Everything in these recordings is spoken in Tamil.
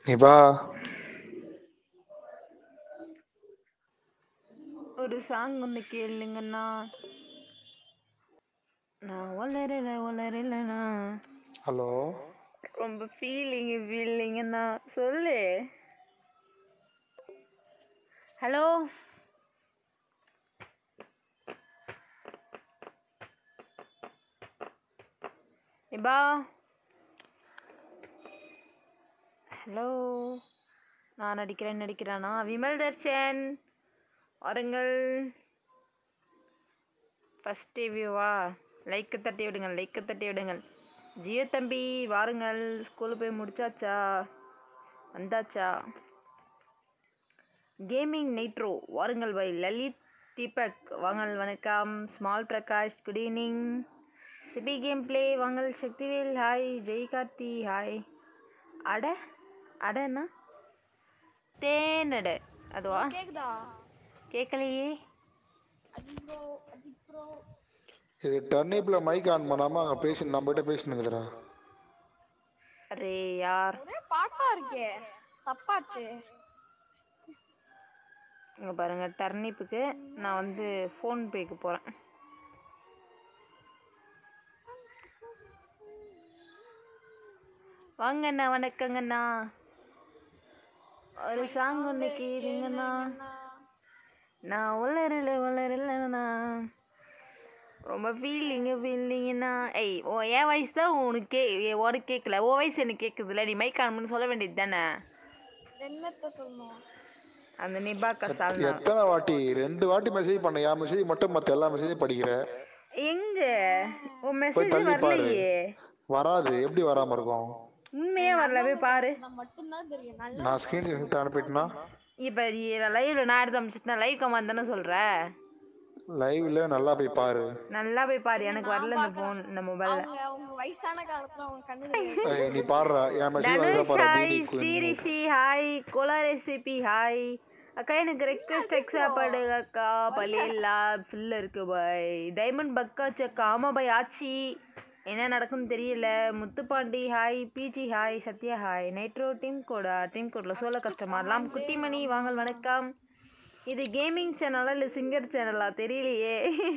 நீ வா ஒரு சாங் ஒன்று கேளுங்கண்ணா நான் வளரல வளரலண்ணா ஹலோ ரொம்ப ஃபீலிங் ஃபீலிங்கண்ணா சொல்லு ஹலோ இபா ஹலோ நான் நடிக்கிறேன் நடிக்கிறானா விமல் தர்ஷன் வாருங்கள் ஃபஸ்ட் வியூவா லைக்கு தட்டி விடுங்கள் லைக்கு தட்டி விடுங்கள் ஜியோ தம்பி வாருங்கள் ஸ்கூலுக்கு போய் முடிச்சாச்சா வந்தாச்சா கேமிங் நைட்ரோ வாருங்கள் பை லலித் தீபக் வாங்கள் வணக்கம் small Prakash good evening Sibi game play வாங்கள் சக்திவேல் ஹாய் ஜெய் கார்த்தி ஹாய் அட அடண்ணா தேனட அதுவா கேக்குதா கேட்கலையே அஜித் ப்ரோ அஜித் ப்ரோ இது டர்னிப்பில் மைக் ஆன் பண்ணாமல் அங்கே பேசி நம்மகிட்ட பேசினுக்குதுடா அரே யார் ஒரே பாட்டா இருக்கே தப்பாச்சு இங்கே பாருங்கள் டர்னிப்புக்கு நான் வந்து ஃபோன் பேக்கு போகிறேன் வாங்கண்ணா வணக்கங்கண்ணா ஒரு சாங் ஒன்று கேளுங்கண்ணா நான் வளரல வளரலண்ணா ரொம்ப ஃபீலிங்கு ஃபீலிங்கண்ணா ஏய் ஓ என் வயசு தான் உனக்கு கே ஏ- உனக்கு கேட்கல ஓ வயசு எனக்கு கேட்குதுல்ல நீ மைக் ஆன் சொல்ல வேண்டியது தானே என்னத்த சொல்லணும் அந்த நிபா கசால் எத்தனை வாட்டி ரெண்டு வாட்டி மெசேஜ் பண்ண என் மெசேஜ் மட்டும் மற்ற எல்லா மெசேஜும் படிக்கிற எங்க உன் போய் மெசேஜ் தள்ளி பாரு வரலையே வராது எப்படி வராமல் இருக்கும் உண்மையே வரல போய் பாரு நான் மட்டும்தான் தெரியும் நல்லா நான் ஸ்க்ரீன் எடுத்து அனுப்பிட்டேன்னா இப்போ லைவ்ல நான் எடுத்து அமைச்சிட்டு லைவ் கமாண்ட் தானே சொல்ற லைவ்ல நல்லா போய் பாரு நல்லா போய் பாரு எனக்கு வரல இந்த ஃபோன் இந்த மொபைல்ல அவங்க அவங்க வயசான காலத்துல அவங்க கண்ணு தெரியாது. ஏய், நீ பாடுறா என் மெசேஜ் வந்து தனுஷ் பாரு hi DD Sririshi hi cola recipe hi அக்கா எனக்கு ரெக்வெஸ்ட் எக் சாப்பாடு அக்கா பள்ளியில்லா ஃபில் இருக்கு பாய் டைமண்ட் பக்கா சக்கா ஆமா பாய் ஆச்சி என்ன நடக்குன்னு தெரியல Muthupandi hi PG hi Sathya hi nitro team கோடா டீம் கோட்ல சோழ கஸ்டமர்லாம் குட்டிமணி வாங்கல் வணக்கம் இது கேமிங் சேனலா இல்லை சிங்கர் சேனலா தெரியலையே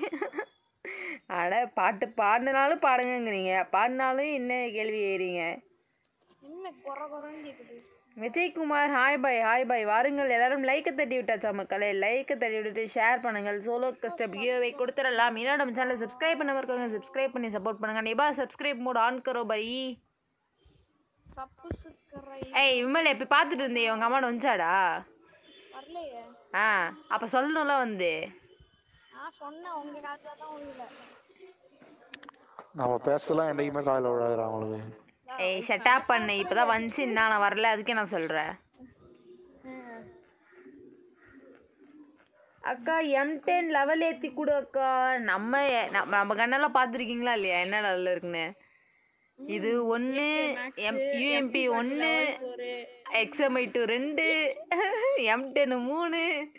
அட பாட்டு பாடினாலும் பாடுங்கங்கிறீங்க பாடினாலும் என்ன கேள்வி ஏறீங்க என்ன குறை குறைன்னு கேக்குது விஜயகுமார் ஹாய் பாய் ஹாய் பாய் வாருங்கள் எல்லாரும் லைக்கை தட்டி விட்டாச்சா மக்களே லைக்கை தட்டி விட்டுட்டு ஷேர் பண்ணுங்கள் சோலோ கஸ்டப் கியோவை கொடுத்துடலாம் இன்னும் நம்ம சேனலை சப்ஸ்கிரைப் பண்ண இருக்கவங்க சப்ஸ்கிரைப் பண்ணி சப்போர்ட் பண்ணுங்க நிபா சப்ஸ்கிரைப் மோட் ஆன் கரோ பை சப்பு சுக்கரை ஏய் விமல் இப்போ பார்த்துட்டு இருந்தே உங்கள் அம்மாவோட வந்துச்சாடா வரலையே ஆ அப்போ சொல்லணும்ல வந்து நான் சொன்னேன் உங்க காலத்துல தான் ஒண்ணுல நம்ம பேசலாம் என்றைக்குமே காலையில் விடாதுடா அவங்களுக்கு ஏய் ஷட்டாப் பண்ணு இப்போ தான் வந்துச்சு நான் வரல அதுக்கே நான் சொல்கிறேன் அக்கா எம் டென் லெவல் ஏற்றி கொடு அக்கா நம்ம நம்ம நம்ம கண்ணெல்லாம் பார்த்துருக்கீங்களா இல்லையா என்ன லெவலில் இருக்குன்னு இது ஒன்று எம் யூஎம்பி ஒன்று எக்ஸ்எம்ஐ டூ ரெண்டு எம் டென் மூணு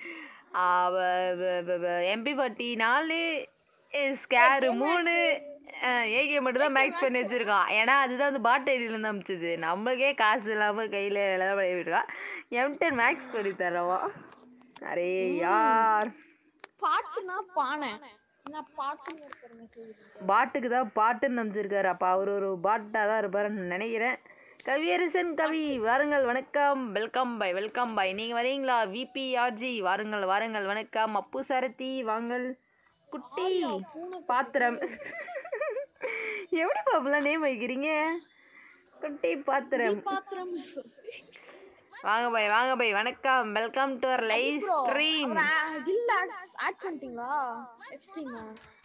எம்பி ஃபார்ட்டி நாலு ஸ்கேரு மூணு ஏகே மட்டும் தான் மேக்ஸ் பண்ணி வச்சுருக்கான் ஏன்னா அதுதான் வந்து பாட் ஐடியிலேருந்து அமிச்சது நம்மளுக்கே காசு இல்லாமல் கையில் எல்லாம் விளையாடிருக்கான் எம் டென் மேக்ஸ் பண்ணி தரவா அரே யார் பாட்டுனா பானை நான் பாட்டுன்னு ஒருத்தர் மெசேஜ் பாட்டுக்கு தான் பாட்டுன்னு நம்பிச்சிருக்காரு அப்போ அவர் ஒரு பாட்டாக தான் இருப்பாருன்னு நினைக்கிறேன் கவியரசன் கவி வாருங்கள் வணக்கம் வெல்கம் பை வெல்கம் பை நீங்கள் வரீங்களா விபி ஆர்ஜி வாருங்கள் வாருங்கள் வணக்கம் அப்பு சரத்தி வாங்கள் குட்டி பாத்திரம் எப்படி பாப்பெல்லாம் நேம் வைக்கிறீங்க குட்டி பாத்திரம் பாத்திரம் வாங்க பை வாங்க பை வணக்கம் welcome to our live stream இல்ல ஆட் பண்ணிட்டீங்களா எக்ஸ்ட்ரீமா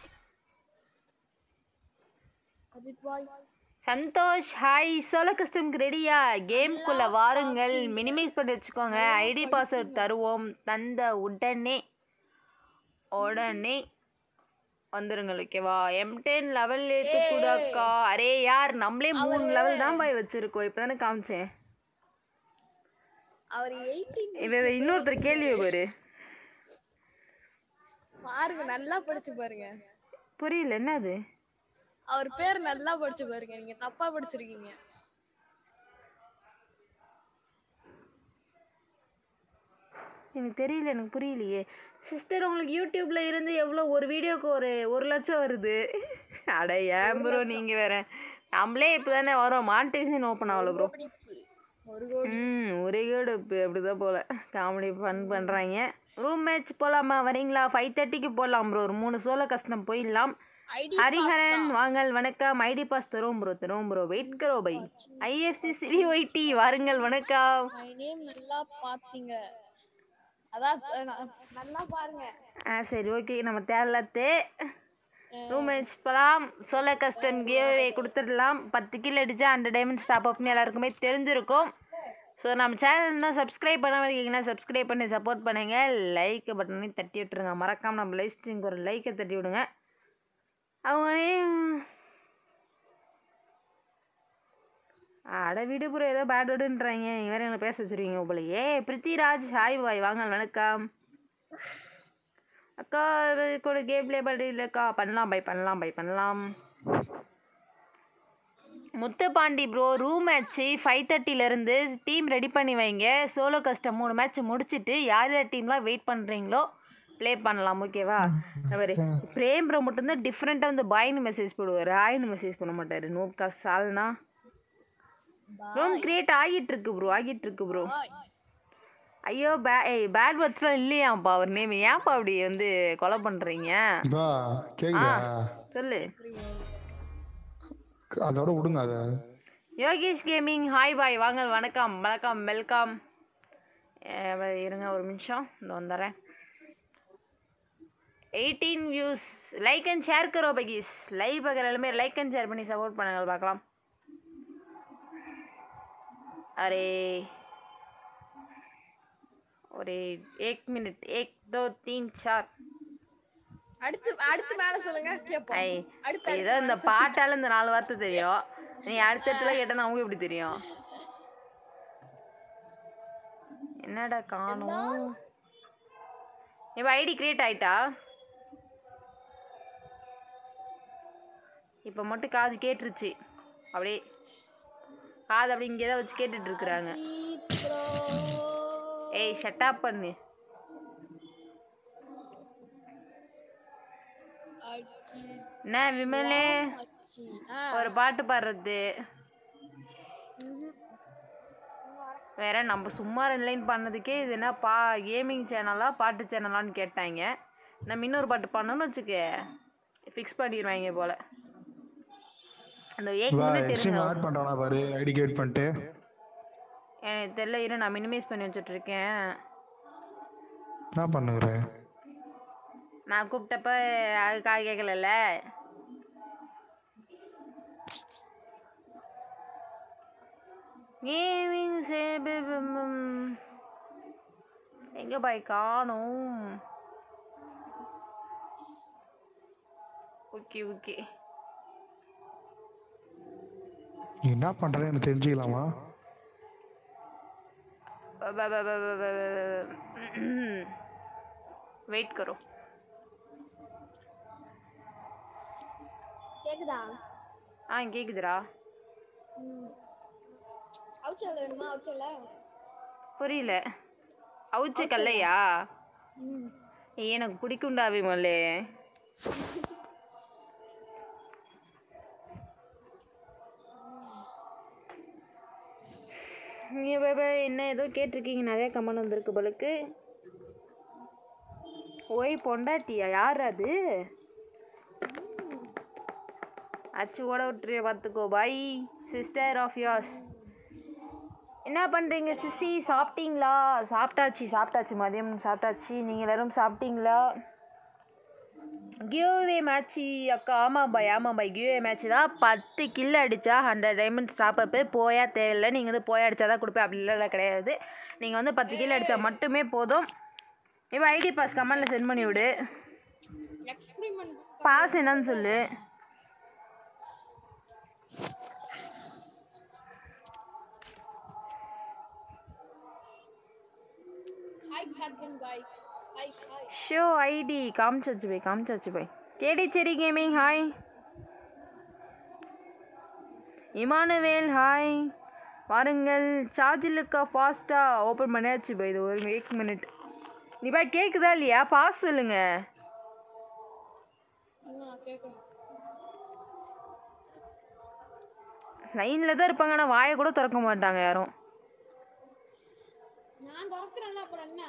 அஜித் பாய் சந்தோஷ் ஹாய் சோலோ கஸ்டம்க்கு ரெடியா கேம்குள்ளே வாருங்கள் மினிமைஸ் பண்ணி வச்சுக்கோங்க ஐடி பாஸ்வேர்ட் தருவோம் தந்த உடனே உடனே வந்துருங்கள் ஓகேவா எம் டென் லெவல் ஏட்டு கூடக்கா அரே யார் நம்மளே மூணு லெவல் தான் போய் வச்சிருக்கோம் இப்போ தானே காமிச்சேன் அவர் எயிட்டீன் இவ இவ இன்னொருத்தர் கேள்வி பாரு பாருங்க நல்லா படிச்சு பாருங்க புரியல என்னது அவர் பேர் நல்லா படிச்சு பாருங்க நீங்க தப்பா படிச்சிருக்கீங்க எனக்கு தெரியல எனக்கு புரியலையே சிஸ்டர் உங்களுக்கு யூடியூப்ல இருந்து எவ்வளோ ஒரு வீடியோக்கு ஒரு ஒரு லட்சம் வருது அட ஏன் ப்ரோ நீங்கள் வேற நம்மளே இப்போ தானே வரோம் மானிட்டைசேஷன் ஓப்பன் ஆகல ப்ரோ பிடிப்பு. ஒரு கோடி ம் ஒரே கேடு இப்போ அப்படிதான் போல காமெடி ஃபன் பண்ணுறாங்க ரூம் மேட்ச் போகலாமா வரீங்களா ஃபைவ் தேர்ட்டிக்கு போகலாம் ப்ரோ ஒரு மூணு சோழ கஷ்டம் போயிடலாம் ஐடி ஹரிஹரன் வாங்கள் வணக்கம் ஐடி பாஸ் தருவோம் ப்ரோ தருவோம் ப்ரோ வெயிட் கரோ பை ஐஎஃப்சி சிவிஒய்டி வாருங்கள் வணக்கம் மை நேம் நல்லா பாத்தீங்க அதான் ச- ந- நல்லா பாருங்க ஆ சரி ஓகே நம்ம தேவையில்லாத்தே ரூம் மேட்ச் போகலாம் சோலோ கஸ்டம் கிவ்வே கொடுத்துடலாம் பத்து கிலோ அடிச்சா ஹண்ட்ரட் டைமண்ட் ஸ்டாப் அப்னு எல்லாருக்குமே தெரிஞ்சிருக்கும் ஸோ நம்ம சேனல் தான் சப்ஸ்கிரைப் பண்ண இருக்கீங்கன்னா சப்ஸ்கிரைப் பண்ணி சப்போர்ட் பண்ணுங்க லைக் பட்டனையும் தட்டி விட்டுருங்க மறக்காம நம்ம லைவ் ஸ்ட்ரீம்க்கு ஒரு லைக்கை தட்டி விடுங்க அவங்களே அட விடு ப்ரோ ஏதோ பேட் வேர்டுன்றாங்க வேறு எங்களை பேச வச்சுருவீங்க போல ஏ பிருத்திராஜ் ஹாய் பாய் வாங்க வணக்கம் அக்கா இது கூட கேம் ப்ளே பண்ணலக்கா பண்ணலாம் பை பண்ணலாம் பை பண்ணலாம் Muthupandi bro room match five தேர்ட்டிலேருந்து டீம் ரெடி பண்ணி வைங்க சோலோ கஸ்டம் மூணு மேட்ச் முடிச்சுட்டு யார் யார் டீம்லாம் வெயிட் பண்ணுறீங்களோ ப்ளே பண்ணலாம் ஓகேவா அவர் பிரேம் ப்ரோ மட்டும்தான் டிஃப்ரெண்ட்டாக வந்து பாய்னு மெசேஜ் போடுவார் ஆயின்னு மெசேஜ் பண்ண மாட்டார் நோக்கா சால்னா ரூம் கிரியேட் ஆகிட்டு இருக்கு ப்ரோ ஆகிட்டு இருக்கு ப்ரோ ஐயோ பே ஏய் பேட் வேர்ட்ஸ்லாம் இல்லையாம்ப்பா அவர் நேம் ஏன்ப்பா அப்படி வந்து கொலை பண்ணுறீங்க பா கேக்குதா சொல்லு அதோட விடுங்க அத யோகேஷ் கேமிங் ஹாய் பாய் வாங்க வணக்கம் வணக்கம் வெல்கம் இருங்க ஒரு நிமிஷம் இந்த வந்துடுறேன் eighteen views like and share கரோ பகீஸ் லைவ் பார்க்குற எல்லாமே லைக் அண்ட் ஷேர் பண்ணி சப்போர்ட் பண்ணுங்க பார்க்கலாம் அரே ஒரு एक मिनट एक दो तीन चार அடுத்து அடுத்து மேல சொல்லுங்க கேப்போம் ஐ அடுத்து ஏதோ இந்த பாட்டால இந்த நாலு வார்த்தை தெரியும் நீ அடுத்த இடத்துல கேட்டா அவங்க எப்படி தெரியும் என்னடா காணும் இப்போ ஐடி கிரியேட் ஆயிட்டா இப்போ மட்டும் காது கேட்டுருச்சு அப்படியே காது அப்படி இங்கே தான் வச்சு கேட்டுட்டு இருக்கிறாங்க ப்ரோ ஏய் ஷட்டப் பண்ணு என்ன விமலே ஒரு பாட்டு பாடுறது வேற நம்ம சும்மா ரெண்டு லைன் பண்ணதுக்கே இது என்ன பா கேமிங் சேனலா பாட்டு சேனலான்னு கேட்டாங்க நம்ம இன்னொரு பாட்டு பண்ணோன்னு வச்சுக்க ஃபிக்ஸ் பண்ணிடுவாங்க போல அந்த ஏக் வா மினிட் எக்ஸ்ட்ரீம் இருங்க ஆட் பண்றானா பாரு ஐடி கேட் பண்ணிட்டு எனக்கு தெரியல இரு நான் மினிமைஸ் பண்ணி வச்சுட்டு இருக்கேன் என்ன பண்ணுகிற நான் கூப்பிட்டப்ப அது காது கேட்கலல்ல கேமிங் சேபம் எங்க பாய் காணும் ஓகே ஓகே நீ என்ன பண்றேன்னு எனக்கு தெரிஞ்சுக்கலாமா வெயிட் करो கேக்குதா ஆ கேக்குதுடா அவுச்சல வேணுமா அவுச்சல புரியல அவுச்ச கல்லையா ஏய், எனக்கு பிடிக்கும்டா விமலே நீ பே- பே, என்ன ஏதோ கேட்டிருக்கீங்க நிறைய கமெண்ட் வந்திருக்கு போலுக்கு ஓய் பொண்டாட்டியா யார் அது அச்சு ஓட விட்டுரு பார்த்துக்கோ பாய் சிஸ்டர் ஆஃப் yours என்ன பண்ணுறீங்க சிசி சாப்பிட்டீங்களா சாப்பிட்டாச்சு சாப்பிட்டாச்சு மதியம் சாப்பிட்டாச்சு நீங்கள் எல்லாரும் சாப்பிட்டீங்களா கியோவே மேட்ச்சு அக்கா ஆமாம் பாய் ஆமாம் பாய் கியோவே மேட்ச் தான் பத்து கில் அடித்தா ஹண்ட்ரட் டைமண்ட் ஸ்டாப் அப்பு போயா தேவையில்லை நீங்கள் வந்து போய் அடித்தா தான் கொடுப்பேன் அப்படி இல்லை கிடையாது நீங்கள் வந்து பத்து கில் அடித்தா மட்டுமே போதும் இப்போ ஐடி பாஸ் கமெண்டில் சென்ட் பண்ணி விடு எக்ஸ்பிரிமெண்ட் பாஸ் என்னன்னு சொல்லு hi captain bhai hi hi show ID காமிச்சாச்சு போய் காமிச்சாச்சு போய் கேடிச்சேரி கேமிங் ஹாய் இமானுவேல் ஹாய் வாருங்கள் சார்ஜிலுக்கா ஃபாஸ்ட்டாக ஓப்பன் பண்ணியாச்சு போய் இது ஒரு எயிட் மினிட் நீ பாய் கேக்குதா இல்லையா பாஸ் சொல்லுங்க இன்னும் கேட்கணும் லைன்ல தான் இருப்பாங்க ஆனால் வாயை கூட திறக்க மாட்டாங்க யாரும் நான் திறக்கிறேன்ல அப்புறம் என்ன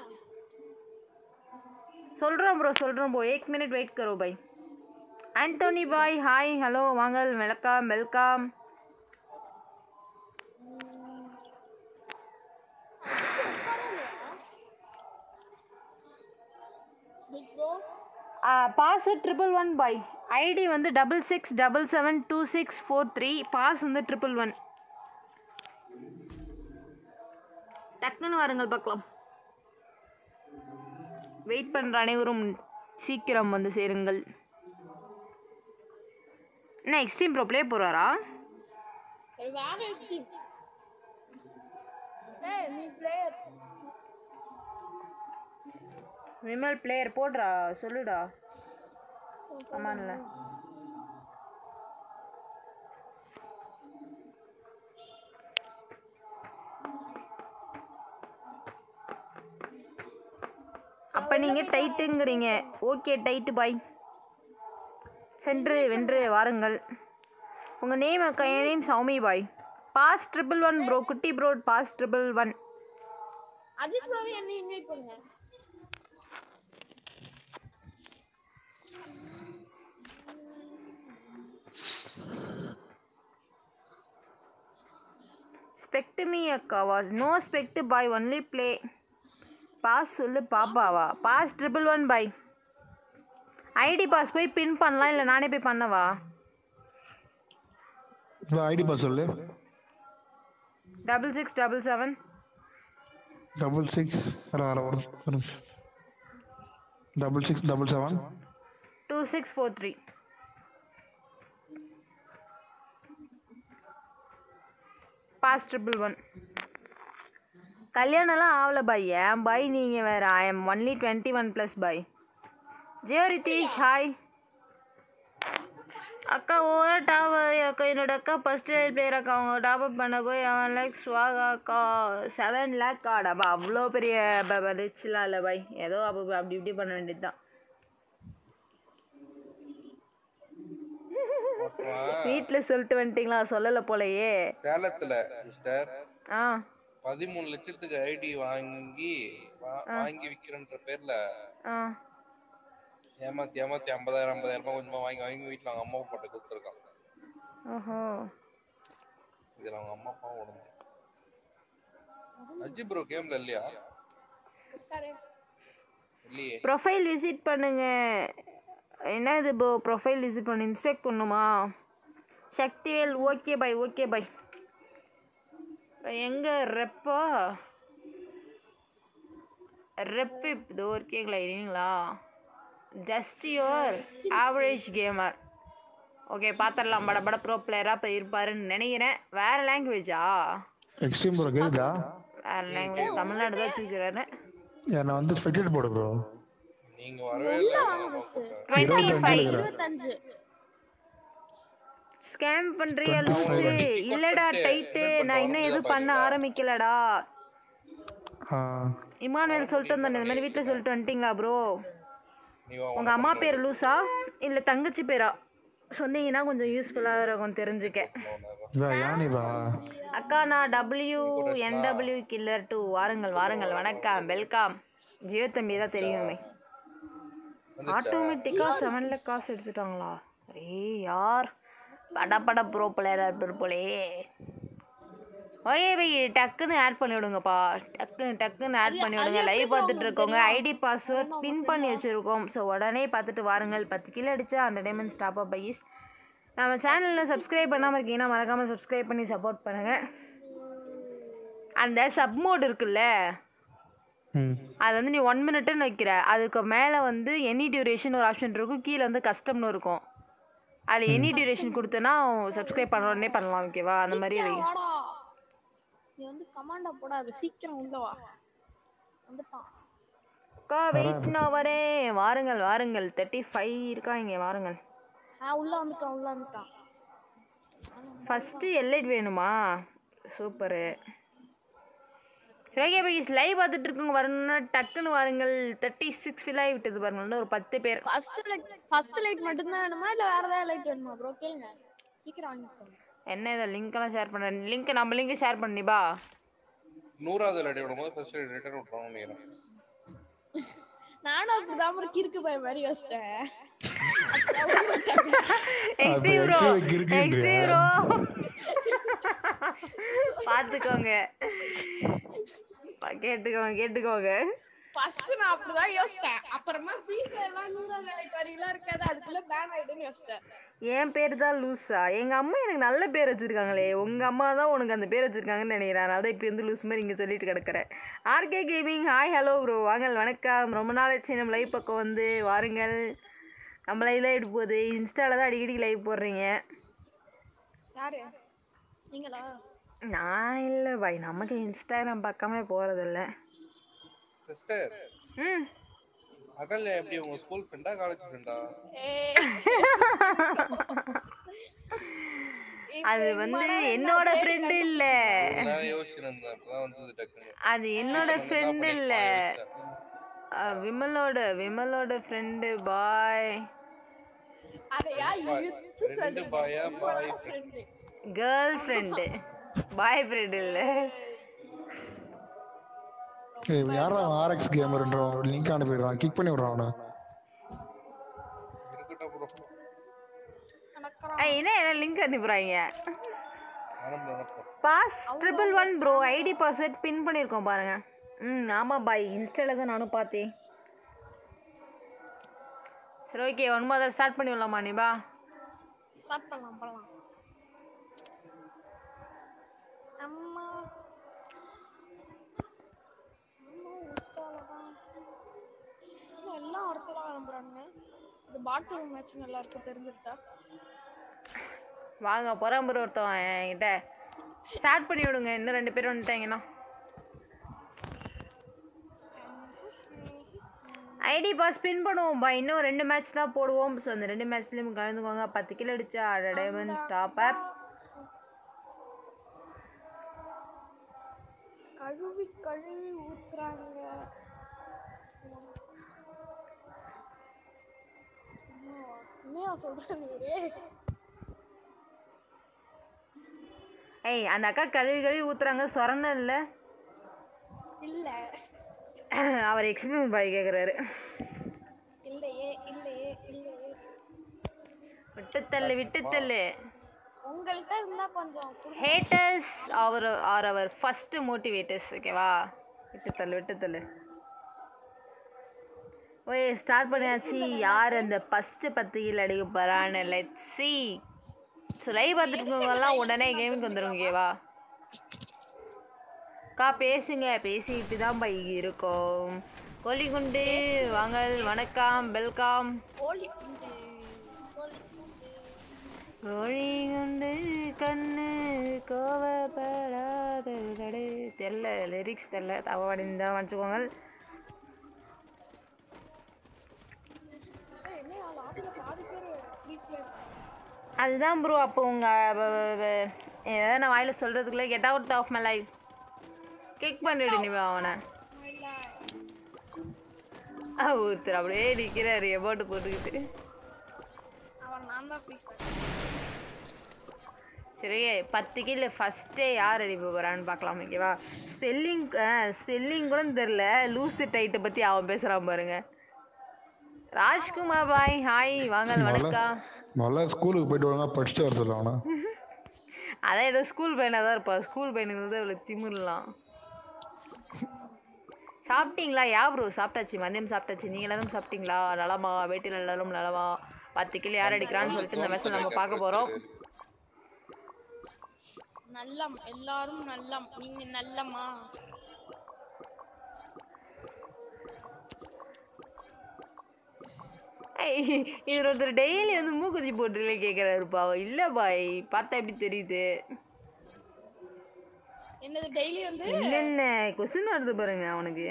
சொல்கிறோம் ப்ரோ சொல்கிறோம் ப்ரோ एक மினிட் வெயிட் करो பாய் ஆண்டோனி பாய் ஹாய் ஹலோ வாங்கல் welcome welcome big bro password triple one bhai ID வந்து double six double seven two six four three pass வந்து ட்ரிபிள் ஒன் டக்குன்னு வாருங்கள் பார்க்கலாம் வெயிட் பண்ணுற அனைவரும் சீக்கிரம் வந்து சேருங்கள் என்ன எக்ஸ்ட்ரீம் ப்ரோ ப்ளே போகிறாரா அது வேற ஸ்ட்ரீம் ஏய் நீ பிளேயர் விமல் பிளேயர் போடுறா சொல்லுடா ஆமாம்ல அப்ப நீங்க டைட்டுங்கிறீங்க ஓகே டைட்டு பாய் சென்று வென்று வாருங்கள் உங்க நேம் அக்கா என் name Soumi bhai pass triple one bro குட்டி bro pass triple one Ajith ப்ரோவை என்ன இன்வைட் பண்ணுங்க ஸ்பெக்ட் மீ அக்கா was no expect bhai only play pass சொல்லு பாப்பாவா pass triple one bhai ID pass போய் பின் பண்ணலாம் இல்லை நானே போய் பண்ணவா ஐடி பாஸ் சொல்லு double six double seven double six double six double seven two six four three pass triple one கல்யாணம்லாம் ஆகல பாய் ஏன் பாய் நீங்கள் வேறு I M only twenty one plus bhai Jio Rithish hi அக்கா ஓவரா டாப் அக்கா என்னோட அக்கா ஃபர்ஸ்ட் பிளேயர் அக்கா அவங்க டாப் அப் பண்ண போய் அவன் லேக் ஸ்வாக் அக்கா செவன் லேக் கார்டாப்பா அவ்வளோ பெரிய ரிச்லாம் இல்லை பாய் ஏதோ அப்போ அப்படி இப்படி பண்ண வேண்டியது தான் வீட்டில் சொல்லிட்டு வந்துட்டீங்களா சொல்லலை போலயே சேலத்துல சிஸ்டர் ஆ பதிமூணு லட்சத்துக்கு ஐடி வாங்கி வா- வாங்கி விக்கிறன்ற பேர்ல ஆ ஏமாத்தி ஏமாத்தி ஐம்பதாயிரம் ஐம்பதாயிரம் ரூபாய் கொஞ்சமா வாங்கி வாங்கி வீட்டுல அவங்க அம்மா போட்டு கொடுத்துருக்கான் ஓஹோ இதுல அவங்க அம்மா அப்பா விடணும் அஜி ப்ரோ கேம்ல இல்லையா உட்காரு இல்லையே ப்ரொஃபைல் விசிட் பண்ணுங்க என்ன இது ப்ரோ ப்ரொஃபைல் விசிட் பண்ணி இன்ஸ்பெக்ட் பண்ணுமா Sakthivel okay bye okay bye எங்க ரெப்பா ரெப் இதோ இருக்கீங்களா இல்லைங்களா just your average gamer okay பார்த்துடலாம் பட பட ப்ரோ பிளேயராக இப்போ இருப்பாருன்னு நினைக்கிறேன் வேறு லாங்குவேஜா எக்ஸ்ட்ரீம் ப்ரோ கேக்குதா வேறு லாங்குவேஜ் தமிழ்நாடு தான் வச்சுக்கிறாரு என்னை வந்து ஸ்பெக்டேட் போடு ப்ரோ நீங்க வரவே இல்லை டுவெண்ட்டி ஃபைவ் இருபத்தஞ்சு ஸ்கேம் பண்றியா லூசு இல்லடா டைட்டு நான் இன்னும் எதுவும் பண்ண ஆரம்பிக்கலடா இமானுவேல் சொல்லிட்டு வந்தேன் இந்த மாதிரி வீட்டில் சொல்லிட்டு வந்துட்டீங்களா ப்ரோ நீ வா, உங்கள் அம்மா பேர் லூசா இல்லை தங்கச்சி பேரா சொன்னீங்கன்னா கொஞ்சம் யூஸ்ஃபுல்லாக இருக்கும் தெரிஞ்சுக்க வா யானி வா அக்கா நான் டபிள்யூ என்டபிள்யூ கில்லர் டூ வாருங்கள் வாருங்கள் வணக்கம் வெல்கம் ஜியோ தம்பி தான் தெரியுமே ஆட்டோமேட்டிக்காக செவனில் காசு எடுத்துட்டாங்களா அரே யார் பட பட ப்ரோ பிளேயராக இருப்பார் போலே ஓகே பை டக்குன்னு ஆட் பண்ணி விடுங்கப்பா டக்குன்னு டக்குன்னு ஆட் பண்ணி விடுங்க லைவ் பார்த்துட்டு இருக்கோங்க ஐடி பாஸ்வேர்ட் பின் பண்ணி வச்சுருக்கோம் ஸோ உடனே பார்த்துட்டு வாருங்கள் பத்து கிலோ அடிச்சா அந்த டைமண்ட் ஸ்டாப் அப் பைஸ் நம்ம சேனலில் சப்ஸ்கிரைப் பண்ணாமல் இருக்கீங்கன்னா மறக்காமல் சப்ஸ்கிரைப் பண்ணி சப்போர்ட் பண்ணுங்கள் அந்த சப் மோட் இருக்குல்ல ம் அது வந்து நீ ஒன் மினிட்னு வைக்கிற அதுக்கு மேலே வந்து எனி டியூரேஷன் ஒரு ஆப்ஷன் இருக்கும் கீழே வந்து கஸ்டம்னு இருக்கும் அதில் எனி டியூரேஷன் கொடுத்தனா சப்ஸ்கிரைப் பண்ண உடனே பண்ணலாம் ஓகேவா அந்த மாதிரி வை வாடா நீ வந்து கமாண்டா போடாத சீக்கிரம் உள்ள வா வந்துட்டான் அக்கா வெயிட் நான் வரேன் வாருங்கள் வாருங்கள் தேர்ட்டி ஃபைவ் இருக்கா இங்கே வாருங்கள் ஆ உள்ள வந்துட்டான் உள்ள வந்துட்டான் ஃபஸ்ட்டு எல்லைட் வேணுமா சூப்பரு சரி ஓகே பைஸ் லைவ் பார்த்துட்டு இருக்கவங்க வரணும்னா டக்குன்னு வாருங்கள் தேர்ட்டி சிக்ஸ் ஃபில் ஆகி விட்டது பாருங்க இன்னும் ஒரு பத்து பேர் ஃபர்ஸ்ட் லைட் ஃபர்ஸ்ட் லைட் மட்டும் தான் வேணுமா இல்ல வேற ஏதாவது லைட் வேணுமா ப்ரோ கேளுங்க சீக்கிரம் வாங்கி சொல்லுங்க என்ன இதை லிங்க்கெல்லாம் ஷேர் பண்ணுறேன் லிங்க் நம்ம லிங்க் ஷேர் பண்ணிப்பா நூறாவது லைட் விடும்போது ஃபர்ஸ்ட் லைட் ரிட்டர்ன் விட்டுருவாங்க நினைக்கிறேன் நானும் அப்படிதான் ஒரு கிறுக்கு பய மாதிரி யோசிச்சேன் எக்ஸ்டி ப்ரோ actually கிறுக்குன்றியா? எக்ஸ்டி ப்ரோ பார்த்துக்கோங்க பா- கேட்டுக்கோங்க கேட்டுக்கோங்க ஃபர்ஸ்ட் நான் அப்படிதான் யோசிச்சேன் அப்புறமா ஃப்ரீ ஃபயர்லாம் நூறாவது லைட் வரையிலாம் இருக்காது அதுக்குள்ள பேன் ஆயிடுன்னு யோசிச்சேன் என் பேர் தான் லூஸா எங்க அம்மா எனக்கு நல்ல பேர் வச்சிருக்காங்களே உங்க அம்மா தான் உனக்கு அந்த பேர் வச்சிருக்காங்கன்னு நினைக்கிறேன் அதனால தான் இப்படி வந்து லூஸ் மாதிரி இங்கே சொல்லிட்டு கிடக்குறேன் RK gaming hi hello bro வாங்கல் வணக்கம் ரொம்ப நாள் ஆச்சு நம்ம லைவ் பக்கம் வந்து வாருங்கள் நம்ம லைவ்ல எப்படி போகுது இன்ஸ்டால தான் அடிக்கடி லைவ் போடுறீங்க யாரு நீங்களா நான் இல்லை பாய் நமக்கு இன்ஸ்டாகிராம் பக்கமே போகிறதில்ல சிஸ்டர் ம் அகல்யா எப்படி உங்க ஸ்கூல் ஃப்ரெண்டா காலேஜ் ஃப்ரெண்டா அது வந்து என்னோட ஃப்ரெண்டு இல்லை நான் யோசிச்சிருந்தேன் அப்பதான் வந்தது டக்குன்னு அது என்னோட ஃப்ரெண்டு இல்லை விமலோட விமலோட ஃப்ரெண்டு பாய் அதையா இழுத்து ரெண்டு பாயா பாய் சொல்றேன் கேர்ள் ஃப்ரெண்டு பாய் ஃப்ரெண்ட் இல்லை ஏய் யாரா ஆர்எக்ஸ் கேமர்ன்றவன் லிங்க் அனுப்பிடுறான் கிக் பண்ணி விடுறான் அவனை இருக்கட்டும் ப்ரோ ஏய், என்ன என்ன லிங்க் அனுப்புகிறாங்க ஆரம்பம் நடக்கும் pass triple one bro ID password pin பண்ணியிருக்கோம் பாருங்க ம் ஆமாம் பாய் இன்ஸ்டால தான் நானும் பார்த்தேன் சரி ஓகே ஒன்பதை ஸ்டார்ட் பண்ணி விடலாமா நீபா ஸ்டார்ட் பண்ணலாம் பண்ணலாம் அம்மா அம்மா இன்ஸ்டாலதான் இன்னும் எல்லாம் வருஷம் அனுப்புறாங்க இது பாட்டில் மேட்ச் நல்லா இருக்கு தெரிஞ்சிருச்சா வாங்க பொறாம்பர் ஒருத்தவன் என்கிட்ட ஸ்டார்ட் பண்ணி விடுங்க இன்னும் ரெண்டு பேர் வந்துட்டாங்கன்னா ஐடி பாஸ் பின் பண்ணுவோம் பா இன்னும் ரெண்டு மேட்ச் தான் போடுவோம் ஸோ அந்த ரெண்டு மேட்ச்லேயும் கலந்துக்கோங்க பத்து கிலோ அடிச்சா டைமண்ட் ஸ்டாப் அப் கழுவி கழுவி ஊத்துறாங்க என்னையா சொல்றேன் இவரு ஏய் அந்த அக்கா கழுவி கழுவி ஊத்துறாங்க சொரண இல்லை இல்ல அவர் எக்ஸ்பிளைன் பாய் கேட்குறாரு இல்லையே இல்லையே இல்லையே விட்டுத்தள்ளு விட்டுத்தள்ளு உங்கள்கிட்ட இருந்தா கொஞ்சம் குடு- haters our are our first motivators ஓகேவா விட்டுத்தள்ளு விட்டுத்தள்ளு ஓய் ஸ்டார்ட் பண்ணியாச்சு யார் அந்த ஃபஸ்ட்டு பத்து கீழ் அடிக்க போகிறான்னு லெட் சி ஸோ லைவ் பார்த்துட்டு இருக்கவங்கலாம் உடனே கேமுக்கு வந்துடும் ஓகேவா அக்கா பேசுங்க பேசிக்கிட்டு தான் பை இருக்கோம் கோழிகுண்டு வாங்கள் வணக்கம் வெல்கம் கோழி குண்டு கோழி குண்டு கோழிகுண்டு கண்ணு கோவப்படாத தடை தெரில லிரிக்ஸ் தெரில தவடிந்தா வச்சுக்கோங்க ஏய், என்ன லாபில பாதி பேர் ப்ளீஸ்ல அதுதான் ப்ரோ அப்போ உங்கள் ஏதாவது நான் வாயில் சொல்கிறதுக்குள்ளே get out of my life kick பண்ணிடு நீ அவனை ஆ, ஒருத்தர் அப்படியே நிற்கிறாரு எபோட்டு போட்டுக்கிட்டு அவன் நான் தான் ப்ளீஸ் சரி பத்து கீழே ஃபஸ்ட்டே யார் அடிக்க போகிறான்னு பார்க்கலாம் ஓகேவா ஸ்பெல்லிங் ஸ்பெல்லிங் கூட தெரில லூசு டைட்டை பற்றி அவன் பேசுகிறான் பாருங்க ராஜ்குமார் பாய் ஹாய் வாங்க வணக்கம் முதல்ல ஸ்கூலுக்கு போயிட்டு வாங்க படிச்சுட்டு வர சொல்ல அவனை அதான் ஏதோ ஸ்கூல் பையனாக தான் இருப்பா ஸ்கூல் பையனுக்கு தான் இவ்வளோ திமிரலாம் சாப்பிட்டீங்களா யா ப்ரோ சாப்பிட்டாச்சு மதியம் சாப்பிட்டாச்சு நீங்கள் எல்லாரும் சாப்பிட்டீங்களா நலமா வீட்டில் எல்லாரும் நலமா பத்து கிலோ யார் அடிக்கிறான்னு சொல்லிட்டு இந்த மெசேஜ் நம்ம பார்க்க போகிறோம் நல்லம் எல்லாரும் நல்லம் நீங்க நல்லம்மா இவர் ஒருத்தர் டெய்லி வந்து மூக்குத்தி போட்டுல கேட்குறாருப்பா இல்லை பாய் பார்த்தா எப்படி தெரியுது என்னது டெய்லி வந்து என்னென்ன கொஸ்டின் வருது பாருங்க அவனுக்கு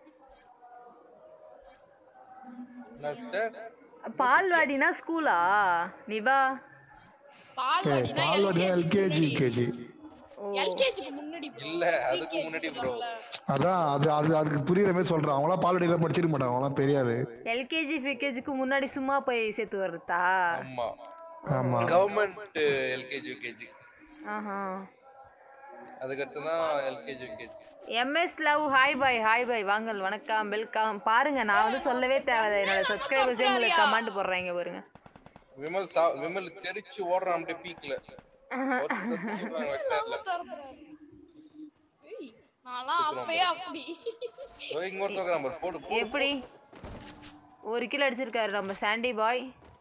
சிஸ்டர் பால்வாடினா ஸ்கூலா நிவா பால் வாடினா பால்வாடி எல்கேஜி யூகேஜி எல்கேஜிக்கு முன்னாடி bro. இல்ல அதுக்கு முன்னாடி ப்ரோ அதான் அது அது அதுக்கு புரியுற மாதிரி சொல்றேன் அவங்களாம் பால்வாடியில படிச்சிருக்க மாட்டாங்க அவங்களாம் பெரியாது எல்கேஜி ஃபிகேஜிக்கு முன்னாடி சும்மா போய் சேர்த்து வர்றதா ஆமா ஆமா கவர்மெண்ட் எல்கேஜி யூகேஜி ஆஹா அதுக்கடுத்து தான் LKG UKG MS love hi bhai hi பாய் வாங்கல் வணக்கம் வெல்கம் பாருங்க நான் வந்து சொல்லவே தேவையில்லை என்னோட சப்ஸ்கிரைபர்ஸே உங்களுக்கு கமெண்ட் போடுறாங்க பாருங்க விமல் சா விமல் தெரிச்சு ஓடுறான் அப்படியே பீக்ல திறந்துறாரு. ஏய், நான்லாம் அப்பயே அப்படி இங்க ஒருத்தர் நம்பர் போடு போடு எப்படி ஒரு கிலோ அடிச்சிருக்காரு நம்ம Sandy bhai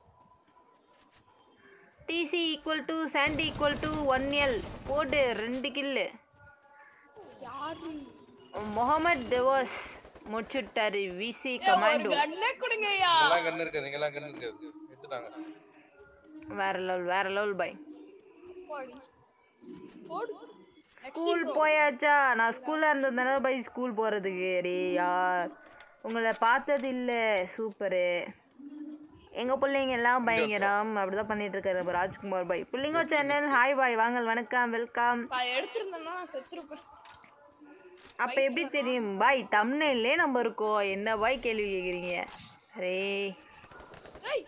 DC equal to Sandy equal to one L போடு ரெண்டு கில்லு யாரு முகமது தேவாஸ் முடிச்சுட்டாரு விசி ஏய், ஒரு கமாண்டோ கண்ணே கொடுங்கய்யா எல்லாம் கண்ணு இருக்காது எல்லாம் கண்ணு இருக்காது எடுத்துட்டாங்க வேற லெவல் வேற லெவல் பாய் போடி போடு ஸ்கூல் போயாச்சா நான் ஸ்கூல்ல இருந்ததுனால பை ஸ்கூல் போறதுக்கு டே யார் உங்களை பார்த்தது இல்ல சூப்பரு எங்க பிள்ளைங்க எல்லாம் பயங்கரம் அப்படிதான் பண்ணிட்டு இருக்காரு நம்ம ராஜ்குமார் பாய் பிள்ளைங்க சேனல் ஹாய் பாய் வாங்கல் வணக்கம் வெல்கம் பா- எடுத்திருந்தேன்னா நான் செத்துருப்பேன் அப்ப எப்படி தெரியும் பாய் தமிழ்லே நம்ம இருக்கோம் என்ன பாய் கேள்வி கேக்குறீங்க அரே ஏய்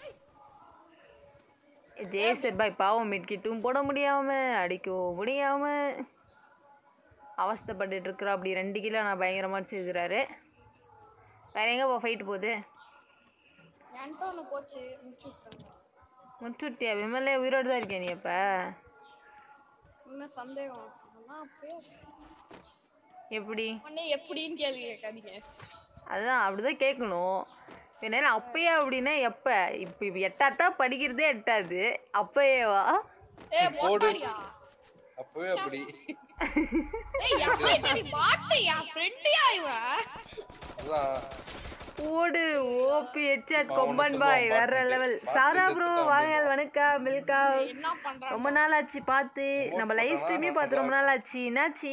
ஜெயசர் பாய் பாவம் மிட்கிட்டும் போட முடியாம அடிக்கவும் முடியாம அவஸ்தைப்பட்டுட்டு இருக்கிறோம் அப்படி ரெண்டு கிலோ நான் பயங்கரமா வச்சிருக்கிறாரு வேற எங்க போ ஃபைட் போகுது என்கிட்ட ஒன்று போச்சு முடிச்சு விட்டுறேன் முச்சுட்டியா விமலே உயிரோடு தான் இருக்கேன் நீ அப்ப என்ன சந்தேகம் ஆனா அப்பயே எப்படி உடனே எப்படின்னு கேள்வி கேட்காதீங்க அதுதான் அப்படிதான் கேட்கணும் என்ன அப்பயே அப்படின்னா எப்ப இப்போ இப்போ எட்டாத்தான் படிக்கிறதே எட்டாது அப்பயேவா ஏய் போட்டாரியா அப்பவே அப்படி ஏய் என் நீ பாட்டு என் ஃப்ரெண்டியா இவன் அதான் ஓடு ஓபி ஹெட்செட் அவன் கொம்பன் ஒண்ணு பாய் சொல்லுவான், வேற பாத்துட்டு, லெவல் பாத்துட்டு சாரா ப்ரோ தான் வாங்க அப்படிம்பான். வணக்கம் வெல்கம் என்ன பண்றான் ரொம்ப நாள் ஆச்சு பார்த்து நம்ம லைவ் ஸ்ட்ரீமே பார்த்து ரொம்ப நாள் ஆச்சு என்னாச்சு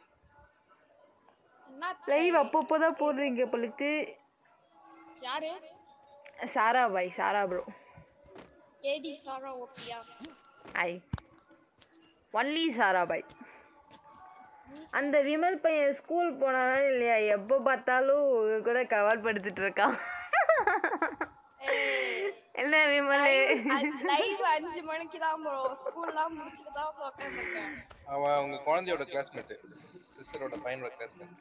என்ன லைவ் அப்பப்போ தான் போடுறீங்க உங்களுக்கு யாரு சாரா பாய் சாரா bro AD Sarah ஓபியா I only சாரா பாய் அந்த விமல் பையன் ஸ்கூல் போனானா இல்லையா எப்போ பார்த்தாலும் இவன் கூட கவர் படுத்துட்டு இருக்கான் என்ன விமல் லைவ் அஞ்சு மணிக்கு தான் ப்ரோ ஸ்கூல்லாம் முடிச்சுட்டு தான் உட்காந்துருக்கேன் அவன் அவங்க குழந்தையோட கிளாஸ்மேட் சிஸ்டரோட பையனோட கிளாஸ்மேட்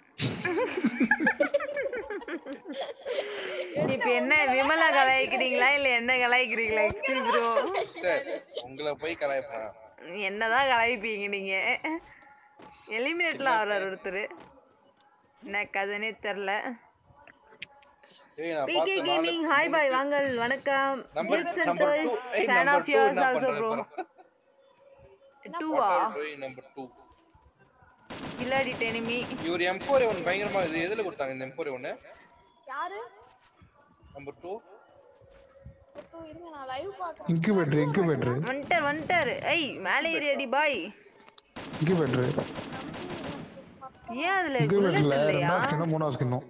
இப்போ என்ன விமலா கலாய்க்கிறீங்களா இல்லை என்ன கலாய்க்கிறீங்களா எக்ஸ்கியூஸ் ப்ரோ சிஸ்டர் உங்களை போய் கலாய்ப்பான் என்னதான் கலாய்ப்பீங்க நீங்க எலிமினேட்ல ஆகிறார் ஒருத்தர் என்ன கதைனே தெரில ஏய் நான் பிகே பார்த்த நாலு கேமிங் ஹாய் பாய் வாங்கல் வணக்கம் number gifts and number two toys ஏய் fan number of two yours என்ன ஆல்சோ ப்ரோ பண்றாரு டூவா நம்பர் டூ கில்லாடி டெனிமி இவர் எம்போரி ஒன் பயங்கரமா இது எதுல கொடுத்தாங்க இந்த எம்போரி ஒன்னு யாரு நம்பர் டூ இப்போ இருங்க நான் லைவ் பாக்குறேன் இன்குபேட்டர் இன்குபேட்டர் வந்துட்டார் வந்துட்டார் ஐய் மேலே ஏறி அடி பாய் இன்குபேட்டர் ஏன் அதுல இன்குபேட்டர்ல bullet இல்லையா ரெண்டாவது ஸ்கின்னும் மூணாவது ஸ்கின்னும்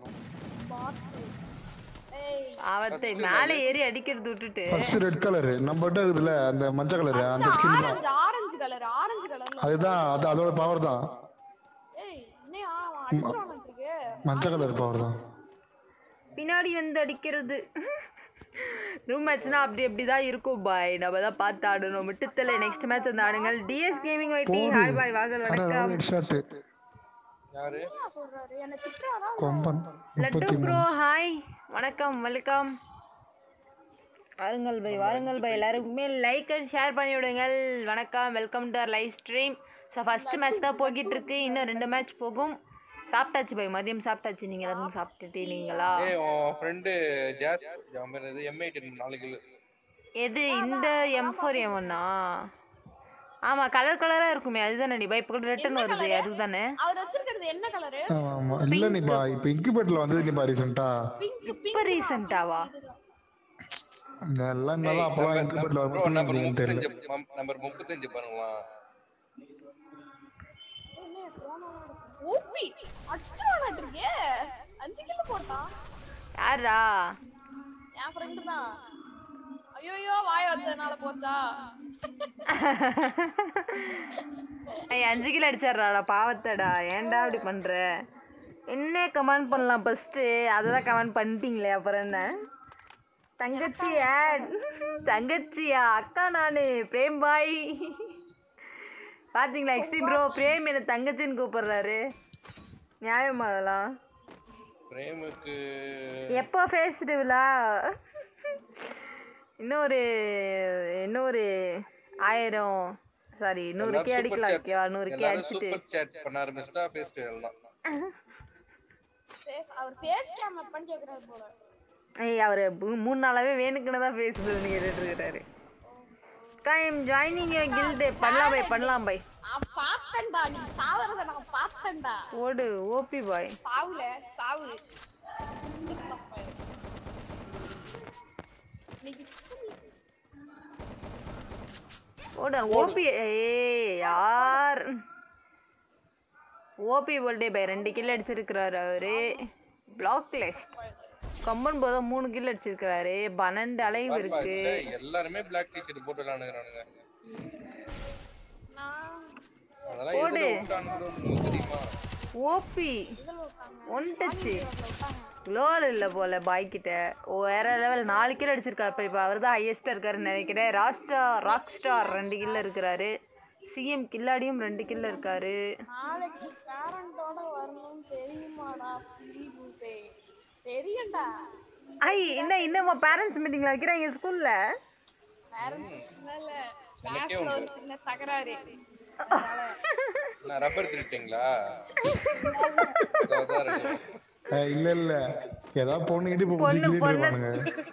ஏய் அவத்தை மேலே ஏறி அடிக்கிறது விட்டுட்டு ஃபர்ஸ்ட் ரெட் கலர் நம்மகிட்ட இருக்குதுல்ல அந்த மஞ்சள் கலர் அந்த ஸ்கின் தான் ஆரஞ்சு ஆரஞ்சு கலர் ஆரஞ்சு கலர்ல அதுதான் அது அதோட பவர் தான் ஏய் என்னையா அவன் அடிச்சுறான் இருக்கு மஞ்சள் கலர் பவர் தான் பின்னாடி வந்து அடிக்கிறது ரூம் மேட்ச்னா அப்படி அப்படி தான் இருக்கும் பாய் நம்ம தான் பார்த்து ஆடணும் விட்டுத்தல நெக்ஸ்ட் மேட்ச் வந்து ஆடுங்கள் டிஎஸ் கேமிங் வைட்டி ஹாய் பாய் வாங்கல் வணக்கம் ஹெட் ஷாட் யாரு என்ன சொல்றாரு என்ன திட்டுறாரா கொம்பன் லட்டு முப்பத்தி மூணு ப்ரோ ஹாய் வணக்கம் வெல்கம் வாருங்கள் பை வாருங்கள் பை எல்லாருக்குமே லைக் அண்ட் ஷேர் பண்ணி விடுங்கள் வணக்கம் welcome to our live stream so first match தான் போய்கிட்டு இருக்கு இன்னும் ரெண்டு மேட்ச் போகும் சாப்பிட்டாச்சு பை மதியம் சாப்பிட்டாச்சு நீங்கள் எல்லாரும் சாப்பிட்டுட்டு நீங்களா ஏய் உன் ஃப்ரெண்டு ஜாஸ் அவன் பேர் இது எம் எயிட்டின் நாலு கிலோ எது இந்த எம் ஃபோர் எம் ஒன்னா ஆமாம் கலர் கலராக இருக்குமே அதுதானே நீ பை இப்போ கூட ரிட்டன் வருது அதுதானே அவர் வச்சிருக்கிறது என்ன கலரு ஆமா ஆமா இல்ல நீப்பா இப்ப இன்குபேட்டர்ல வந்தது நீப்பா ரீசெண்டா பிங்க் இப்போ ரீசெண்டாவா எல்லாம் நல்லா அப்பலாம் இன்குபேட்டர்ல ப்ரோ நம்பர் வரும்போது தெரியல முப்பத்தஞ்சு நம்பர் முப்பத்தஞ்சு பாருங்களா ஓபி அடிச்சுறான் இருக்கே அஞ்சு கிலோ போட்டான் யாரா என் ஃப்ரெண்டு தான் ஐயோ வாய வச்சதுனால போச்சா ஐய் அஞ்சு கிலோ அடிச்சிடுறாடா பாவத்தடா ஏன்டா அப்படி பண்ற என்ன கமெண்ட் பண்ணலாம் ஃபர்ஸ்ட்டு அதெல்லாம் கமெண்ட் பண்ணிட்டீங்களே அப்புறம் என்ன தங்கச்சியா தங்கச்சியா அக்கா நானு பிரேம் பாய் பாத்தீங்களா எக்ஸ்ட்ரீம் ப்ரோ பிரேம் என்ன தங்கச்சின்னு கூப்பிடுறாரு நியாயமா அதெல்லாம் பிரேமுக்கு எப்போ ஃபேஸ் விழா இன்னும் ஒரு இன்னும் ஒரு ஆயிரம் சாரி நூறு கே அடிக்கலாம் ஓகேவா நூறு கே எல்லாரும் அடிச்சுட்டு சூப்பர் சாட் பண்ண ஆரம்பிச்சிட்டா பேசிட்டு எல்லாம் ஃபேஸ் அவர் ஃபேஸ் கேம் பண்ணி கேக்குறாரு போல ஏய் அவர் மூணு நாளாவே வேணுக்குன்னு தான் ஃபேஸ் பண்ணி கேட்டுட்டு இருக்காரு அக்கா எம் ஜாயினிங் யோர் கில்டு பண்ணலாம் பை பண்ணலாம் பை நான் பார்த்தேன்டா நீ சாவறத நான் பார்த்தேன்டா ஓடு ஓபி பாய் சாவுல சாவு இன்னைக்கு ஓடு ஓபி ஏய் யார் ஓபி பர்த்டே பை ரெண்டு கில் அடிச்சிருக்கிறாரு அவரு பிளாக் லிஸ்ட் கம்பன் போதும் மூணு கில் அடிச்சிருக்கிறாரு பன்னெண்டு அலைவு இருக்கு ச்சே, எல்லாருமே பிளாக் டிஷர்ட் போட்டு விளையாடுறானுங்க நான் அதெல்லாம் எதுல விட்டானுங்களோ உங்களுக்கு தெரியுமா ஓபி ஒன் டச்சு க்ளோல் இல்லை போல பாய் கிட்ட ஓ வேற லெவல் நாலு கிலோ அடிச்சிருக்காரு இப்போ இப்போ அவர் தான் ஹையஸ்ட்டாக இருக்காருன்னு நினைக்கிறேன் ராஸ்டா ராக் ஸ்டார் ரெண்டு கில்ல இருக்கிறாரு சிஎம் கில்லாடியும் ரெண்டு கில்ல இருக்காரு நாளைக்கு பேரண்டோட வரணும்னு தெரியுமாடா திரிபுபே தெரியும்டா ஐ என்ன இன்னும் பேரண்ட்ஸ் மீட்டிங்ல வைக்கிறாங்க ஸ்கூல்ல பேரண்ட்ஸ் மேல கிளாஸ்ல ஒரு சின்ன தகராறு நான் ரப்பர் திருட்டீங்களா அதான் ரெடி. ஏய், இல்ல இல்ல ஏதாவது பொண்ணு இடுப்பு பிடிச்சி பொண்ணு, கிளிட்டு பொண்ணு. இருப்பானுங்க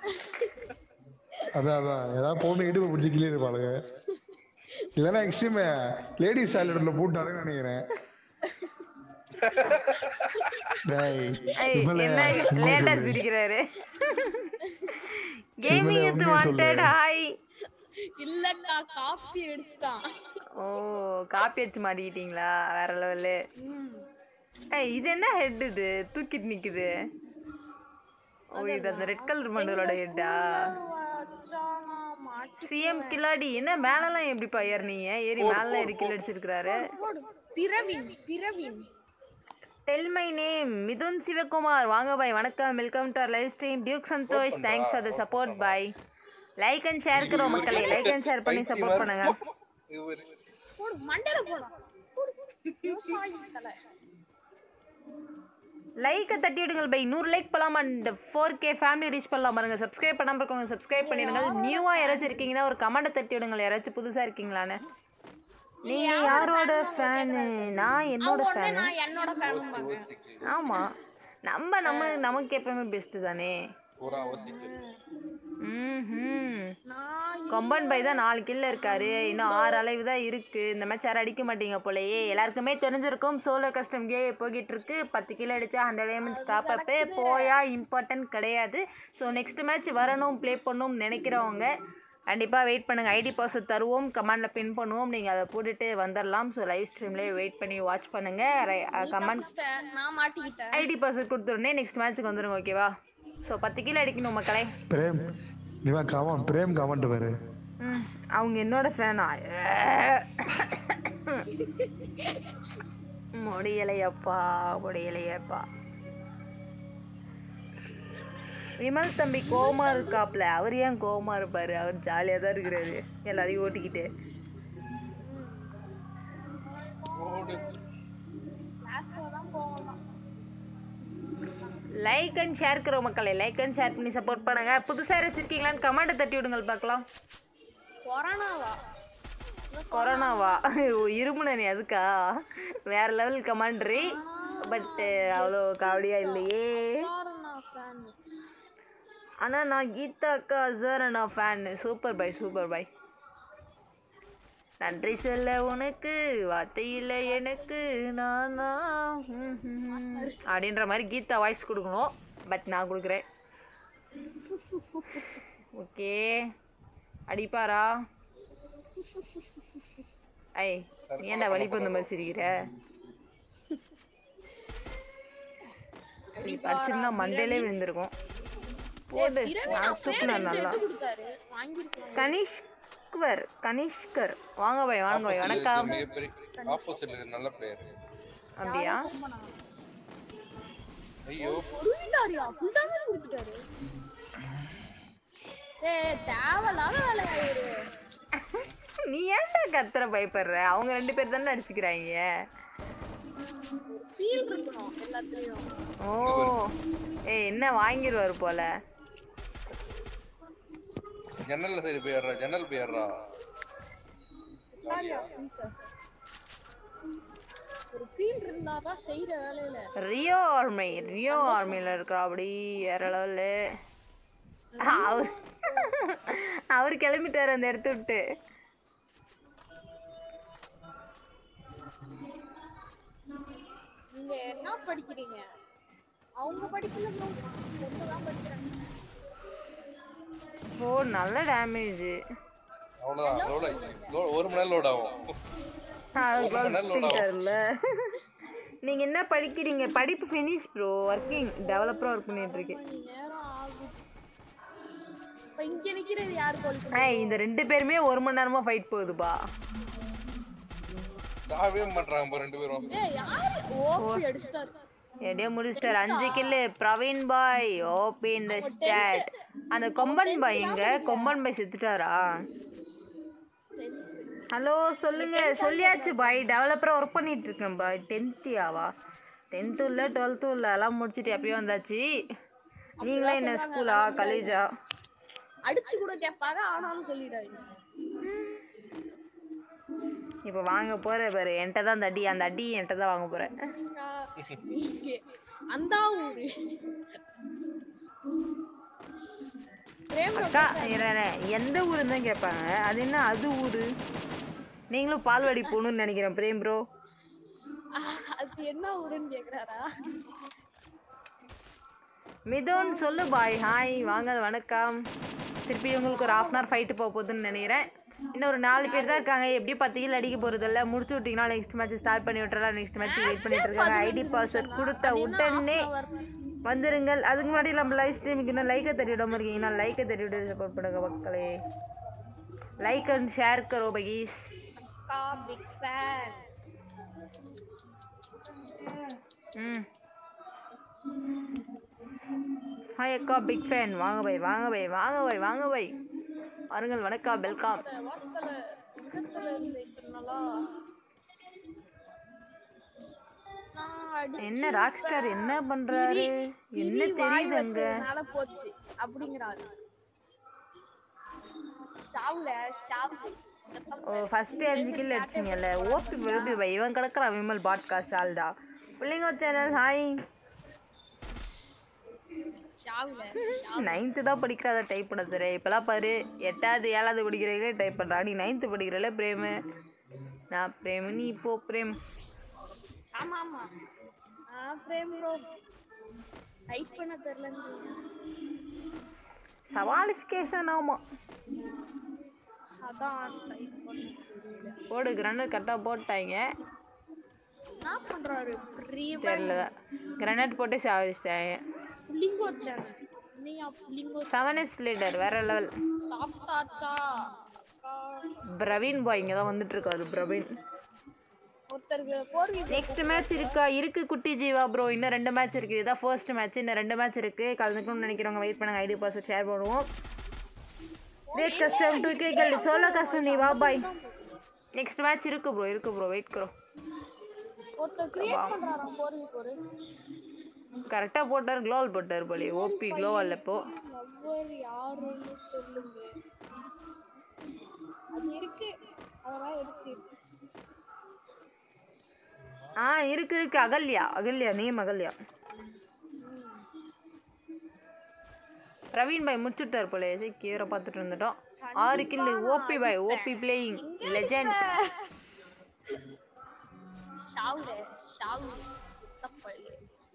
அதான் அதான் ஏதாவது பொண்ணு இடுப்பு பிடிச்சி கிளிட்டு இருப்பானுங்க இல்லைன்னா எக்ஸ்ட்ரீம் லேடிஸ் சாலட்ல போட்டாருன்னு நினைக்கிறேன் டேய், ஐ இவள என்ன உண்மையை லேட்டா சொல்லு. சிரிக்கிறாரு கேமிங் இவள வித் உண்மையை சொல்லு. வாண்டட் ஹாய் இல்லக்கா காப்பி அடிச்சுட்டான் ஓ காப்பி அடிச்சு மாட்டிக்கிட்டீங்களா வேற லெவலு ஏய் இது என்ன ஹெட் இது தூக்கிட்டு நிக்குது ஓ இது அந்த ரெட் கலர் மண்டலோட ஹெட்டா வச்சானா மாட்டி சிஎம் கில்லாடி என்ன மேலலாம் எப்படிப்பா ஏறினீங்க ஏறி மேலாம் ஏறி கில் அடிச்சிருக்கிறாரு போடு Praveen Praveen tell my name Mithun Sivakumar வாங்க பாய் வணக்கம் welcome to live stream Duke Santhosh thanks for the support பாய் லைக் அண்ட் ஷேர் இருக்கிறோம் மக்களே லைக் அண்ட் ஷேர் பண்ணி சப்போர்ட் பண்ணுங்க இவரு போடு மண்டையில போடா போடு விவசாயி தலை லைக்கை தட்டி விடுங்கள் பை நூறு லைக் பண்ணலாம் and four K family reach பண்ணலாம் பாருங்க சப்ஸ்கிரைப் பண்ணாமல் இருக்கவங்க சப்ஸ்கிரைப் பண்ணிடுங்க நியூவாக யாராச்சும் இருக்கீங்கன்னா ஒரு கமெண்ட்டை தட்டி விடுங்கள் யாராச்சும் புதுசாக இருக்கீங்களான்னு நீங்கள் யாரோட ஃபேனு நான் என்னோட உடனே ஃபேனு நான் என்னோட ஃபேன் ஓசிக்கு ஆமாம் நம்ம நம்ம நமக்கு எப்பவுமே பெஸ்ட்டு தானே பூரா ஓசிக்கு ம் நான் கொம்பன் பை தான் நாலு கில்ல இருக்காரு இன்னும் ஆறு அளவு தான் இருக்கு இந்த மேட்ச் யாரும் அடிக்க மாட்டீங்க போலயே எல்லாருக்குமே தெரிஞ்சிருக்கும் சோலோ கஸ்டம் கே போய்கிட்டு இருக்கு பத்து கிலோ அடிச்சா ஹண்ட்ரட் ஏமெண்ட் ஸ்டாப் அப்பே போயா இம்பார்ட்டன்ட் கிடையாது ஸோ நெக்ஸ்ட் மேட்ச் வரணும் ப்ளே பண்ணணும்னு நினைக்கிறவங்க கண்டிப்பாக வெயிட் பண்ணுங்கள் ஐடி பாஸ்வேர்ட் தருவோம் கமெண்டில் பின் பண்ணுவோம் நீங்கள் அதை போட்டுட்டு வந்துடலாம் ஸோ லைவ் ஸ்ட்ரீம்லேயே வெயிட் பண்ணி வாட்ச் பண்ணுங்கள் கமெண்ட் தப்பிச்சிட்டேன். நான் மாட்டிக்கிட்டேன் ஐடி பாஸ்வேர்ட் கொடுத்துருனே நெக்ஸ்ட் மேட்ச்சுக்கு வந்துருங்க ஓகேவா ஸோ பத்து கிலோ அடிக்கணும் மக்களே பிரேம் நீவா கவன் பிரேம் கமெண்ட் பாரு ம், அவங்க என்னோட ஃபேனா முடியலையப்பா முடியலையப்பா விமல் தம்பி கோவமா இருக்காப்ல அவர் ஏன் கோவமா இருப்பாரு அவர் ஜாலியாக தான் இருக்கிறாரு எல்லாரையும் ஓட்டிக்கிட்டு ஓடு கிளாஸ்ல தான் போகலாம் லைக் அண்ட் ஷேர் இருக்கிற மக்களே லைக் அண்ட் ஷேர் பண்ணி சப்போர்ட் பண்ணுங்க புதுசாக வச்சிருக்கீங்களான்னு கமெண்ட்டை தட்டி விடுங்கள் பார்க்கலாம் கொரோனாவா கொரோனாவா ஓ, இருமுனை நீ அதுக்கா வேற லெவல் கமாண்ட்ரி பட் அவ்வளோ காவடியா இல்லையே கொரோனா ஃபேன் ஆனா நான் கீதா அக்கா அசரனா ஃபேன் சூப்பர் பை சூப்பர் பை நன்றி சொல்ல உனக்கு வார்த்தை இல்லை எனக்கு நானா ம், ம், ம். அப்படின்ற மாதிரி கீதா வாய்ஸ் கொடுக்கணும் பட் நான் கொடுக்குறேன் ஓகே அடிப்பாரா ஐ நீ ஏன்டா வலிப்பு இந்த மாதிரி சிரிக்கிற அடிச்சிருந்தா மண்டையிலே விழுந்திருக்கும் போடு நான் தூக்குனேன் நல்லா கொடுத்தாரு வாங்கிருக்கலாம் கனிஷ் கனிஷ்கர் கனிஷ்கர் வாங்க பாய் வாங்க பாய் வணக்கம் மிகப்பெரிய ஆப்போசிட்ல நல்ல பிளேயர் அப்படியா ரொம்பண்ணா. ஐயோ சொல்லிட்டாருயா ஃபுல் டேமேஜ் கொடுத்துட்டாரு ஏய் தேவையில்லாத வேலையாயிரு நீ ஏன்டா கத்துற பயப்படுற அவங்க ரெண்டு பேர் தானே அடிச்சுக்கிறாங்க ஃபீல் இருக்கணும் எல்லாத்துலயும் ஓ ஏய் என்ன வாங்கிடுவாரு போல ஜன்னல்ல சரி போயிடுறா ஜன்னல் போயிடுறா யாரியா சார் ஒரு ஃபீல் இருந்தா தான் செய்யற வேலையில ரியோ ஆர்மி ரியோ ஆர்மியில் இருக்கிறா அப்படி வேற லெவலு அவர் அவர் கிளம்பிட்டாரு அந்த இடத்த விட்டு நீங்க என்ன படிக்கிறீங்க அவங்க படிக்கல bro. பொண்ணு தான் படிக்கிறாங்க ஓ நல்ல டேமேஜ் அவ்வளவுதான் அதோட லோ- ஒரு மணி நேரம் லோட் ஆகும் தெரியல நீங்க என்ன படிக்கிறீங்க படிப்பு ஃபினிஷ் ப்ரோ ஒர்க்கிங் டெவலப்பரா ஒர்க் பண்ணிட்டு இருக்கேன் மணி நேரம் ஆகும் இப்ப இங்க நிக்கிறது யாரு கோல் ஏய் இந்த ரெண்டு பேருமே ஒரு மணி நேரமா ஃபைட் போகுதுப்பா சாவே மாட்டாங்க இப்போ ரெண்டு பேரும் ஏய் யாரு ஓபி அடிச்சிட்டாரு எப்படியோ முடிச்சிட்டாரு அஞ்சு கில்லு பிரவீன் பாய் ஓபி இந்த ஸ்டாட் அந்த கொம்பன் பாய் எங்க கொம்பன் பாய் செத்துட்டாரா ஹலோ சொல்லுங்க சொல்லியாச்சு பாய் டெவலப்பரா ஒர்க் பண்ணிட்டு இருக்கேன் பாய் டென்த்தியாவா டென்த்தும் இல்லை டுவெல்த்தும் இல்லை எல்லாம் முடிச்சுட்டு எப்பயோ வந்தாச்சு நீங்களே என்ன ஸ்கூலா காலேஜா அடிச்சு கூட கேட்பாங்க ஆனாலும் சொல்லிடுறாங்க இப்போ வாங்க போற பாரு என்கிட்ட தான் அந்த அடி அந்த அடி என்கிட்ட தான் வாங்க போறேன் இங்க அந்த ஊரு பிரேம் அக்கா இரு, இரு. எந்த ஊருன்னு தான் கேட்பாங்க அது என்ன அது ஊரு நீங்களும் பால்வாடி போகணும்னு நினைக்கிறேன் பிரேம் ப்ரோ அது என்ன ஊருன்னு கேக்குறாரா மிதுன் சொல்லு பாய் ஹாய் வாங்க வணக்கம் திருப்பி உங்களுக்கு ஒரு ஹாஃப் அன் ஹவர் ஃபைட்டு போக போகுதுன்னு நினைக்கிறேன் இன்னும் ஒரு நாலு பேர் தான் இருக்காங்க எப்படி பத்து கில் அடிக்க போகிறது இல்லை முடிச்சு விட்டிங்கன்னா நெக்ஸ்ட் மேட்ச் ஸ்டார்ட் பண்ணி விட்டுறலாம் நெக்ஸ்ட் மேட்ச் வெயிட் பண்ணிட்டு இருக்காங்க ஐடி பாஸ்வேர்ட் கொடுத்த உடனே வந்துருங்கள் அதுக்கு முன்னாடி நம்ம லைவ் ஸ்ட்ரீமுக்கு இன்னும் லைக்கை தட்டி விடாம இருக்கீங்கன்னா லைக்கை தட்டி விட்டு சப்போர்ட் பண்ணுங்க மக்களே லைக் அண்ட் ஷேர் கரோ பகீஸ் அக்கா பிக் ஃபேன் ம் ஹாய் அக்கா பிக் ஃபேன் வாங்க பை வாங்க பை வாங்க பை வாங்க பை வாருங்கள் வணக்கம் வெல்கம் வாட்ஸ்அப்ல விதத்துல இருந்து இத்தனை நாளா நான் அடி என்ன ராக் ஸ்டார் என்ன பண்றாரு என்ன வாய் தெரியுது அங்க வச்சதுனால போச்சு அப்படிங்கிறாரு ஷாவுல ஷாவு செத்தம் ஓ ஃபர்ஸ்ட் அஞ்சு கில் அடிச்சிங்கல்ல ஓபி விரும்பி பை இவன் கிடக்குறான் விமல் பாட்காஸ்ட் ஆல்டா பிள்ளைங்க சேனல் ஹாய் ஷாவுல நைன்த்து தான் படிக்கிறத டைப் பண்ண தெரியும் இப்போலாம் பாரு எட்டாவது ஏழாவது படிக்கிறவங்களே டைப் பண்ணுறா நீ நைன்த்து படிக்கிறல பிரேமு நான் பிரேமு நீ இப்போ பிரேம் ஆமா ஆமா ஆ பிரேம் ப்ரோ டைப் பண்ண தெரியலன்னு சவாலிஃபிகேஷன் ஆமாம் அதான் டைப் பண்ண தெரியல போடு கிரனட் கரெக்டாக போட்டாங்க என்ன பண்றாரு பிரீவன் தெரில கிரனட் போட்டு சாவிச்சிட்டாங்க புள்ளிங்கோ சேனல் நீயா புள்ளிங்கோ செவன் இஸ் லீடர் வேற லெவல் சாப்பிட்டாச்சா அக்கா பிரவீன் பாய் இங்கே தான் வந்துட்டு இருக்காரு பிரவீன் ஒருத்தருக்கு ஃபோர் வீ நெக்ஸ்ட் மேட்ச் இருக்கா இருக்கு குட்டி ஜீவா ப்ரோ இன்னும் ரெண்டு மேட்ச் இருக்கு இதான் ஃபர்ஸ்ட் மேட்ச் இன்னும் ரெண்டு மேட்ச் இருக்கு கலந்துக்கணும்னு நினைக்கிறவங்க வெயிட் பண்ணுங்க ஐடி பாஸ் ஷேர் பண்ணுவோம் ரேட் கஸ்டம் டூ கே கல் சோலோ கஸ்டம் நீ வா பாய் நெக்ஸ்ட் மேட்ச் இருக்கு ப்ரோ இருக்கு ப்ரோ வெயிட் க்ரோ ஒருத்தர் கிரியேட் பண்றாராம் ஃபோர் வீ ஃபோர் கரெக்டாக போட்டார் க்ளோவல் போட்டார் போலி ஓபி க்ளோவல் இப்போ லவ்வர் யாருன்னு சொல்லுங்க அது இருக்கு அதெல்லாம் இருக்கு ஆ இருக்கு இருக்கு அகல்யா அகல்யா நேம் அகல்யா பிரவீன் பாய் முடிச்சுட்டார் போல கீரை பார்த்துட்டு இருந்துட்டோம் ஆறு கில்லு ஓபி பாய் ஓபி பிளேயிங் லெஜெண்ட் ஷாவுல ஷாவு சுத்தப்பள்ளி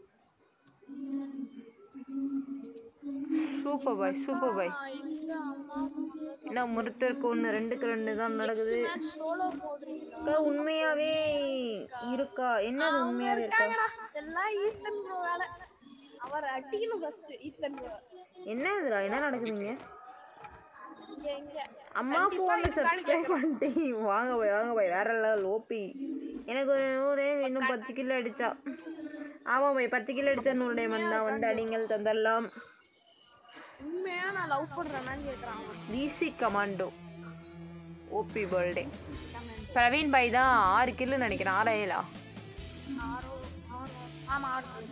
சூப்பர் பாய் சூப்பர் பாய் எங்க அம்மா என்ன ஒருத்தருக்கு ஒன்று ரெண்டுக்கு ரெண்டு தான் நடக்குது சோலோ போடுறீங்களா அக்கா உண்மையாவே இருக்கா என்னது உண்மையாவே இருக்கா இதெல்லாம் ஈத்தன் bro வேலை அவர் அடிக்கணும் ஃபர்ஸ்ட் ஈத்தன் bro என்ன இதுடா என்ன நடக்குதுங்க இங்க இங்க அம்மா ஃபோன்ல சப்ஸ்கிரைப் பண்ணிட்டேன் வாங்க போய் வாங்க போய் வேற லெவல் ஓபி எனக்கு ஒரு நூறு இன்னும் பத்து கிலோ அடிச்சா ஆமா போய் பத்து கிலோ அடிச்சா நூறு டைமண்ட் தான் வந்து அடிங்கள் தந்தரலாம் உண்மையா நான் லவ் பண்றேனான்னு கேக்குறான் அவன். DC commando OP birthday Praveen பாய் தான் ஆறு கிலோ நினைக்கிறேன் ஆறா ஏழா ஆரோ ஆரோ ஆமா ஆறு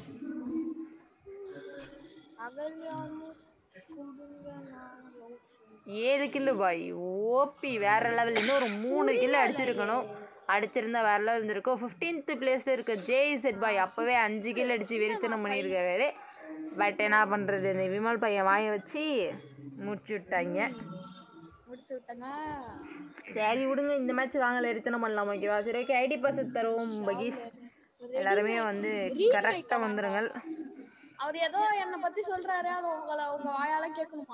அகல்யான்னு கொடுங்க நான் love சொல்றேன். ஏழு கிலோ பாய் ஓபி வேற லெவல் இன்னும் ஒரு மூணு கிலோ அடிச்சிருக்கணும் அடிச்சிருந்தா வேற லெவல் இருந்திருக்கும் ஃபிஃப்டீன்த் பிளேஸ்ல இருக்க ஜேஇசெட் பாய் அப்பவே அஞ்சு கிலோ அடிச்சு வெறித்தனம் பண்ணியிருக்காரு பட் என்ன பண்றது இந்த விமல் பையன் வாங்கி வச்சு முடிச்சு விட்டாங்க முடிச்சு விட்டேங்க சரி விடுங்க இந்த மேட்ச் வாங்கல வெறித்தனம் பண்ணலாம் ஓகேவா சரி ஓகே ஐடி பாஸ் தருவோம் பகீஸ் எல்லாருமே வந்து கரெக்டாக வந்துருங்கள் அவர் ஏதோ என்னை பத்தி சொல்றாரு அது உங்களை உங்க வாயால கேட்கணுமா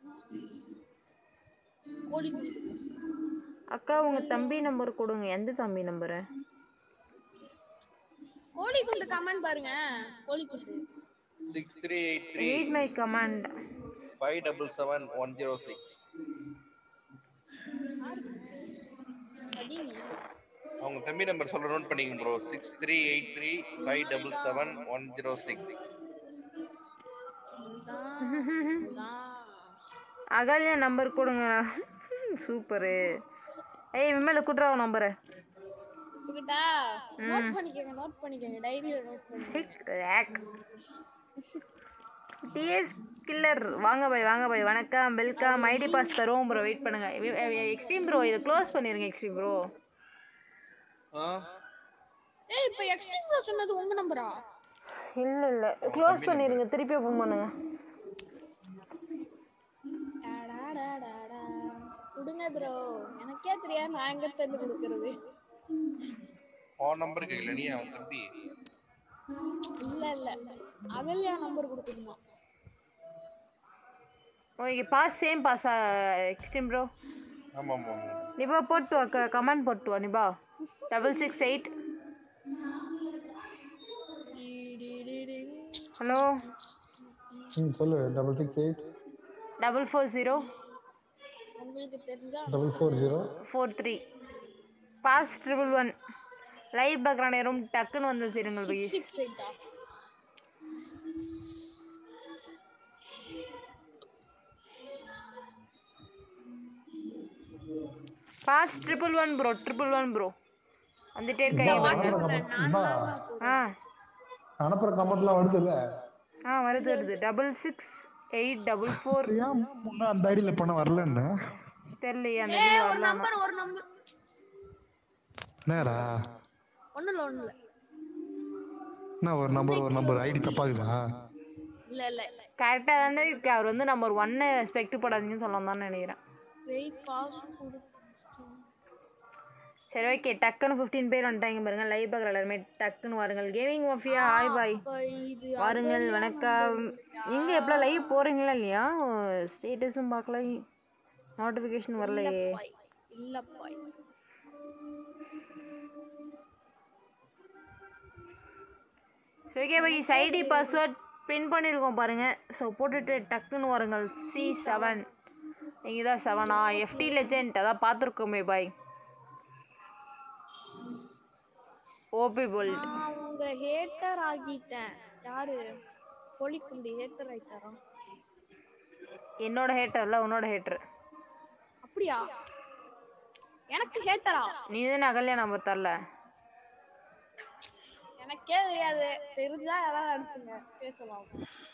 கோழி குஞ்சு. அக்கா உங்க தம்பி நம்பர் கொடுங்க எந்த தம்பி நம்பரு கோழி குண்டு கமெண்ட் பாருங்க கோழி குண்டு six three eight three read my comment five double seven one zero six அடிங்க அவங்க தம்பி நம்பர் சொல்ல நோட் பண்ணிங்க bro six three eight three five double seven one zero six Akalya number கொடுங்க சூப்பரு ஏய் விமல குட்ரா நம்பரு இதுக்கிட்டா நோட் பண்ணிக்கோங்க நோட் பண்ணிக்கோங்க டைரியில நோட் பண்ணிக்கோங்க டிஎஸ் கில்லர் வாங்க பாய் வாங்க பாய் வணக்கம் வெல்கம் ஐடி பாஸ் தருவோம் ப்ரோ வெயிட் பண்ணுங்க எக்ஸ்ட்ரீம் ப்ரோ இதை க்ளோஸ் பண்ணிருங்க எக்ஸ்ட்ரீம் ப்ரோ ஏய் இப்போ எக்ஸ்ட்ரா சொன்னது உங்க நம்பரா இல்ல இல்ல க்ளோஸ் பண்ணிருங்க திருப்பி ஓப்பன் பண்ணுங்க கொடுங்க ப்ரோ எனக்கே தெரியாது நான் எங்க தந்து கொடுக்கறது ஃபோன் நம்பர் கேட்கல நீ அவன் தம்பி இல்ல இல்ல அகல்யா நம்பர் கொடுக்கணுமா ஓகே பாஸ் சேம் பாஸா எக்ஸ்ட்ரீம் ப்ரோ ஆமா ஆமா ஆமா நிபா போட்டு வா கமெண்ட் போட்டு வா நிபா டபுள் சிக்ஸ் எயிட் ஹலோ ம் சொல்லு double six eight double four zero உங்களுக்கு தெரிஞ்சா double four zero four three pass triple one live background நேரம் டக்குன்னு வந்து வச்சிருங்கள் பை சிக்ஸ் எயிட்டா pass triple one bro triple one bro வந்துட்டே இருக்கேன் ஆ அனுப்புற கமெண்ட்லாம் வருதுல்ல ஆ வருது வருது double six eight double four ஏன் முன்ன அந்த ஐடியில் பண்ண வரலன்னு தெரியலையே அந்த ஏய் இது ஒரு வரலாமா நம்பர் ஒரு நம்பர் நேரா ஒண்ணு இல்ல ஒண்ணு இல்ல என்ன ஒரு நம்பர் ஒரு நம்பர் ஐடி தப்பாகுதா இல்ல இல்ல கரெக்டாக தானே இருக்கு அவர் வந்து நம்பர் ஒன்னு ஸ்பெக்ட் போடாதீங்கன்னு சொல்லலாம் தான் நினைக்கிறேன் வெயிட் பாஸ் கொடு சரி ஓகே டக்குன்னு ஃபிஃப்டீன் பேர் வந்துட்டாங்க பாருங்க லைவ் பார்க்குற எல்லாருமே டக்குன்னு வாருங்கள் கேமிங் மாஃபியா ஹாய் பாய் இப்ப இது வாருங்கள் வணக்கம் இங்கே எப்போ லைவ் போகிறீங்களா இல்லையா ஸ்டேட்டஸும் பார்க்கல நோட்டிஃபிகேஷன் வரலையே பாய் இல்ல பாய் okay bye ID password pin பண்ணியிருக்கோம் பாருங்க ஸோ போட்டுட்டு டக்குன்னு வாருங்கள் சி செவன் நீங்கள் தான் செவனா எஃப்டி லெஜெண்ட் அதான் பார்த்துருக்கோமே பாய் ஓபி போல்ட் நான் உங்க ஹேட்டர் ஆகிட்டேன் யாரு கோழிக்குண்டி ஹேட்டர் ஆயிட்டாரா என்னோட ஹேட்டர் இல்லை உன்னோட ஹேட்டர் அப்படியா எனக்கு ஹேட்டரா நீ தானே அகல்யா நம்பர் தரல எனக்கே தெரியாது தெரிஞ்சா யாராவது அனுப்புங்க பேசலாம்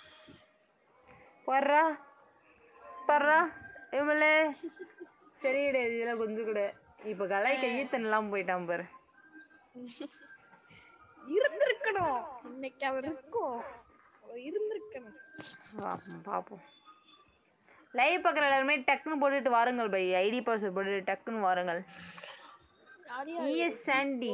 வர்றா பர்றா இவளே சரி கிடையாது இதெல்லாம் கொஞ்சம் கூட இப்போ கலை கையத்தனெல்லாம் போயிட்டான் பாரு இருந்திருக்கணும் இன்னைக்கு அவர் இருக்கும் அவர் இருந்திருக்கணும் பார்ப்போம் பார்ப்போம் லைவ் பார்க்குற எல்லாருமே டக்குன்னு போட்டுட்டு வாருங்கள் பை ஐடி பாஸ்வேர்ட் போட்டுட்டு டக்குன்னு வாருங்கள் யாரையா இஎஸ் சாண்டி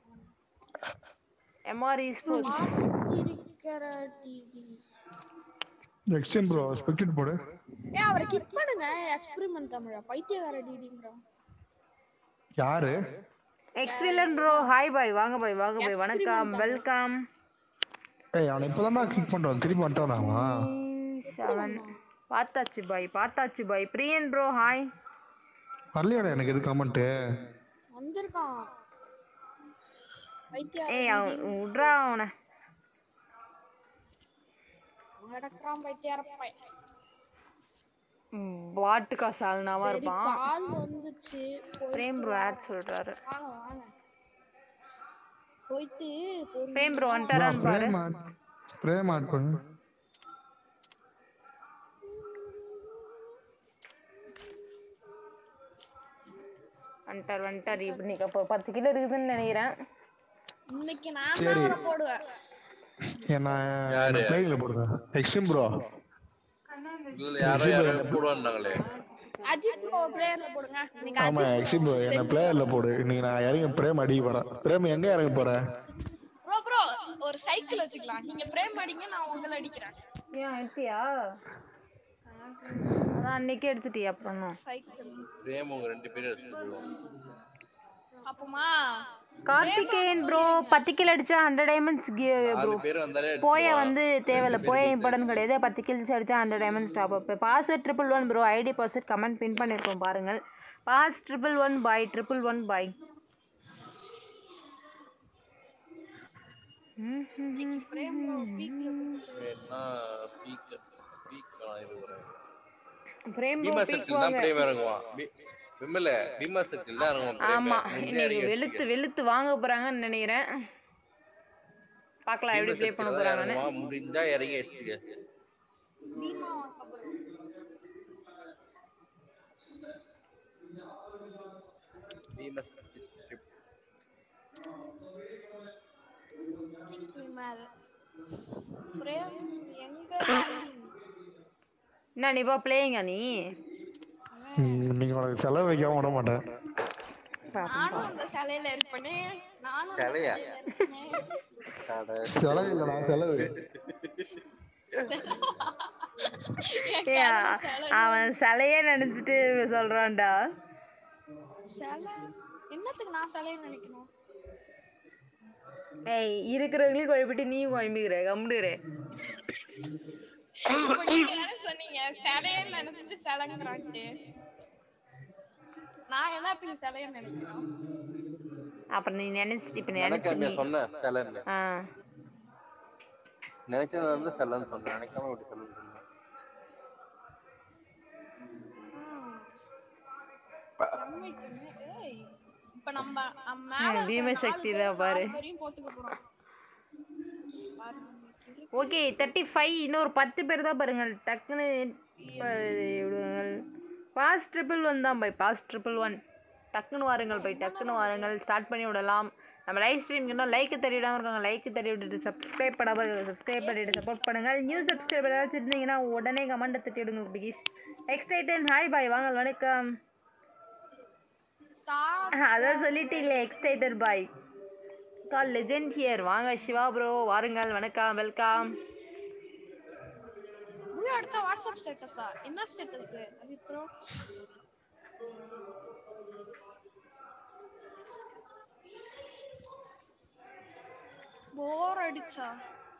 எம்ஆர்இ ஸ்போர்ட்ஸ் இருக்கிற டிவி எக்ஸ்டென்ட் ப்ரோ ஸ்பெக்டட் போடு ஏ அவரை கிக் பண்ணுங்க எக்ஸ்பெரிமெண்ட் தமிழா பைத்தியக்கார டிடிங்கிறான் யாரு எக்ஸ் வில்லன் ப்ரோ ஹாய் பாய் வாங்க பாய் வாங்க பாய் வணக்கம் வெல்கம் ஏய் அவனை இப்போதான் கிளிக் பண்றான் திருப்பி வந்துட்டான் அவன் செவன் பார்த்தாச்சு பாய் பார்த்தாச்சு பாய் பிரியன் ப்ரோ ஹாய் வரலையாடா எனக்கு எது கமெண்ட் வந்திருக்கான் வைத்தியா ஏய் அவன் விட்றா அவனை நடக்கிறான் வைத்தியார பையன் வாட்டு காசு ஆளுனாவா சரி இருப்பான் கால் வந்துச்சு போய் பிரேம் ப்ரோ ஆட் சொல்றாரு வாங்க வாங்க போயிட்டு பொறுமையா பிரேம் ப்ரோ வந்துட்டாரான்னு பாரு பிரேம் ஆட் பிரேம் ஆட் பண்ணு வந்துட்டார் வந்துட்டார் இப்படி நீங்க இப்போ பத்து கிலோ இருக்குதுன்னு நினைக்கிறேன் இன்னைக்கு நான் தான் அவரை போடுவேன் என்ன யாரு? பிளேயிங்ல போடுங்க எக்ஸ்ட்ரீம் ப்ரோ இல்ல யாரோ யாரோ போடுவான்னாங்களே அஜித் ப்ரோ பிளேயர்ல போடுங்க இன்னைக்கு ஆமா அஜித் எக்ஸ்ட்ரீம் ப்ரோ என்ன பிளேயர்ல போடு இன்னைக்கு நான் இறங்கி பிரேம் அடிக்க போறேன் பிரேம் எங்க இறங்க போற ப்ரோ ப்ரோ ஒரு சைக்கிள் வச்சுக்கலாம் நீங்க பிரேம் அடிங்க நான் உங்களை அடிக்கிறேன் ஏன் எடுத்தியா அதான் அன்னைக்கே எடுத்துட்டியா அப்புறம் சைக்கிள் பிரேம் உங்க ரெண்டு பேரும் எடுத்துட்டு போடுவோம் அப்பமா கார்த்திகேயன் ப்ரோ பத்து கிலோ அடிச்சா ஹண்ட்ரட் டைமண்ட்ஸ் ப்ரோ நாலு பேர் வந்தாலே போய வந்து தேவையில்ல போய இம்பார்ட்டன் கிடையாது பத்து கில்ஸ் அடிச்சா hundred diamonds top up password triple one bro ID password comment pin பண்ணியிருக்கோம் பாருங்கள் பாஸ் ட்ரிபிள் ஒன் பாய் ட்ரிபிள் ஒன் பாய் பிரேம் ப்ரோ பீக்ல என்ன பீக் பீக் நான் இருக்கிறேன் பிரேம் ப்ரோ பீமா பீக் சர்க்கிள் தான் வாங்க பிரேம் இறங்குவான் பி- விமல பீமா சர்க்கிள் தான் இறங்குவான் பிரேம் ஆமா முன்னாடி இன்னைக்கு இறங்கி வெளுத்து வெளுத்து வாங்க போறாங்கன்னு நினைக்கிறேன் பார்க்கலாம் எப்படி ப்ளே பண்ண தான் போறாங்கன்னு இறங்குவான் முடிஞ்சா இறங்கி எடுத்துக்க தீமா அப்புறம் பீமா சர்க்கிள் trip. சிக்கி மேல பிரேம் எங்க என்ன நீ பா பிளேயிங்கா நீ ம், நீங்க உனக்கு செலவு வைக்காம விட மாட்டேன் நானும் அந்த சிலையில இருப்பேனே நானும் அந்த சிலையா? சிலையில இருப்பேனே. அட, செலவு இல்லடா செலவு என் ஏய், கனவு சிலை. அவன் சிலையே நினைச்சிட்டு சொல்றான்டா சிலை என்னத்துக்கு நான் சிலையை நினைக்கணும் ஏய் இருக்கிறவங்களையும் குழப்பிட்டு நீயும் குழம்பிக்கிற கம்முடுற இப்ப நீங்க தானே சொன்னீங்க சிலையை நினைச்சிட்டு சிலைங்கிறான்ட்டு நான் என்னத்துக்கு சிலையை நினைக்கணும் அப்புறம் நீ நினைச்சிட்டு இப்ப எனக்கு நினைச்சு என்ன நீ சொன்ன செலன்னு ஆ நினைச்சது வந்து செல்லன்னு சொன்னேன் நினைக்காம இப்படி செல்லன்னு சொன்னேன் உண்மைக்குமே, ஏய், இப்ப நம்ம நம்ம மேல இருக்கிற பீம நாலு சக்தி பேர் தான் பாரு. நாலு பேரையும் போட்டுக்க போறோம் பாரு, ஓகே தேர்ட்டி ஃபைவ் இன்னொரு பத்து பேர் தான் பாருங்கள் டக்குன்னு பாஸ் ட்ரிபிள் ஒன் தான் பை பாஸ் ட்ரிபிள் ஒன் டக்குன்னு வாருங்கள் பை டக்குன்னு வாருங்கள் ஸ்டார்ட் பண்ணி விடலாம் நம்ம லைவ் ஸ்ட்ரீம் இன்னும் லைக் தட்டி விடாமல் இருக்காங்க லைக் தட்டி விட்டுட்டு சப்ஸ்கிரைப் பண்ணாமல் சப்ஸ்கிரைப் பண்ணிட்டு சப்போர்ட் பண்ணுங்கள் நியூ சப்ஸ்கிரைபர் ஏதாச்சும் இருந்தீங்கன்னா உடனே கமெண்ட் தட்டி விடுங்க ப்ளீஸ் எக்ஸ்டைட்டன் ஹாய் பாய் வாங்க வணக்கம் start. அதான் சொல்லிட்டீங்களே எக்ஸ்டைட்டட் பாய் கால் லெஜெண்ட் ஹியர் வாங்க சிவா ப்ரோ வாருங்கள் வணக்கம் வெல்கம் உள்ள அடிச்சா வாட்ஸ்அப் ஸ்டேட்டஸா என்ன ஸ்டேட்டஸ் அது ப்ரோ போர் அடிச்சா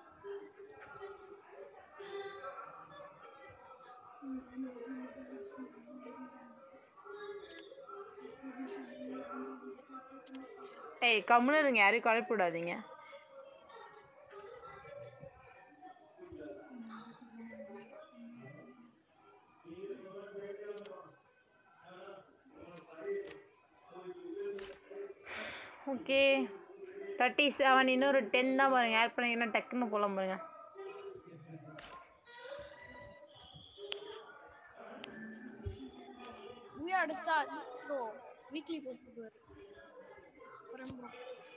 ஏய் கம்முன்னு இருங்க யாரையும் குழப்பி விடாதீங்க ஓகே தேர்ட்டி செவன் இன்னொரு டென் தான் பாருங்க ஆட் பண்ணிங்கன்னா டக்குன்னு போகலாம் பாருங்க உள்ள அடிச்சா ப்ரோ வீக்லி போட்டுருவாரு அப்புறம் bro.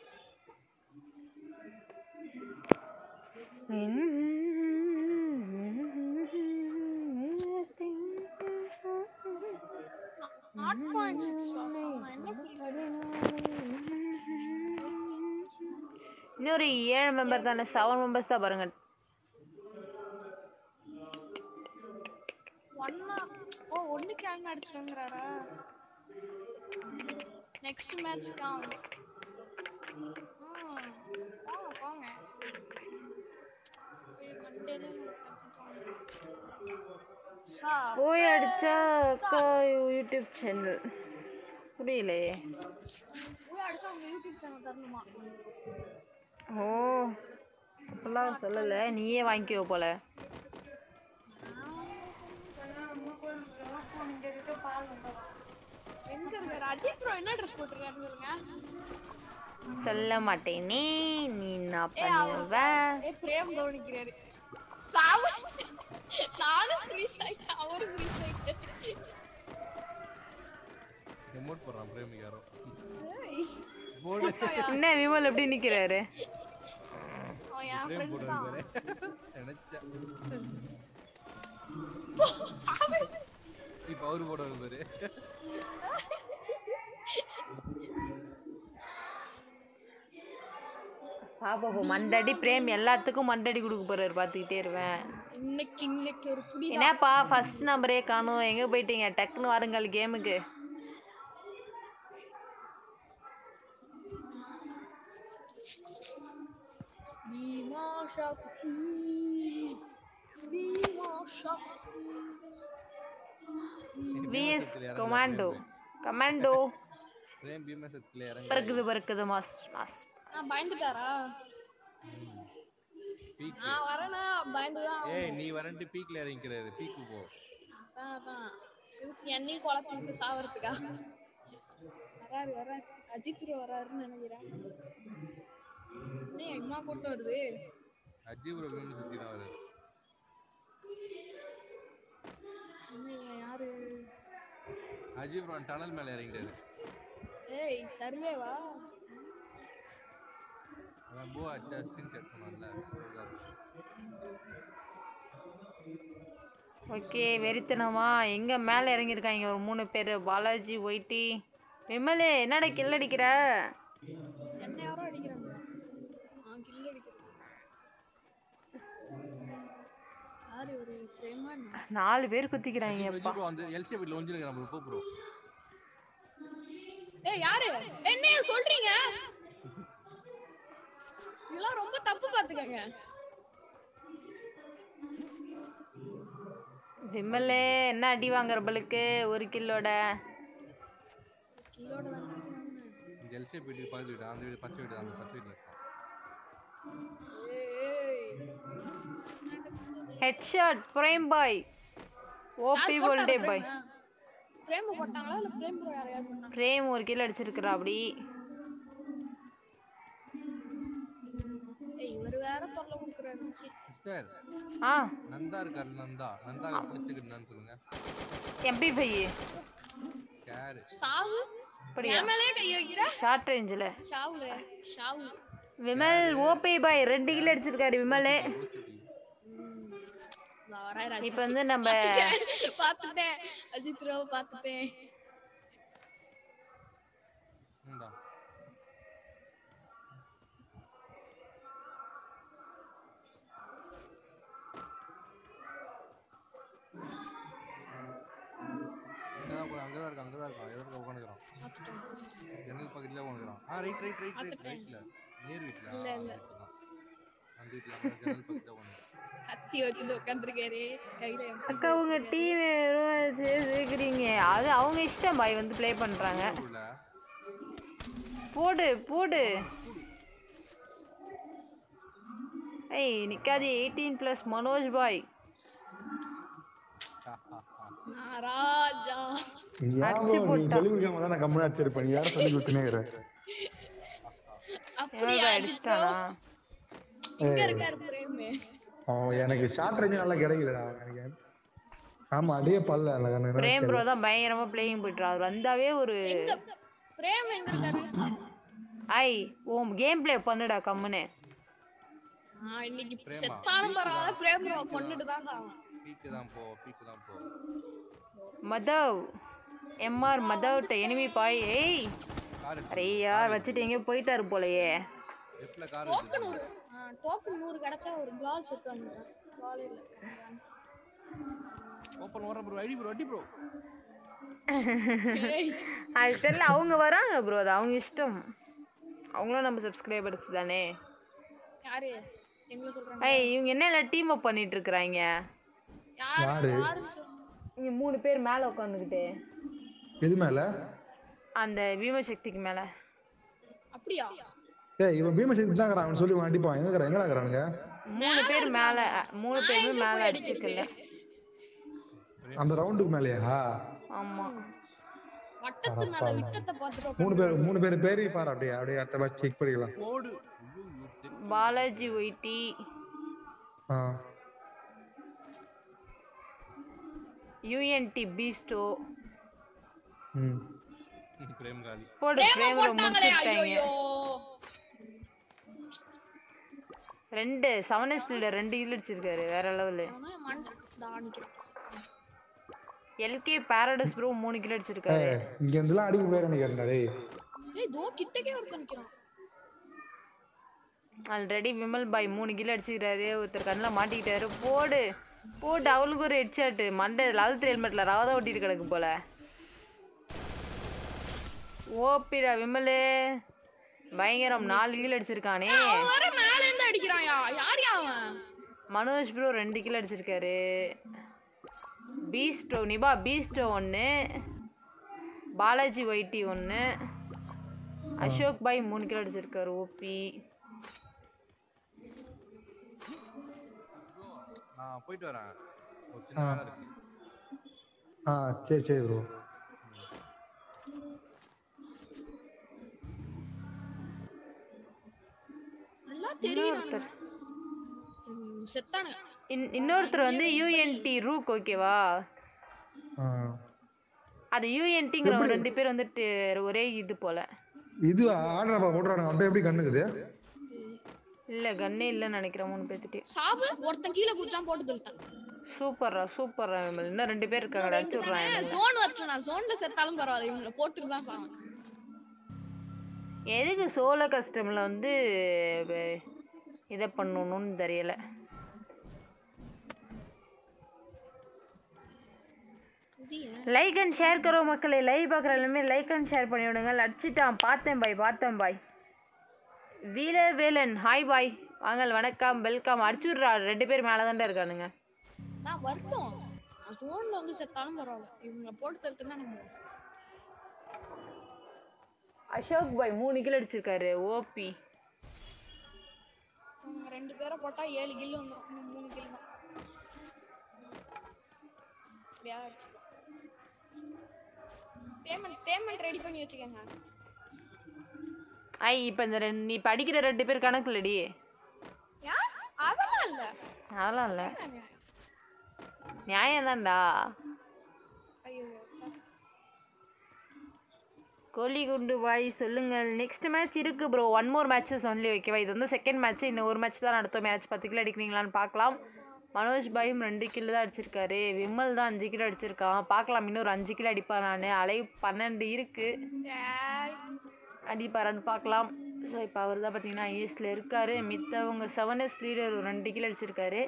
நாட் பாயிண்ட் சிக்ஸ் நான் என்ன பண்றது இன்னொரு ஏழு மெம்பர் தானே செவன் மெம்பர்ஸ் தான் பாருங்க ஒன்னா ஓ ஒன்னு கேங் அடிச்சிருங்கிறாரா நெக்ஸ்ட் மேட்ச் கவுண்ட் போங்க போங்க போய் மண்டேல சா போய் அடிச்சா அக்கா யூடியூப் சேனல் புரியலையே போய் அடிச்சா உங்க யூடியூப் சேனல் தரணுமா ஓ அப்படிலாம் சொல்லலை நீயே வாங்கிக்கோ போல எங்க இருக்காரு அஜித் ப்ரோ என்ன ட்ரெஸ் போட்டுருக்காருன்னு சொல்லுங்க சொல்ல மாட்டேனே நீ நான் ஏய், அவ- பண்ணுவ ஏ பிரேம் கவனிக்கிறாரு சாவ நானும் ஃப்ரீஸ் ஆயிட்டேன் அவரும் ஃப்ரீஸ் ஆயிட்டேன் எமோட் போடுறான் பிரேமிக் யாரோ ஏய், போடு என்ன விமல் எப்படி நிக்கிறாரு அவன் என் பிரேம் ஃப்ரெண்ட் போடுறான் தான் பாரு நினைச்சேன் சாவ இப்ப அவரு போடுவாரு பாரு பாப்பா போ மண்டடி பிரேம் எல்லாத்துக்கும் மண்டடி கொடுக்க போறாரு பார்த்துக்கிட்டே இருவேன் இன்னைக்கு இன்னைக்கு ஒரு புடி என்னப்பா ஃபர்ஸ்ட் நம்பரே காணும் எங்க போயிட்டீங்க டக்குன்னு வாருங்கள் கேமுக்கு பீமா சக்தி பீமா சக்தி விஎஸ் கமாண்டோ கமாண்டோ பிரேம் பீமசத்துல இறங்க பறக்குது பறக்குது மாஸ் மாஸ் நான் பயந்துட்டாரா பீக் நான் வரேனா பயந்துதான் ஏய் நீ வரன்ட்டு பீக்ல இறங்கிக்கிறாரு பீக்கு போ அதான், அதான். இதுக்கு என்னையும் குழப்பிட்டு சாவறதுக்கா வராரு வராரு அஜித் ப்ரோ வராருன்னு நினைக்கிறேன் என்ன அம்மா கூட்டம் வருது அஜி ப்ரோ பீமசத்தி தான் வருது என்ன இவன் யாரு அஜி ப்ரோ டனல் மேல இறங்கிட்டாரு ஏய் சர்வேவா அவன் போ அச்சா ஸ்கிரீன் ஷாட் சொன்னான்ல அதுதான். ஓகே வெறித்தனமா எங்க மேல இறங்கியிருக்காங்க ஒரு மூணு பேர் பாலாஜி ஒயிட்டி விமலு என்னடா கில் அடிக்கிற என்ன யாரோ அடிக்கிறாங்க ஆ கில்ல அடிக்கிறாங்க யாரு ஒரு பிரேமா என்ன? நாலு பேர் குத்திக்கிறாங்க அஜி அப்பா ப்ரோ அந்த எல்சி வீட்ல ஒஞ்சிருக்கான் ப்ரோ போ ப்ரோ ஏய் யாரு என்ன சொல்றீங்க இதெல்லாம் ரொம்ப தப்பு பாத்துக்கங்க விமலு என்ன அடி வாங்குறபளுக்கு ஒரு கில்லோட கிலோட வந்து இந்த எல்சி வீட்டுக்கு பக்கத்து வீடு அந்த வீடு பச்சை வீடு அந்த பச்சை வீட்டுல இருக்கான் ஏய் ஹெட்ஷாட் பிரேம் பாய் ஓபி வோல்டே பாய் பிரேம போட்டாங்களா இல்ல பிரேம் ப்ரோ யாரையாவது பண்ணாங்க பிரேம் ஒரு கில் அடிச்சிருக்கிறா அப்படி ஏய் இவர் வேற தொல்லை கொடுக்குறாரு சீ. சிஸ்டர் ஆ நந்தா இருக்காரு நந்தா நந்தா பிடிச்சிருந்தான்னு சொல்லுங்க எம்பி ஃபை சாவு கேரு அப்படியா என் மேலயே கை வைக்கிற ஷார்ட் ரேஞ்சில் ஷாவுல ஷாவு விமல் ஓபி பாய் ரெண்டு கில் அடிச்சிருக்காரு விமலு நான் வராரு அஜித் இப்போ வந்து நம்ம பாத்துட்டேன் அஜித் ராவ் பாத்துட்டேன் இந்தா அங்கதான் உட்காரு, அங்கதான் இருக்கான் அங்கதான் இருக்கான் எதிர்க்க உட்காந்துக்கிறான் ஜன்னல் பக்கத்துல உட்காந்துக்கிறான் ஆ ரைட் ரைட் ரைட் ரைட் ரைட்ல நேர் வீட்ல ஆ, அந்த வீட்ல தான். அந்த வீட்ல அந்த ஜன்னல் பக்கத்துல உட்காந்துக்கிறான் கத்தி வச்சுட்டு உட்காந்துருக்காரு கையில அக்கா உங்க டீம் சேர்க்குறீங்க அது அவங்க இஷ்டம் பாய் வந்து ப்ளே பண்றாங்க உள்ள போடு போடு ஏய் நிக்காது எயிட்டீன் ப்ளஸ் மனோஜ் பாய் ராஜா யாரோ நீ சொல்லி கொடுக்காம தான் நான் கம்முன்னு அடிச்சிருப்பேன் நீ யாரும் சொல்லி கொடுத்துனே அப்படியே எவ்வளோ அஜித் bro. அடிச்சிட்டானா இங்க இருக்காரு பிரேமு அவன் எனக்கு ஷார்ட் ரேஞ்சு நல்லா கிடைக்கலடா எனக்கு ஆமா அடியே பல்ல அந்த கண்ணு பிரேம் ப்ரோ தான் பயங்கரமா பிளேயிங் போயிட்டு அவர் வந்தாவே ஒரு எங்க பிரேம் எங்க இருக்காரு ஐ ஓ கேம் ப்ளே பண்ணுடா கம்முன்னு ஆ, இன்னைக்கு செத்தாலும் பரவாயில்ல பிரேம் bro கொண்டுட்டு தான் சாவான். பீக்கு தான் போ பீக்கு தான் போ மதவ் எம்ஆர் மதவ் எனிமி பாய் ஏய் கார் அரே யார் வச்சுட்டு எங்கேயோ போயிட்டாரு போலயே லெஃப்ட்ல கார் டோக்கன் ஒரு டோக்கன் நூறு கிடைச்சா ஒரு கிளாஸ் செட் பண்ணுறேன் கால் இல்ல ஓப்பன் ஓடுற ப்ரோ ஐடி ப்ரோ அடி ப்ரோ ஏய், அது தெரியல அவங்க வராங்க ப்ரோ அது அவங்க இஷ்டம் அவங்களும் நம்ம சப்ஸ்கிரைபர்ஸ் தானே யாரு எங்களை சொல்றாங்க ஐய் இவங்க என்ன இல்லை டீம் அப் பண்ணிட்டு இருக்கிறாங்க யாரு யாரு சொல்லுங்க இங்க மூணு பேர் மேல உட்காந்துக்கிட்டு எது மேல அந்த பீமசக்திக்கு மேல அப்படியா ஏய் இவன் பீமசக்தி தான் இருக்கிறான் அவன் சொல்லி இவன் அடிப்பான் எங்க இருக்கிறான் எங்கடா இருக்கிறானுங்க மூணு பேர் மேல அ, மூணு பேருமே மேல அடிச்சுக்கல அந்த ரவுண்டுக்கு மேலயா ஆமா வட்டத்து மேல விட்டத்தை பார்த்துட்டு மூணு பேர் மூணு பேர் பேரு பாரு அப்படியே அப்படியே அடுத்த மேட்ச் செக் பண்ணிக்கலாம் ஓடு ஐயோ, ஐயோ, தெரி- பாலாஜி ஒயிட்டி ஆ யூஎன்டி பீஸ்டோ ம் பிரேம் காலி போடு பிரேமரை போட்டாங்களே முடிச்சுட்டாங்க ஐயோ ரெண்டு செவன் எஸ்ல ரெண்டு கில் அடிச்சிருக்காரு வேற லெவலு அவன் மண்டை தானிக்கிறான் எல்கே பாரடைஸ் ப்ரோ மூணு கில் அடிச்சிருக்காரு ஏய், இங்க இருந்தெல்லாம் அடிக்க போயிட நினைக்கிறேன் டேய் ஏய் தோ கிட்டக்கே ஒருத்தன் நிக்கிறான் ஆல்ரெடி விமல் பாய் மூணு கிலோ அடிச்சுக்கிறாரு ஒருத்தர் கண்ணில் மாட்டிக்கிட்டாரு போடு போட்டு அவளுக்கு ஒரு ஹெட்ஷாட்டு மண்டை லெவல்த் ஹெல்மெட்டில் ரவதா ஓட்டிட்டு கிடக்கு போல ஓப்பிடா விமலு பயங்கரம் நாலு கிலோ அடிச்சிருக்கானே அவன் வர மேல இருந்து அடிக்கிறான் யா யார் யா அவன் மனோஜ் ப்ரோ ரெண்டு கிலோ அடிச்சிருக்காரு பீஸ்டோ நிபா பீஸ்டோ ஒன்று பாலாஜி ஒயிட்டி ஒன்று அசோக் பாய் மூணு கிலோ அடிச்சிருக்காரு ஓபி நான் போயிட்டு வரேன் ஒரு சின்ன வேலை இருக்கு ஆ சரி சரி ப்ரோ நல்லா தெரியுறான் செத்தானு இன்- இன்னொருத்தர் வந்து யூஎன்டி ரூக் ஓகேவா ஆ அது யூஎன்டிங்கிற ரெண்டு பேர் வந்துட்டு ஒரே இது போல இது ஆடுறப்பா போடுறானுங்க அப்படியே எப்படி கண்ணுக்குது இல்ல கன்னே இல்லைன்னு நினைக்கிறேன் மூணு பேர்த்துட்டு சாவு ஒருத்தன் கீழே குச்சான் போட்டு தள்ளிட்டான் சூப்பர்ரா சூப்பர்ரா விமல் இன்னும் ரெண்டு பேர் இருக்காங்க அடிச்சு விட்றாங்க ஜோன் வரட்டும் நான் ஜோன்ல செத்தாலும் பரவாயில்ல இவங்களை போட்டுட்டு தான் சாவன் எதுக்கு சோலோ கஸ்டமில் வந்து வ- இதை பண்ணணும்னு தெரியல லைக் அண்ட் ஷேர் கரோ மக்களே லைவ் பார்க்குற எல்லாமே லைக் அண்ட் ஷேர் பண்ணி விடுங்க அடிச்சிட்டான் பார்த்தேன் பாய் பார்த்தேன் பாய் வீரவேலன் ஹாய் பாய் வாங்கல் வணக்கம் வெல்கம் அடிச்சு விட்றா ரெண்டு பேர் மேலே தான்டா இருக்கானுங்க நான் வருத்தம் நான் ஜோன்ல வந்து செத்தாலும் பரவாயில்ல இவங்களை போட்டு தள்ளிட்டு தான் நம்ம அசோக் பாய் மூணு கிலோ அடிச்சிருக்காரு ஓபி அவங்க ரெண்டு பேரை போட்டா ஏழு கில்லு வந்துடும் இன்னும் மூணு கில்லு தான் அப்படியே அடிச்சுக்கலாம் பேமெண்ட் பேமெண்ட் ரெடி பண்ணி வச்சுக்கோங்க ஐ இப்போ இந்த ரெண்டு நீ படிக்கிற ரெண்டு பேர் கணக்கு இல்லடி யா அதெல்லாம் இல்ல அதெல்லாம் இல்லை நியாயம் தான்டா ஐயோ சே. கோலி குண்டு பாய் சொல்லுங்கள் நெக்ஸ்ட் மேட்ச் இருக்கு bro one more matches only ஓகேவா இது வந்து செகண்ட் மேட்ச் இன்னும் ஒரு மேட்ச் தான் நடத்தும் மேட்ச் பத்து கிலோ அடிக்கிறீங்களான்னு பார்க்கலாம் மனோஜ் பாயும் ரெண்டு கிலோ தான் அடிச்சிருக்காரு விமல் தான் அஞ்சு கிலோ அடிச்சிருக்கான் பார்க்கலாம் இன்னும் ஒரு அஞ்சு கிலோ அடிப்பான் நான் அலை பன்னெண்டு இருக்கு ஏய், அடிப்பாரான்னு பார்க்கலாம் ஸோ இப்போ அவர் தான் பார்த்தீங்கன்னா ஈஸ்டில் இருக்காரு மித்தவங்க செவன் எஸ் லீடர் ஒரு ரெண்டு கிலோ அடிச்சிருக்காரு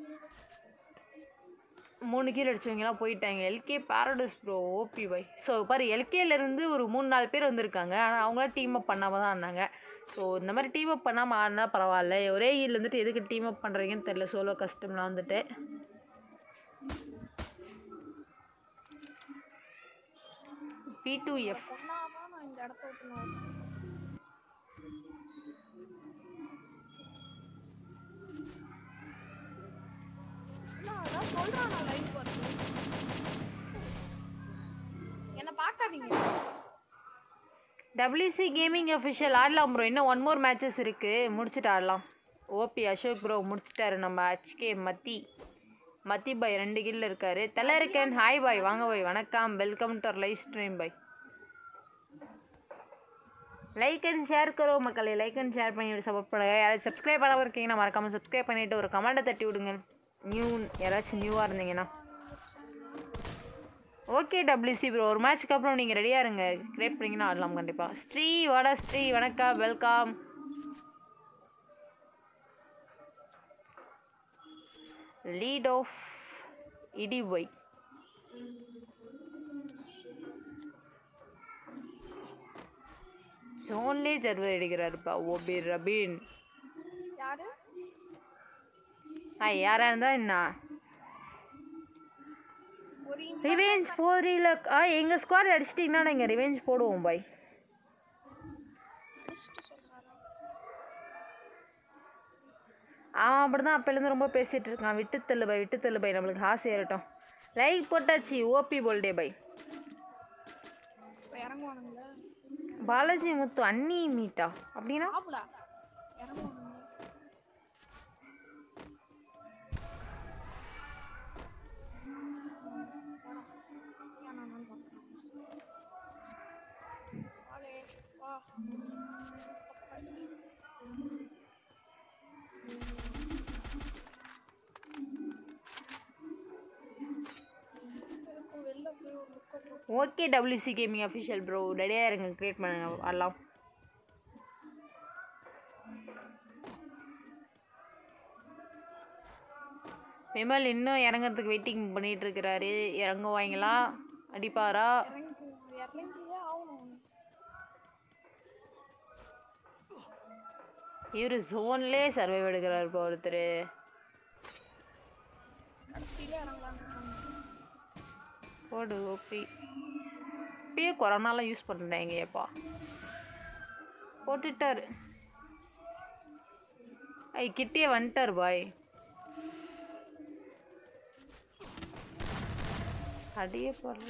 மூணு கீழே அடிச்சவங்கலாம் போயிட்டாங்க எல்கே பாரடைஸ் ப்ரோ ஓபி பை ஸோ பாரு எல்கேலேருந்து ஒரு மூணு நாலு பேர் வந்திருக்காங்க ஆனால் அவங்களாம் டீம் அப் பண்ணாமல் தான் இருந்தாங்க ஸோ இந்த மாதிரி டீம் அப் பண்ணாமல் ஆடினா பரவாயில்ல ஒரே ஈல் வந்துட்டு எதுக்கு டீம் அப் பண்ணுறீங்கன்னு தெரில சோலோ கஷ்டம்லாம் வந்துட்டு பி டூ எஃப் பொண்ணாதான் நான் இந்த இடத்த விட்டு நான் நான் அதான் சொல்றேன் நான் லைவ் பார்த்து என்ன பார்க்காதீங்க டபிள்யூசி கேமிங் அஃபிஷியல் ஆடலாம் ப்ரோ இன்னும் ஒன் மோர் மேட்சஸ் இருக்குது முடிச்சுட்டு ஆடலாம் ஓபி அசோக் ப்ரோ முடிச்சிட்டாரு நம்ம ஹச்கே மத்தி மத்தி பாய் ரெண்டு கில்ல இருக்காரு தெல்லருக்கன் ஹாய் பாய் வாங்க பாய் வணக்கம் வெல்கம் டு லைவ் ஸ்ட்ரீம் பாய் லைக் அண்ட் ஷேர் கரோ மக்களே லைக் அண்ட் ஷேர் பண்ணி சப்போர்ட் பண்ணுங்க யாராவது சப்ஸ்கிரைப் பண்ணாமல் இருக்கீங்கன்னா மறக்காமல் சப்ஸ்கிரைப் பண்ணிவிட்டு ஒரு கமெண்ட்டை தட்டி விடுங்க நியூ யாராச்சும் நியூவாக இருந்தீங்கன்னா ஓகே டபிள்யூசி ப்ரோ ஒரு மேட்ச்க்கு அப்புறம் நீங்கள் ரெடியாக இருங்க கிரியேட் பண்ணிங்கன்னா ஆடலாம் கண்டிப்பாக ஸ்ரீ வாடா ஸ்ரீ வணக்கம் வெல்கம் லீட் ஆஃப் இடிபொய் ஜோன்லேயே சர்வர் அடிக்கிறாருப்பா ஓபி ரபீன் யாரு ஆ யாராக இருந்தால் என்ன ஒரு ரிவெஞ்ச் போரில் ஆ எங்கள் ஸ்குவாட் அடிச்சிட்டிங்கன்னா நாங்கள் ரிவெஞ்ச் போடுவோம் பாய் இன்ட்ரெஸ்ட் சொல்றாரு அவன் அப்படி தான் அப்போலேருந்து ரொம்ப பேசிகிட்டு இருக்கான் விட்டு தள்ளு பை விட்டு தள்ளு பை நம்மளுக்கு ஆசை ஏறட்டும் லைக் போட்டாச்சு ஓபி போல்டே பை இப்போ இறங்குவானுங்களே பாலாஜி முத்து அண்ணி மீட்டா அப்படின்னா சாப்பிடா இறங்குவானுங்க போடா. ஏன் நான் தான் பார்த்துக்கிறேன். வாலே, வா. எதுக்கும் வெளில போய் ஒரு லுக்கை போட்டு okay WC gaming official bro ரெடியாக இருங்க க்ரியேட் பண்ணுங்க வரலாம் விமல் இன்னும் இறங்குறதுக்கு வெயிட்டிங் பண்ணிட்டு இருக்கிறாரு இறங்குவாங்களா அடிப்பாரா இறங்கி இறங்கியே ஆகணும் இவர் ஜோன்லேயே சர்வை எடுக்கிறாரு இப்போ ஒருத்தர் கடைசியில இறங்கலான்னு இருக்காங்க போடு ஓபி இப்பயே கொரோனாலாம் யூஸ் பண்ணுறாங்க ஏப்பா போட்டுட்டாரு ஐ கிட்டே வந்துட்டார் பாய் அடியே போடல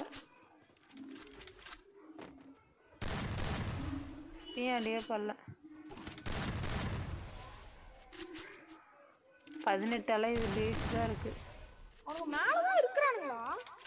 ஏன் அடியே போடல பதினெட்டு அளவு டேஸ் தான் இருக்கு அவங்க மேலதான் இருக்கிறானுங்களா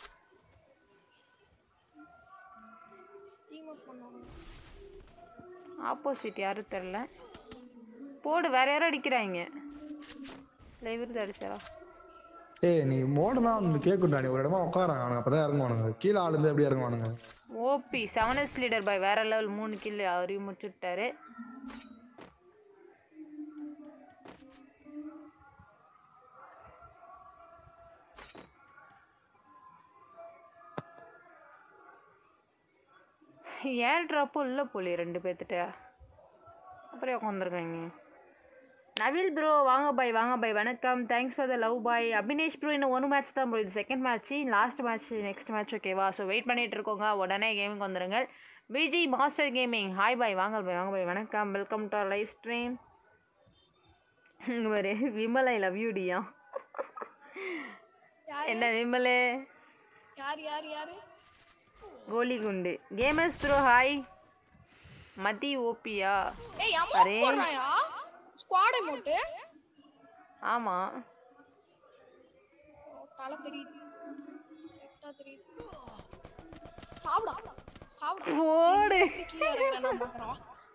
டீம் அப் பண்ணுவாங்க ஆப்போசிட் யாரும் தெரில போடு வேற யாரும் அடிக்கிறாங்க லைவ் அடிச்சாரா ஏய் நீ மோடனா அவனுக்கு கேட்குண்டா நீ ஒரு இடமா உட்காராங்க அவனுங்க அப்பதான் இறங்குவானுங்க கீழே ஆளுந்து எப்படி இறங்குவானுங்க ஓபி செவன் எஸ் லீடர் பாய் வேற லெவல் மூணு கில் அவரையும் முடிச்சுட்டாரு ஏர் ட்ராப்பும் இல்லை போலி ரெண்டு பேர்த்துட்ட அப்புறம் உட்காந்துருக்காங்க நவில் ப்ரோ வாங்க பாய் வாங்க பாய் வணக்கம் தேங்க்ஸ் ஃபார் த லவ் பாய் அபினேஷ் ப்ரோ இன்னும் ஒரு மேட்ச் தான் ப்ரோ இது second match last match next match ஓகேவா ஸோ வெயிட் பண்ணிட்டு இருக்கோங்க உடனே கேமிங் வந்துருங்க விஜய் மாஸ்டர் கேமிங் ஹாய் பாய் வாங்க பாய் வாங்க பாய் வணக்கம் வெல்கம் டு லைவ் ஸ்ட்ரீம் இங்கே பாரு விமல் ஐ லவ் யூ டியா யாரு என்ன விமலு யார் யார் யாரு கோலி குண்டு கேமர்ஸ் ப்ரோ ஹாய் மதி ஓபியா ஏய் அரே. அம்மா போடுறாயா ஸ்குவாட் அமௌண்ட் ஆமாம் தலை தெரியுது கரெக்டா தெரியுது சாப்பிடா சாப்பிடா போடு கீழே இறங்குறேன் நான் பார்க்குறோம்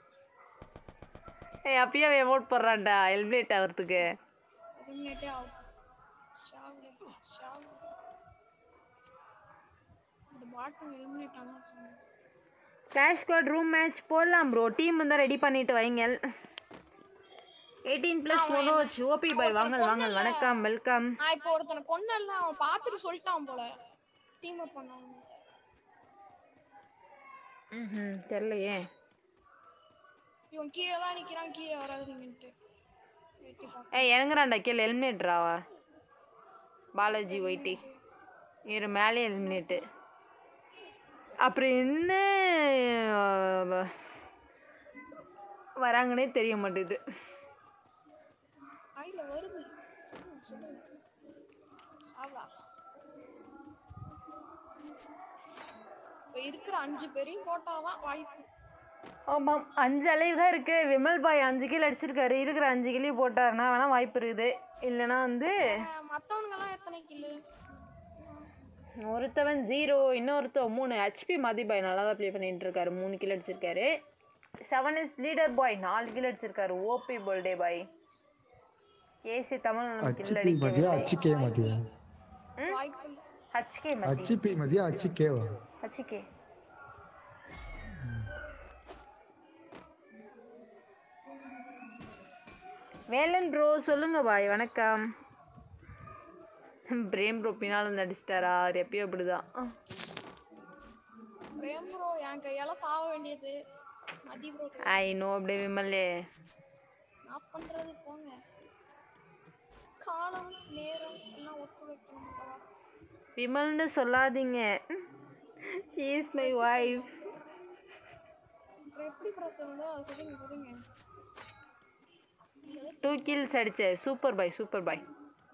ஏய் அப்பயே எமௌண்ட் போடுறான்டா எலிமினேட் ஆகிறதுக்கு எலிமினேட்டே ஆகும் ஷாவ்லே ஷாவ்லே இந்த பாட்டம் எலிமினேட் ஆனால் சொன்னேன் கிளாஷ் ஸ்குவாட் ரூம் மேட்ச் போடலாம் ப்ரோ டீம் வந்து ரெடி பண்ணிட்டு வைங்க எயிட்டீன் ப்ளஸ் மோனோஜ் ஓபி பாய் வாங்கல் வாங்கல் வணக்கம் வெல்கம் நான் இப்போ ஒருத்தனை கொண்டல அவன் பார்த்துட்டு சொல்லிட்டான் போல டீம் அப் பண்ணவங்க ம் தெரிலையே இவன் கீழே தான் நிக்கிறான் கீழே வராதுங்கன்ட்டு வெயிட் பார்க்க ஏய் இறங்குறான்டா கீழே எலிமினேட்ராவா பாலாஜி ஒயிட்டி இரு மேலே எலிமினேட்டு அப்புறம் என்ன அஹ், வராங்கன்னே தெரிய மாட்டேது ஆயில வருது சொல்லுங்க சொல்லுங்க சாவா இப்போ இருக்கிற அஞ்சு பேரையும் போட்டாதான் வாய்ப்பு ஆமாம் அஞ்சு அலைவு தான் இருக்கு விமல் பாய் அஞ்சு கிலோ அடிச்சிருக்காரு இருக்கிற அஞ்சு கிலோ போட்டாருன்னா வேணா வாய்ப்பு இருக்குது இல்லைன்னா வந்து மற்றவனுங்கெல்லாம் எத்தனை கில்லு ஒருத்தவன் ஜீரோ இன்னொருத்தவன் மூணு ஹெச்பி மதி பாய் நல்லா தான் ப்ளே பண்ணிட்டு இருக்காரு மூணு கிலோ அடிச்சிருக்காரு செவன் இஸ் லீடர் பாய் நாலு கிலோ அடிச்சிருக்காரு ஓபி போல்டே பாய் ஏசி தமிழ் கில் அச்சுபி மதியா அடிக்க அச்சு கே மதியா வாய்ப்பு இல்லை ஹச்கே மதி அச்சுபி மதியா அச்சு கேவா ஹச்கே வேலன் ப்ரோ சொல்லுங்க பாய் வணக்கம் பிரேம் ப்ரோ பின்னால் வந்து அடிச்சிட்டாரா அவர் எப்பயும் அப்படிதான் பிரேம் ப்ரோ என் கையால சாவ வேண்டியது மதி ப்ரோ ஐ நோ அப்படியே விமல்லே நான் பண்றது போங்க காலம் நேரம் எல்லாம் ஒத்து வைக்கணும் அப்பதான். விமல்னு சொல்லாதீங்க ஷீ இஸ் மை ஒய்ஃப் அப்புறம் எப்படி ப்ரெஸ் இருந்தா சொல்லுங்க சொல்லுங்க டூ கில்ஸ் அடிச்ச சூப்பர் பாய் சூப்பர் பாய்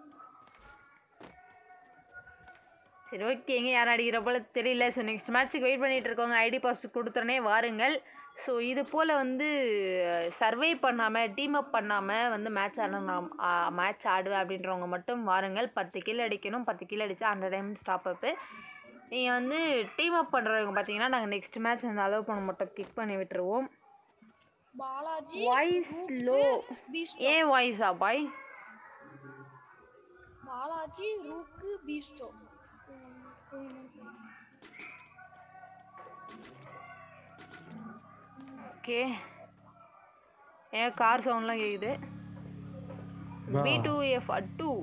சரி ஓகே எங்கே யாரும் அடிக்கிற போல தெரியல ஸோ நெக்ஸ்ட் மேட்ச்சுக்கு வெயிட் பண்ணிட்டு இருக்கவங்க ஐடி பாஸ் கொடுத்துறனே வாருங்கள் ஸோ இது போல் வந்து சர்வே பண்ணாமல் டீம் அப் பண்ணாமல் வந்து மேட்ச் ஆடணும் மேட்ச் ஆடுவேன் அப்படின்றவங்க மட்டும் வாருங்கள் பத்து கில் அடிக்கணும் பத்து கில் அடித்தா ஹண்ட்ரட் டைம் ஸ்டாப் அப்பு நீங்கள் வந்து டீம் அப் பண்ணுறவங்க பார்த்தீங்கன்னா நாங்கள் நெக்ஸ்ட் மேட்ச் அந்த அலோவ் பண்ண மட்டும் கிக் பண்ணி விட்டுருவோம் பாலாஜி வாய்ஸ் லோ பீஸ்ட் ஏன் வாய்ஸா பாய் பாலாஜி ரூக்கு பீஸ்டோ ஓகே ஏன் கார் சவுண்ட்லாம் கேட்குது பா பி டூ எஃப் டூ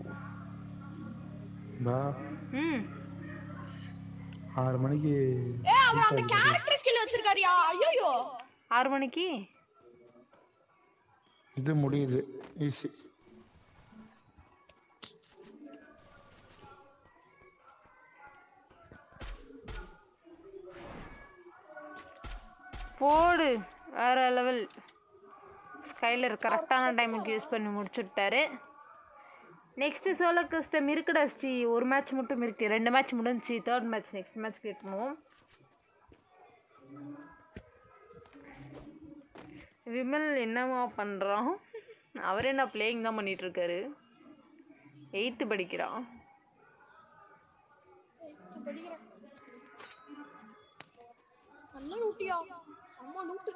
பா ம் ஆறு மணிக்கு ஏ அவர் அந்த கேரக்டர் ஸ்கில் வச்சிருக்காருயா ஐயோ ஆறு மணிக்கு இது முடியுது ஈஸி போடு வேற லெவல் ஸ்கைலர் கரெக்டான டைமுக்கு யூஸ் பண்ணி முடிச்சுட்டாரு நெக்ஸ்ட்டு சோலோ கஸ்டம் இருக்குடா ஸ்ரீ ஒரு மேட்ச் மட்டும் இருக்கு ரெண்டு மேட்ச் முடிஞ்சுச்சு third match next match create பண்ணுவோம் விமல் என்னவா பண்ணுறான் அவர் என்ன பிளேயிங் தான் பண்ணிட்டு இருக்காரு எயித்து படிக்கிறான் படிக்கிறேன் நல்ல லூட்டியா செம்ம லூட்டு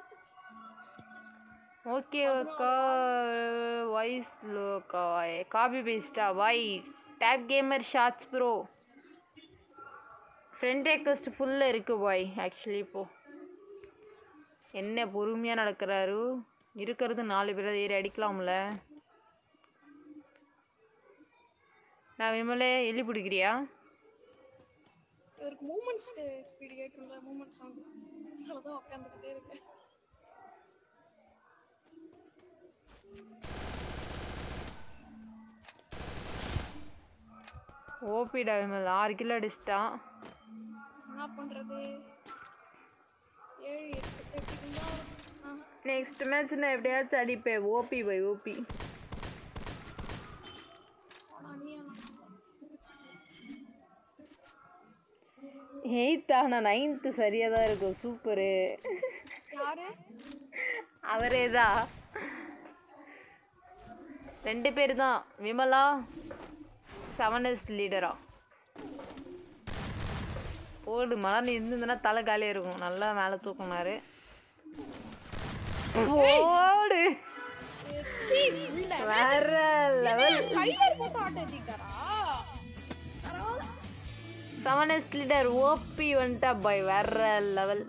ஓகே அக்கா வாய்ஸ் லோக்கா காபி பேஸ்டா வாய் tap gamer shorts bro friend request ஃபுல்லாக இருக்கு பாய் ஆக்சுவலி இப்போ என்ன பொறுமையாக நடக்கிறாரு இருக்கிறது நாலு பேரை ஏறி அடிக்கலாம்ல நான் விமலே எள்ளி பிடிக்கிறியா இவருக்கு மூமெண்ட்ஸ் ஸ்பீடு கேட்டிருந்தா மூமெண்ட் சாங்ஸ் அவ்வளோதான் உட்காந்துக்கிட்டே இருக்கேன் ஓபிடா விமல் ஆறு கிலோ அடிச்சிட்டான் என்ன பண்றது ஏழு எட்டு எட்டு கிலோ நெக்ஸ்ட் மேட்ச் நான் எப்படியாச்சும் அடிப்பேன் ஓபி பை ஓபி எயித்தா நான் நைன்த்து சரியாக தான் இருக்கும் சூப்பரு யாரு அவரே தான் ரெண்டு பேர் தான் விமலா செவன் எஸ் லீடரா போடு மலர் இருந்ததுன்னா தலை காலியாக இருக்கும் நல்லா மேலே தூக்குனாரு போடு சீ, இல்ல வேற லெவல் ஸ்கைலர் போட்டு ஆட்ட ஏத்திட்டாரா பரவாயில்ல செவன் எஸ் லீடர் ஓபி வந்துட்டா பாய் வேற லெவல்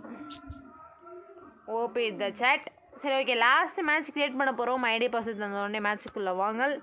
ஓபி த சேட் சரி ஓகே லாஸ்ட் மேட்ச் கிரியேட் பண்ண போகிறோம் ஐடி பாஸ் தந்த உடனே மேட்ச்சுக்குள்ளே வாங்கல்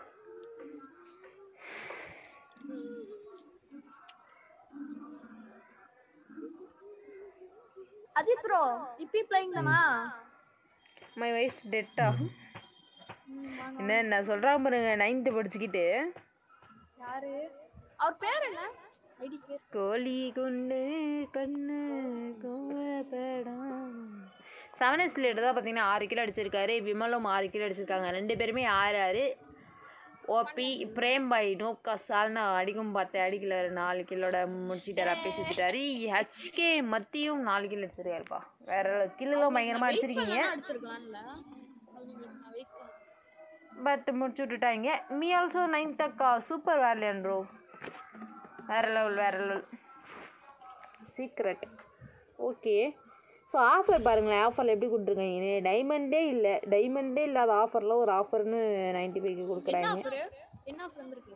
அஜித் ப்ரோ இப்பி பிளேயிங் தானா மை ஒய்ஃப் டெட்டா என்ன நான் சொல்கிறான் பாருங்க நைன்த்து படிச்சுக்கிட்டு யாரு அவர் பேர் என்ன ஐடி பேர் கோழி குண்டு கண்ணு கோவப்படாம செவன் எஸ் லீடர் தான் பார்த்தீங்கன்னா ஆறு கிலோ அடிச்சிருக்காரு விமலும் ஆறு கிலோ அடிச்சிருக்காங்க ரெண்டு பேருமே ஆறு ஆறு ஓபி பிரேம் பாய் நோக்கா சால்னா அடிக்கும் பார்த்தேன் அடிக்கல நாலு கிலோட முடிச்சிட்டாரு அப்பே சுத்திட்டாரு ஹெச்கே மத்தியும் நாலு கிலோ அடிச்சிருக்காருப்பா வேற கிலோலாம் பயங்கரமாக அடிச்சிருக்கீங்க அடிச்சிருக்கலாம்ல அது உங்களுக்கு நான் வெயிட் பண்ணேன் பட் முடிச்சு விட்டுட்டாங்க மீ ஆல்சோ நைன்த் அக்கா சூப்பர் வேர்லியன் ப்ரோ வேற லெவல் வேற level secret okay so offer பாருங்களேன் ஆஃபரில் எப்படி கொடுத்துருக்காங்க டைமண்டே இல்லை டைமண்டே இல்லாத ஆஃபரில் ஒரு ஆஃபர்னு நைன்டி ஃபைவ்க்கு கொடுக்குறாங்க ஆஃபர் என்ன ஆஃபர் வந்திருக்கு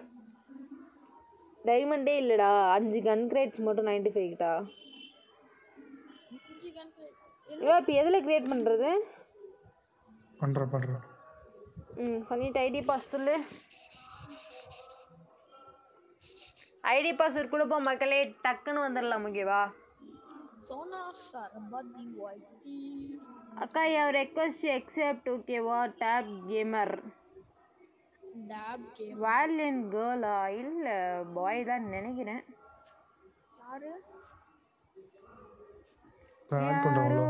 டைமண்டே இல்லைடா அஞ்சு கன் கிரேட்ஸ் மட்டும் நைன்டி ஃபைவ்க்கிட்டா ஐயோ இப்போ எதில் கிரியேட் பண்ணுறது பண்றேன் பண்றேன் ம் பண்ணிட்டு ஐடி பாஸ் சொல்லு ஐடி பாஸ் கொடுப்பா மக்களே டக்குன்னு வந்துடலாம் ஓகேவா சோனா சரபதி ஒய்டி அக்கா யவ் ரெக்வஸ்ட் எக்ஸெப்ட் ஓகேவா டேப் கேமர் டேப் கேம் வாலியன் கேர்ளா இல்ல பாய் தான் நினைக்கிறேன் யாரு ஆட் பண்றவங்களோ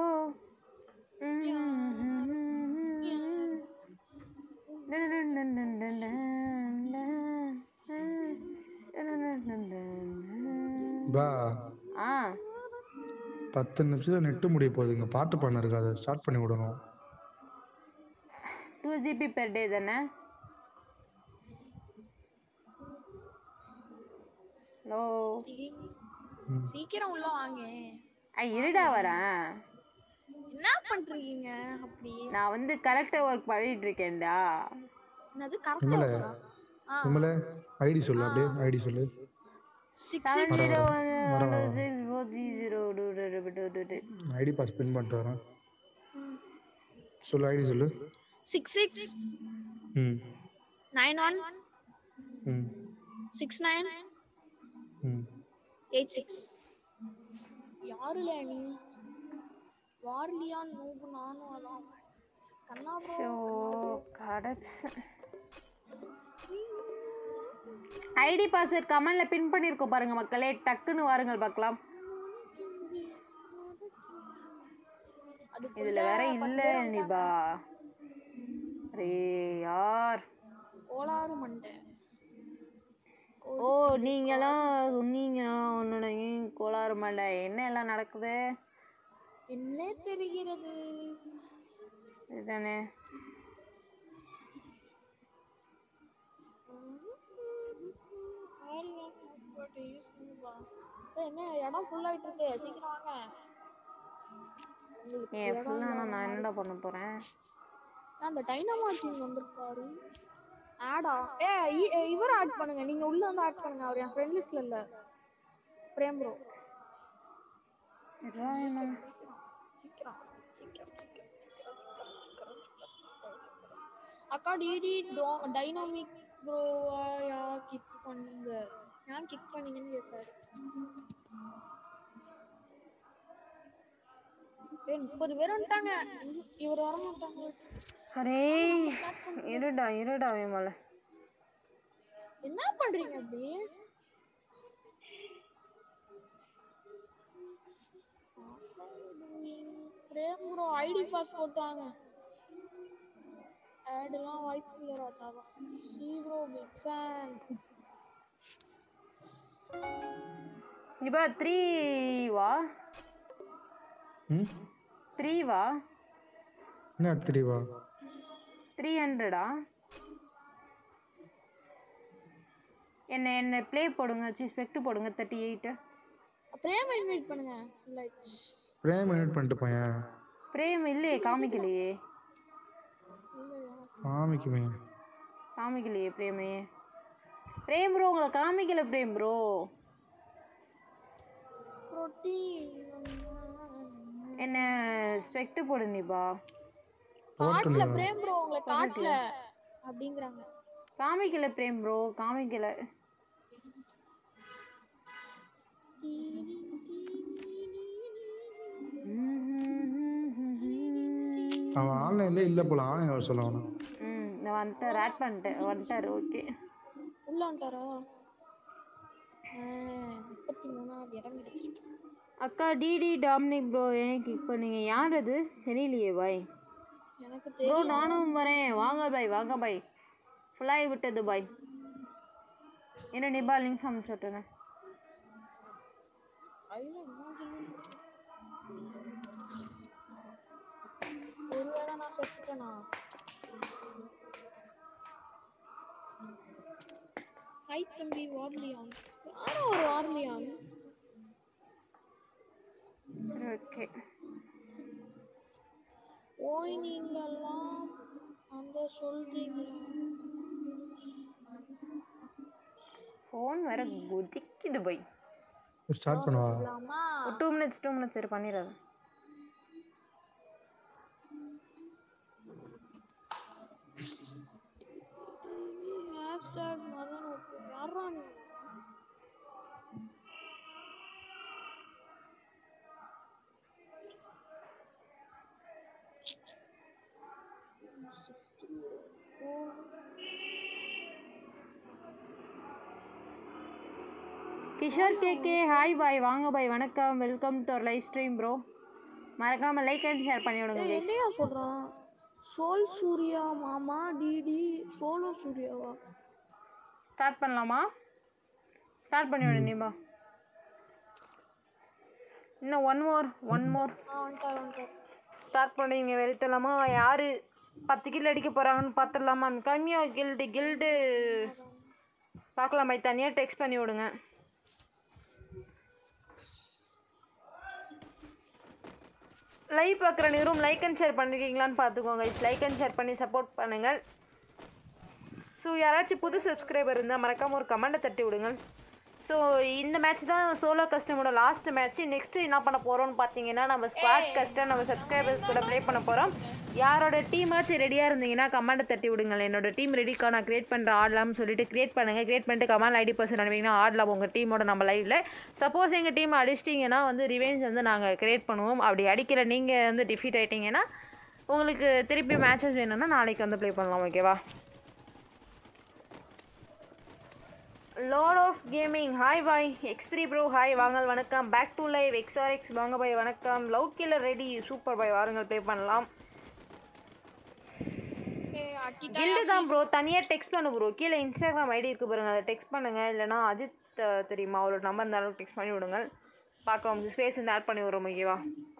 பா ஆ பத்து நிமிஷத்துல நெட்டு முடிய போகுதுங்க பாட்டு பண்ண இருக்கு அதை ஸ்டார்ட் பண்ணி விடணும் டூ ஜிபி பெர் டே தானே ஹலோ சீக்கிரம் உள்ள வாங்க ஐ இருடா வரேன் என்ன பண்றீங்க அப்படி நான் வந்து கலெக்டர் ஒர்க் பண்ணிட்டு இருக்கேன்டா என்னது கரெக்டா விமல இருக்கா ஆ விமல ஐடி சொல்லு அப்படியே ஐடி சொல்லு சிக்ஸ் செவன் சிக்ஸ் ஜீரோ வரேன், வரேன். Six four three zero two two two two two ID pass pin பண்ணிட்டு வரேன் சொல்லு ஐடி சொல்லு சிக்ஸ் சிக்ஸ் ம் நைன் ஒன் ம் சிக்ஸ் நைன் ம் எயிட் சிக்ஸ் யாருல நீ வார்லியா நூபு நானும் அதான் கண்ணா bro, ஷோ கடப்ஸ் ஐடி பாஸ்வேர்ட் கமெண்ட்ல பின் பண்ணிருக்கோம் பாருங்க மக்களே டக்குன்னு வாருங்கள் பார்க்கலாம் அதுக்குள்ள இதுல வேற பத்து இல்ல பேர் நிபா அரே யார் கோளாறு மண்டை ஓ நீங்களாம் நீங்களாம் உன்னோட கோளாறு மண்டை என்ன எல்லாம் நடக்குது என்ன தெரிகிறது இதுதானே ஏய், என்ன இடம் ஃபுல் ஆயிட்டு இருக்கு சீக்கிரம் வாங்க உங்களுக்கு ஏன் இடம் ஃபுல்லாக இல்லாம நான் என்னடா பண்ண போறேன் அந்த டைனமாட்டின் வந்திருக்காரு ஆடா ஏ இவர் ஆட் பண்ணுங்க நீங்க உள்ள வந்து ஆட் பண்ணுங்க அவர் என் ஃப்ரெண்ட் லிஸ்ட்ல இல்ல பிரேம் ப்ரோ இதா என்ன? சீக்கிரம் சீக்கிரம் சீக்கிரம் சீக்கிரம் சீக்கிரம் சீக்கிரம் அக்கா டிடி டைனாமிக் ப்ரோவா யா கிக் பண்ணுங்க ஏன் கிக் பண்ணீங்கன்னு கேட்டாரு ஏய் முப்பது பேர் வந்துட்டாங்க இவர் வர மாட்டாங்க அரே இருடா இருடா விமல என்ன பண்றீங்க அப்படி பிரேம் ப்ரோ ஐடி பாஸ் போட்டாங்க ஆட்லாம் வாய்ப்பு இல்லை ராஜாவா சி ப்ரோ பிக் ஃபேன் இப்போ த்ரீ வா ம் த்ரீ வா என்ன தெரியவா த்ரீ ஹண்ட்ரடா என்ன என்ன ப்ளே போடுங்க சி ஸ்பெக்ட் போடுங்க தேர்ட்டி எயிட்டு பிரேம் இன்வைட் பண்ணுங்க ஃபுல் ஆயிடுச்சு பிரேம் இன்வைட் பண்ணிட்டு பையன் பிரேம் இல்லையே காமிக்கலையே காமிக்குமே காமிக்கலையே பிரேமே பிரேம் ப்ரோ உங்களை காமிக்கல பிரேம் ப்ரோ ரொட்டி என்ன ஸ்பெக்ட் போடு நீபா காட்டுல பிரேம் ப்ரோ உங்களை காட்டல அப்படிங்கிறாங்க காமிக்கல பிரேம் ப்ரோ காமிக்கல அவன் ஆன்லைன்ல இல்ல போல ஆன்லைன் வர சொல்ல அவனை ம் நான் வந்துட்டார் ஆட் பண்ணிட்டேன் வந்துட்டார் ஓகே உள்ள வந்துட்டாரா முப்பத்தி மூணாவது இடம் கிடைச்சிருக்கு அக்கா டிடி டாமினிக் ப்ரோ ஏன் கிளிக் பண்ணீங்க யார் அது தெரியலையே பாய் எனக்கு ப்ரோ தெரியும் நானும் வரேன் வாங்க பாய் வாங்க பாய் ஃபுல்லாகி விட்டது பாய் என்ன நிபா லிங்க் அனுப்பிச்சுட்டேன் கையில இமேஜின் ஒருவேளை நான் செத்துட்டேனா ஹை தம்பி வார்லியான் யாரோ ஒரு வார்லியான் ஓகே ஓய் நீங்கெல்லாம் அந்த சொல்றீங்களா ஃபோன் வேற குதிக்குது பாய் ஸ்டார்ட் பண்ணுவா சொல்லாமா ஒரு டூ மினிட்ஸ் டூ மினிட்ஸ் சரி பண்ணிடுறேன் ஹேஷ்டாக் மதன் ஒப்பு யாரா நீ கிஷோர் கே கே ஹாய் பாய் வாங்க பாய் வணக்கம் welcome to our live stream bro மறக்காம லைக் அண்ட் ஷேர் பண்ணி விடுங்க guys. என்னையா சொல்றான் சோல் சூர்யா மாமா டிடி சோலோ சூர்யாவா ஸ்டார்ட் பண்ணலாமா ஸ்டார்ட் பண்ணி விடு நீமா இன்னும் ஒன் மோர் ஒன் மோர் ஆ வந்துட்டார் வந்துட்டார் ஸ்டார்ட் பண்ணுவீங்க வெறித்தலாமா யார் பத்து கில் அடிக்க போகிறாங்கன்னு பார்த்துடலாமா கம்மியாக கில்டு கில்டு பார்க்கலாம் பாய் தனியாக டெக்ஸ்ட் பண்ணி விடுங்க லைவ் பார்க்குற நீரும் லைக் அண்ட் ஷேர் பண்ணிருக்கீங்களான்னு பார்த்துக்கோங்க லைக் அண்ட் ஷேர் பண்ணி சப்போர்ட் பண்ணுங்கள் ஸோ யாராச்சும் புது சப்ஸ்கிரைபர் இருந்தால் மறக்காமல் ஒரு கமெண்ட்டை தட்டி விடுங்க ஸோ இந்த மேட்ச் தான் சோலோ கஸ்டமோட லாஸ்ட் மேட்ச் நெக்ஸ்ட்டு என்ன பண்ண போகிறோம்னு பார்த்தீங்கன்னா நம்ம ஸ்குவாட் கஸ்டம் நம்ம சப்ஸ்கிரைபர்ஸ் கூட ப்ளே பண்ண போகிறோம் யாரோட டீமாச்சும் ரெடியாக இருந்தீங்கன்னா கமெண்ட்டை தட்டி விடுங்கள் என்னோட டீம் ரெடிக்கா நான் கிரியேட் பண்ணுற ஆடலாம்னு சொல்லிட்டு கிரியேட் பண்ணுங்கள் கிரியேட் பண்ணிட்டு கமெண்ட் ஐடி பர்சன் அனுப்பிங்கன்னா ஆடலாம் உங்கள் டீமோட நம்ம லைவில் சப்போஸ் எங்கள் டீம் அடிச்சிட்டிங்கன்னா வந்து ரிவெஞ்ச் வந்து நாங்கள் கிரியேட் பண்ணுவோம் அப்படி அடிக்கல நீங்கள் வந்து டிஃபீட் ஆயிட்டீங்கன்னா உங்களுக்கு திருப்பி மேட்சஸ் வேணும்னா நாளைக்கு வந்து ப்ளே பண்ணலாம் ஓகேவா lord of gaming hi bhai X three bro hi வாங்கல் வணக்கம் back to live XR X வாங்க பாய் வணக்கம் love killer ready super bhai வாருங்கள் ப்ளே பண்ணலாம் ஏய் அட்டிட்டா கில்டு தான் ப்ரோ தனியாக டெக்ஸ்ட் பண்ணு ப்ரோ கீழே இன்ஸ்டாகிராம் ஐடி இருக்குது பாருங்க அதை டெக்ஸ்ட் பண்ணுங்கள் இல்லைனா அஜித் அஹ், தெரியுமா அவரோட நம்பர் இருந்தாலும் டெக்ஸ்ட் பண்ணி விடுங்க பார்க்கலாம் ஸ்பேஸ் வந்து ஆட் பண்ணி விடுறோம் ஓகேவா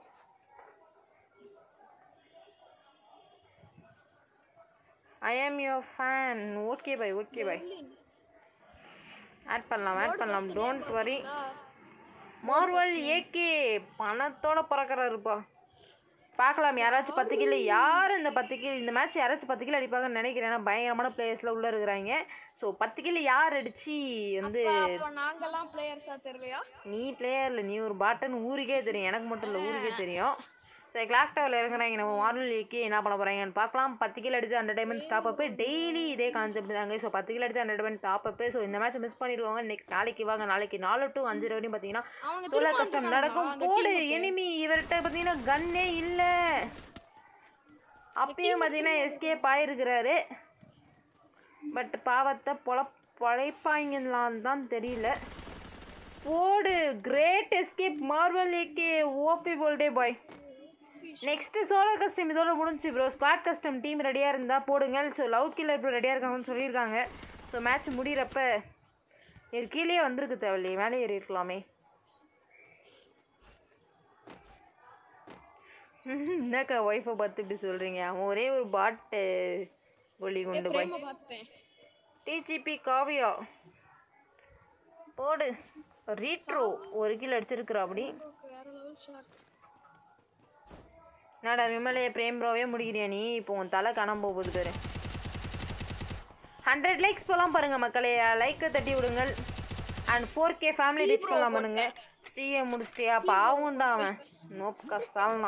I am your fan okay bhai okay bhai add பண்ணலாம் ஆட் பண்ணலாம் டோன்ட் வரி மார்வல் ஏகே பணத்தோட பிறக்கிறாருப்பா பார்க்கலாம் யாராச்சும் பத்து கிலோ யார் இந்த பத்து கிலோ இந்த மேட்ச் யாராச்சும் பத்து கிலோ அடிப்பாங்கன்னு நினைக்கிறேன் ஏன்னா பயங்கரமான பிளேயர்ஸ்லாம் உள்ளே இருக்கிறாங்க ஸோ பத்து கிலோ யார் அடிச்சு வந்து அப்ப நாங்கெல்லாம் பிளேயர்ஸா தெரியலையா நீ பிளேயரில் நீ ஒரு பாட்டன் ஊருக்கே தெரியும் எனக்கு மட்டும் இல்லை ஊருக்கே தெரியும் சரி கிளாக் டவரில் இறங்குறாங்க நம்ம மார்வல் ஏகே என்ன பண்ண போகிறாங்கன்னு பார்க்கலாம் பத்து கிலோ அடிச்சு என்டர்டைன்மெண்ட் ஸ்டாப் அப்பு டெய்லி இதே கான்செப்ட் தாங்க ஸோ பத்து கிலோ அடிச்சு என்டர்டைன்மெண்ட் டாப் அப்பு ஸோ இந்த மேட்ச் மிஸ் பண்ணிடுவாங்க நெக்ஸ்ட் நாளைக்கு வாங்க நாளைக்கு நாலு டு அஞ்சு வரையும் பார்த்தீங்கன்னா அவனுங்க சோலா திரும்ப கஷ்டம் வந்துடுறாங்க. நடக்கும் அந்த போடு team க்கு. எனிமி இவர்கிட்ட பார்த்தீங்கன்னா கன்னே இல்லை அப்பயும் பார்த்தீங்கன்னா எஸ்கேப் ஆயிருக்கிறாரு பட் பாவத்தை பொழ பொழைப்பாங்களான்னு தான் தெரியல போடு great escape Marvel AK OP போல்டே பாய் நெக்ஸ்ட் சோலோ கஸ்டம் இதோட முடிஞ்சு ப்ரோ ஸ்குவாட் கஸ்டம் டீம் ரெடியாக இருந்தால் போடுங்க ஸோ லவ் கில்லர் ப்ரோ ரெடியாக இருக்காங்கன்னு சொல்லியிருக்காங்க ஸோ மேட்ச் முடிகிறப்ப இது கீழே வந்திருக்கு தேவையில்லையே மேலே ஏறி இருக்கலாமே என்னக்கா ஒய்ஃபை பார்த்து இப்படி சொல்கிறீங்க அவன் ஒரே ஒரு பாட்டு ஒளி கொண்டு போய் பிரேம பார்த்துட்டேன் டிஜிபி காவியா போடு ரீட்ரோ ஒரு கிலோ அடிச்சிருக்கிறா அப்படி வேற லெவல் ஷாட் என்னடா விமலைய பிரேம் ப்ரோவே முடிக்கிறியா நீ இப்போ உன் தலை காணாம போக போகுது பாரு ஹண்ட்ரட் லைக்ஸ் போகலாம் பாருங்க மக்களே லைக்கை தட்டி விடுங்கள் and four K family reach பண்ணலாம் பண்ணுங்க ஸ்ரீயை முடிச்சிட்டியா பாவம்டா அவன் நோப்கா சால்னா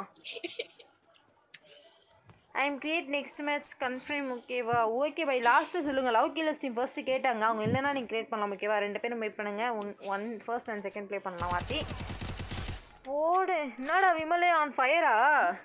I am create next match confirm ஓகேவா ஓகே பை லாஸ்ட்டு சொல்லுங்கள் லவ் கீழஸ் டீம் ஃபர்ஸ்ட்டு கேட்டாங்க அவங்க இல்லைன்னா நீங்கள் கிரியேட் பண்ணலாம் ஓகேவா ரெண்டு பேரும் வெயிட் பண்ணுங்க one one first and second play பண்ணலாம் மாற்றி போடு என்னடா விமலே ஆன் ஃபயரா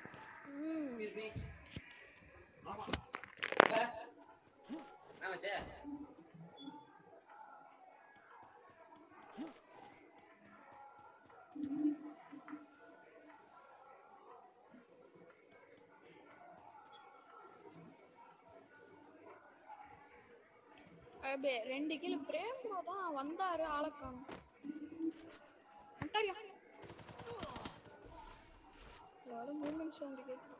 அப்படியே ரெண்டு கிலோ பிரேம் ப்ரோ தான் வந்தாரு ஆளக்கான வந்துட்டாரியா யாரும் மூமெண்ட்ஸ் வந்து கேட்குறோம்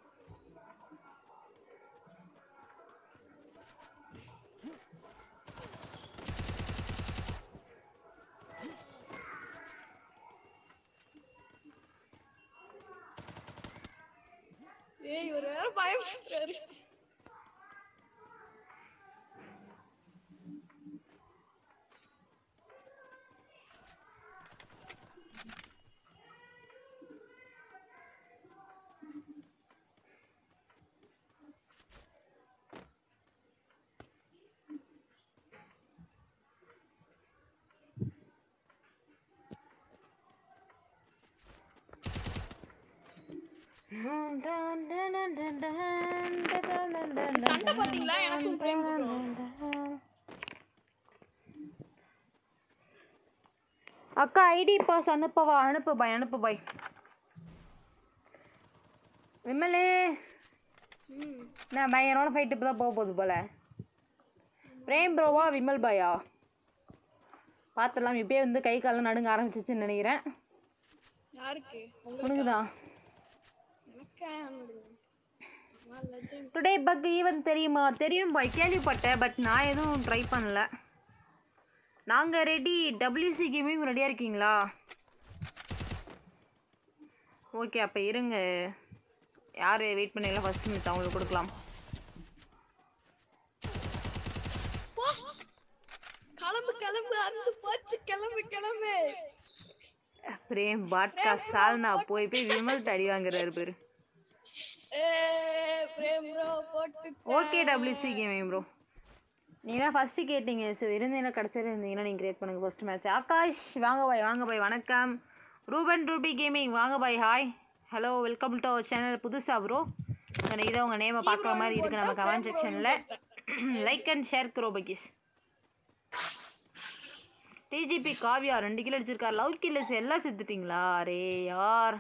ஏய் இவர் வேற பயப்படுறாரு சண்டை பாத்தீங்களா எனக்கும் பிரேம் ப்ரோ அக்கா ஐடி பாஸ் அனுப்பவா அனுப்பு பாய் அனுப்பு பாய் விமலு நான் பயங்கரமான ஃபைட் இப்போ தான் போக போகுது போல பிரேம் ப்ரோவா விமல் பாயா பார்த்துடலாம் இப்பயே வந்து கை காலம் நடுங்க ஆரம்பிச்சிச்சுன்னு நினைக்கிறேன் யாருக்கு உனக்கு தான் எனக்கு லெஜண்ட் டுடே பக் ஈவன் தெரியுமா தெரியும் பாய் கேள்விப்பட்டேன் பட் நான் எதுவும் ட்ரை பண்ணல நாங்கள் ரெடி டபிள்யூசி கேமிங் ரெடியாக இருக்கீங்களா ஓகே அப்போ இருங்க யார் வெயிட் பண்ணல ஃபஸ்ட் மினிட் அவங்களுக்கு கொடுக்கலாம் கிளம்பு கிளம்பு அருந்து போச்சு கிளம்பு கிளம்பு பிரேம் பாட்கா சால்னா போய் போய் விமல் அடி வாங்குறாரு பேர் ஏ பிரேம் ப்ரோ போட்டு ஓகே டபிள்யூசி கேமிங் ப்ரோ நீங்கள் தான் ஃபஸ்ட்டு கேட்டீங்க ஸோ இருந்தீங்கன்னா கிடச்சிட்டு இருந்தீங்கன்னா நீங்கள் கிரியேட் பண்ணுங்கள் ஃபஸ்ட் மேட்ச் ஆகாஷ் வாங்க பாய் வாங்க பாய் வணக்கம் ரூபன் ரூபி கேமிங் வாங்க bhai hi hello welcome to our channel புதுசாக ப்ரோ இதை உங்கள் நேமை பார்க்குற மாதிரி இருக்குது நம்ம கமெண்ட் செக்ஷனில் லைக் அண்ட் ஷேர் க்ரோ பக்கிஸ் டிஜிபி காவ்யா ரெண்டு கிலோ அடிச்சிருக்கார் லவ் கில்லர்ஸ் எல்லாம் செத்துட்டீங்களா அரே யார்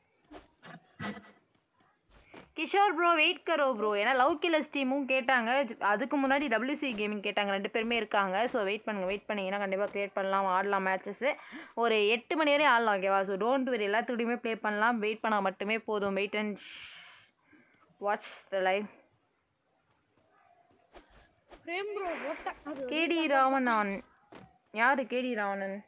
கிஷோர் ப்ரோ வெயிட் கரோ ப்ரோ ஏன்னா லவ் கில்லர்ஸ் டீமும் கேட்டாங்க அதுக்கு முன்னாடி டபிள்யூசி கேமிங் கேட்டாங்க ரெண்டு பேருமே இருக்காங்க ஸோ வெயிட் பண்ணுங்கள் வெயிட் பண்ணிங்கன்னா கண்டிப்பாக க்ரியேட் பண்ணலாம் ஆடலாம் மேட்சஸ்ஸு ஒரு எட்டு மணி வரையும் ஆடலாம் ஓகேவா ஸோ டோன்ட் வெரி எல்லாத்துக்கூடயுமே ப்ளே பண்ணலாம் வெயிட் பண்ணால் மட்டுமே போதும் wait and watch the live Prem bro போட்ட அது கேடி ராவணன் யார் கேடி ராவணன்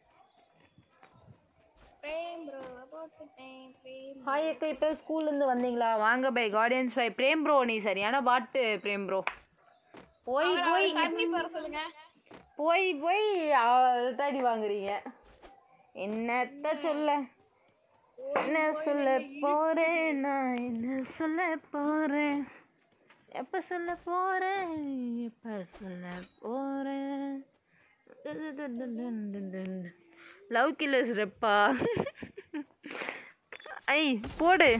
பிரேம் ப்ரோ போட்டுட்டேன் பிரேம் ஹாய் அக்கா இப்போ ஸ்கூல்லேருந்து வந்தீங்களா வாங்க bye guardians bye Prem bro நீ சரியான பாட்டு பிரேம் ப்ரோ போய் போய் கண்டிப்பா வர சொல்லுங்க போய் போய் தாடி வாங்குறீங்க என்னத்த சொல்ல என்ன சொல்ல போறேன் நான் என்ன சொல்ல போறேன் எப்ப சொல்ல போறேன் எப்ப சொல்ல போறேன் லவ் கில்லர்ஸ் ரெப்பா ஐ போடு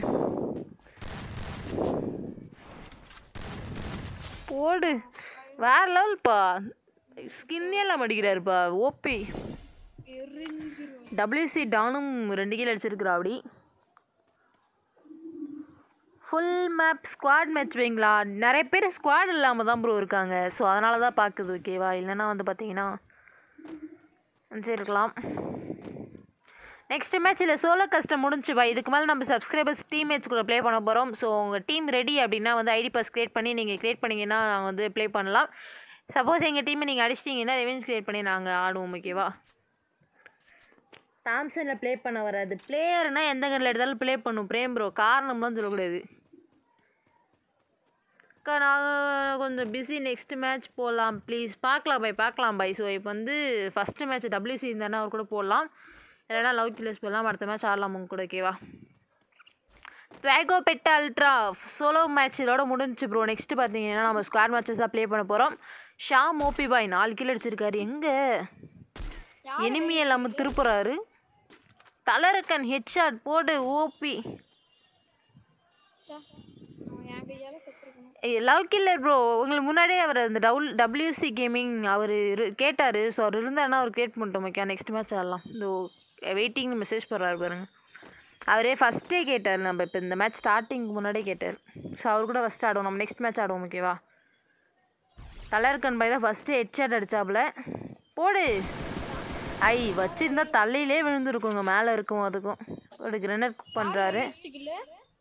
போடு வேற லெவல்ப்பா ஸ்கின்னே எல்லாம் அடிக்கிறாருப்பா ஓபி டபிள்யூசி டானும் ரெண்டு கீழே அடிச்சிருக்கிறா அப்படி ஃபுல் மேப் ஸ்குவாட் மேட்ச் வைங்களா நிறைய பேர் ஸ்குவாட் இல்லாமல் தான் ப்ரோ இருக்காங்க ஸோ அதனால தான் பார்க்குது ஓகேவா இல்லைன்னா வந்து பார்த்தீங்கன்னா இருக்கலாம் நெக்ஸ்ட் மேட்ச் இல்லை சோலோ கஸ்டம் முடிஞ்சு பா இதுக்கு மேலே நம்ம சப்ஸ்கிரைபர்ஸ் டீம் மேட்ச் கூட ப்ளே பண்ண போகிறோம் ஸோ உங்கள் டீம் ரெடி அப்படின்னா வந்து ஐடி பாஸ் க்ரியேட் பண்ணி நீங்கள் க்ரியேட் பண்ணிங்கன்னா நாங்கள் வந்து ப்ளே பண்ணலாம் சப்போஸ் எங்கள் டீமை நீங்கள் அடிச்சிட்டிங்கன்னா ரெவென்ஸ் க்ரியேட் பண்ணி நாங்கள் ஆடுவோம் ஓகேவா தாம்சனில் ப்ளே பண்ண வராது பிளேயர்னா எந்த கண்ணில் எடுத்தாலும் ப்ளே பண்ணும் பிரேம் ப்ரோ காரணம்லாம் சொல்லக்கூடாது அக்கா நாங்கள் கொஞ்சம் பிஸி நெக்ஸ்ட் மேட்ச் போடலாம் ப்ளீஸ் பார்க்கலாம் பை பார்க்கலாம் பை ஸோ இப்போ வந்து ஃபஸ்ட்டு மேட்ச் டபிள்யூசி இருந்தானா அவர் கூட போடலாம் இல்லைனா லவ் கில்லர்ஸ் போடலாம் அடுத்த மேட்ச் ஆடலாம் உங்க கூட ஓகேவா துவேகோ பெட்ட அல்ட்ரா சோலோ மேட்ச் இதோட முடிஞ்சு ப்ரோ நெக்ஸ்ட் பார்த்தீங்கன்னா நம்ம ஸ்குவாட் மேட்சஸாக ப்ளே பண்ண போகிறோம் ஷாம் ஓபி பாய் நாலு கிலோ அடிச்சிருக்காரு எங்கே எனிமி இல்லாமல் திருப்புறாரு தலரக்கன் ஹெட்ஷாட் போடு ஓபி ச்சே, அவன் என் கையால செத்துருக்கணும் லவ் கில்லர் ப்ரோ உங்களுக்கு முன்னாடியே அவர் அந்த டபுள் டபிள்யூசி கேமிங் அவர் கேட்டார் ஸோ அவர் இருந்தாருன்னா அவர் கிரியேட் பண்ணிட்டோம் ஓகே நெக்ஸ்ட் மேட்ச் ஆடலாம் இந்த வெயிட்டிங் மெசேஜ் போடுறாரு பாருங்க அவரே ஃபஸ்ட்டே கேட்டார் நம்ம இப்போ இந்த மேட்ச் ஸ்டார்டிங்க்கு முன்னாடியே கேட்டார் ஸோ அவர் கூட ஃபஸ்ட் ஆடுவோம் நம்ம நெக்ஸ்ட் மேட்ச் ஆடுவோம் ஓகேவா தலர்கன் பாய் தான் ஃபஸ்ட்டு ஹெட்ஷாட் அடிச்சாப்புல போடு ஐ வச்சிருந்தா தலையிலே விழுந்துருக்குங்க மேலே இருக்கும் அதுக்கும் ஒரு கிரனட் பண்ணுறாரு டிஸ்ட்ரிக்ட்ல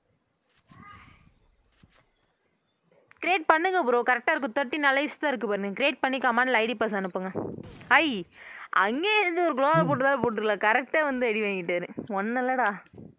கிரியேட் பண்ணுங்க ப்ரோ கரெக்டாக இருக்கும் தேர்ட்டி லைஃப்ஸ் தான் இருக்குது பாருங்க கிரியேட் பண்ணி கமாண்டில் ஐடி பாஸ் அனுப்புங்க ஐ அங்கேயே இருந்து ஒரு குளோவல் போட்டு தான் போட்டுருக்கலாம் கரெக்டாக வந்து அடி வாங்கிட்டாரு ஒன்றும் இல்லைடா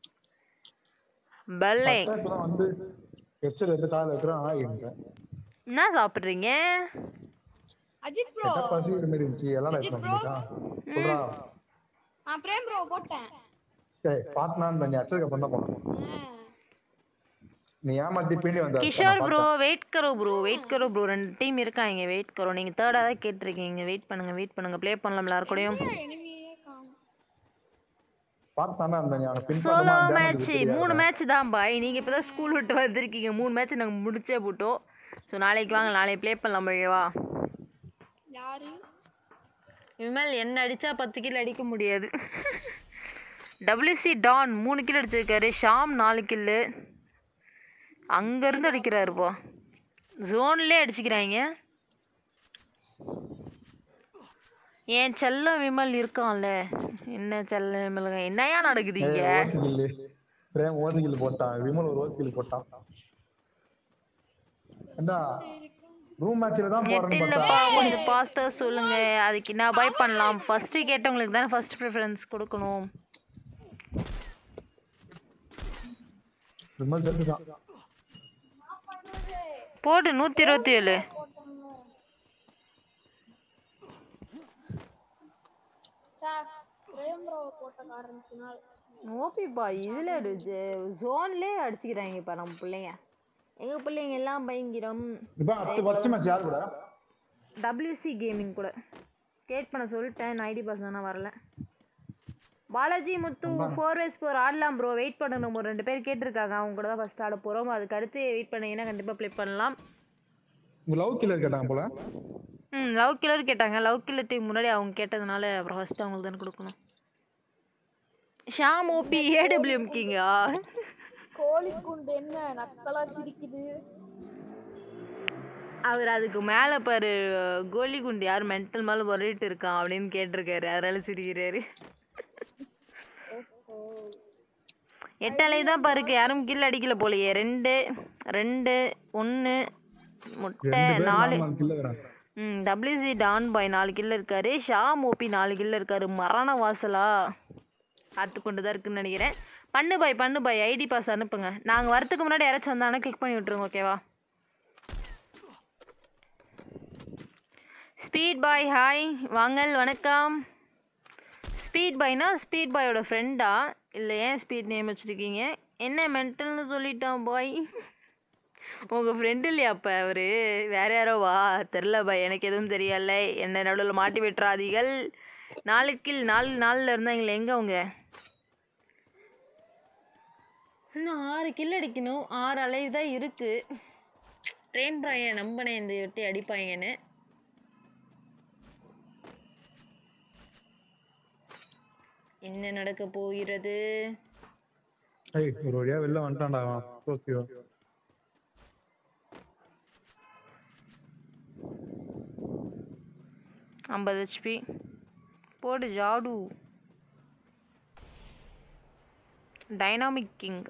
பெல்லை இப்பதான் வந்து ஹெட்செட் எடுத்து காதுல வைக்கிறேன் ஆகின்றேன் என்ன சாப்பிட்றீங்க அஜித் ப்ரோ பசி ஒரு மாதிரி இருந்துச்சு எல்லாம் லைஃப் பண்ணிட்டா சொல்றா நான் பிரேம் ப்ரோ போட்டேன் ஏய் பாத்னான்னு நீ அச்சதுக்கு அப்புறம் தான் போனேன் ஆ. நீ ஏமாத்தி பின்னாடி வந்த கிஷோர் ப்ரோ வெயிட் கரோ ப்ரோ வெயிட் கரோ ப்ரோ ரெண்டு டீம் இருக்காங்க வெயிட் கரோ நீங்கள் தேர்டாக தான் கேட்டிருக்கீங்க வெயிட் பண்ணுங்கள் வெயிட் பண்ணுங்கள் ப்ளே பண்ணலாம் எல்லாரும் கூடயும் எனிமியே காணும் பார்த்தானா அந்த நீ அவனை பின் சோலோ மேட்ச் மூணு மேட்ச் தான் பாய் நீங்கள் இப்போ தான் ஸ்கூல் விட்டு வந்திருக்கீங்க மூணு மேட்ச் நாங்கள் முடிச்சே போட்டோம் ஸோ நாளைக்கு வாங்க நாளைக்கு ப்ளே பண்ணலாம் ஓகேவா யாரு இனிமேல் என்ன அடித்தா பத்து கிலோ அடிக்க முடியாது டபிள்யூசி டான் மூணு கில் அடிச்சிருக்காரு ஷாம் நாலு கில்லு அங்கேருந்து அடிக்கிறாருப்பா ஜோன்லேயே அடிச்சுக்கிறாங்க என் செல்லம் விமல் இருக்கான்ல என்ன செல்லம் விமல் என்னையா நடக்குதுங்க ஓசிக்கில்லு பிரேம் ஓசிக்கில் போட்டான் விமல் ஒரு ஓசிக்கில் போட்டான் ஏண்டா ரூம் மேட்ச்ல தான் போறேன்னு நெட் பார்த்தா இல்லைப்பா கொஞ்சம் ஃபாஸ்ட்டாக சொல்லுங்க அதுக்கு என்ன பை பண்ணலாம் ஃபஸ்ட்டு கேட்டவங்களுக்கு தானே ஃபர்ஸ்ட் ப்ரிஃபரன்ஸ் கொடுக்கணும் விமல் தெரிஞ்சுதான் போடு நூற்றி இருபத்தி ஏழு சார் பிரேம் ப்ரோ போட்ட காரணத்தினால் ஓபிப்பா இதில் இருந்துச்சு ஜோன்லேயே அடிச்சுக்கிறாங்கப்பா நம்ம பிள்ளைங்க எங்கள் பிள்ளைங்க எல்லாம் பயங்கரம் இப்ப அடுத்த ஃபர்ஸ்ட் மேட்ச் யார் கூட டபிள்யூசி கேமிங் கூட கேட் பண்ண சொல்லிட்டேன் ஐடி பாஸ் தானே வரல Balaji Muthu four vs four ஆடலாம் ப்ரோ வெயிட் பண்ணணும் ஒரு ரெண்டு பேர் கேட்டிருக்காங்க அவங்க கூட தான் ஃபஸ்ட் ஆட போகிறோம் அதுக்கு அடுத்து வெயிட் பண்ணீங்கன்னா கண்டிப்பாக ப்ளே பண்ணலாம் உங்க லவ் கில்லர் கேட்டாங்க போல ம் லவ் கில்லர் கேட்டாங்க லவ் கில்லத்துக்கு முன்னாடி அவங்க கேட்டதுனால அப்புறம் ஃபஸ்ட்டு அவங்களுக்கு தானே கொடுக்கணும் ஷாம் ஓபி ஏடபிள்யூஎம் கிங்கா கோழி குண்டு என்ன நக்கலா சிரிக்குது அவர் அதுக்கு மேலே பாரு கோலி குண்டு யார் மென்டல் மேலே பொறிட்டு இருக்கான் அப்படின்னு கேட்டிருக்காரு அதனால சிரிக்கிறாரு எட்டாலை தான் பாருக்கு யாரும் கில் அடிக்கல போலையே ரெண்டு ரெண்டு ஒன்று முட்டை ரெண்டு பேர் நாலு நாலு கில்லர் ம் டபிள்யூசி டான் பாய் நாலு கில்ல இருக்காரு ஷா மோபி நாலு கில்ல இருக்காரு மரண வாசலா காத்து கொண்டு தான் இருக்குன்னு நினைக்கிறேன் பண்ணு பாய் பண்ணு பாய் ஐடி பாஸ் அனுப்புங்க நாங்கள் வரத்துக்கு முன்னாடி யாராச்சும் வந்தாங்கன்னா கிளிக் பண்ணி விட்ருங்க ஓகேவா ஸ்பீட் பாய் ஹாய் வாங்கல் வணக்கம் ஸ்பீட் பாய்னா ஸ்பீட் பாயோட ஃப்ரெண்டா இல்லை ஏன் ஸ்பீட் நேம் வச்சுருக்கீங்க என்ன மென்டல்னு சொல்லிட்டான் பாய் உங்கள் ஃப்ரெண்டு இல்லையா அப்போ அவர் வேற யாரோ வா தெரில பாய் எனக்கு எதுவும் தெரியல என்னை நடுவில் மாட்டி விட்டுறாதீர்கள் நாளைக்கில் நாலு நாளில் இருந்தாங்களே எங்கே அவங்க இன்னும் ஆறு கில் அடிக்கணும் ஆறு அலைவ் தான் இருக்குது ட்ரெயின் ப்ராயை நம்பினேன் இந்த வெட்டி அடிப்பாங்கன்னு என்ன நடக்க போகிறது ஏய் ஒரு வழியா வெளில வந்துட்டான்டா அவன் ஓகே ஐம்பது ஹெச்பி போடு ஜாடு டைனாமிக் கிங்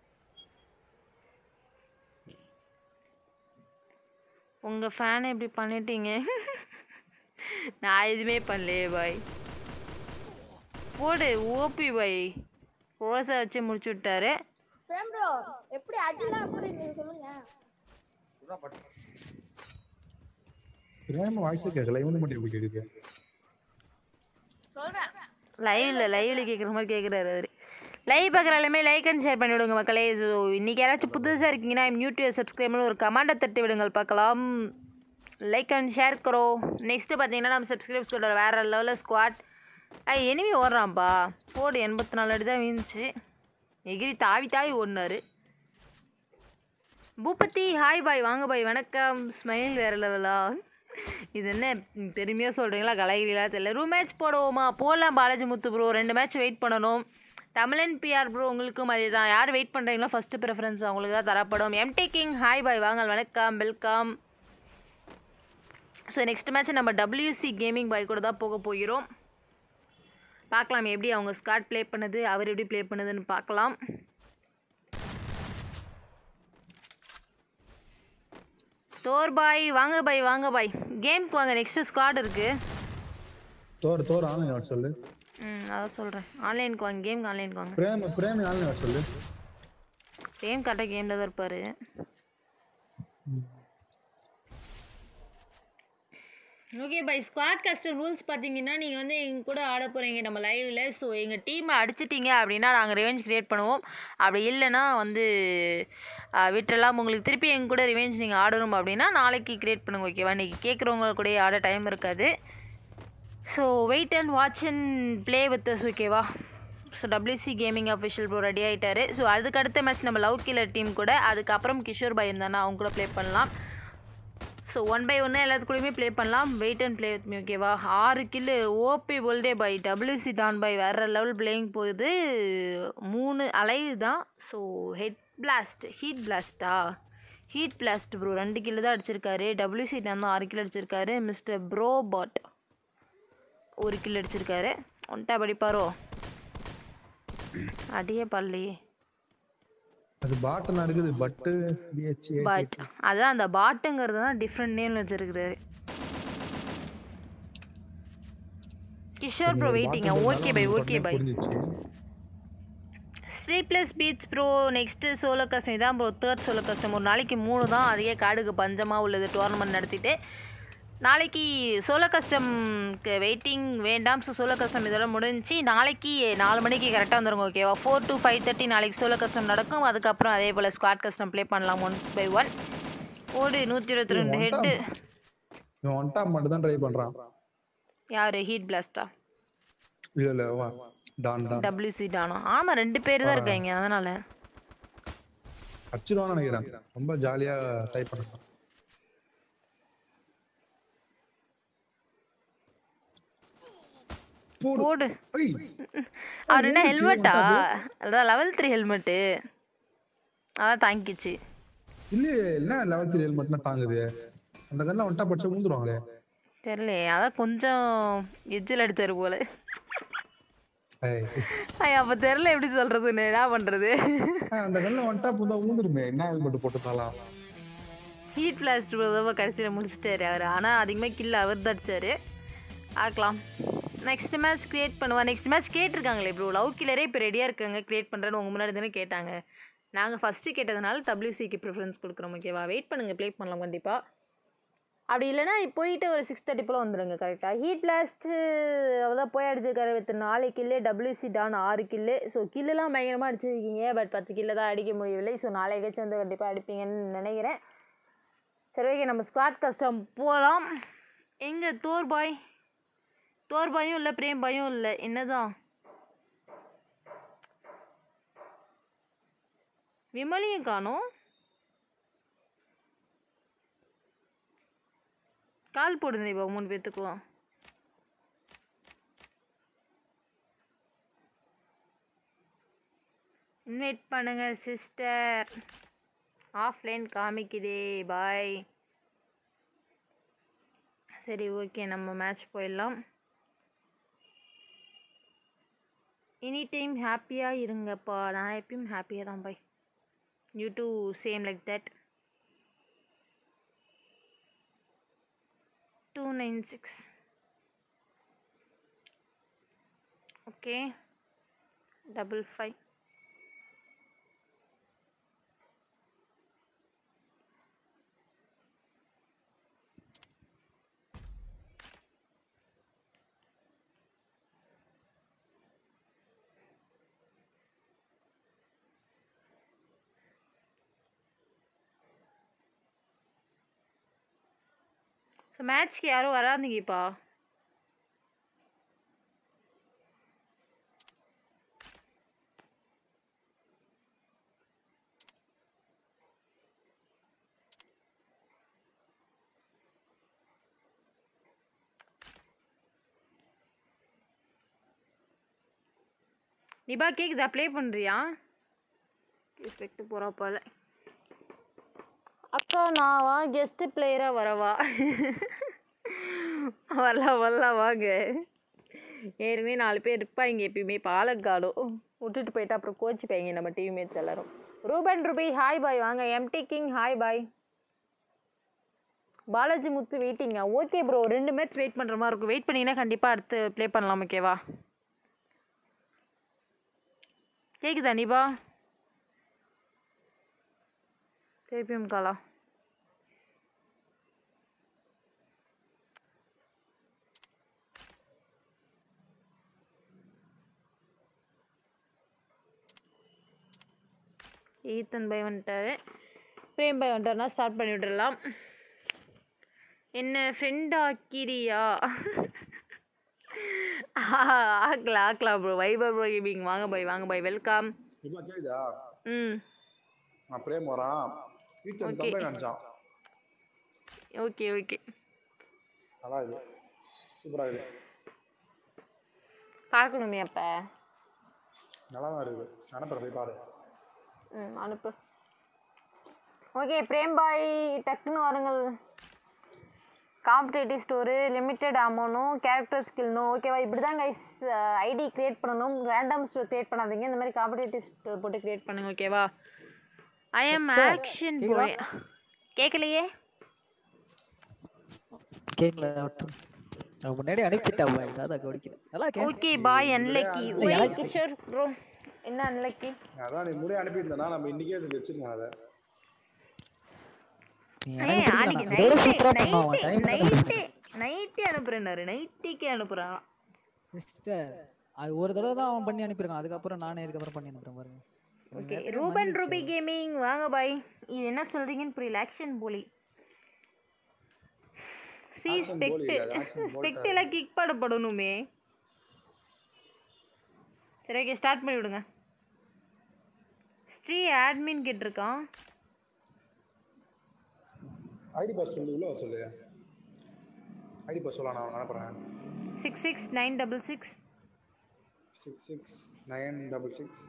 உங்கள் ஃபேனை இப்படி பண்ணிட்டீங்க நான் எதுவுமே பண்ணலையே பாய் போடு ஓபி பாய் ரோஸை வச்சு முடிச்சு விட்டாரு பிரேம் ப்ரோ எப்படி அடிலாம் எப்படி நீங்க சொல்லுங்க பிரேம வாய்ஸ் கேட்கல இவனு மட்டும் எப்படி கேக்குது சொல்றேன் லைவ்ல லைவ்ல கேட்குற மாதிரி கேட்குறாரு அவர் லைவ் பார்க்குற எல்லாமே லைக் அண்ட் ஷேர் பண்ணி விடுங்க மக்களே ஸோ இன்றைக்கி யாராச்சும் புதுசாக இருக்கீங்கன்னா யூடியூப் சப்ஸ்கிரைப்னு ஒரு கமாண்டை தட்டி விடுங்கள் பார்க்கலாம் லைக் அண்ட் ஷேர் கரோ நெக்ஸ்ட்டு பார்த்தீங்கன்னா நம்ம சப்ஸ்கிரைப் சொல்கிற வேறு லெவலில் ஸ்குவாட் ஐ எனிமி ஓடுறான்ப்பா போடு எண்பத்தி நாலு அடி தான் வீழ்ந்துச்சு எகிரி தாவி தாவி ஓடினாரு பூபதி ஹாய் பாய் வாங்க பாய் வணக்கம் ஸ்மைல் வேறு லெவலா இது என்ன பெருமையாக சொல்கிறீங்களா கலாகிரிலா தெரியல ரூம் மேட்ச் போடுவோமா போடலாம் பாலாஜி முத்து ப்ரோ ரெண்டு மேட்ச் வெயிட் பண்ணணும் தமிழன் பிஆர் ப்ரோ உங்களுக்கும் அதே தான் யார் வெயிட் பண்ணுறீங்களோ ஃபஸ்ட்டு ப்ரிஃபரன்ஸ் அவங்களுக்கு தான் தரப்படும் எம்டி கிங் ஹாய் பாய் வாங்க வணக்கம் வெல்கம் ஸோ நெக்ஸ்ட் மேட்ச் நம்ம டபிள்யூசி கேமிங் பாய் கூட தான் போக போகிறோம் பார்க்கலாம் எப்படி அவங்க ஸ்காட் ப்ளே பண்ணுது அவர் எப்படி ப்ளே பண்ணுதுன்னு பார்க்கலாம் தோர் பாய் வாங்க பாய் வாங்க பாய் கேம்க்கு வாங்க நெக்ஸ்ட் ஸ்குவாட் இருக்கு தோர் தோர் ஆன்லைன் வாட் சொல்லு ம் அதான் சொல்கிறேன் ஆன்லைனுக்கு வாங்க கேம்க்கு ஆன்லைனுக்கு வாங்க பிரேம பிரேமி ஆன்லைன் வாட் சொல்லு கேம் கரெக்டாக கேமில் தான் இருப்பார் okay bye squad custom rules பார்த்தீங்கன்னா நீங்கள் வந்து எங்க கூட ஆட போகிறீங்க நம்ம லைவில் ஸோ எங்கள் டீமை அடிச்சிட்டீங்க அப்படின்னா நாங்கள் ரிவெஞ்ச் கிரியேட் பண்ணுவோம் அப்படி இல்லைன்னா வந்து ஆஹ், விட்டுறலாம் உங்களுக்கு திருப்பி எங்க கூட ரிவெஞ்ச் நீங்கள் ஆடணும் அப்படின்னா நாளைக்கு கிரியேட் பண்ணுங்க ஓகேவா இன்றைக்கி கேட்குறவங்க கூட ஆட டைம் இருக்காது so wait and watch and play with us ஓகேவா so WC gaming official bro ready ஆகிட்டாரு ஸோ அதுக்கு அடுத்த மேட்ச் நம்ம லவ் கில்லர் டீம் கூட அதுக்கப்புறம் கிஷோர் பாய் இருந்தானா அவங்க கூட ப்ளே பண்ணலாம் ஸோ ஒன் பை ஒன்று எல்லாத்துக்கூடயுமே ப்ளே பண்ணலாம் wait and play with me ஓகேவா ஆறு கில்லு ஓபி போல்டே பை டபிள்யூசி டான் பை வேற லெவல் பிளேயிங் போகுது மூணு அலைவு தான் ஸோ ஹெட் பிளாஸ்ட் ஹீட் பிளாஸ்டா ஹீட் பிளாஸ்ட் ப்ரோ ரெண்டு கிலோ தான் அடிச்சிருக்காரு டபிள்யூசி டான் தான் ஆறு கிலோ அடிச்சிருக்காரு மிஸ்டர் ப்ரோ பாட் ஒரு கிலோ அடிச்சிருக்காரு ஒன்ட்டா படிப்பாரோ அடியே பல்லையே அது பாட்டெல்லாம் இருக்குது பட்டு பிஹெச் பட் அதான் அந்த பாட்டுங்கிறது தான் டிஃப்ரெண்ட் நேம்ல வச்சிருக்கிறாரு கிஷோர் ப்ரோ வெயிட்டிங்க ஓகே பை ஓகே பை புரிஞ்சிச்சு sleepless beach bro next solo custom இதான் ப்ரோ தேர்ட் சோலோ கஸ்டம் ஒரு நாளைக்கு மூணு தான் அதிக காடுக்கு பஞ்சமாக உள்ளது டோர்னமெண்ட் நடத்திட்டு நாளைக்கு சோலோ கஸ்டம்க்கு வெயிட்டிங் வேண்டாம் ஸோ சோலோ கஸ்டம் இதோட முடிஞ்சுச்சு நாளைக்கு நாலு மணிக்கு கரெக்டாக வந்துருங்க ஓகேவா ஃபோர் to ஃபைவ் தேர்ட்டி நாளைக்கு சோலோ கஸ்டம் நடக்கும் அதுக்கப்புறம் அதே போல் ஸ்குவாட் கஸ்டம் ப்ளே பண்ணலாம் ஒன் பை ஒன் ஓடு நூற்றி இருபத்தி ரெண்டு ஹெட்டு இவன் ஒன் டாப் மட்டும் தான் ட்ரை பண்றான் யார் ஹீட் பிளாஸ்டா இல்ல இல்ல வா டான் டான் டபிள்யூசி டானா ஆமாம் ரெண்டு பேர் தான் இருக்காங்க அதனால் அடிச்சிருவான்னு நினைக்கிறேன் ரொம்ப ஜாலியா டைப் பண்ணலாம் போடு ஓடு ஐய் அவர் என்ன ஹெல்மெட்டா அதான் லெவல் த்ரீ ஹெல்மெட்டு அதான் தாங்கிச்சு இல்லையே என்ன லெவல் த்ரீ ஹெல்மெட்னா தாங்குது அந்த கண்ணில் ஒன் டாப் அடிச்சா ஊந்துருவாங்களே தெரியலையே அதான் கொஞ்சம் எஜ்ஜில் எடுத்தாரு போல ஏய், ஐயா அப்போ தெரில எப்படி சொல்கிறதுன்னு என்ன பண்ணுறது ஆ, அந்த கண்ணில் ஒன் டாப் வந்தா ஊந்துருமே என்ன ஹெல்மெட் போட்டுருந்தாலாம் ஹீட் பிளாஸ்ட் தான் கடைசியில் முடிச்சிட்டாரு அவர் ஆனால் அதிகமாக கில் அவர் தான் அடிச்சாரு பார்க்கலாம் நெக்ஸ்ட் மேட்ச் கிரியேட் பண்ணுவா நெக்ஸ்ட் மேட்ச் கேட்டிருக்காங்களே ப்ரோ லவ் கில்லரே இப்போ ரெடியாக இருக்காங்க கிரியேட் பண்ணுறேன்னு உங்கள் முன்னாடி தானே கேட்டாங்க நாங்கள் ஃபஸ்ட்டு கேட்டதுனால டபிள்யூசிக்கு ப்ரிஃபரன்ஸ் கொடுக்குறோம் ஓகேவா வெயிட் பண்ணுங்கள் ப்ளே பண்ணலாம் கண்டிப்பாக அப்படி இல்லைன்னா போயிட்டு ஒரு சிக்ஸ் தேர்ட்டி போல் வந்துடுங்க கரெக்டாக ஹீட் பிளாஸ்ட்டு அவதான் போய் அடிச்சிருக்காரு வித் நாலு கில்லு டபிள்யூசி டான் ஆறு கில்லு ஸோ கில்லுலாம் பயங்கரமாக அடிச்சிருக்கீங்க பட் பத்து கில்ல தான் அடிக்க முடியவில்லை ஸோ நாளைக்காச்சும் வந்து கண்டிப்பாக அடிப்பீங்கன்னு நினைக்கிறேன் சரி ஓகே நம்ம ஸ்குவாட் கஸ்டம் போகலாம் எங்கே தோர் பாய் தோர் பாயும் இல்லை பிரேம் பாயும் இல்லை என்னதான் விமலியும் காணோம் கால் போடுங்க இப்போ மூணு பேர்த்துக்கும் இன்வைட் பண்ணுங்க சிஸ்டர் ஆஃப்லைன் காமிக்குதே பாய் சரி ஓகே நம்ம மேட்ச் போயிடலாம் எனி டைம் ஹாப்பியாக இருங்கப்பா நான் எப்பயும் ஹாப்பியாக தான் bhai you too same like that two nine six okay double five so மேட்ச்க்கு யாரும் வராதீங்கப்பா நிபா கேக்குதா ப்ளே பண்ணுறியா எஃபெக்ட் போகிறா போல அக்கா நான் வா கெஸ்ட் பிளேயராக வரவா வரலாம் வரலாம் வாங்க ஏற்கனவே நாலு பேர் இருப்பாங்க எப்பயுமே பாலக்காடும் விட்டுட்டு போயிட்டு அப்புறம் கோச்சிப்பாங்க நம்ம டீம் மேட்ஸ் எல்லாரும் ரூபன் ரூபி ஹாய் பாய் வாங்க MD King hi bhai Balaji Muthu வெயிட்டிங்க ஓகே ப்ரோ ரெண்டு மேட்ச் வெயிட் பண்ணுற மாதிரி இருக்கும் வெயிட் பண்ணிங்கன்னா கண்டிப்பாக அடுத்து ப்ளே பண்ணலாம் ஓகேவா கேக்குதா நிபா திருப்பியும் காலா ஈத்தன் பை வந்துட்டாரு பிரேம் பை வந்துட்டாருனா ஸ்டார்ட் பண்ணி விட்டுறலாம் என்ன ஃப்ரெண்ட் ஆக்கிறியா ஆக்கலாம் ஆக்கலாம் ப்ரோ வைபர் ப்ரோ கேமிங் வாங்க பை வாங்க பை வெல்கம் இப்போ கேக்குதா ம் நான் பிரேம் வரான் வீட்டு Okay. தம்பை நினைச்சான் ஓகே ஓகே நல்லா இது சூப்பரா இருக்கு பார்க்கணுமே அப்போ நல்லா தான் இருக்குது அனுப்புறேன் போய் பாரு ம் அனுப்பு ஓகே பிரேம்பாய் டக்குன்னு வாருங்கள் காம்படேட்டிவ் ஸ்டோரு லிமிட்டெட் அமௌண்ட்டும் கேரக்டர் ஸ்கில்னும் ஓகேவா இப்படி தான் கைஸ் ஐடி கிரியேட் பண்ணணும் ரேண்டம் ஸ்டோர் கிரியேட் பண்ணாதீங்க இந்த மாதிரி காம்படேட்டிவ் ஸ்டோர் போட்டு கிரியேட் பண்ணுங்க ஓகேவா ஐ எம் ஆக்ஷன் போய் கேட்கலையே கேக்கல மட்டும் அவன் முன்னாடி அனுப்பிட்டா பாய் அதான் கவனிக்கிறேன் நல்லா கே ஓகே பாய் அன்லக்கி ஓய் கிஷோர் ப்ரோ என்ன அன்லக்கி அதான் நீ முடிய அனுப்பியிருந்தனா நம்ம இன்னைக்கே அது வச்சிருக்கோம் அதை நீ ஏய் எனக்கு அன்னைக்கு பிடிக்கல இதோட சூப்பரா நைட்டு பண்ணுவான் டைம் நைட்டு நைட்டே அனுப்புறேன்னாரு நைட்டுக்கே அனுப்புறான் சிஸ்டர் அது ஒரு தடவை தான் அவன் பண்ணி அனுப்பியிருக்கான் அதுக்கப்புறம் நானே இதுக்கப்புறம் பண்ணி அனுப்புறேன் பாருங்க ஓகே ரூபன் ரூபி கேமிங் வாங்க பாய் இது என்ன சொல்றீங்கன்னு புரியல ஆக்ஷன் போலி சி ஸ்பெக்ட் ஸ்பெக்ட் எல்லாம் கிக் பண்ணப்படணுமே சரி ஓகே ஸ்டார்ட் பண்ணி விடுங்க ஸ்ரீ ஆட்மின் கேட்டிருக்கான் ஐடி பாஸ் சொல்லு உள்ள வர சொல்லு ஐடி பாஸ் சொல்ல நான் அனுப்புறேன் six six nine double six six six nine double six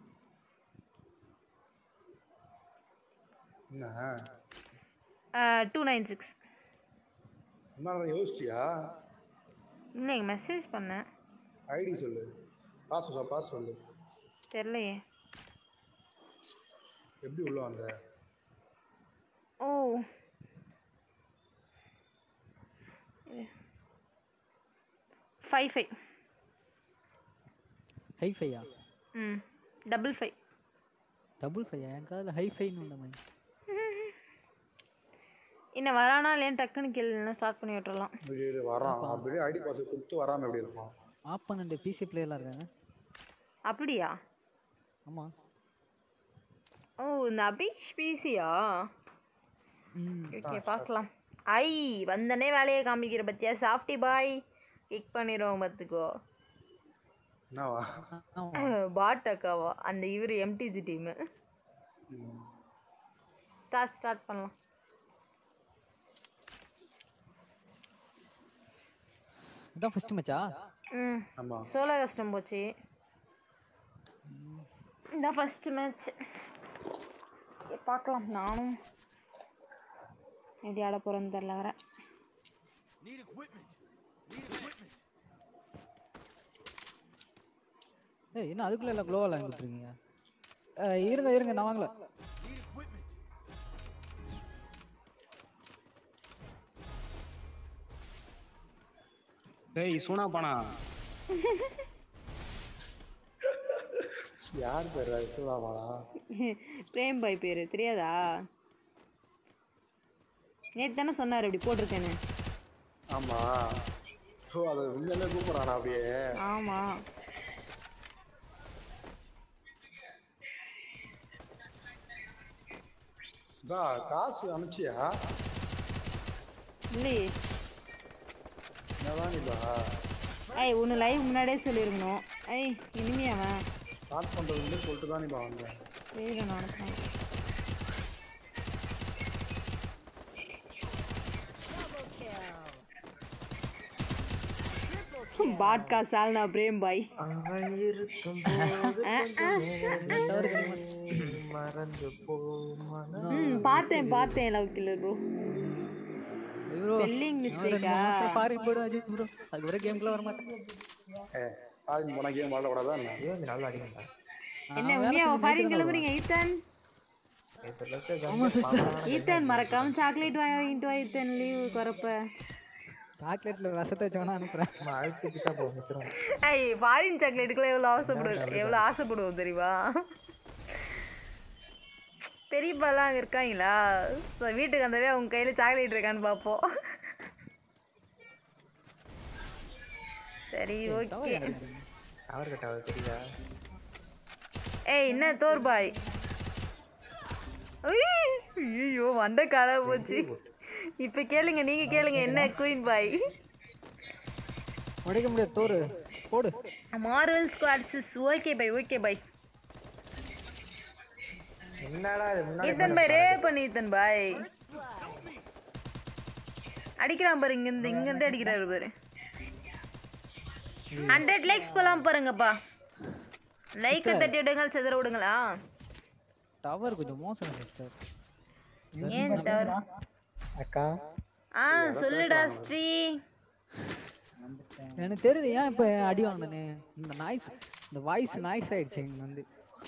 என்ன டூ நைன் சிக்ஸ் என்ன யோசிச்சியா இல்லைங்க மெசேஜ் பண்ணேன் ஐடி சொல்லு பாஸ் சொல்லு பாஸ் சொல்லு தெரிலையே எப்படி உள்ள வந்த ஓ ஃபைவ் ஃபைவ் ஹை ஃபையா ம் டபுள் ஃபைவ் டபுள் ஃபையா என் காதில் ஹை ஃபைன்னு வந்த மாதிரி இன்னும் வரானா இல்லையா டக்குன்னு கேள்வி ஸ்டார்ட் பண்ணி விட்டுறலாம் இரு, இரு, வரான் அப்படியே ஐடி பாஸ் கொடுத்து வராம எப்படி இருக்கும் ஆப்பனண்ட் பிசி பிளேயர்லாம் இருக்காங்க அப்படியா ஆமாம் ஓ இந்த அபிஷ் பிசியா ம் ஓகே பார்க்கலாம் ஐ வந்தனே வேலையை காமிக்கிற பத்தியா சாஃப்டி பாய் கிக் பண்ணிடுவோம் பார்த்துக்கோ என்னவா ஆமாம் பாட் அக்காவா அந்த இவர் எம்டிஜி டீமு ஸ்டார்ட் ஸ்டார்ட் பண்ணலாம் இதான் ஃபர்ஸ்ட் மேட்சா ம் ஆமா சோலோ கஷ்டம் போச்சு இதான் ஃபர்ஸ்ட் மேட்ச் பார்க்கலாம் நானும் எப்படி ஆட போகிறேன்னு தெரில வர ஏய் என்ன அதுக்குள்ள எல்லாம் க்ளோவால் அனுப்பிட்டுருக்கீங்க இருங்க இருங்க நான் வாங்கல டேய் சூனா பானா யார் பேர் சுதாமாடா பிரேம் பாய் பேர் தெரியாதா நேற்று தானே சொன்னார் இப்படி போட்டிருக்கேன்னு ஆமா ஓ அதை உண்மையிலே கூப்பிடுறானா அப்படியே ஆமாம் இதா, காசு அனுப்பிச்சியா இல்லையே என்னதான் நீப்பா ஐய் ஒன்று லைவ் முன்னாடியே சொல்லியிருக்கணும் ஐய் இனிமே அவன் ஸ்டார்ட் பண்றதுன்னு சொல்லிட்டு தான் நீப்பா வந்தேன் வேறு நான் பாட்கா சால்னா பிரேம் பாய் அவன் இருக்கும் போது டவர் கிடைக்குமா மறந்து போமன ம் பார்த்தேன் பார்த்தேன் love killer bro bro spelling மிஸ்டேக்கா ஃபாரின் போய்டும் அஜித் ப்ரோ அதுக்கப்புறம் கேம்குள்ள வர மாட்டேன் ஏ பாதி போனா கேம் விளாடக்கூடாதா என்ன இவன் நல்லா அடிக்கண்டா என்ன உண்மையா ஃபாரின் கிளம்புறீங்க ஈத்தன் ஆமா சிஸ்டர் ஈத்தன் மறக்காம சாக்லேட் வாங்கிட்டு வா ஈத்தன் லீவ் வரப்ப சாக்லேட்ல ரசத்தை வச்சு வேணா அனுப்புறேன் அழுத்திக்கிட்டா போ மிச்சிரும் ஐய் ஃபாரின் சாக்லேட்டுக்குள்ள எவ்வளோ ஆசைப்படுவோம் எவ்வளோ ஆசைப்படுவோம் தெரியுமா பெரியப்பாலாம் அங்கே இருக்காங்களா ஸோ வீட்டுக்கு வந்தவே அவங்க கையில் சாக்லேட் இருக்கான்னு பார்ப்போம் சரி ஓகே அவர்கிட்ட அவர் தெரியா ஏய் என்ன தோர் பாய் ஐயோ வந்த கால போச்சு இப்போ கேளுங்க நீங்க கேளுங்க என்ன குயின் பாய் உடைக்க முடியாது தோறு போடு Marvel squads okay bye okay bye என்னடா இது முன்னாடி ஈத்தன் பாய் ரே பண்ணி ஈத்தன் பாய் அடிக்கிறான் பாரு இங்க இருந்து இங்க இருந்து அடிக்கிறாரு பாரு ஹண்ட்ரட் லைக்ஸ் போலாம் பாருங்கப்பா லைக்கை தட்டி விடுங்கள் செதற விடுங்களா டவர் கொஞ்சம் மோசம் சிஸ்டர் ஏன் டவர் அக்கா ஆ சொல்லுடா ஸ்ரீ எனக்கு தெரியுது ஏன் இப்ப அடி வாங்கினேன்னு இந்த நாய்ஸ் இந்த வாய்ஸ் நாய்ஸ் ஆயிடுச்சு இங்க வந்து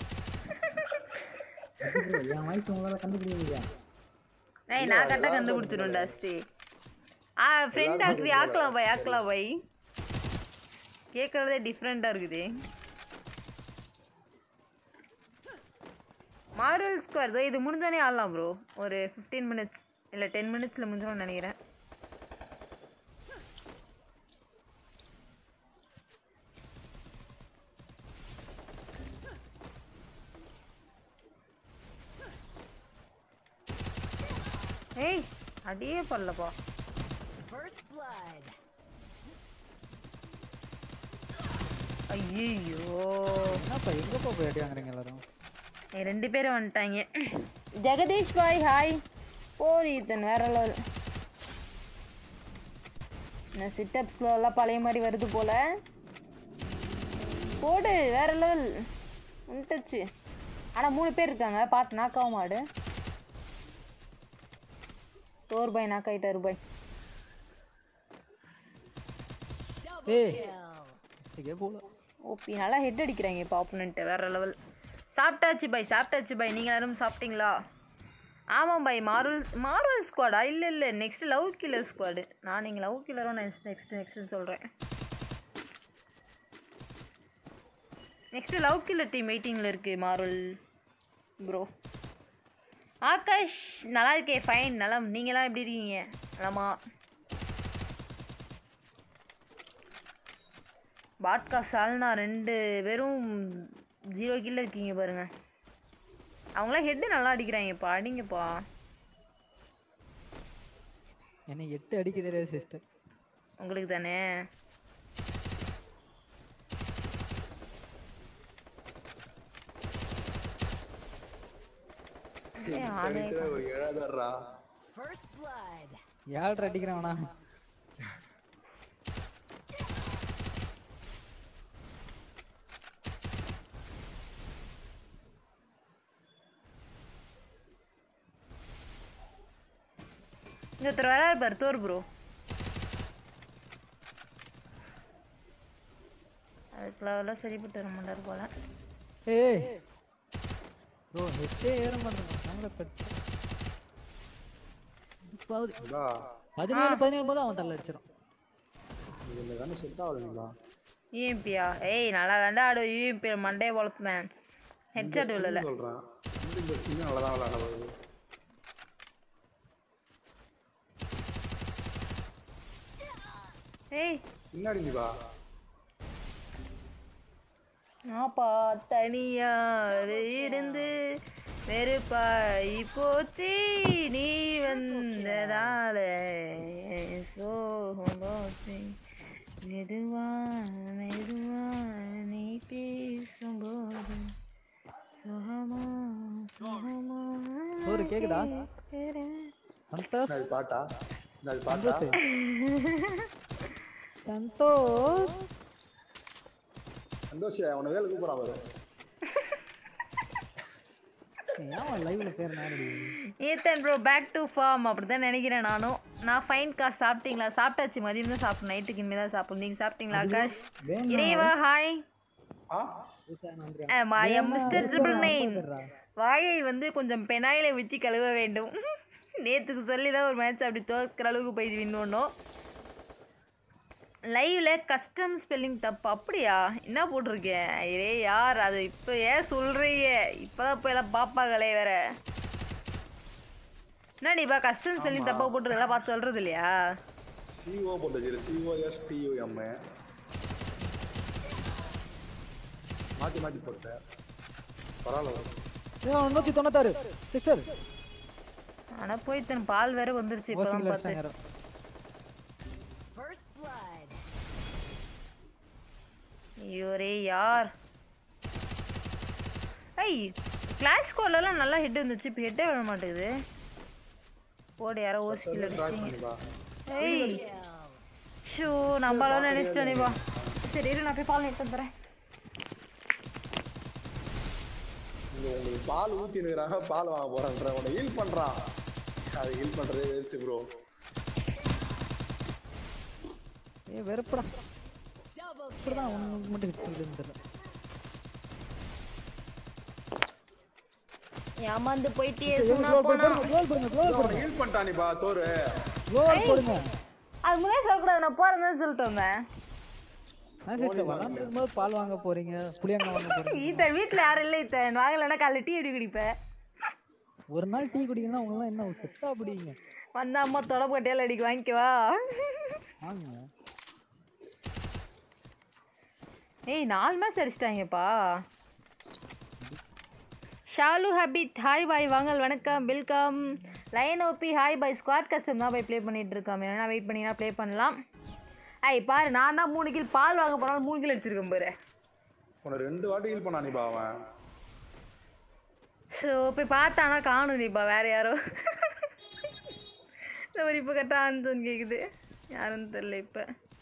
என் வாய்ஸ் உங்களால கண்டுபிடிக்கலையா ஏய் நான் கரெக்டாக கண்டுபிடிச்சிடுவேன்டா ஸ்ரீ ஆ ஃப்ரெண்ட் ஆக்குறி ஆக்கலாம் பாய் ஆக்கலாம் பாய் கேட்குறதே டிஃப்ரெண்ட்டாக இருக்குது மார்வல் ஸ்கொயர் தோ இது முடிஞ்சானே ஆடலாம் ப்ரோ ஒரு ஃபிஃப்டீன் மினிட்ஸ் இல்லை டென் மினிட்ஸில் முடிஞ்சிடும்னு நினைக்கிறேன் ஏய் அடியே பண்ணலப்பா ஐயோ என்னப்பா எங்கப்பா போய் அடி வாங்குறீங்க எல்லாரும் ரெண்டு பேரும் வந்துட்டாங்க ஜெகதீஷ் பாய் ஹாய் போர் ஈத்தன் வேற லெவல் நான் சிட்டப்ஸ்ல எல்லாம் பழைய மாதிரி வருது போல போடு வேற லெவல் வந்துச்சு ஆனால் மூணு பேர் இருக்காங்க பார்த்து நாக்காவும் மாடு டோர் பாய் நாக்காயிட்டாரு பாய் ஏய் இங்கே போல ஓபி நல்லா ஹெட் அடிக்கிறாங்க இப்போ ஆப்போனண்ட்டு வேற லெவல் சாப்பிட்டாச்சு பாய் சாப்பிட்டாச்சு பாய் நீங்கள் யாரும் சாப்பிட்டீங்களா ஆமாம் பாய் மார்வல் மார்வல் ஸ்குவாடா இல்லை இல்லை நெக்ஸ்ட் லவ் கில்லர் ஸ்குவாடு நான் நீங்கள் லவ் கில்லரோ நெக்ஸ்ட் நெக்ஸ்ட் நெக்ஸ்ட்னு சொல்கிறேன் நெக்ஸ்ட் லவ் கில்லர் டீம் வெயிட்டிங்கில் இருக்குது மார்வல் ப்ரோ ஆகாஷ் நல்லா இருக்கே ஃபைன் நலம் நீங்களாம் எப்படி இருக்கீங்க நலமா பாட்கா சால்னா ரெண்டு பேரும் ஜீரோ கில்ல இருக்கீங்க பாருங்க அவங்களாம் ஹெட்டு நல்லா அடிக்கிறாங்கப்பா அடிங்கப்பா என்னை எட்டு அடிக்க தெரியாது சிஸ்டர் உங்களுக்கு தானே ஏய், ஆளே ஏழாதாரா ஏழ்ரை அடிக்கிறவனா இங்க ஒருத்தர் வராரு பாரு தோர் ப்ரோ அதுக்குலாம் சரிப்பட்டு வர மாட்டார் போல ஏய் ப்ரோ ஹெட்டே ஏற மாட்டேங்க நம்மள கட்டு இப்பாவது பதினேழு பதினேழு போது அவன் தள்ள அடிச்சிடும் இதுல தானே செட் ஆகலைங்களா யூஎம்பியா ஏய் நல்லா தாண்டா ஆடு யூஎம்பி மண்டே வளர்த்துமேன் ஹெட்செட் விழல சொல்றேன் இந்த ஸ்கின் நல்லா தான் விளையாட போகுது ஏய் பின்னாடி நீ வா ஆப்பா தனியார் இருந்து வெறுப்பாய் போச்சு நீ வந்ததால சோகம் போச்சு மெதுவா மெதுவா நீ பேசும்போது சுகமா சுகமா சோறு கேக்குதா சந்தோஷ் அது பாட்டா அது பாட்டா சந்தோஷ் சந்தோஷ் உன வேலை கூப்பிடறான் பாரு ஏன் லைவ்ல பேர் நாடி Ethan bro back to form அப்படி தான் நினைக்கிறேன் நானும் நான் ஃபைன் காசு சாப்பிட்டீங்களா சாப்பிட்டாச்சு மதியம் தான் சாப்பிடும் நைட்டுக்கு இனிமேல் தான் சாப்பிடும் நீங்கள் சாப்பிட்டீங்களா ஆகாஷ் இறைவா ஹாய் மிஸ்டர் ட்ரிபிள் நைன் வாயை வந்து கொஞ்சம் பெனாயில வச்சு கழுவ வேண்டும் நேத்துக்கு சொல்லி தான் ஒரு மேட்ச் அப்படி தோக்கிற அளவுக்கு போய் வின் பண்ணோம் லைவ்ல கஸ்டம் ஸ்பெல்லிங் தப்பு அப்படியா என்ன போட்டிருக்கேன் இதே யார் அது இப்போ ஏன் சொல்றீங்க இப்போதான் போய் எல்லாம் பாப்பாங்களே வேற என்ன நீப்பா கஸ்டம் ஸ்பெல்லிங் தப்பா போட்டுருக்கெல்லாம் பார்த்து சொல்றது இல்லையா சிஓ போட்டு சிஓ எஸ் டியூஎம் மாத்தி மாத்தி போட்டேன் பரவாயில்ல நூத்தி தொண்ணூத்தாறு சிஸ்டர் ஆனா போய் தன் பால் வேற வந்துருச்சு இப்பதான் ஓசிங்கள பார்த்து அடிச்சாங்க ஐயோரே யார் ஐய் கிளாஸ் ஸ்கோர்லலாம் நல்லா ஹெட் வந்துச்சு இப்போ ஹெட்டே விழ மாட்டேங்குது போடு யாரோ ஓசிக்கில் ட்ராக் அடிச்சிங்க பண்ணி வா ஏய் ஷோ நம்மளால நினைச்சிட்டேன் நீ வா சரி இரு நான் போய் பால் எடுத்து வந்துடுறேன் இங்க உங்களுக்கு பால் ஊத்தி இருக்கிறாங்க பால் வாங்க போறேன்ற உன்னை ஹீல் பண்றான் அது ஹீல் பண்றதே வேஸ்ட் ப்ரோ ஏ வெறுப்படா இப்படிதான் உனக்கு மட்டும் ஹிட் இல்லைன்னு தெரியல ஏமாந்து போயிட்டே ஏய், சொன்னா goal போனா போடுங்க கோல் போடுங்க கோல் போடுங்க ஹீல் பண்ணிட்டான் நீப்பா தோறு கோல் போடுங்க அது முன்னாடி சொல்லக்கூடாது நான் போறேன்னு சொல்லிட்டு வந்தேன் நான் சிஸ்டர் விளாண்டு இருக்கும்போது பால் வாங்க போறீங்க புளியங்க வாங்க போறீங்க இத்த வீட்டில் யாரும் இல்லை இத்த வாங்கலைன்னா காலைல டீ அடி குடிப்பேன் ஒரு நாள் டீ குடிக்கணும்னா உங்களாம் என்ன செட்டா பிடிங்க வந்த அம்மா தொடப்பு கட்டியால் அடிக்கு வாங்கிக்கவா வாங்க ஏய் நாலு மேட்ச் அடிச்சிட்டாங்கப்பா ஷாலு ஹபித் ஹாய் பாய் வாங்கல் வணக்கம் welcome line OP hi bhai squad custom தான் போய் ப்ளே பண்ணிட்டு இருக்கோம் வேணா வெயிட் பண்ணினா ப்ளே பண்ணலாம் ஐய் பாரு நான் தான் மூணு கில் பால் வாங்க போனாலும் மூணு கில் அடிச்சிருக்கேன் பாரு உன்னை ரெண்டு வாட்டி ஹீல் பண்ணா நீப்பா அவன் ஸோ போய் பார்த்தானா காணும் நீப்பா வேற யாரோ இந்த மாதிரி இப்போ கரெக்டாக ஆன்சன் கேட்குது யாருன்னு தெரில இப்போ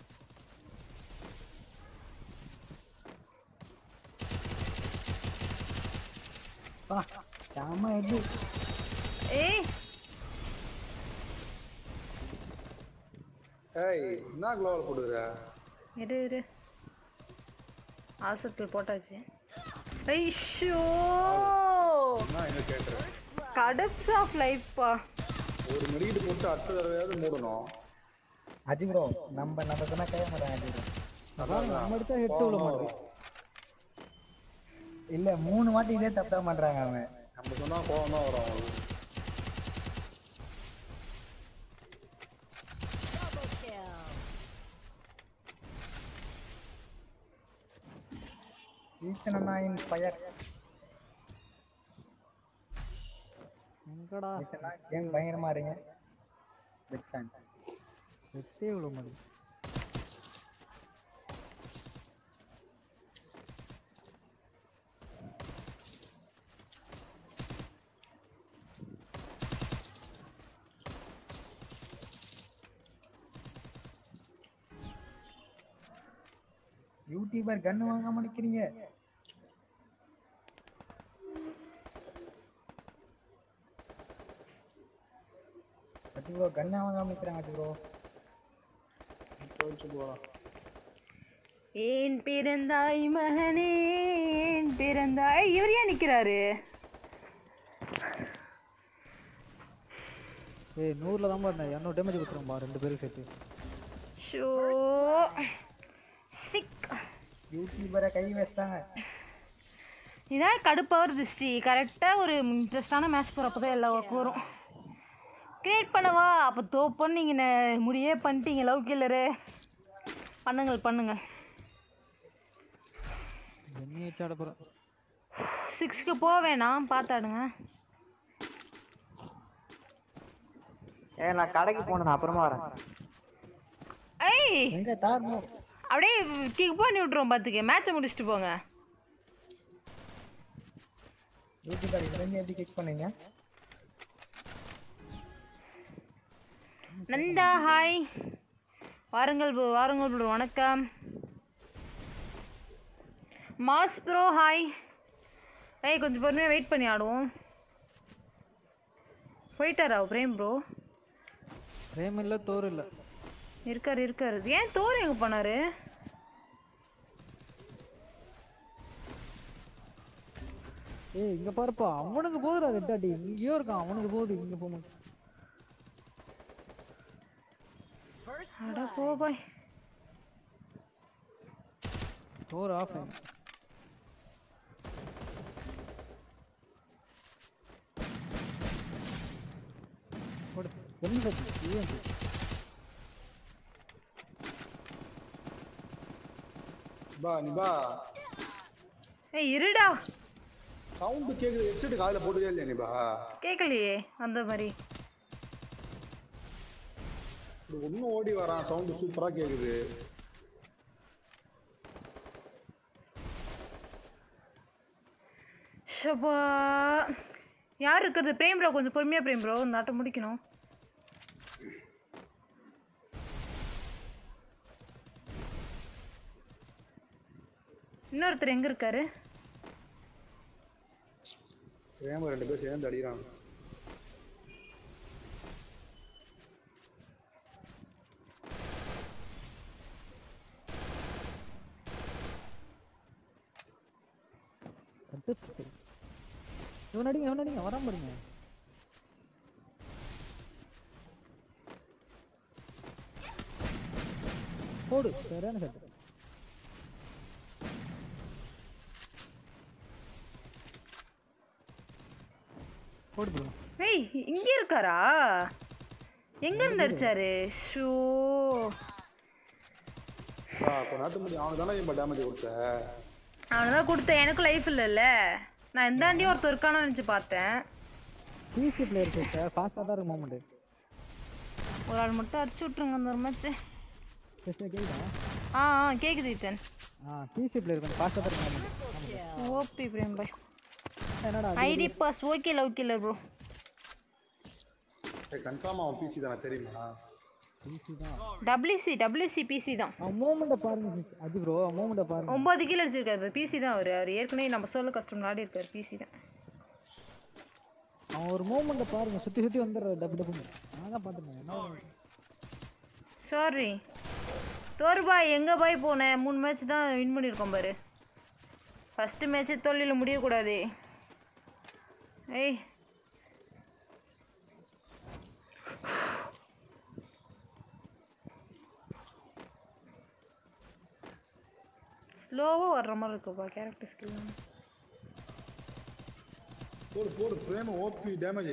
பா செம எது ஏய் ஏய் என்ன குளோவல் போட்டுக்கிற இரு இரு ஆசத்தில் போட்டாச்சு ஐஷோ என்ன எங்க கேட்டுறேன் கடப்ஸ் ஆஃப் லைஃப்பா ஒரு மெடிக்கிட்டு போட்டு அடுத்த தடவையாவது மூடணும் அஜி ப்ரோ நம்ம நம்ம சொன்னா கைய மாட்டாங்க அஜி ப்ரோ அதான் நம்ம அடிச்சா ஹெட் விழ மாட்டேங்குது இல்ல மூணு வாட்டி இதே தப்பு தான் பண்றாங்க அவன் நம்ம சொன்னா கோவம் தான் வரும் அவங்களுக்கு ஈசனா இன் ஃபயர் எங்கடா ஈசனா கேம் பயங்கரமா இருங்க பிக் ஃபேன் ஹெட்டே விழ மாட்டேங்குது யூடியூபர் கன் வாங்காம நிக்கிறீங்க அஜி ப்ரோ கன் வாங்காம நிக்கிறாங்க அஜி ப்ரோ போயிடுச்சு போலாம் ஏன் பிறந்தாய் மகனே ஏன் பிறந்தாய் இவர் ஏன் நிற்கிறாரு ஏய் நூறுல தான் இருந்தேன் இரநூறு டேமேஜ் கொடுத்துரும்பா ரெண்டு பேரும் சேர்த்து ஷோ சிக் யூடியூபரை கை வச்சிட்டாங்க இதான் கடுப்பாக வருது ஸ்ரீ கரெக்டாக ஒரு இன்ட்ரெஸ்டான மேட்ச் போகிறப்ப தான் எல்லா ஒர்க்கும் வரும் கிரியேட் பண்ணவா அப்போ தோப்பன்னு நீங்கள் முடியே பண்ணிட்டீங்க லவ் கில்லரு பண்ணுங்கள் பண்ணுங்கள் என்ன வச்சு ஆட போகிறேன் சிக்ஸ்க்கு போக வேணாம் பார்த்தாடுங்க ஏ நான் கடைக்கு போனேன் நான் அப்புறமா வரேன் ஐய் எங்க தார் அப்படியே கிக் பண்ணி விட்ருவோம் பார்த்துக்க மேட்சை முடிச்சுட்டு போங்க யூடியூபர் இதுல இருந்து எப்படி கிக் பண்ணீங்க நந்தா ஹாய் வாருங்கள் bro, வாருங்கள் ப்ரோ வணக்கம் மாஸ் ப்ரோ ஹாய் ஏய் கொஞ்சம் பொறுமையாக வெயிட் பண்ணி ஆடுவோம் போயிட்டாரா பிரேம் ப்ரோ பிரேம் இல்லை தோறு இல்லை இருக்காரு இருக்காரு ஏன் தோர் எங்கே போனாரு ஏய் இங்க பாருப்பா அவனுக்கு போதுடா கட்டாட்டி இங்கேயோ இருக்கான் அவனுக்கு போகுது இங்க போக மாட்டேன் அட போ பாய் தோறு ஆஃப் போடு என்ன சத்தி ஏன் பா நீ பா ஏய் இருடா சவுண்டு கேக்குது ஹெட்செட் காதுல போட்டுக்கே இல்லையா நீ பா கேட்கலையே அந்த மாதிரி இன்னும் ஓடி வரான் சவுண்டு சூப்பரா கேக்குது ஷபா யார் இருக்கிறது பிரேம் ப்ரோ கொஞ்சம் பொறுமையாக பிரேம் ப்ரோ இந்த ஆட்டம் முடிக்கணும் இன்னொருத்தர் எங்க இருக்காரு பிரேம ரெண்டு பேரும் சேர்ந்து அடிக்கிறாங்க கட்டு இவன் அடிங்க இவன் அடிங்க வராம பாருங்க போடு சரியான சட்டு போடு bro. ஏய் இங்கே இருக்காரா எங்க இருந்து அடிச்சாரு ஷோ கொஞ்ச நேரத்துக்கு முன்னாடி அவனுக்கு தானே இப்போ டேமேஜ் கொடுத்த அவனதான் கொடுத்தேன் எனக்கும் லைஃப் இல்லைல்ல நான் இந்தாண்டியும் ஒருத்தர் இருக்கானு நினச்சி பார்த்தேன் பிசி பிளேயர் சார் ஃபாஸ்ட்டாக தான் இருக்கும் மூமெண்ட் ஒரு ஆள் மட்டும் அடிச்சு விட்ருங்க அந்த ஒரு மேட்ச்சு ஜஸ்ட் கேக்குதா ஆ ஆ கேக்குது ஈத்தன் ஆ பிசி பிளேயர் கொஞ்சம் ஃபாஸ்ட்டாக தான் இருக்கும் மூமெண்ட் ஓபி பிரேம் பாய் என்னடா ID pass okay love killer bro confirm அவன் பிசி தானே தெரியுமா பிசி தான் டபிள்யூசி டபிள்யூசி பிசி தான் அவன் மூமெண்ட்டை பாருங்க அது ப்ரோ மூமெண்ட்டை பாருங்க ஒம்பது கீழே அடிச்சிருக்காரு பிசி தான் அவர் அவர் ஏற்கனவே நம்ம சோலோ கஸ்டம் ஆடி இருக்காரு பிசி தான் அவன் ஒரு மூமெண்ட்டை பாருங்க சுற்றி சுற்றி வந்துடுற டப்பு டப்புன்னு நான் தான் பார்த்துருந்தேன் என்ன ஒரு- சாரி தோறு பாய் எங்கே பாய் போனேன் மூணு மேட்ச் தான் வின் பண்ணியிருக்கோம் பாரு ஃபஸ்ட்டு மேட்ச்சு தோல்வியில் முடியக்கூடாது ஏய் ஸ்லோவாக வர்ற மாதிரி இருக்குப்பா கேரக்டர் ஸ்கில் போடு போடு பிரேம ஓபி டேமேஜ்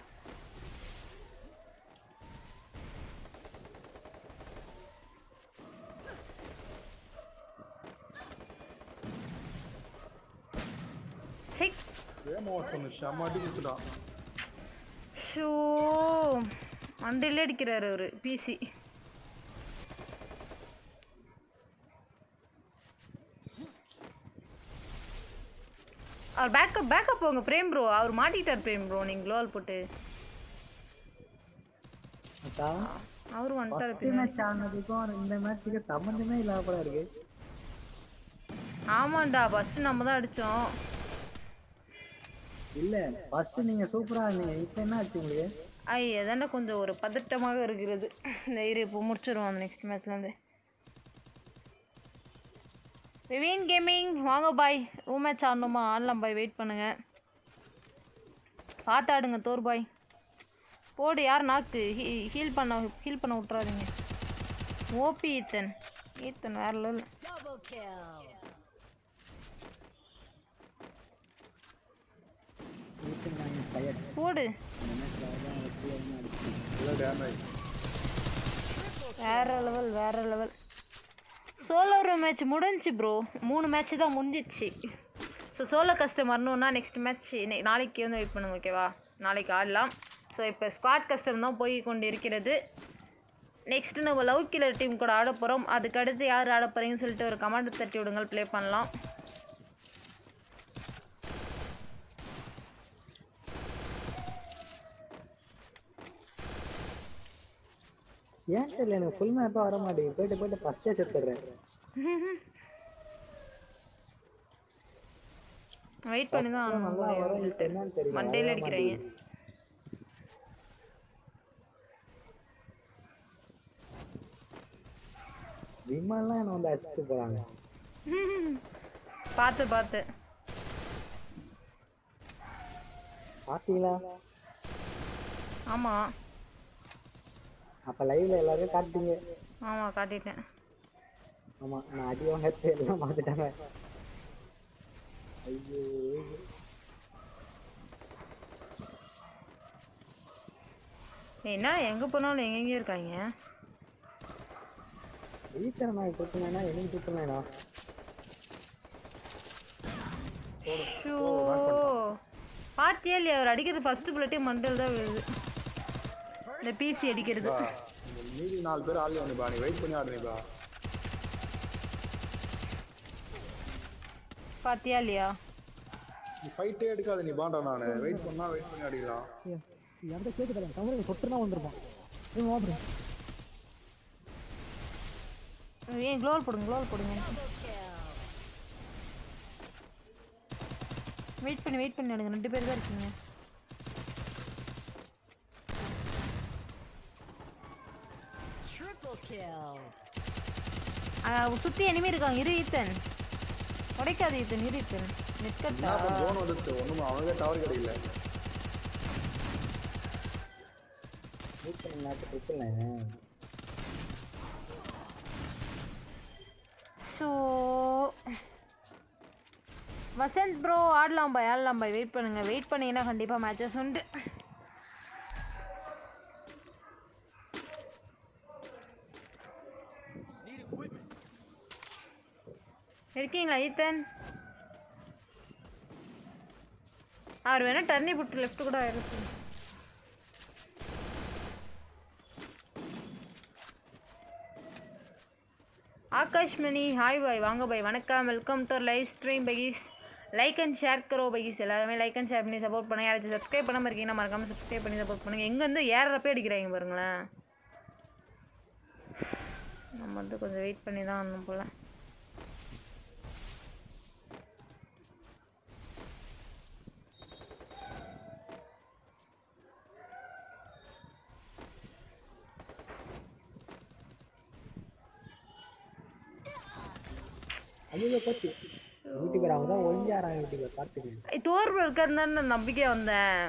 சரி பிரேம ஒருத்தன் செம்ம அடி கொடுத்துட்டான் ஷோ மண்டையிலே அடிக்கிறாரு அவரு பிசி அவர் பேக்கப் பேக்கப் போங்க பிரேம் ப்ரோ அவர் மாட்டிட்டார் பிரேம் ப்ரோ நீங்க க்ளோவல் போட்டு அதான் அவரு வந்துட்டாரு ஃபர்ஸ்ட் பின்னாடி. மேட்ச் ஆனதுக்கும் இந்த மேட்ச்சுக்கு சம்மந்தமே இல்லாம போல இருக்கு ஆமாண்டா ஃபர்ஸ்ட் நம்ம தான் அடிச்சோம் இல்ல ஃபர்ஸ்ட் நீங்க சூப்பரா இருந்தீங்க இப்போ என்ன ஆச்சு உங்களுக்கு ஐ எதானே கொஞ்சம் ஒரு பதட்டமாக இருக்கிறது இந்த இரு இப்போ முடிச்சிருவோம் அந்த நெக்ஸ்ட் மேட்ச்லேருந்து விவின் கேமிங் வாங்க பாய் ரூம் மேட்ச் ஆடணுமா ஆடலாம் பாய் வெயிட் பண்ணுங்க பார்த்து ஆடுங்க தோர் பாய் போடு யார் நாக்கு ஹீல் பண்ண ஹீல் பண்ண விட்றாதீங்க ஓபி ஈத்தன் ஈத்தன் வேற லெவல் போடு டேமேஜ் வேற லெவல் வேற லெவல் சோலோ மேட்ச் முடிஞ்சுச்சு ப்ரோ மூணு மேட்ச் தான் முடிஞ்சிச்சு ஸோ சோலோ கஸ்டம் வரணுன்னா நெக்ஸ்ட் மேட்ச் நாளைக்கு வந்து வெயிட் பண்ணுங்க ஓகேவா நாளைக்கு ஆடலாம் ஸோ இப்போ ஸ்குவாட் கஸ்டம் தான் போய் கொண்டு இருக்கிறது நெக்ஸ்ட்டு நம்ம லவ் கில்லர் டீம் கூட ஆட போகிறோம் அதுக்கடுத்து யார் ஆட போகிறீங்கன்னு சொல்லிட்டு ஒரு கமெண்ட் தட்டி விடுங்கள் ப்ளே பண்ணலாம் ஏன் தெரியல எனக்கு ஃபுல் மேப்பா வர மாட்டேங்குது போயிட்டு போயிட்டு ஃபர்ஸ்டே செத்துடுறேன் வெயிட் பண்ணி தான் ஆடணும் நல்லா வரும் இப்போ என்னன்னு தெரியல மண்டையில் அடிக்கிறாங்க விமான்லாம் என்ன வந்து அடிச்சுட்டு போறாங்க பார்த்து பார்த்து பாத்தீங்களா ஆமாம் அப்ப லைவ்ல எல்லாரும் காட்டுங்க ஆமாம் காட்டிட்டேன் ஆமா நான் அடி வாங்க எல்லாம் மாத்திட்டாங்க ஐயோ என்ன எங்கே போனாலும் எங்கெங்கே இருக்காங்க வீட்டில் நான் கொடுத்தேன்னா எனக்கு கொடுத்தேனா ஷோ பார்த்தியா இல்லையா அவர் அடிக்கிறது ஃபர்ஸ்ட் புல்லட்டே மண்டல் தான் விழுது இந்த பிசி அடிக்கிறது இந்த மீதி நாலு பேர் ஆள் வந்துப்பா நீ வெயிட் பண்ணி ஆடுறீப்பா பார்த்தியா இல்லையா நீ ஃபைட்டே எடுக்காத நீ பாண்டா நான் வெயிட் பண்ணா வெயிட் பண்ணி அடிக்கலாம் யார்கிட்ட கேட்டு தரேன் தமிழ் தொட்டுனா வந்திருப்பான் இவன் வாப்புறேன் ஏன் க்ளோவல் போடுங்க க்ளோவல் போடுங்க வெயிட் பண்ணி வெயிட் பண்ணி எனக்கு ரெண்டு பேர் தான் இருக்கீங்க ஆ, சுத்தி எனிமே இருக்காங்க இரு ஈத்தன் உடைக்காது ஈத்தன் இரு ஈத்தன் நெட் கட்டா ஜோன் வந்துட்டு ஒண்ணும் அவனுக்கே டவர் கிடைக்கல ட்ரிப்பிள் நாட்டு triple nine so Vasanth bro ஆடலாம் பாய் ஆடலாம் பாய் வெயிட் பண்ணுங்க வெயிட் பண்ணீங்கன்னா கண்டிப்பாக மேட்சஸ் உண்டு இருக்கீங்களா ஈத்தன் அவர் வேணா டர்னி புட்டு லெஃப்ட் கூட இருக்கு ஆகாஷ் மணி ஹாய் பாய் வாங்க பாய் வணக்கம் வெல்கம் டு லைவ் ஸ்ட்ரீம் பைஸ் லைக் அண்ட் ஷேர் கரோ பைஸ் எல்லாருமே லைக் அண்ட் ஷேர் பண்ணி சப்போர்ட் பண்ணுங்க யாராச்சும் சப்ஸ்கிரைப் பண்ணாமல் இருக்கீங்கன்னா மறக்காம சப்ஸ்கிரைப் பண்ணி சப்போர்ட் பண்ணுங்க எங்க வந்து ஏறப்பே அடிக்கிறாங்க பாருங்களேன் நம்ம வந்து கொஞ்சம் வெயிட் பண்ணி தான் வரணும் போல ஐயோ போச்சு யூடியூபர் அவங்க தான் ஒளிஞ்சாரான் யூடியூபர் பார்த்துக்கேன் தோர்வு இருக்கிறதுனால நான் நம்பிக்கையாக வந்தேன்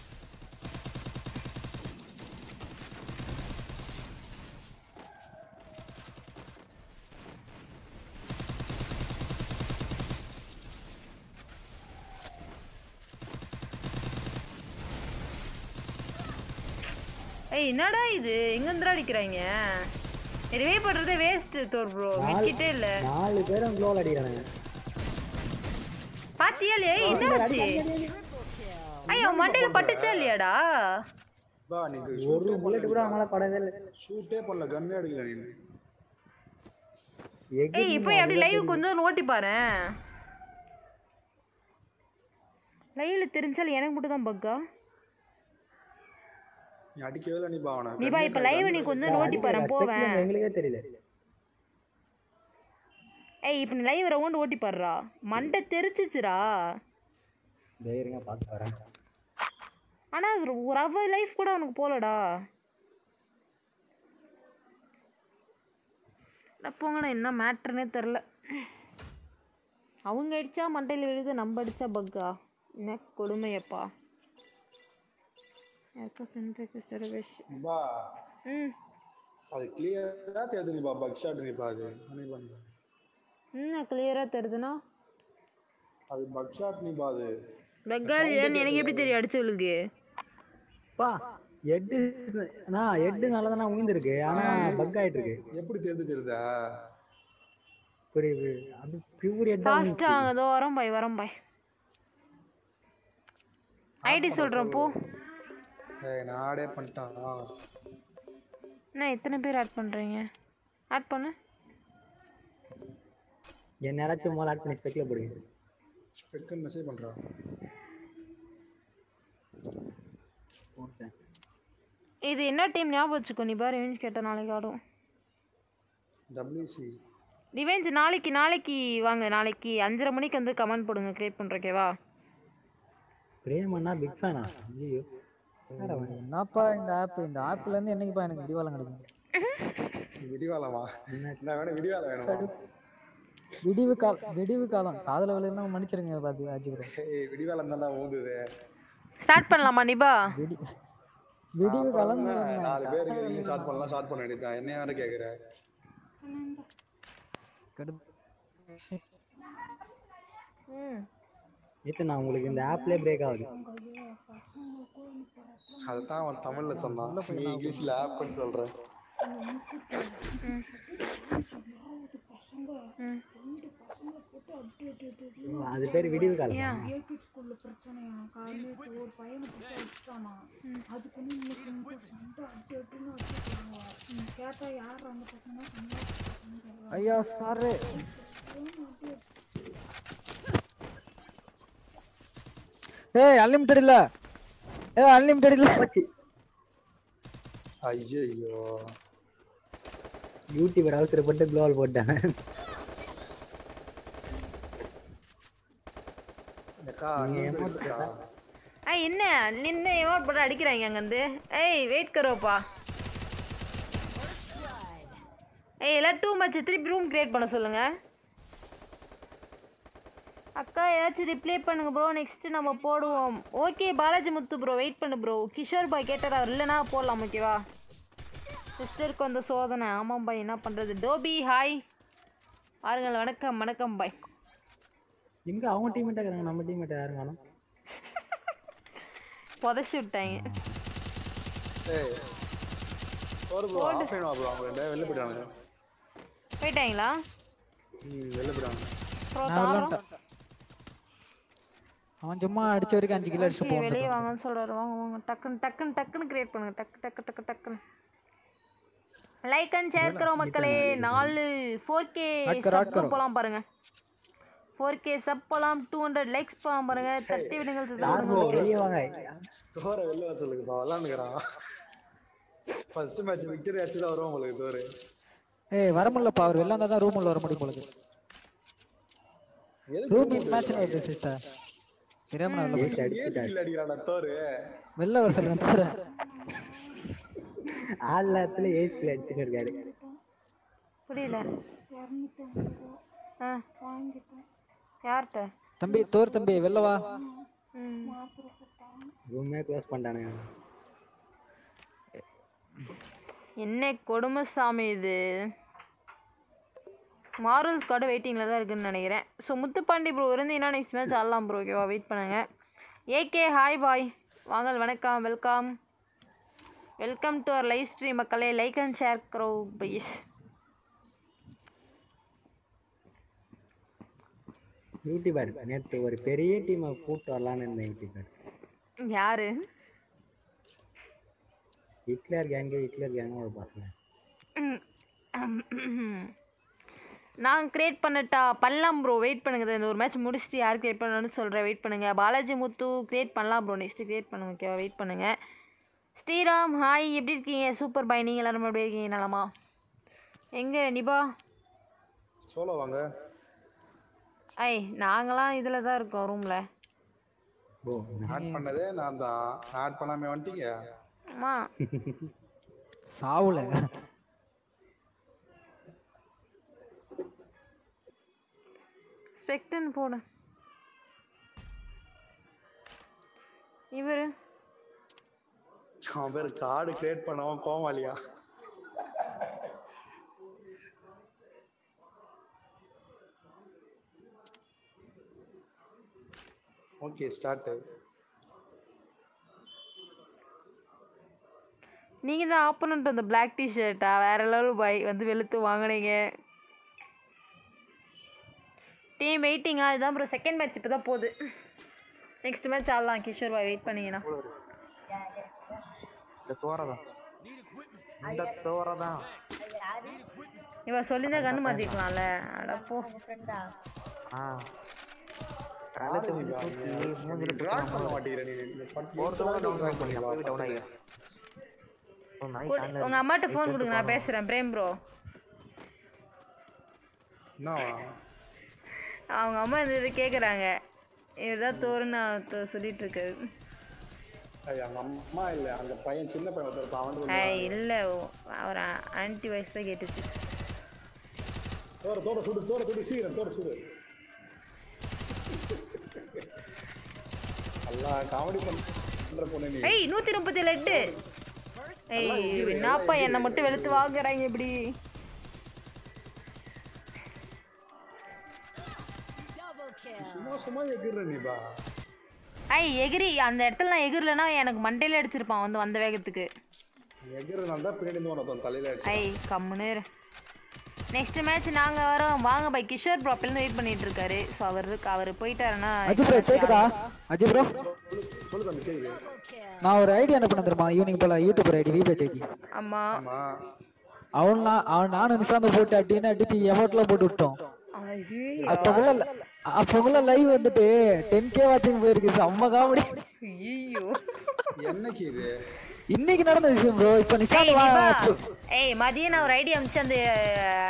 ஏய் என்னடா இது எங்கேருந்துடா அடிக்கிறாங்க ரிவே பண்ணுறதே வேஸ்ட்டு தோர் ப்ரோ மிட்கிட்டே இல்லை நாலு பேரும் க்ளோவில் அடிக்கிறாங்க பாத்தியா இல்லையா ஏய், என்ன ஆச்சு ஐயோ மண்டையில பட்டுச்சா இல்லையாடா பா நீங்க ஒரு புல்லட் கூட அவங்களால படவே இல்லை ஷூட்டே பண்ணல கன்னே அடிக்கல நீ ஏய் இப்போ அப்படி லைவ் கொஞ்சம் ஓட்டி பாரு லைவ்ல தெரிஞ்சால் எனக்கு மட்டும் தான் பக்கா நீ அடிக்கவே இல்லை நீ பா அவனை நீ பா இப்போ லைவ் நீ கொஞ்சம் ஓட்டி பாரு போவேன் எங்களுக்கே தெரியல ஏய் இப்போ நீ லைவ் ரவுண்ட் ஓட்டி பாருடா மண்டை தெரிச்சிச்சுடா தைரியங்க பார்த்து வரேன் ஆனா ஒரு அவ லைஃப் கூட அவனுக்கு போலடா அட போங்கடா என்ன மேட்ருனே தெரில அவங்க அடிச்சா மண்டையில் விழுது நம்ம அடிச்சா பக்கா என்ன கொடுமையப்பா யாருக்கா ஃப்ரெண்ட் ரெக்வஸ்ட் ரெக்வஸ்ட் பா ம் அது கிளியரா தெரியுது நீ பா பக் ஷாட் நீ பா அது நீ பண்ண என்ன கிளியராக தெரியுதுன்னா அது பக் ஷாட் நீ பா அது பெக்கால் ஏன்னு எனக்கு எப்படி தெரியும் அடிச்சவளுக்கு பா எட்டு நான் எட்டு நல்லா தானே உயிர்ந்துருக்கு ஆனா பக் ஆயிட்டு இருக்கு எப்படி தெரிந்து தெரியுதா புரியுது அது பியூர் எட்டா ஃபாஸ்ட்டாக அதோ வரோம் பாய் வரோம் பாய் ஐடி சொல்கிறேன் போ ஏய் நான் ஆடே பண்ணிட்டான் என்ன எத்தனை பேர் ஆட் பண்ணுறீங்க ஆட் பண்ணு என்ன யாராச்சும் மேலே ஆட் பண்ணி ஸ்பெக்கில் போடுங்க ஸ்பெக்குன்னு மெசேஜ் பண்றான் போட்டேன் இது என்ன டீம் ஞாபகம் வச்சுக்கோ நீ பாரு ரிவெஞ்ச் கேட்ட நாளைக்கு ஆடும் டபிள்யூசி ரிவெஞ்ச் நாளைக்கு நாளைக்கு வாங்க நாளைக்கு அஞ்சரை மணிக்கு வந்து கமெண்ட் போடுங்க கிரியேட் பண்ணுறக்கேவா பிரேமண்ணா பிக் ஃபேனா ஐயோ என்னப்பா இந்த ஆப் இந்த ஆப்ல இருந்து என்னைக்குப்பா எனக்கு விடிவாளம் கிடைக்கும் விடிவாலமா என்ன வேணும் விடிவாலம் வேணுமா விடிவு கால் விடிவு காலம் காதல விழுந்தா மன்னிச்சிருங்க பாத்து ஆச்சு ப்ரோ ஏய் விடிவாலம் தான்டா ஊந்துது ஸ்டார்ட் பண்ணலாமா நிபா விடி விடிவு காலம் என்ன, நாலு பேர் இருக்கிறீங்க ஸ்டார்ட் பண்ணலாம் ஸ்டார்ட் பண்ண வேண்டியதுதான் என்ன வேற கேக்குற கடுப்பு ம் நேற்று நான் உங்களுக்கு இந்த ஆப்லேயே பிரேக் ஆகுது அதைத்தான் அவன் தமிழ்ல சொன்னான் நீ இங்கிலீஷ்ல ஆப்னு சொல்ற அது பேர் விடிவு காலம் ஏன் ஐயா சாரு ஏய் அன்லிமிட்டட் இல்ல ஏய் அன்லிமிட்டட் இல்ல ஐயோ ஐயோ யூடியூபர் அவசரப்பட்டு க்ளோவல் போட்டேன் இந்த அக்கா நீ இருக்கா ஏய் என்ன நின்று எமோட் போட்டு அடிக்கிறாங்க அங்கேருந்து ஏய் வெயிட் கரோப்பா ஏய் எல்லாம் டூ மச் திருப்பி ரூம் கிரியேட் பண்ண சொல்லுங்க அக்கா ஏதாச்சும் ரிப்ளை பண்ணுங்க ப்ரோ நெக்ஸ்ட் நம்ம போடுவோம் okay Balaji Muthu bro wait பண்ணு ப்ரோ கிஷோர் பாய் கேட்டார் அவர் இல்லைனா போடலாம் ஓகேவா சிஸ்டருக்கு வந்த சோதனை ஆமாம் பாய் என்ன பண்ணுறது டோபி ஹாய் பாருங்கள் வணக்கம் வணக்கம் பாய் எங்க அவங்க டீம்மேட்டா இருக்காங்க நம்ம டீம்மேட்டா யாரும் காணோம் புதைச்சி விட்டாங்க ஏய் ஒரு ப்ரோ ஆஃப் லைன் வா ப்ரோ அவங்க ரெண்டு வெளில போயிட்டாங்க போயிட்டாங்களா ம் வெளில போயிட்டாங்க அப்புறம் நான் தாரம் விளாண்டேன் அவன் சும்மா அடிச்ச வரைக்கும் அஞ்சு கிலோ அடிச்சு ஓகே, வெளியே போட்டு வாங்கன்னு சொல்றாரு வாங்க வாங்க டக்குன்னு டக்குன்னு டக்குன்னு கிரியேட் பண்ணுங்க டக்கு டக்கு டக்கு டக்குன்னு லைக் அண்ட் ஷேர் கரோ மக்களே நாலு ஃபோர் கே ஆட்கர், சப் ஆட்கர். போலாம் பாருங்க ஃபோர் கே சப் போலாம் டூ ஹண்ட்ரட் லைக்ஸ் போலாம் பாருங்க தட்டி விடுங்கள் சிதற விடுங்கள். வெளியே வாங்க தோற வெளில வர சொல்லுங்கப்பா விளாண்டுக்கிறான் ஃபர்ஸ்ட் மேட்ச் விக்டரி அடிச்சு தான் வரும் உங்களுக்கு தோறு ஏய் வர முடியலப்பா அவர் வெளில வந்தா தான் ரூம் உள்ள வர முடியும் போல ரூம் இன் மேட்ச் வருது சிஸ்டர் தெரியாம நான் வெளில போயிட்டேன். ஏசி அடிக்கிறான்டா தோறு வெளில வர சொல்லுங்க தவிர ஆள்லாத்துல ஏசில அடிச்சுட்டு இருக்காரு புரியல ஆ யார்கிட்ட தம்பி தோர் தம்பி வெளில வா ம் ரூமே க்ளோஸ் பண்ணிட்டானுங்க என்ன கொடுமை சாமி இது மாரல் ஸ்குவாட் வெயிட்டிங்கில் தான் இருக்குன்னு நினைக்கிறேன் ஸோ முத்துப்பாண்டி ப்ரோ இருந்தீங்கன்னா நெக்ஸ்ட் மேட்ச் ஆடலாம் ப்ரோ ஓகேவா வெயிட் பண்ணுங்க ஏகே ஹாய் பாய் வாங்கல் வணக்கம் welcome welcome to our live stream மக்களே லைக் அண்ட் ஷேர் க்ரோ பைஸ் யூடியூபர் நேற்று ஒரு பெரிய டீமை கூப்பிட்டு வரலான்னு இருந்தேன் யூடியூபர் யாரு ஹிட்லர் கேங்கு ஹிட்லர் கேங்கு ஒரு பசங்க நான் கிரியேட் பண்ணட்டா பண்ணலாம் ப்ரோ வெயிட் பண்ணுங்க இந்த ஒரு மேட்ச் முடிச்சுட்டு யார் கிரியேட் பண்ணணும்னு சொல்கிறேன் வெயிட் பண்ணுங்க பாலாஜி முத்து கிரியேட் பண்ணலாம் ப்ரோ நெக்ஸ்ட் கிரியேட் பண்ணுங்க ஓகேவா வெயிட் பண்ணுங்க ஸ்ரீராம் ஹாய் எப்படி இருக்கீங்க சூப்பர் பாய் நீங்கள் எல்லாரும் எப்படி இருக்கீங்க நலமா எங்கே நிபா சோலோ வாங்க ஐ நாங்களாம் இதில் தான் இருக்கோம் ரூமில் ஓ ஆட் பண்ணதே நான் தான் ஆட் பண்ணாம வந்துட்டீங்க அம்மா சாவுல ஸ்பெக்டன் போடு இவர் அவன் பேர் கார்டு கிரியேட் பண்ணவன் கோமாளியா ஓகே ஸ்டார்ட் நீங்கள் தான் ஆப்போனண்ட் அந்த பிளாக் டிஷர்ட்டா வேற லெவல் பாய் வந்து வெளுத்து வாங்குனீங்க டீம் வெயிட்டிங்கா இதுதான் ப்ரோ செகண்ட் மேட்ச் இப்போ தான் போகுது நெக்ஸ்ட் மேட்ச் ஆடலாம் கிஷோர் பாய் வெயிட் பண்ணீங்கன்னா இந்த சோறை தான் இந்த சோறை தான் இவ சொல்லியிருந்தா கண்ணு மாற்றிக்கலாம்ல அட போ ஆ கழுத்து வந்து தூக்கி மூஞ்சில டிராக் பண்ண மாட்டேங்கிற நீ இந்த பட்டு ஒருத்தவங்க டவுன் பண்ணி அப்பவே டவுன் ஆகிடும் ஓ நாய் காணல உங்கள் அம்மாட்ட ஃபோன் கொடுங்க நான் பேசுகிறேன் பிரேம் ப்ரோ என்னவா அவங்க அம்மா இந்த இது கேட்குறாங்க இதுதான் தோறுன்னு நான் சொல்லிட்டு இருக்காரு ஐயா அந்த அம்மா இல்ல அந்த பையன் சின்ன பையன் ஒருத்தர் இருப்பான், அவன் வந்து ஐய் இல்லை அவர் ஆன்டி வாய்ஸ் தான் கேட்டுச்சு தோற தோற சுடு தோற சுடு சீக்கிரம் தோற சுடு அல்லா காமெடி பண்ற பொண்ணு நீ ஏய் நூற்றி முப்பத்தி ஏழு எட்டு ஏய் என்னப்பா என்னை மட்டும் வெளுத்து வாங்குறாங்க இப்படி சும்மா சும்மா எகிற நீபா ஐய் எகிரி அந்த இடத்துல நான் எகிரலனா எனக்கு மண்டையில அடிச்சிருப்பான் வந்து வந்த வேகத்துக்கு எகிறனால தான் பின்னாடி இருந்து உனக்கு தலையில அடிச்சு ஐய் கம்முன்னு நெக்ஸ்ட் மேட்ச் நாங்கள் வரோம் வாங்க பை கிஷோர் ப்ராப்பிள்னு வெயிட் பண்ணிட்டு இருக்காரு ஸோ அவர் இருக்கு அவர் போயிட்டாருன்னா அஜி ப்ரோ கேக்குதா அஜி ப்ரோ சொல்லு தம்பி கேக்குது நான் ஒரு ஐடியா என்ன பண்ண தெரியுமா ஈவினிங் போல யூடியூபர் ஐடி விபே ஜெகி ஆமாம் ஆமா அவன் நான் அவன் நானும் நிசாந்த போட்டு அடின்னு அடிச்சு எமௌண்ட்லாம் போட்டு விட்டோம் அப்பகுள்ள அப்பகுள்ள லைவ் வந்துட்டு டென் கே வாட்சிங் போயிருக்கு செம்ம காமெடி ஐயோ என்னைக்கு இது இன்னைக்கு நடந்த விஷயம் ப்ரோ இப்ப நிசாந்த் வா ஏய் மதியம் நான் ஒரு ஐடியா அமிச்சு அந்த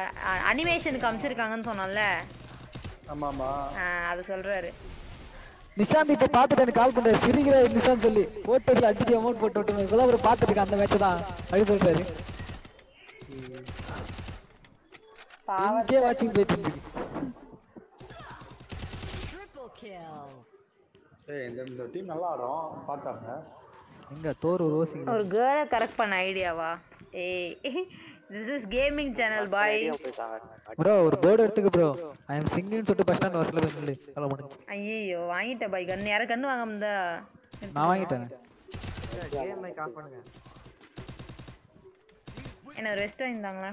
அனிமேஷனுக்கு அமைச்சிருக்காங்கன்னு சொன்னோம்ல ஆமா ஆமா அதை சொல்றாரு நிஷாந்த் இப்ப பாத்துட்டு எனக்கு கால் பண்றாரு சிரிக்கிற நிஷாந்த் சொல்லி போட்டதுல அடிச்சு அமௌண்ட் போட்டு விட்டு இப்பதான் ஒரு பாத்துட்டு இருக்கேன் அந்த மேட்ச் தான் அப்படி சொல்றாரு இங்கே வாட்சிங் போயிட்டு இருக்கு ஏய் இந்த இந்த டீம் நல்லா ஆடும் பார்த்தாங்க எங்க தோறு ரோசிங் ஒரு கேர்ளை கரெக்ட் பண்ண ஐடியாவா ஏய் திஸ் இஸ் கேமிங் சேனல் பாய் ப்ரோ ஒரு போர்டு எடுத்துக்க ப்ரோ ஐ அம் சிங்கிள்னு சொல்லிட்டு பஸ் ஸ்டாண்ட் வசல போய் நில்லு கலை முடிஞ்சு ஐயோ வாங்கிட்டேன் பாய் கண்ணு யாரும் கண்ணு வாங்காம இருந்தா நான் வாங்கிட்டேங்க கேம் மைக் ஆஃப் பண்ணுங்க என்ன ஒரு ரெஸ்ட் வாங்கிட்டாங்களா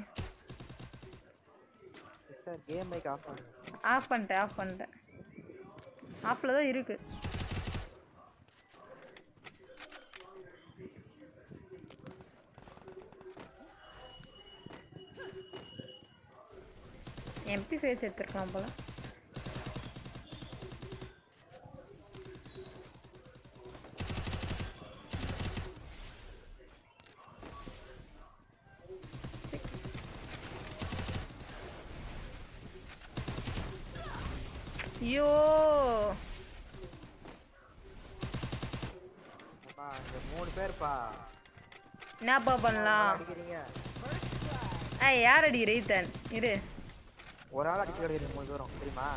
சார் கேம் மைக் ஆஃப் பண்ணுங்க ஆஃப் பண்ணிட்டேன் ஆஃப் பண்ணிட்டேன் ஆஃப்ல தான் இருக்கு எம்பி ஃபேஸ் எடுத்துருக்கலாம் போல ஐயோ அப்பா இந்த மூணு பேர்ப்பா என்னப்பா பண்ணலாம் அடிக்கிறீங்க ஏய் யார் அடிக்கிற ஈத்தன் இரு ஒரு ஆள் அடிச்சு கிடைக்கிறீங்க மூணு பேரும் தெரியுமா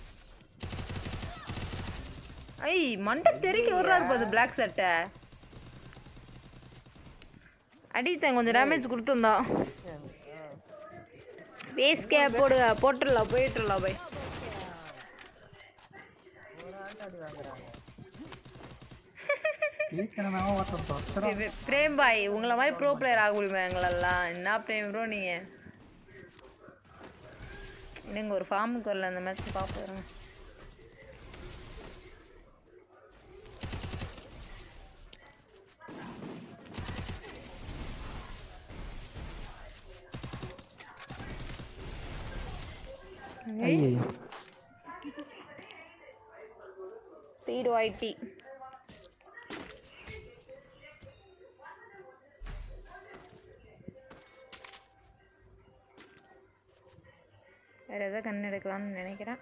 ஐய் மண்டை தெறிக்க விடுறாரு போது பிளாக் சட்டை அடித்தேன் கொஞ்சம் டேமேஜ் கொடுத்துருந்தோம் பேஸ் கேப் போடுங்க போட்டுடலாம் போயிட்டுலாம் போய் பிரே- பிரேம் பாய் உங்களை மாதிரி ப்ரோ பிளேயர் ஆக முடியுமா எங்களெல்லாம் என்ன பிரேம் ப்ரோ நீங்க நீங்க ஒரு ஃபார்முக்கு வரல அந்த மேட்ச் பார்ப்போம் ஐயோ ஸ்பீடு ஒயிட்டி வேற ஏதாவது கண் எடுக்கலாம்னு நினைக்கிறேன்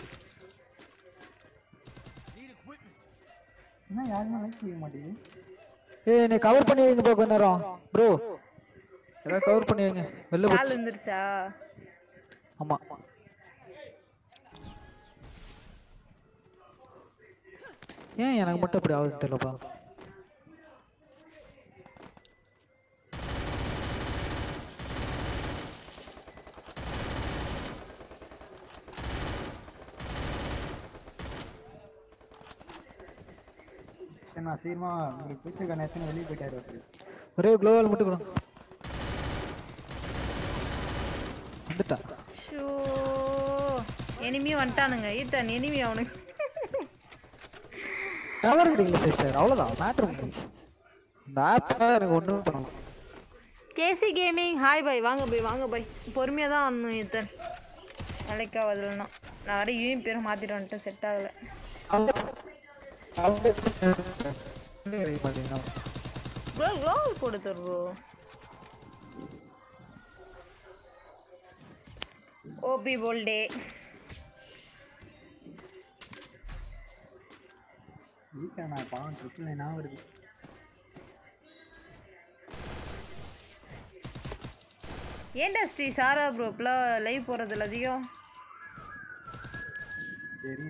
என்ன யாருமே லைக் செய்ய மாட்டேங்குது ஏய் என்னை கவர் பண்ணி வைங்க ப்ரோ கொஞ்ச நேரம் ப்ரோ ஏதாவது கவர் பண்ணி வைங்க வெளில கால் போச்சு வந்துருச்சா ஆமா ஏன் எனக்கு மட்டும் அப்படி ஆகுதுன்னு தெரியலப்பா சரி நான் சீக்கிரமா உங்களுக்கு பிடிச்ச கணேசன் வெளியே போயிட்டாரு அவரு. ஒரே குளோவால் மட்டும் கொடுங்க வந்துட்டா ஷோ எனிமியும் வந்துட்டானுங்க ஈத்தன் எனிமி அவனுக்கு டவர் கிடைக்கல சிஸ்டர் அவ்வளோதான் மேட்ரு முடிஞ்சு இந்த ஆப் எனக்கு ஒன்றும் பண்ணலாம் கேசி கேமிங் ஹாய் பாய் வாங்க பாய் வாங்க பாய் பொறுமையாக தான் வரணும் ஈத்தன் வேலைக்கா வரலன்னா நான் வர யூஎம் பேரை மாற்றிட்டு வந்துட்டேன் செட் ஆகலை பார்த்தீங்கன்னா ப்ரோ க்ளோவல் போடு ப்ரோ ஓபி போல்டே வீட்டில் நான் பாவம் ட்ரிப்பிள் நைனாக வருது ஏன்டா ஸ்ரீ சாரா ப்ரோ இப்பெல்லாம் லைவ் போடுறதுல அதிகம் சரி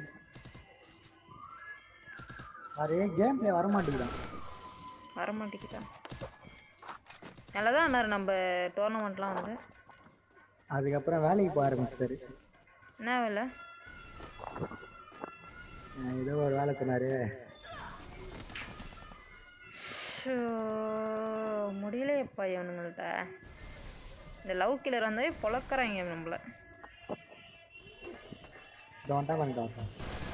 அது கேம் பிளே வர மாட்டேங்குதான் வர மாட்டேங்குதா நல்லா தான் ஆனார் நம்ம டோர்னமெண்ட்லாம் வந்து அதுக்கப்புறம் வேலைக்கு போக ஆரம்பிச்சிட்டாரு என்ன வேலை அஹ் ஏதோ ஒரு வேலை சொன்னாரு ஷோ, முடியலையேப்பா இவனுங்கள்ட்ட இந்த லவ் கில்லர் வந்தாவே பொழக்கறாங்க நம்மள டோன்ட்டா பண்ணிட்டான் சார்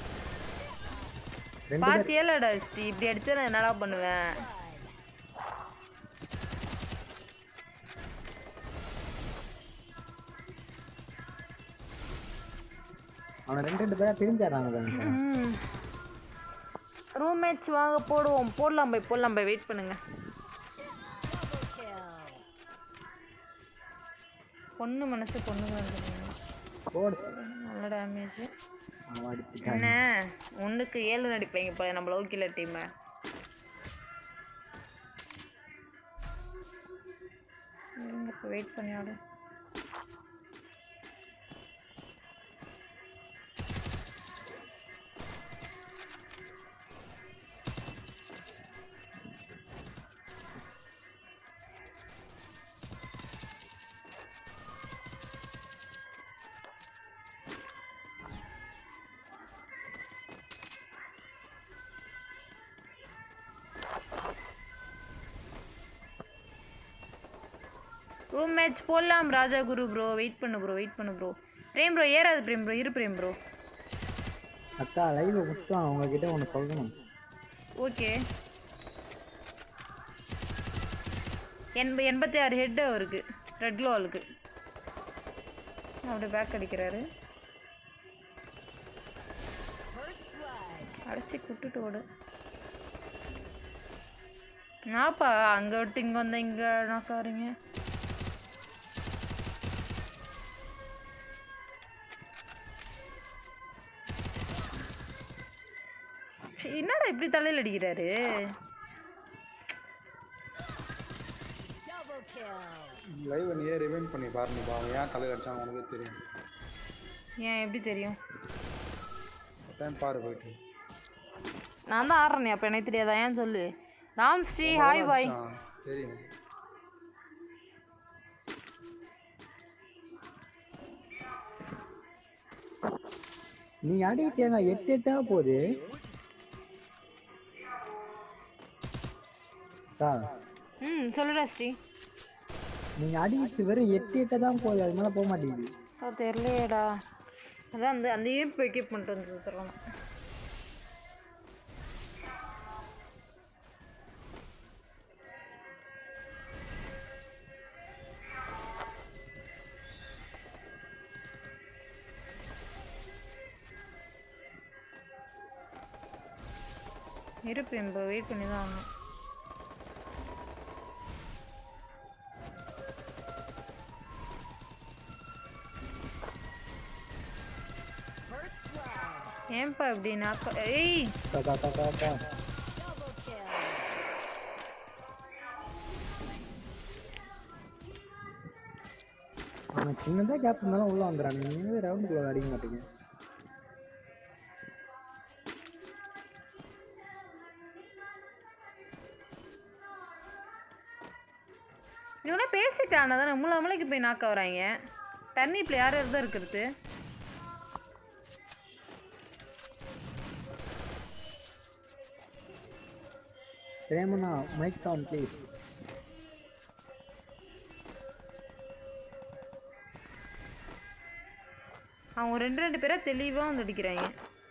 ரெண்டு பாத்தியலடா ஸ்ரீ இப்படி அடிச்சா நான் என்னடா பண்ணுவேன் அவனை ரெண்டு ரெண்டு பேரா பிரிஞ்சாடாங்க ரூம் மேட்ச் வாங்க போடுவோம் போடலாம் போய் போடலாம் போய் வெயிட் பண்ணுங்க பொண்ணு மனசு பொண்ணு போடு நல்ல டேமேஜ் அவன் அடிச்சுட்டான் என்ன ஒண்ணுக்கு ஏழு நடிப்பீங்க இப்போ நம்ம லவ் கில்லர் டீம் இப்போ வெயிட் பண்ணி ஆடு ரூம் மேட்ச் போடலாம் ராஜா குரு ப்ரோ வெயிட் பண்ணு ப்ரோ வெயிட் பண்ணு ப்ரோ பிரேம் ப்ரோ ஏறாது பிரேம் ப்ரோ இரு பிரேம் ப்ரோ அக்கா லைவ் விட்டோம் அவங்க கிட்ட ஒன்று சொல்லணும் ஓகே எண்ப எண்பத்தி ஆறு ஹெட் அவருக்கு ரெட் லோலுக்கு அப்படியே பேக் அடிக்கிறாரு அடிச்சு விட்டுட்டு ஓடு நாப்பா அங்கே விட்டு இங்கே வந்த இங்கே நாக்காருங்க என்னடா இப்படி தலையில் அடிக்கிறாரு லைவ் நீயே ரிவைண்ட் பண்ணி பாருங்கப்பா அவன் ஏன் தலையில் அடிச்சான் உனக்கே தெரியும் ஏன் எப்படி தெரியும் டைம் பாரு போயிட்டு நான் தான் ஆடுறேனே அப்போ எனக்கு தெரியாதா ஏன் சொல்லு ராம் ஸ்ரீ ஹாய் பாய் ஆ, தெரியும் நீ அடிக்கிட்டேங்க எட்டு எட்டா போகுது அக்கா, ம் சொல்லுடா ஸ்ரீ நீங்க அடிக்கிட்டு வெறும் எட்டு எட்டா தான் போகுது அது மேல போக மாட்டேங்குது அது தெரியலையேடா அதான் அந்த அந்த ஈர்ப்பு எக்யூப்மெண்ட் வந்து தரணும் இருப்பேன் இப்போ வெயிட் பண்ணி தான் ஆகணும் ஏன்பா இப்படி நாக்க ஏய் அக்கா, அக்கா, அக்கா, அக்கா. அவன் சின்னதா கேப் இருந்தாலும் உள்ள வந்துடுறான் நீங்க ரவுண்டுக்குள்ள அடிக்க மாட்டீங்க இவனா பேசிட்டானா தானே மூளை மூளைக்கு போய் நாக்க வராங்க டர்னிப்பில் யார் யார் தான் இருக்கிறது பிரேமனா மைக் ஆன் ப்ளீஸ் அவங்க ரெண்டு ரெண்டு பேரா தெளிவாக வந்து அடிக்கிறாங்க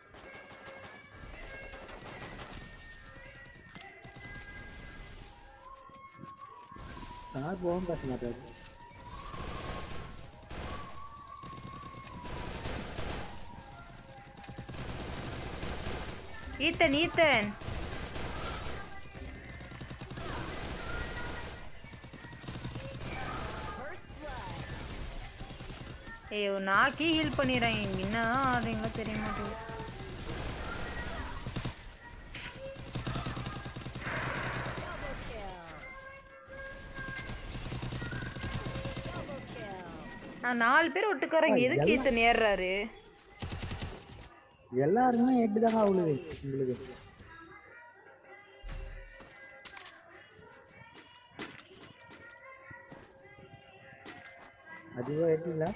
சார் போகவும் பேச மாட்டாரு ஈத்தன் ஈத்தன் ஐயோ நாக்கி ஹீல் பண்ணிடுறேன் என்னதான் ஆடுறீங்களோ தெரிய மாட்டேங்குது நான் நாலு பேர் ஒட்டுக்காரங்க எதுக்கு ஈத்தன் ஏறுறாரு எல்லாருமே எட்டு தாங்க அவ்வளவு உங்களுக்கு அதுவா எட்டு இல்ல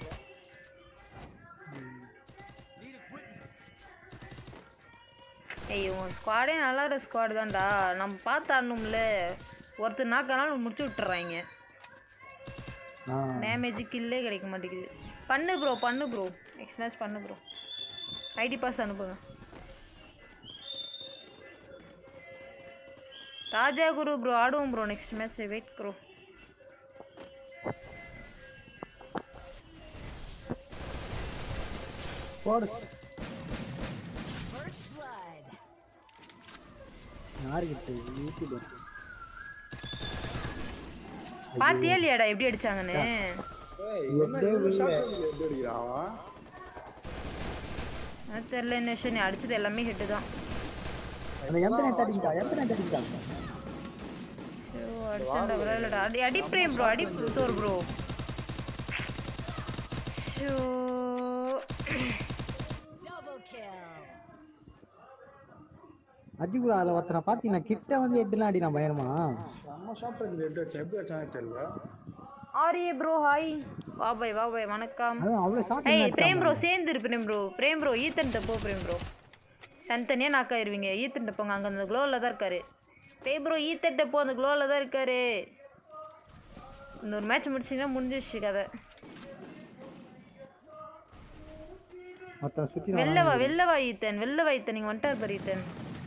ஏய் உன் ஸ்குவாடே நல்லா இருக்க ஸ்குவாடு தான்டா நம்ம பார்த்து ஆடணும்ல ஒருத்தர் நாக்கனாலும் முடிச்சு விட்டுறாங்க ஆ டேமேஜ் கில்லே கிடைக்க மாட்டேங்குது பண்ணு ப்ரோ பண்ணு ப்ரோ நெக்ஸ்ட் மேட்ச் பண்ணு ப்ரோ ஐடி பாஸ் அனுப்புங்க ராஜா குரு ப்ரோ ஆடுவோம் bro next match wait bro போடு யாருக்கிட்ட யூடியூப் பாத்தியா இல்லையாடா எப்படி அடிச்சாங்கன்னு ஏய், என்ன இவ்வளவு short range ல எப்படி அடிக்கிறான் அவன்? அது தெரியல என்ன விஷயம் நீ அடிச்சது எல்லாமே ஹிட்டு தான் அந்த எந்த நெட் அடிக்கிட்டா எந்த நெட் அடிக்கிட்டா ஐயோ அடிச்சேன்டா விளையாடா அடி அடி பிரேம் ப்ரோ அடி தோர் ப்ரோ ஐயோ அஜிகுலா அதில் ஒருத்தனை பார்த்தீங்கன்னா கிட்ட வந்து எட்டுலாம் அடினா பயமா செம்ம ஷாப் இருந்து ரெட் அடிச்சா எப்படி அடிச்சானே தெரியல ஆரியே ப்ரோ ஹாய் வா பாய் வா பாய் வணக்கம் அதுவும் அவ்வளோ ஷார்ட் ஏய் பிரேம் ப்ரோ சேர்ந்து இரு பிரேம் ப்ரோ பிரேம் ப்ரோ ஈத்தன்ட்ட போ பிரேம் ப்ரோ தனித்தனியாக நாக்காயிருவீங்க ஈத்தன்ட்ட போங்க அங்கே அந்த க்ளோவில் தான் இருக்காரு பிரேம் ப்ரோ ஈத்தன்ட்ட போ அந்த க்ளோவில் தான் இருக்காரு இந்த ஒரு மேட்ச் முடிச்சிங்கன்னா முடிஞ்சிருச்சு கதை ஒருத்தன் சுற்றி வெளில வா வெளில வா ஈத்தன் வெளில வா ஈத்தன் நீங்கள் வந்துட்டார் பாரு ஈத்தன்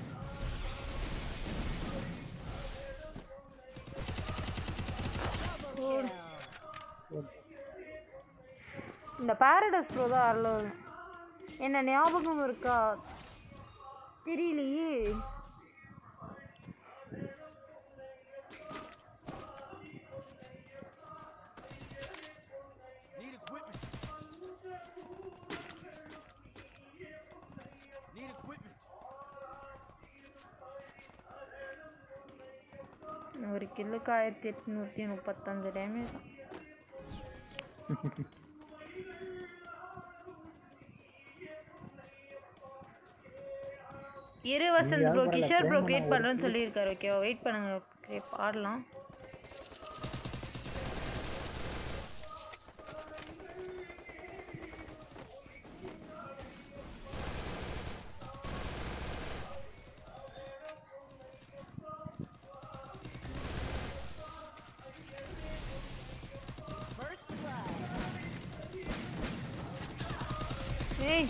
இந்த பாரடைஸ் ப்ரோ தான் அல்ல என்ன ஞாபகம் இருக்கா தெரியலையே ஒரு கில்லுக்கு ஆயிரத்தி எட்நூற்றி முப்பத்தஞ்சு டேமேஜ் இரு Vasanth bro Kishore bro create பண்ணுறேன்னு சொல்லியிருக்காரு ஓகேவா வெயிட் பண்ணுங்க create ஆடலாம் ஏய்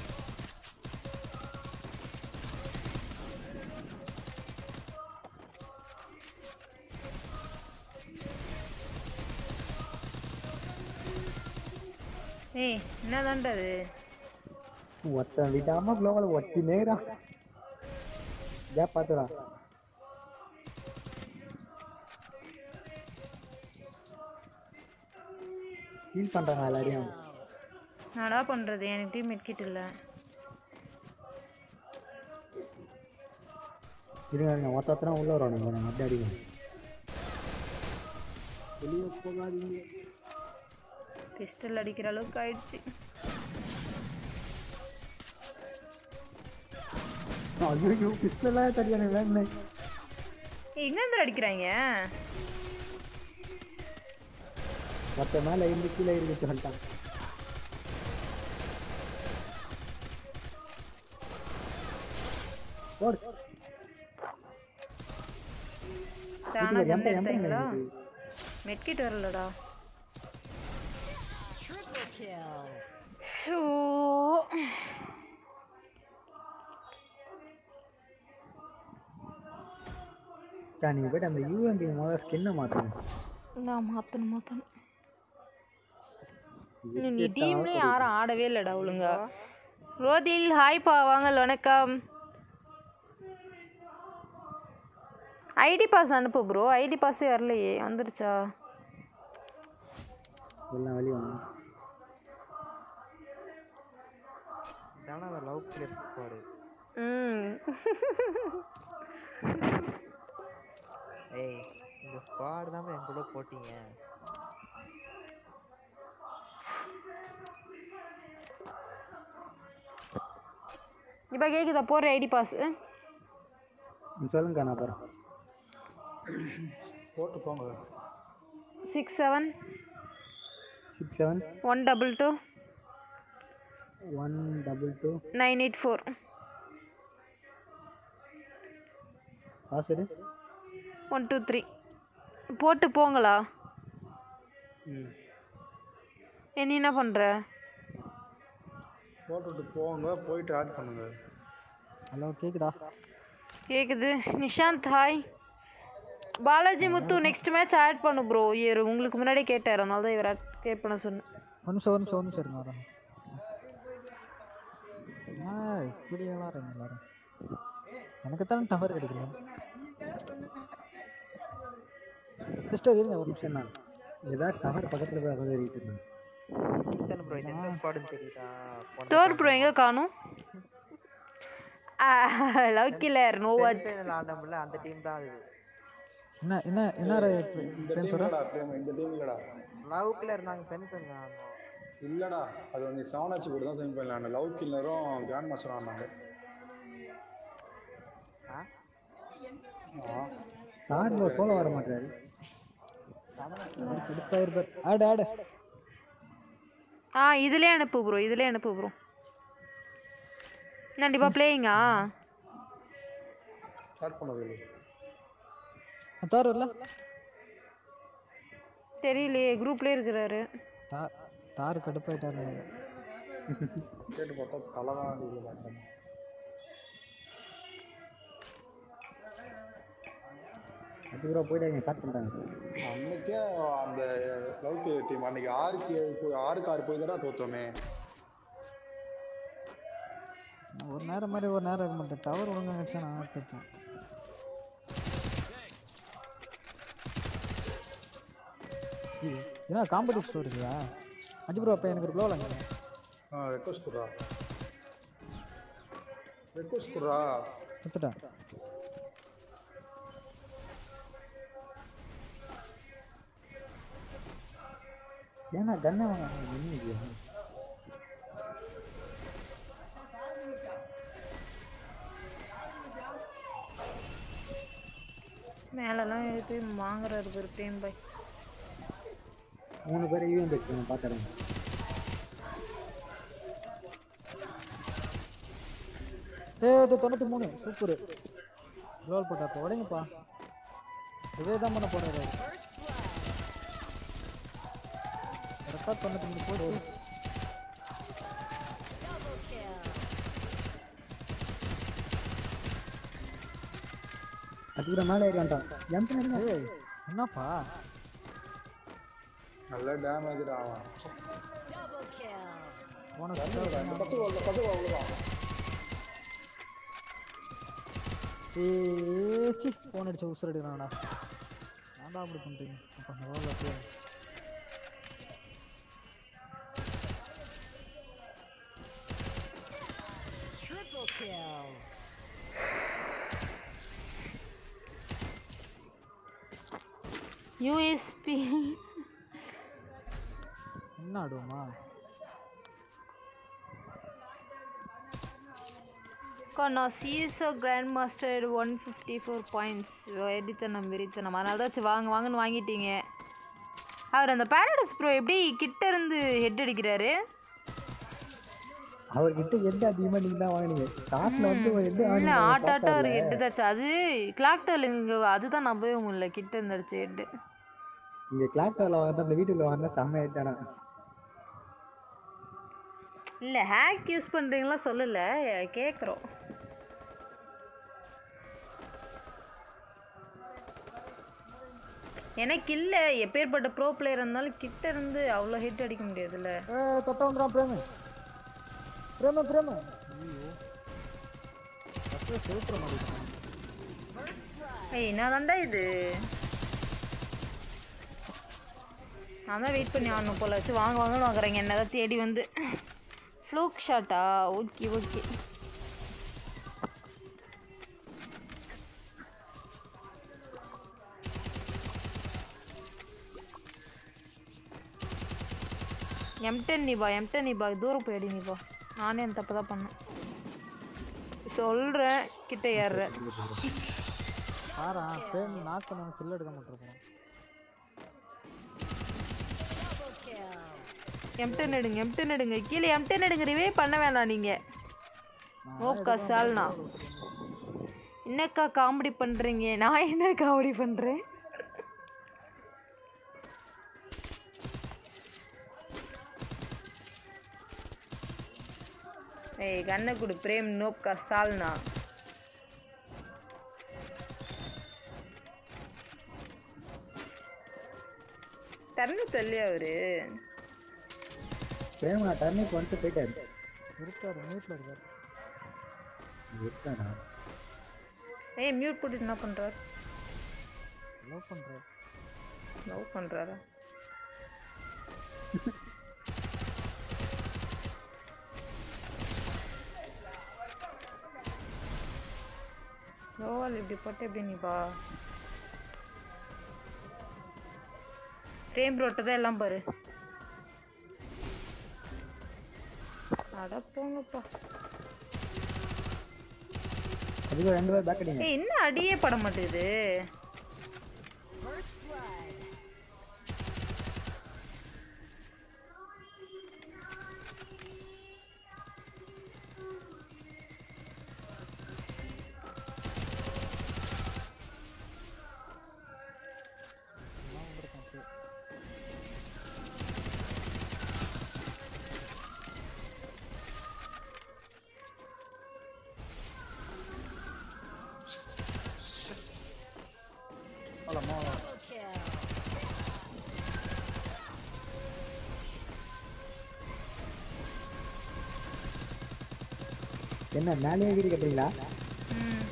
ஏய் என்னதான்டா அது ஒருத்தன் விடாம குளோவில் ஒச்சி நேரா கேப் பார்த்துடா ஃபீல் பண்ணுறாங்க எல்லாரையும் நாடா பண்ணுறது எனக்கு டீம் மெட்கிட் இல்லை இருங்க இருங்க ஒருத்த ஒருத்தனா உள்ள வருவானுங்க நம்ம அப்படி அடிக்கணும் வெளியே போகாதீங்க பிஸ்டல் அடிக்கிற அளவுக்கு ஆயிடுச்சு ஐயோ பிஸ்டலாக தெரியாது வேணும் ஏய், எங்கேருந்து அடிக்கிறாங்க மற்ற மேலே இருந்து கீழே இருந்து சொல்லிட்டான் போடு தானா இதுல கொண்டு எந்த- எந்த எடுத்தாங்களா இது? மெட்கிட் வரலடா ஷோ அக்கா, நீங்க போயிட்டு அந்த யூஎம்பி முதல்ல ஸ்கின்னை மாற்றுங்க நான் மாற்றணும் மாற்றணும் நீ டீம்லேயே யாரும் ஆடவே இல்லைடா ஒழுங்கா ரோதில் ஹாய்ப்பா வாங்கல் வணக்கம் ஐடி பாஸ் அனுப்பு ப்ரோ ஐடி பாஸே வரலையே வந்துருச்சா எல்லாம் வெளியே வாங்க இதான லவ் பிளேஸ் போடு ம் ஏய் இந்த ஸ்குவாட் தான் என் கூட போட்டீங்க இப்போ கேட்குதா போடுற ஐடி பாஸ் ம், சொல்லுங்க நான் போகிறேன் போட்டு போங்க six seven six seven one double two one double two nine eight four password one two three போட்டு போங்களா ஏ, நீ என்ன பண்ணுற போட்டுட்டு போங்க போயிட்டு ஆட் பண்ணுங்க ஹலோ கேக்குதா கேக்குது Nishanth hi Balaji Muthu next match add பண்ணு ப்ரோ இவர் உங்களுக்கு முன்னாடியே கேட்டார் அதனால தான் இவர் கேட் பண்ண சொன்னேன் ஒரு நிமிஷம் ஒரு நிமிஷம் ஒரு நிமிஷம் இருங்க வரேன் ஆ இப்படி விளாட்றீங்க எல்லாரும் எனக்கு தானே டவர் கிடைக்கல சிஸ்டர் இருங்க ஒரு நிமிஷம் நான் ஏதாவது டவர் பக்கத்தில் போய் உட்காந்து ஏறிட்டு இருந்தேன் ப்ரோ இது எந்த ஸ்குவாடுன்னு தெரியுதா போன டோர் ப்ரோ எங்கே காணும் love killer no watch semifinal ஆடம்ல அந்த டீம் தான் அது என்ன என்ன என்ன இந்த பிரேம் டீம் சொல்ற இல்லடா பிரேம் இந்த டீம் இல்லடா லவ்க்குள்ள இருந்தாங்க செமிஃபைனல் ஆடணும் இல்லடா அது வந்து செவனாச்சு கூட தான் செமி ஃபைனல் ஆன லவ் கில்லரும் கிராண்ட் மாஸ்டரும் ஆனாங்க ஆ ஆ ஸ்டார் ப்ரோ சோலோ வர மாட்டாரு கடுப்பாயிருப்பார் ஆடு ஆடு ஆ இதுலயே அனுப்பு ப்ரோ இதுலயே அனுப்பு ப்ரோ கண்டிப்பா பிளேயிங்கா ஸ்டார்ட் பண்ணது இல்லை தார் வரல தெரியலையே குரூப்லயே இருக்கிறாரு தார் தார் கடுப்பாயிட்டாரு கேட்டு பார்த்தா தலை தான் அடிக்கல பார்த்தேன் அது ப்ரோ போயிட்டு ஸ்டார்ட் பண்ணிட்டாங்க அன்னைக்கே அந்த லவ் டீம் அன்னைக்கு ஆறுக்கு ஏழு போய் ஆறுக்கு ஆறு போய் தான் தோத்தோமே ஒரு நேரம் மாதிரி ஒரு நேரம் இருக்க மாட்டேன் டவர் ஒழுங்கா கிடைச்சா நான் ஆட்டிருப்பேன் ஏய், என்ன காம்படிஷன் ஸ்டோர் இல்லையா அஞ்சு ப்ரோ அப்போ எனக்கு ஒரு ப்ளோ வாங்க ஆ ரெக்வஸ்ட் குடுறா ரெக்வஸ்ட் குடுறா கொடுத்துட்டேன் ஏன்னா கண்ணை வாங்க என்ன இது? மேலெல்லாம் எழுதி வாங்குறாரு பேர் பிரேம் பாய் மூணு பேர் ஈவன் வச்சு நான் பார்த்துறேன் ஏ இது தொண்ணூற்றி மூணு சூப்பர் ரோல் போட்டாப்பா உடைங்கப்பா இதே தான் பண்ண போறாரு கரெக்டாக தொண்ணூற்றி மூணு போடு அதுக்கு மேலே ஏறி வந்துட்டான் ஜம்ப் பண்ணி ஏய் என்னப்பா நல்ல டேமேஜ் ஆவான் போன இந்த பச்சை கோல்ல பச்சை அவ்வளோதான் ஏய் சி ஃபோன் அடிச்சு உசுர் எடுக்கிறான்டா ஏன்டா அப்படி பண்ணுறீங்க அப்போ ரோல் அப்படியே யூஎஸ்பி என்ன ஆடுவோமா நான் CSO grand master one fifty four points வெறித்தனம் வெறித்தனம் அதனால தான் சரி வாங்க வாங்கன்னு வாங்கிட்டீங்க அவர் அந்த பேரடைஸ் ப்ரோ எப்படி கிட்ட இருந்து ஹெட் அடிக்கிறாரு அவர்கிட்ட எந்த அதிகமா நீங்க தான் வாங்குனீங்க ஸ்டார்ட்ல வந்து எந்த இல்லை ஆட்ட ஆட்ட ஒரு ஹெட்டு தாச்சு அது கிளாக்டர் இங்கே அதுதான் நம்பவே முடியல கிட்ட இருந்து அடிச்ச ஹெட்டு இங்க கிளாக் டவர்ல வாங்க அந்த வீட்டுக்குள்ள வாங்க செம்ம ஆயிட்டானா இல்லை ஹேக் யூஸ் பண்ணுறீங்களா சொல்லலை கேட்குறோம் எனக்கு இல்லை எப்பேற்பட்ட ப்ரோ பிளேயர் இருந்தாலும் கிட்ட இருந்து அவ்வளோ ஹிட் அடிக்க முடியாதுல்ல ஏ தொட்ட வந்துடான் பிரேமு பிரேமு பிரேமு ஐயோ அப்படியே செலுத்துற மாதிரி ஏய் என்ன இது நான் தான் வெயிட் பண்ணி ஆடணும் போல வச்சு வாங்க வாங்கன்னு வாங்குறேங்க என்னதான் தேடி வந்து ஃப்ளூக் ஷாட்டா ஓகே ஓகே எம்டன் நீபா எம்டன் நீபா தூரம் போயிடி நீபா நானே அந்த தப்பு தான் பண்ணேன் சொல்கிறேன் கிட்ட ஏறுறேன் பாரா பிரேம் நாக் பண்ண கில் எடுக்க மாட்டிருப்போம் எம்டன் எடுங்க எம்டன் எடுங்க கீழே எம்டன் எடுங்க ரிவே பண்ண வேணாம் நீங்க ஓக்கா சால்னா என்னக்கா காமெடி பண்றீங்க நான் என்ன காமெடி பண்றேன் ஏய் கண்ணை கொடு பிரேம் நோப்கா சால்னா தரணி தள்ளி அவரு பிரேம் நான் டர்னிக்கு வந்துட்டு போயிட்டாரு இருக்காரு மீட்டில் இருக்காரு இருக்கானா ஏய் மியூட் போட்டு என்ன பண்றாரு லவ் பண்ணுறாரு லவ் பண்றாரா பால் இப்படி போட்டு எப்படி நீ பா ஃப்ரேம் ரோட்டு தான் எல்லாம் பாரு அட போங்கப்பா அதுக்கு ரெண்டு பேர் பேக் அடிங்க ஏய் என்ன அடியே பட மாட்டேங்குது என்ன மேலேயே வீடு கட்டுறீங்களா ம்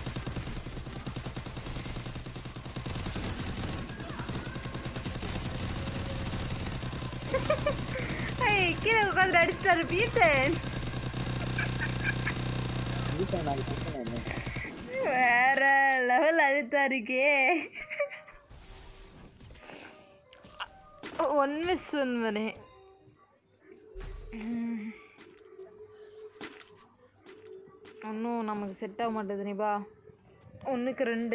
ஐய் கீழே உட்காந்து அடிச்சிட்டாரு பீட்டன் வீட்டை நாலு பிரச்சனை என்ன வேற லெவல் அழுத்தா இருக்கே ஒன் மிஸ் ஒன் மணி ஒன்றும் நமக்கு செட் ஆக மாட்டேது நீபா ஒன்றுக்கு ரெண்டு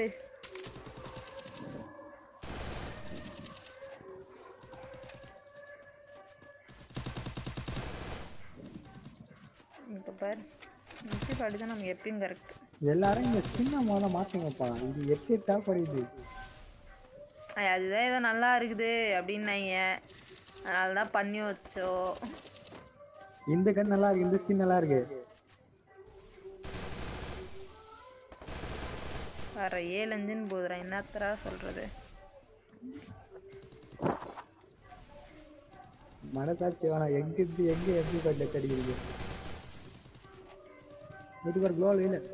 இப்போ பாரு இப்படி பாடி தான் நம்ம எப்பயும் கரெக்ட் எல்லாரும் இங்க சின்ன முதல்ல மாத்துங்கப்பா இது எப்படி தேவைப்படுது ஐய், அதுதான் ஏதோ நல்லா இருக்குது அப்படின்னாங்க அதனால தான் பண்ணி வச்சோம் இந்த கண் நல்லா இருக்கு இந்த ஸ்கின் நல்லா இருக்கு வர ஏழு அஞ்சுன்னு போதுறேன் என்னத்தரா சொல்றது மனசாட்சி வேணாம் எங்க இருந்து எங்க எப்படி கட்டு கடிக்கிறது வீட்டுக்கு ஒரு க்ளோல் இல்லை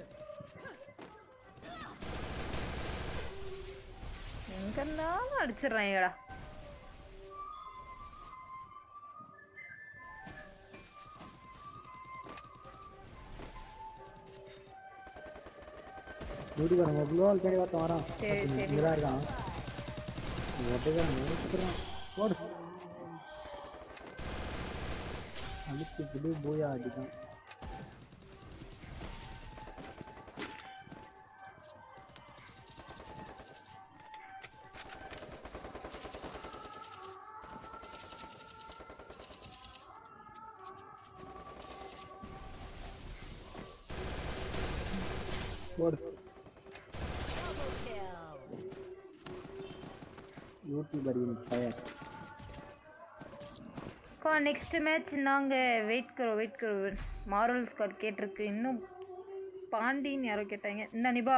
எங்க இருந்தாலும் அடிச்சிடுறாங்கடா வீட்டுக்கு நம்ம க்ளோல் தேடி பார்த்து வரோம் சரி, சரி. இங்கதான் இருக்கான் ஒட்டுக்காரன் முடிச்சுக்கிறான் போடு அடிச்சு புது பூயா அடிக்கான் போடு யூடியூபர் இன் ஃபயர் கா நெக்ஸ்ட் மேட்ச் நாங்கள் வெயிட் கரோ வெயிட் கரோ மாரல் ஸ்காட் கேட்டிருக்கு இன்னும் பாண்டின்னு யாரோ கேட்டாங்க இந்த நிபா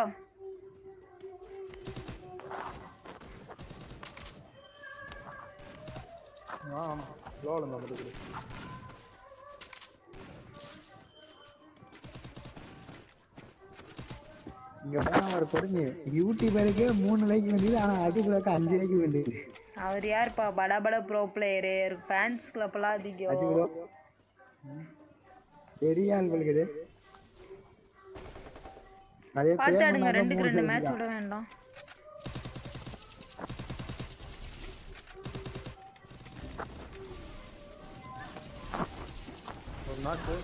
ஆமா லோவில் இருந்தால் மட்டும் கொடு. இங்க போனா ஒரு கொடுங்க யூடியூபருக்கே மூணு லைக் வந்தது ஆனா அடிபுலாக்கு அஞ்சு லைக் வந்தது அவர் யாருப்பா பட பட ப்ரோ பிளேயரு ஃபேன்ஸ் கிளப்லாம் அச்சு அதிகம் ப்ரோ பெரிய ஆள் இருக்குது அதே பார்த்து pay ஆடுங்க பண்ணாதான் ரெண்டுக்கு மூணு ரெண்டு பேர் மேட்ச் இருக்கான். விட வேண்டாம் ஒரு நாக்கு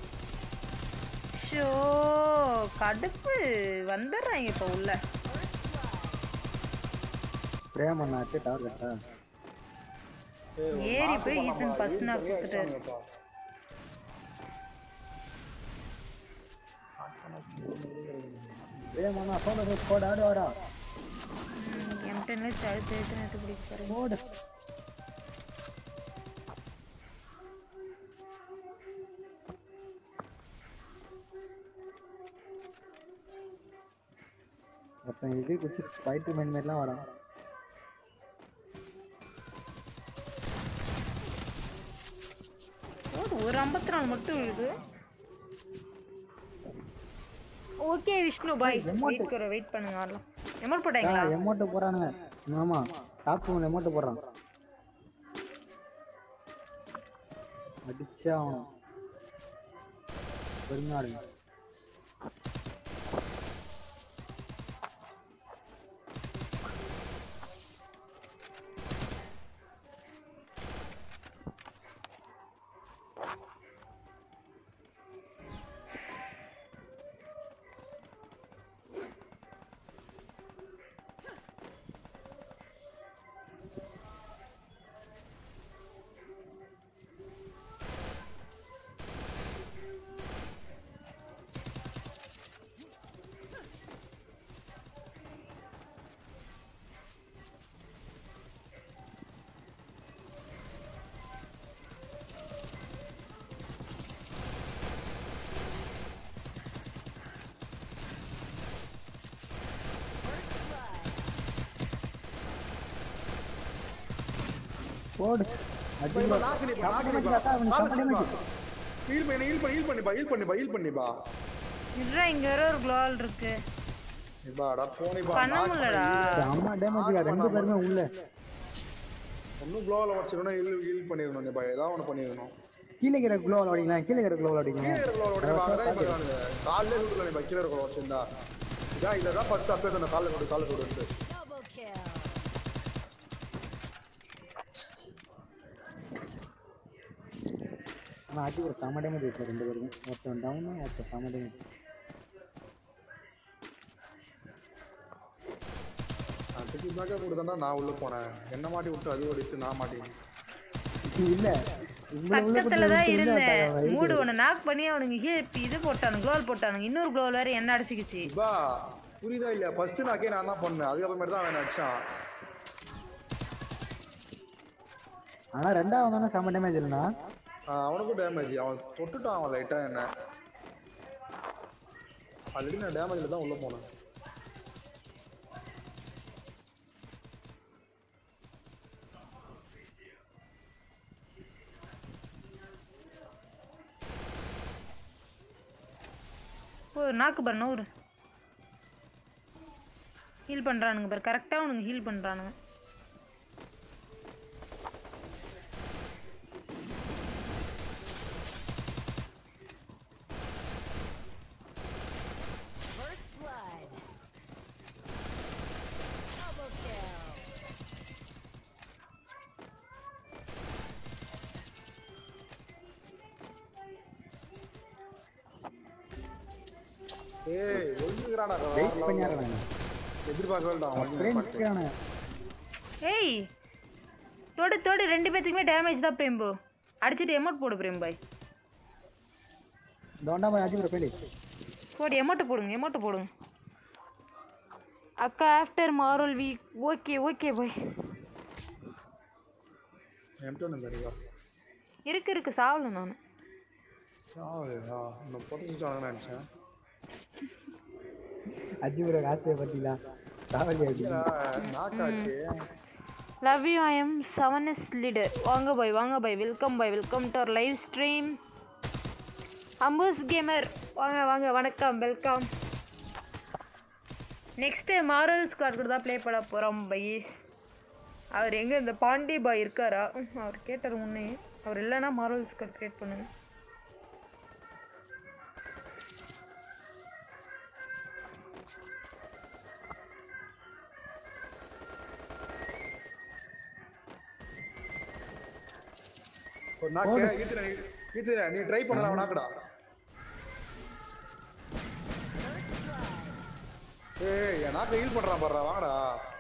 ஷோ கடுப்பு வந்துடுறாங்க இப்போ உள்ள பிரேம் அண்ணாச்சு டவர் கட்டா ஏறி போய் ஈசன் ஃபர்ஸ்ட் நான் கொடுத்துட்டாரு பிரேம் அண்ணா சோட போட ஆடு வாடா எம்டென்ல தழுத்து எடுத்து நேற்று பிடிப்பாரு போடு ஒருத்தன் இது குச்சி ஸ்பைடர் மேன் மாதிரிலாம் வரான் போடு, ஒரு ஐம்பத்தி நாலு மட்டும் விழுது ஓகே விஷ்ணு பாய் வெயிட் கர வெயிட் பண்ணுங்க வரலாம் எமௌண்ட் போட்டாங்களா எமௌண்ட் போறானுங்க ஆமா டாப் ஒன் எமௌண்ட் போடுறான் அடிச்சே ஆகணும் பொறுமையா ஆடுங்க போடு அடி இப்ப knock பண்ணிப்பா, knock பண்ணிப்பா. காலை சுட்டுப்பா. heal பண்ணி heal பண்ணி heal பண்ணிப்பா heal பண்ணிப்பா heal பண்ணிப்பா இதுடா இங்க வேற ஒரு க்ளோவால் இருக்கு இப்பாடா போனிப்பா பண்ண முடியலடா அம்மா டேமேஜ் ரெண்டு பேருமே உள்ள ஒன்னும் க்ளோவில் வச்சிருக்கணும் ஹீல் ஹீல் பண்ணிடணும் நீப்பா ஏதாவது ஒன்று பண்ணிடணும் கீழே இருக்கிற குளோவில் அடிக்கலாம் கீழே இருக்கிற குளோவில் அடிக்கலாம் கீழே இருக்கிற க்ளோவில் வாங்குறா இப்போ காணுங்க காலிலே சுடல நீப்பா கீழே இருக்கிற வச்சிருந்தா இதான் இதை தான் ஃபர்ஸ்ட் அப்பே சொன்ன காலில் கொடு காலில் கொடுத்து ஆனால் அடி ஒரு செம டேமேஜ் இருக்கு ரெண்டு பேருமே ஒருத்தன் டவுனு ஒருத்தன் செம டேமேஜ் நான் திருப்பி பேக்கப் கொடுத்தா நான் உள்ள போனேன் என்ன மாட்டி விட்டு அது ஓடிட்டு நான் மாட்டேன் இல்ல இவ்வளவு உள்ள பக்கத்துல தான் போட்டு இருந்தேன் தெரிஞ்சா மூடு ஒன்று நாக் பண்ணி அவனுங்க ஹீ இது போட்டானுங்க க்ளோவல் போட்டானுங்க இன்னொரு க்ளோவல் வேற என்ன அடிச்சுக்கிச்சு பா புரியுதா இல்லையா ஃபர்ஸ்ட் நாக்கே நான் தான் பண்ணேன் அதுக்கப்புறமேட்டு தான் அவன் அடிச்சான் ஆனா ரெண்டாவது தானே செம டேமேஜ் இல்லைண்ணா ஆஹ் அவனுக்கும் டேமேஜ் அவன் தொட்டுட்டான் அவன் லைட்டா என்ன ஆல்ரெடி நான் டேமேஜ்ல தான் உள்ள போனேன் ஓ நாக்கு பாரு நூறு ஹீல் பண்றானுங்க பாரு கரெக்டா அவனுங்க ஹீல் பண்றானுங்க ஏய் ஒழுங்குறாடா வெயிட் பண்ணிடுறாங்க எதிர்பார்க்கவே இல்லை அவன் ஃப்ரெண்ட்ஸ்க்கான ஏய் தொடு தொடு ரெண்டு பேத்துக்குமே டேமேஜ் தான் பிரேம் ப்ரோ அடிச்சுட்டு எமௌண்ட் போடு பிரேம் பாய் தோண்டா போய் அஜி ப்ரோ பேடி போடு எமௌண்ட் போடுங்க எமௌண்ட் போடுங்க அக்கா after moral week okay okay பாய் எம்டி ஒன்று தெரியுதா இருக்கு இருக்கு சாவல நான் சாவுதா இன்னும் பொட்டிச்சுட்டாங்கன்னு நினச்சேன் அஜி ப்ரோ ஆசையை பத்திலாம் ராவலி அடி நாக்காச்சு love you I M seven S leader வாங்க பாய் வாங்க பாய் வெல்கம் பாய் welcome to our live stream ambush gamer வாங்க வாங்க வணக்கம் வெல்கம் நெக்ஸ்ட்டு மாரல் ஸ்குவாட் கூட தான் ப்ளே பண்ண போகிறோம் பைஸ் அவர் எங்கே இந்த பாண்டி பாய் இருக்காரா ம், அவர் கேட்டார் முன்னே அவர் இல்லைன்னா மாரல் ஸ்குவாட் கிரியேட் பண்ணுங்க ஒரு நாக்கு ஈத்துற ஈத்துற நீ ட்ரை பண்ணலாம் அவன் நாக்குடா ஏய் என் நாக்கை ஹீல் பண்றான் பாடுறா வாங்கடா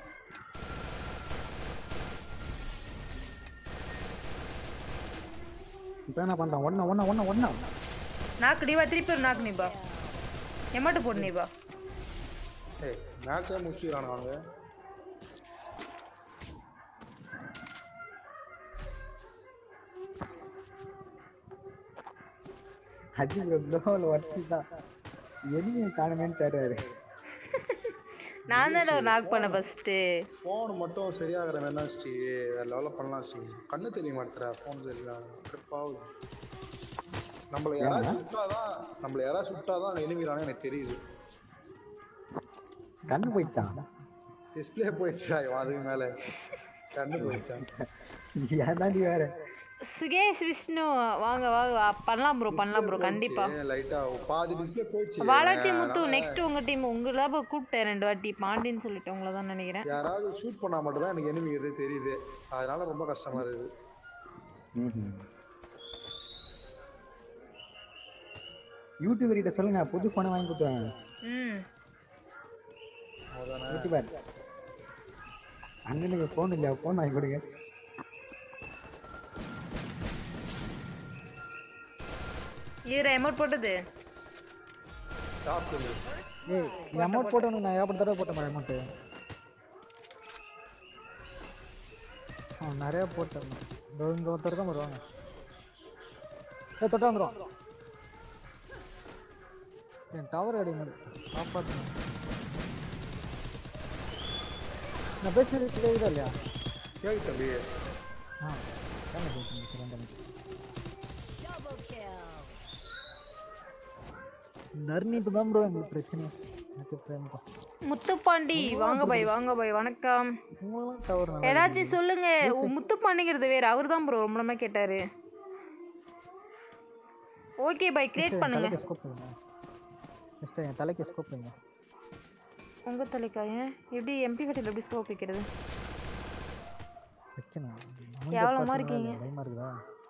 இப்போ என்ன பண்றான் ஒன்னா ஒன்னா ஒன்னா ஒன்னா நாக்கு நீவா திருப்பி ஒரு நாக்கு நீபா எம்மாட்டு போடு நீபா ஏய் மேட்சே முடிச்சுக்கிறான் அவனுங்க அஜி ப்ரோ க்ளோவில் வச்சு தான் எதையும் காணுமேன்னு தேடுறாரு நான் தானே ஒரு நாக் பண்ண ஃபஸ்ட்டு ஃபோன் மட்டும் சரியாகிற வேணா ஸ்ரீ வேற லெவலில் பண்ணலாம் ஸ்ரீ கண்ணு தெரிய மாட்டேற ஃபோன் தெரியல கடுப்பாகுது நம்மள யாராவது சுட்டாதான் நம்மள யாராவது சுட்டாதான் எனிமிறானு எனக்கு தெரியுது கண்ணு போயிடுச்சான் டிஸ்பிளே போயிடுச்சா இவன் அதுக்கு மேல கண்ணு போயிடுச்சா ஏதாண்டி வேற சுகேஷ் விஷ்ணு வாங்க வாங்க வா, பண்ணலாம் ப்ரோ பண்ணலாம் ப்ரோ கண்டிப்பா லைட்டா பாதி டிஸ்பிளே போயிடுச்சு வாலாச்சி முத்து நெக்ஸ்ட் உங்க டீம் உங்களை தான் இப்ப கூப்பிட்டேன் ரெண்டு வாட்டி பாண்டின்னு சொல்லிட்டு உங்களை தான் நினைக்கிறேன் யாராவது ஷூட் பண்ணா மட்டும் தான் எனக்கு enemy எது தெரியுது அதனால ரொம்ப கஷ்டமா இருக்குது யூடியூபர் கிட்ட சொல்லுங்க புது ஃபோனை வாங்கி கொடுத்துருவாங்க ம் யூடியூபர் அண்ணனுக்கு ஃபோன் இல்லையா ஃபோன் வாங்கி கொடுங்க இது அமௌண்ட் போட்டது ஸ்டாப் பண்ணு ஏய் நீ அமௌண்ட் போட்டவனுக்கு நான் ஏகப்பட்ட தடவை போட்டேன் அமௌண்ட்டு ஆ நிறைய போட்டேன் இதோ இங்கே ஒருத்தர் தான் வருவாங்க ஏ தொட்டா வந்துடும் என் டவர் அடிங்க காப்பாற்றுங்க நான் பேசுனது கேக்குதா இல்லையா கேக்கு தம்பி ஆ டேமேஜ் ஆயிடுச்சு சரி டேமேஜ் நர்னிப்பு தான் ப்ரோ எங்களுக்கு பிரச்சனை எனக்கு பிரேமப்பா முத்துப்பாண்டி வாங்க பாய் வாங்க பாய் வணக்கம் உங்களெல்லாம் டவர் நல்லா ஏதாச்சும் சொல்லுங்க உ- முத்துப்பாண்டிங்கிறது வேற அவர் தான் ப்ரோ ரொம்ப நாளா கேட்டாரு ஓகே பாய் கிரியேட் என் பண்ணுங்க தலைக்கு ஸ்கோப் வைங்க சிஸ்டர் என் தலைக்கு ஸ்கோப் வைங்க உங்க தலைக்காய எப்படி எம்பி ஃபட்டில் எப்படி ஸ்கோப் வைக்கிறது வைக்கணும் கேவலமா இருக்கீங்க. பயமா இருக்குதா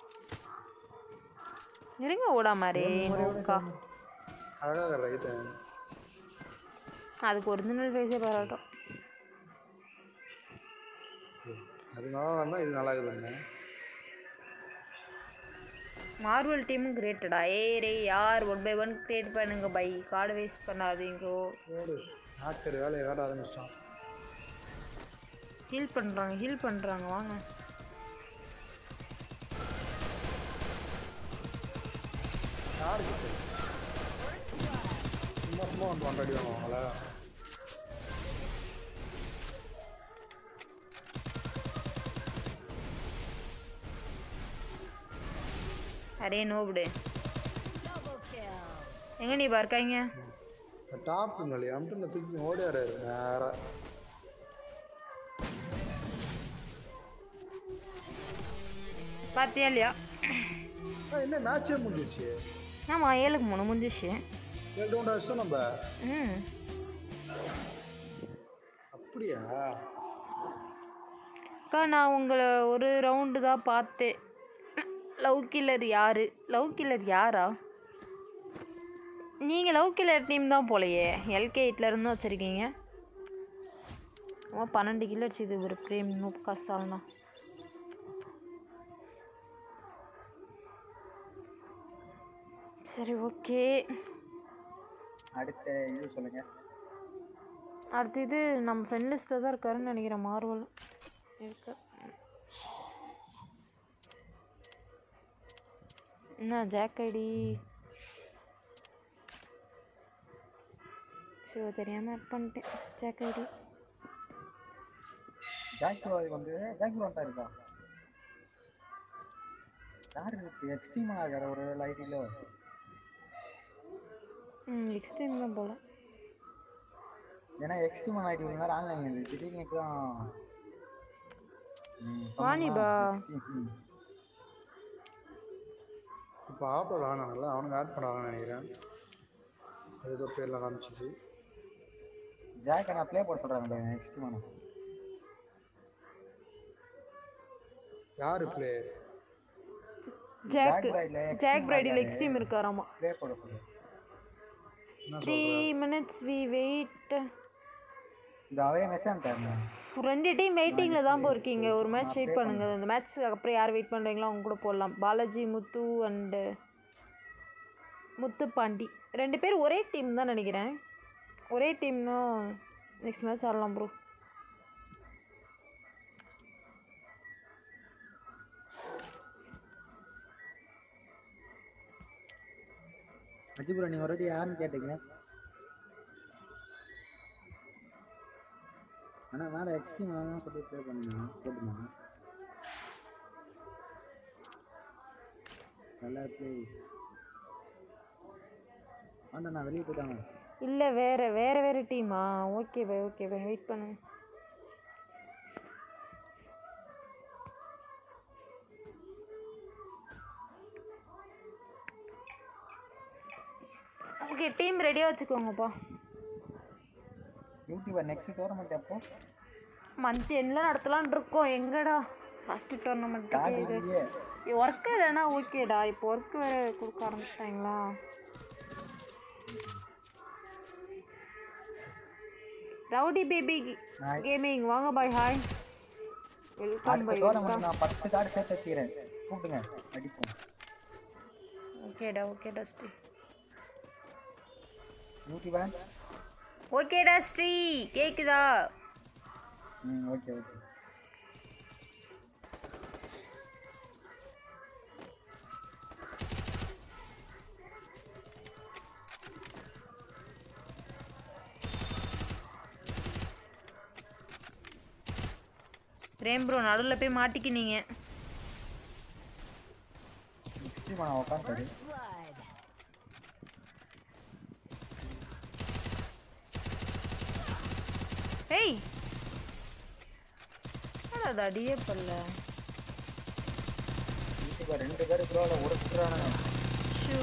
இருங்க ஓடா மாதிரி நோக்கா அழகாக ரைட்டு அதுக்கு ஒரிஜினல் ஃபேஸே பாராட்டும் அது நல்லா இருந்தால் இது நல்லா இருக்குதுங்க மார்வல் டீமும் கிரியேட்டடா ஏ ரே யார் ஒன் பை ஒன் கிரியேட் பண்ணுங்க பை கார்டு வேஸ்ட் பண்ணாதீங்கோ ஓடு ஹேக்கர் வேலையை காட்ட ஆரம்பிச்சிட்டான் ஹீல் பண்ணுறாங்க ஹீல் பண்ணுறாங்க வாங்க யாருக்கு தெரியும்? சும்மா சும்மா வந்து கொண்டாடி வாங்குவாங்களா அரே நோபுடு எங்க நீ பார்க்காங்க டாப் இல்லையா அம்ட்டு தூக்கி ஓடியாரு நேரா பார்த்தியா இல்லையா ஆ, என்ன மேட்சே முடிஞ்சிருச்சு ஆமாம் ஏழுக்கு மூணு முடிஞ்சிச்சு ஏழு ரவுண்ட் அடிச்சோம் நம்ம ம் அப்படியா அக்கா நான் உங்களை ஒரு ரவுண்டு தான் பார்த்தேன் லவ் கில்லர் யாரு லவ் கில்லர் யாரா நீங்கள் லவ் கில்லர் டீம் தான் போலையே எல்கே இருந்து வச்சுருக்கீங்க ஆமாம் பன்னெண்டு கிலோ அடிச்சுது ஒரு பிரேம் நூப் காசால்னா சரி ஓகே அடுத்த இது சொல்லுங்க அடுத்து இது நம்ம ஃப்ரெண்ட் லிஸ்ட்டில் தான் இருக்காருன்னு நினைக்கிறேன் மார்வல் இருக்கு என்ன ஜாக் ஐடி ஷோ தெரியாமல் ஆட் பண்ணிட்டேன் ஜாக் ஐடி ஜாக்ரோ வந்து ஜாக்ரோ தான் இருக்கா யார் இருக்கு எக்ஸ்ட்ரீமா இருக்காரு ஒரு லைட்டில் ம் எக்ஸ்ட்ரீம் தான் போல ஏன்னா எக்ஸ்ட்ரீமா ஐடி ஒரு நேரம் ஆன்லைன் இருந்து திடீர்னு இப்போ தான் ம், வாணிபா. Extreme, ம். இப்போ ஆப்பிள் ஆனாங்கல்ல அவனுங்க ஆட் பண்ணுவாங்கன்னு நினைக்கிறேன் அது ஏதோ பேர்லாம் காமிச்சிச்சு ஜாக்கை நான் ப்ளே போட சொல்கிறேன் எக்ஸ்ட்ரீமான யாரு பிளே ஜாக் Bride ல ஜாக் extreme பிரைடில் ஆகாது. எக்ஸ்ட்ரீம் இருக்காராமா ப்ளே போட சொல்கிறேன் என்ன த்ரீ சொல்ற மினிட்ஸ் வி வெயிட் இந்த அவரே மெசேஜ் அனுப்பிட்டாருங்க ரெண்டு டீம் வெயிட்டிங்கில் தான் இருக்கீங்க ஒரு மேட்ச் வெயிட் பண்ணுங்க இந்த மேட்ச் அப்புறம் யார் வெயிட் பண்ணுறீங்களோ அவங்க கூட போடலாம் பாலாஜி முத்து அண்டு முத்து பாண்டி ரெண்டு பேர் ஒரே டீம் தான் நினைக்கிறேன் ஒரே டீம்னா நெக்ஸ்ட் மேட்ச் ஆடலாம் ப்ரோ அஜிபுரா நீ ஒரு யாருன்னு கேட்டீங்க ஆனா மேல எக்ஸ்ட்ரீம் தான் சொல்லி ப்ளே பண்ணுங்க போட்டுருந்தாங்க நல்லா ப்ளே ஆண்டா நான் வெளியே போயிட்டாங்க இல்லை வேறு வேறு வேறு டீமா okay bye okay bye wait பண்ணுங்க ஓகே டீம் ரெடியாக வச்சுக்கோங்கப்பா யூடியூபர் நெக்ஸ்ட் டோர்னமெண்ட் எப்போ மந்த் எண்ணில் நடத்தலாம்னு இருக்கோம் எங்கடா ஃபஸ்ட்டு டோர்னமெண்ட்டுக்கு இது ஸ்டார்டிங்லேயே ஒர்க்கு இல்லைன்னா ஓகேடா இப்போ ஒர்க்கு வேறு கொடுக்க ஆரம்பிச்சிட்டாங்களா ரவுடி பேபி கேமிங் வாங்க பாய் ஹாய் வெல்கம் அடுத்த பாய் டோர்னமெண்ட் வெல்கம் நான் பத்து கார்டு சேர்த்து வச்சுக்கிறேன் கூப்பிடுங்க அடிப்போம் ஓகேடா ஓகேடா ஸ்ரீ யூடியூபர் ஓகேடா ஸ்ரீ கேக்குதா ம் ஓகே ஓகே பிரேம் ப்ரோ நடுவில் போய் மாட்டிக்கினீங்க நான் உட்காந்துட்டாரு ஏய் என்னடா அது அடியே பண்ணல வீட்டுக்கு ரெண்டு பேரும் க்ரோல ஒரு சுற்றுறானுங்க ஷோ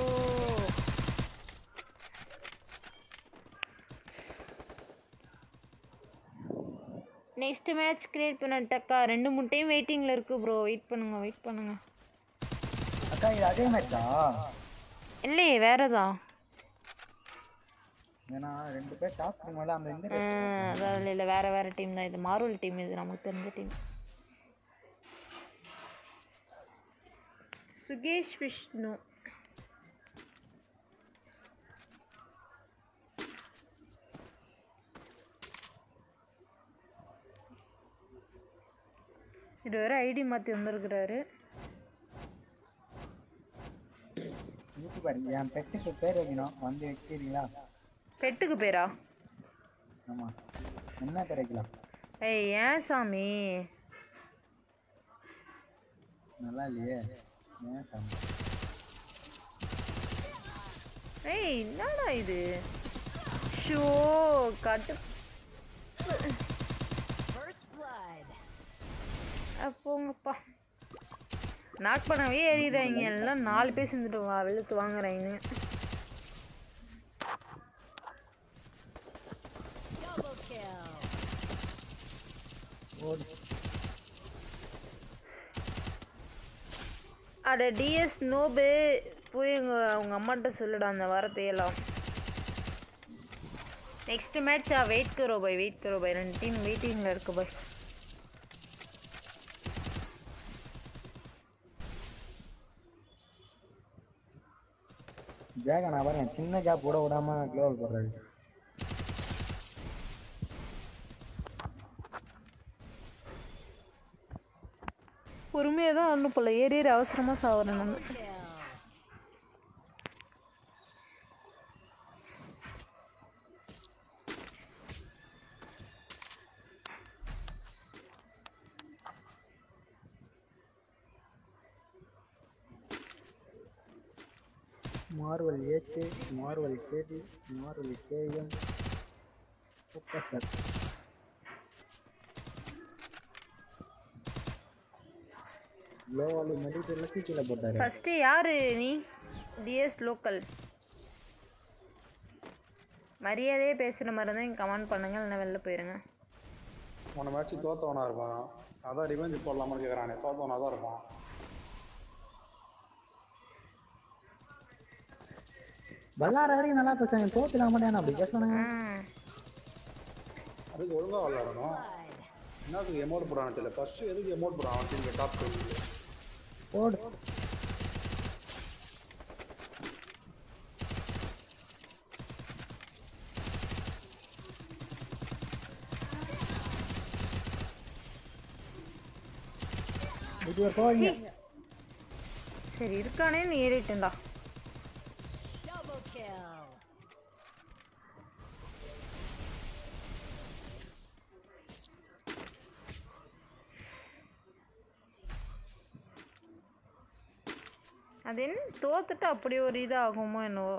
நெக்ஸ்ட் மேட்ச் கிரியேட் பண்ணட்டக்கா ரெண்டு மூணு டைம் வெயிட்டிங்கில் இருக்கு ப்ரோ வெயிட் பண்ணுங்க வெயிட் பண்ணுங்க அக்கா இது அதே மேட்சா இல்லையே வேறதா ஏன்னா ரெண்டு பேர் டாப் மேல அந்த இந்த அதாவது இல்லை வேற வேற டீம் தான் இது மார்வல் டீம் இது நமக்கு தெரிஞ்ச டீம் சுகேஷ் விஷ்ணு இது வேற ஐடி மாற்றி வந்திருக்கிறாரு யூடியூபர் என் பெட்டுக்கு பேர் வைக்கணும் வந்து வைக்கிறீங்களா பெட்டுக்கு பேரா ஆமா என்ன பேர் வைக்கலாம் ஏய் ஏன் சாமி நல்லா இல்லையே ஏன் சாமி ஏய் என்னடா இது ஷோ கட்டு அஹ் போங்கப்பா நாக் பண்ணவே ஏறிடுறாங்க எல்லாம் நாலு பேர் செஞ்சுட்டு வா வெளுத்து வாங்குறாங்க அட டிஎஸ் நோபு போய் எங்க அவங்க அம்மாட்ட சொல்லுடா அந்த வாரத்தையெல்லாம் நெக்ஸ்ட் மேட்சா வெயிட் கரோ பாய் வெயிட் கரோ பாய் ரெண்டு டீம் வெயிட்டிங்கில் இருக்கு பாய் ஜேகா நான் பாருங்க சின்ன கேப் கூட விடாம க்ளோவல் போடுறாரு பொறுமையாக தான் ஒன்றும் போல ஏறி ஏறி அவசரமாக சாவுறேன் நான் Marvel AK Marvel KD Marvel KM super sir க்ளோவால் மெடிக்கல் கீழே போட்டாரு ஃபஸ்ட்டு யார் நீ டிஎஸ் லோக்கல் மரியாதையே பேசுகிற மாதிரி இருந்தால் கமெண்ட் பண்ணுங்க இல்லைன்னா வெளில போயிருங்க உன மேட்ச் தோத்தவனா இருப்பான் அதான் ரிவெஞ்ச் போடலாமான்னு கேட்குறானே தோத்தவனா தான் இருப்பான் விளாட வரைக்கும் நல்லா பேசுறாங்க தோத்துலாம் மாட்டேன் அப்படி பேசுறானுங்க ம் அதுக்கு ஒழுங்கா விளாடணும் என்னத்துக்கு எமௌண்ட் போடுறான்னு தெரியல ஃபர்ஸ்ட் எதுக்கு எமௌண்ட் போடுறான் அவன் டீம் டாப் போடு இது ஒரு போவீங்க சரி இருக்கானேன்னு ஏறிட்டேன்டா அது என்ன தோத்துட்டு அப்படி ஒரு இது ஆகுமோ என்னவோ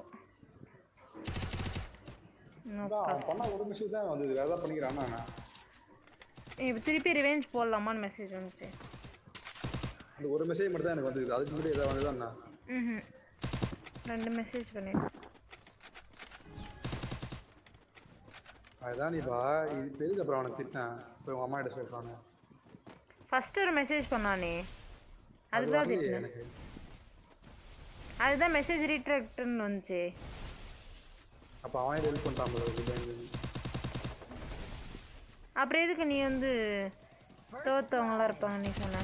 இன்னும் அவன் பண்ண ஒரு மிஷின் தான் வந்து வேற ஏதாவது பண்ணிக்கிறான்னா நான் இப்போ திருப்பி ரிவெஞ்ச் போடலாமான்னு மெசேஜ் வந்துச்சு அந்த ஒரு மெசேஜ் மட்டும் தான் எனக்கு வந்துருக்குது அதுக்கு முன்னாடி ஏதாவது வந்து தான் ம் ரெண்டு மெசேஜ் பண்ணிட்டேன் அதுதான் நீப்பா இது இப்ப எதுக்கு அப்புறம் அவனை திட்டினேன் இப்போ உங்க அம்மா கிட்ட சொல்றானே ஃபர்ஸ்ட் ஒரு மெசேஜ் பண்ணானே அது அதுதான் வரலையே திட்டினேன் எனக்கு அதுதான் மெசேஜ் ரீட்ராக்ட்னு வந்துச்சு அப்போ அவன் ஹெல்ப் பண்ணிட்டான் போல இருக்கு பயந்து. அப்புறம் எதுக்கு நீ வந்து தோத்தவங்களா இருப்பாங்க நீ சொன்ன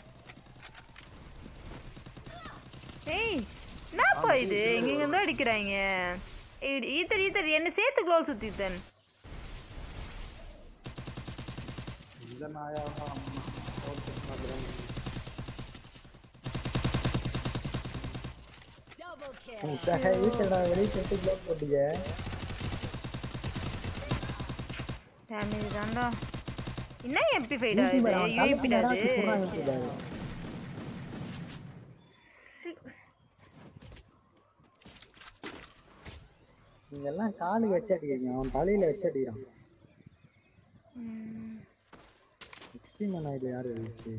ஏய் என்னப்பா இது எங்கெங்க தான் அடிக்கிறாங்க ஏய், ஈத்தர் ஈத்தர் என்ன சேர்த்து க்ளோல் சுத்தித்தன் இந்த நாயாக அம்மா தோத்துட்டு அப்புறம் வீட்டில் வெளியே செட்டு க்ளோவ் போட்டீங்க டேமேஜ் தான்டா என்ன எம்பி ஃபைடா இது யூஎம்பிடா இது நீங்க எல்லாம் காலுக்கு வச்சு அடிக்கிறீங்க அவன் தலையில வச்சு அடிக்கிறான் எக்ஸ்ட்ரீம் ஆயிடுல யாரு இருக்கு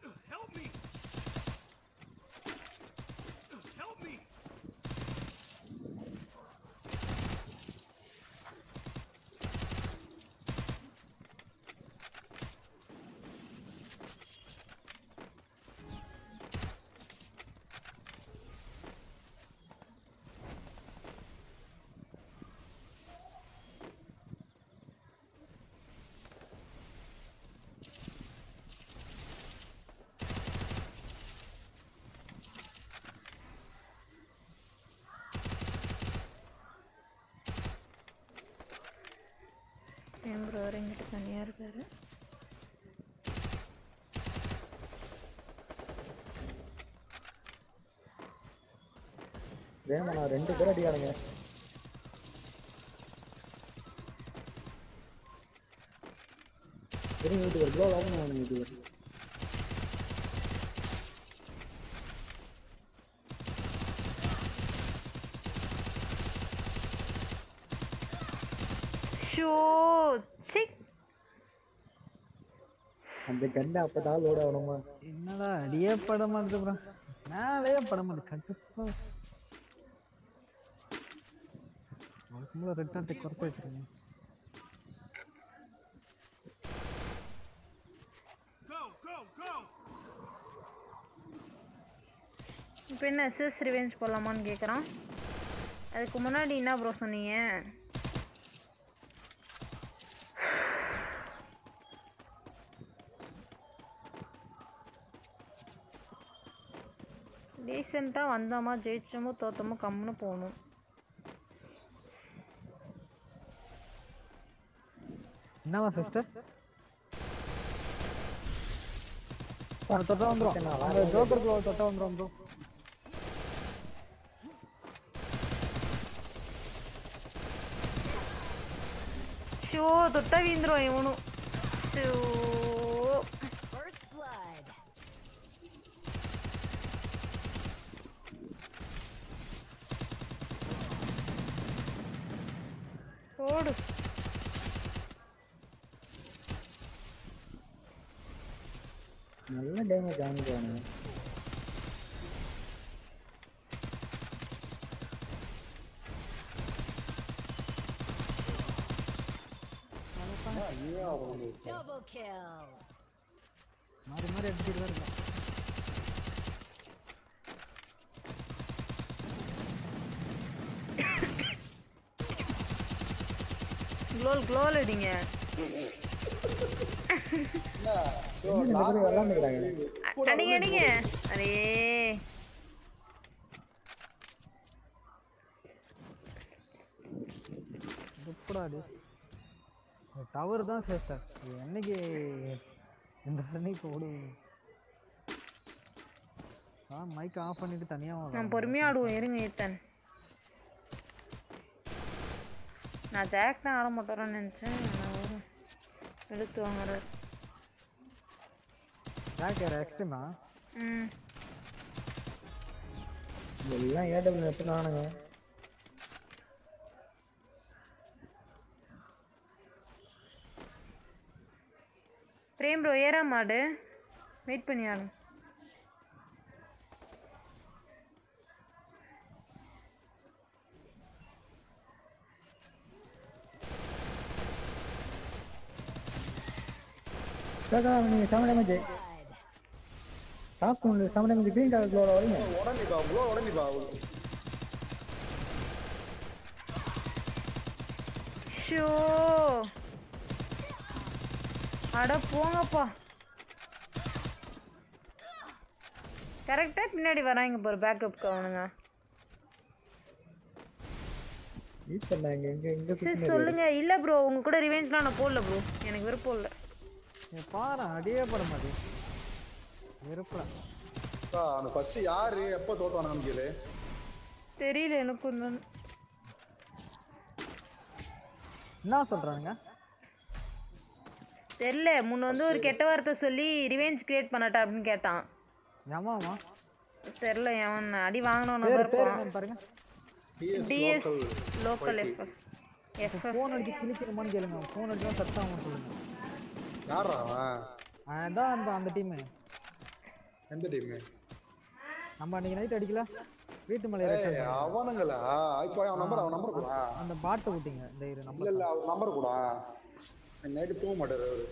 என் ப்ரோ எங்கிட்ட தனியாக இருக்காரு வேணுமா நான் ரெண்டு பேர் அடிக்காருங்க இருங்க வீட்டுக்கு ஒரு க்ளோ ஆகும் நான் வீட்டுக்கு ஷோ சிக் அந்த கண்டை அப்பதான் லோட் ஆகணுமா என்னடா அடியே பட மாட்டேது ப்ரோ மேலேயே பட மாட்டேது கண்டிப்பா அதுக்குள்ள ரெட் ஆட்டை குறைத்து வச்சிருக்கேன் இப்போ என்ன எஸ்எஸ் ரிவெஞ்ச் போடலாமான்னு கேட்குறான் அதுக்கு முன்னாடி என்ன ப்ரோ சொன்னீங்க ரீசெண்டாக வந்தோமா ஜெயிச்சோமோ தோத்தோமோ கம்முன்னு போகணும் என்னவா சிஸ்டர் தொட்டா வந்துரும் அந்த ஜோக்கர் க்ளோ தொட்டா வந்துரும் ப்ரோ ஷோ தொட்டா வீந்துரும் இவனும் ஷோ First blood. ஓடு நல்ல டேமேஜ் வாங்கிக்குவானுங்க Double kill. மாறி மாறி அடிச்சுட்டு தான் இருக்கேன் க்ளோல் க்ளோல் அடிங்க இந்த பேர் விளாண்டுக்கிறாங்க அ- அடிங்க அடிங்க அரே எப்படா அது டவர் தான் சிஸ்டர் என்னைக்கு இந்த அன்னைக்கு ஓடுவோம் ஆ மைக் ஆஃப் பண்ணிட்டு தனியாக நான் பொறுமையாக ஆடுவோம் இருங்க ஈத்தன் நான் ஜாக் தான் ஆட மாட்டோறேன்னு நினச்சேன் நான் ஒரு எடுத்து வாங்குறாரு ஜாக் யார் எக்ஸ்ட்ரீமா ம் எல்லாம் ஏடபிள் எப்படி நானுங்க பிரேம் ப்ரோ ஏறா மாடு வெயிட் பண்ணி ஆடும் காக்கா நீங்க செவன் டேமேஜ் டாப் ஒன்று செவன் டேமேஜ் க்ரீன் கலர் க்ளோட வரீங்க உடஞ்சிப்பா ப்ளோ உடஞ்சிப்பா ஷோ அட போங்கப்பா கரெக்டாக பின்னாடி வராங்க பாரு பேக்கப்க்கு அவனுங்க வீட் பண்ணாங்க எங்க எங்க சிஸ் சொல்லுங்க இல்லை ப்ரோ உங்க கூட ரிவெஞ்ச்லாம் நான் போடல ப்ரோ எனக்கு விருப்பம் இல்லை பாரு அடியே பட மாட்டேன் வெறுப்படா அந்த ஃபர்ஸ்ட் யாரு எப்போ தோத்தானு கேளு தெரியல எனக்கு ஒன்று என்ன சொல்றானுங்க தெரில முன்ன வந்து ஒரு கெட்ட வார்த்தை சொல்லி ரிவெஞ்ச் கிரியேட் பண்ணட்டா அப்படின்னு கேட்டான் ஏமாமா தெரில அவன் அடி வாங்கினவன பேர் பேர் இருப்பான் என்னன்னு பாருங்க DS DS local local FF FF phone அடிச்சு கிழிக்கிறமான்னு கேளுங்க ஃபோன் அடிச்சா சத்தாகும் சொல்லுங்க யாரா அவன் அதான் அந்த அந்த டீமு எந்த டீமு நம்ம அன்னைக்கு நைட் அடிக்கல வீட்டு மலை ஏய் அவனுங்களா இப்போ அவன் நம்பர் அவன் நம்பர் கூட அந்த பாட்டை விட்டீங்க இந்த இரு இல்ல நம்பர் இல்ல அவர் நம்பர் கூட நைட்டு போக மாட்டாரு அவரு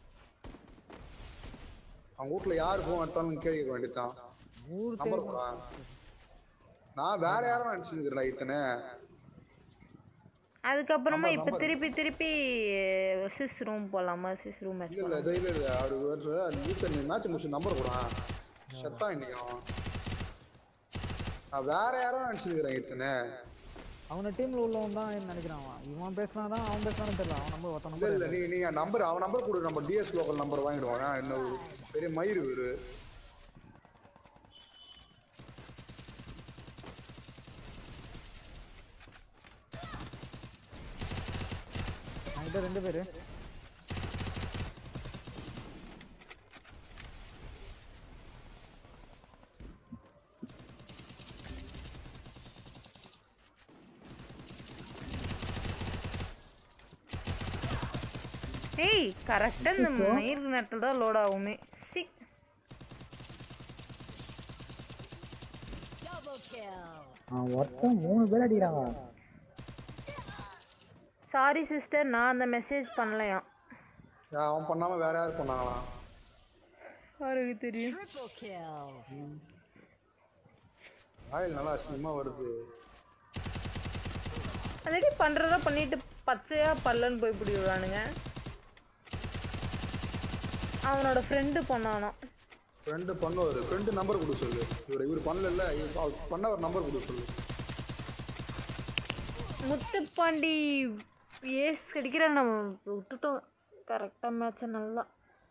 அவங்க வீட்ல யாரு போன் எடுத்தாலும் கேள்வி கேட்க வேண்டியதுதான் ஊர் நம்பர் கூட நான் வேற யாரும் நினைச்சுக்கிறேன் இத்தனை அதுக்கப்புறமா இப்போ திருப்பி திருப்பி சிஸ் ரூம் போகலாமா சிஸ் ரூம் மேட்ச் இல்ல இல்ல இது இல்ல இல்ல அவரு ஈத்தன் மேட்ச் முடிச்சு நம்பர் கூட செத்தா இன்னைக்கு அவன் நான் வேற யாரும் நினைச்சுக்கிறேன் இத்தனை அவன டீம்ல உள்ளவன் தான் நினைக்கிறான் அவன். இவன் பேசினா தான் அவன் பேசினாலும் தெரியல அவன் நம்பர் ஒருத்தன் இல்ல நம்பர் இல்ல நீங்க நீங்க நம்பர் அவன் நம்பர் கொடு நம்ம டிஎஸ் லோக்கல் நம்பர் வாங்கிடுவாங்க என்ன ஒரு பெரிய மயிர் இவரு என்கிட்ட ரெண்டு பேரு ஏய் கரெக்டாக இந்த மயிர் நேரத்தில் தான் லோட் ஆகுமே சி Double kill. அவன் ஒருத்தன் மூணு பேர் அடிக்கிறாங்க சாரி சிஸ்டர் நான் அந்த மெசேஜ் பண்ணலையாம் ஏன் அவன் பண்ணாம வேற யார் பண்ணாங்களாம் யாருக்கு தெரியும் Triple kill. ஆயில் நல்லா அசிங்கமா வருது அதடி பண்ணுறதா பண்ணிட்டு பச்சையா பல்லன்னு போய் இப்படி விடுவானுங்க அவனோட ஃப்ரெண்டு பண்ணானாம் ஃப்ரெண்டு பண்ணுவாரு ஃப்ரெண்டு நம்பர் கொடு சொல்லு இவர் இவர் பண்ணல அவர் பண்ணவர் நம்பர் கொடு சொல்லு முத்துப்பாண்டி ஏஸ் கிடைக்கிற நம்ம விட்டுட்டோம் கரெக்டாக மேட்சை நல்லா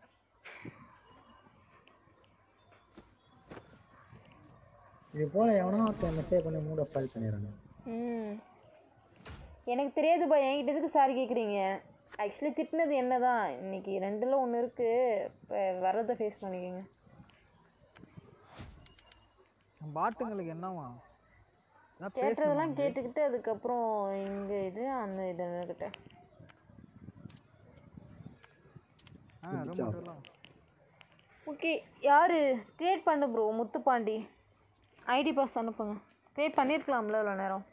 இது போல எவனோ ஒருத்தன் மெசேஜ் பண்ணி மூட ஃபைல் பண்ணிடுறாங்க ம் எனக்கு தெரியாது பா என்கிட்ட எதுக்கு சாரி கேட்குறீங்க ஆக்சுவலி திட்டினது என்ன தான் இன்னைக்கு ரெண்டில் ஒன்று இருக்குது இப்போ வர்றதை ஃபேஸ் பண்ணிக்கோங்க பாட்டுங்களுக்கு என்னவா அதான் கேட்டதெல்லாம் கேட்டுக்கிட்டு அதுக்கப்புறம் இங்கே இது அந்த இது கிட்ட ஆ ரொம்ப நல்லா. ஓகே யார் க்ரியேட் பண்ணு ப்ரோ முத்துப்பாண்டி ஐடி பாஸ் அனுப்புங்க க்ரியேட் பண்ணியிருக்கலாம்ல இவ்வளோ நேரம்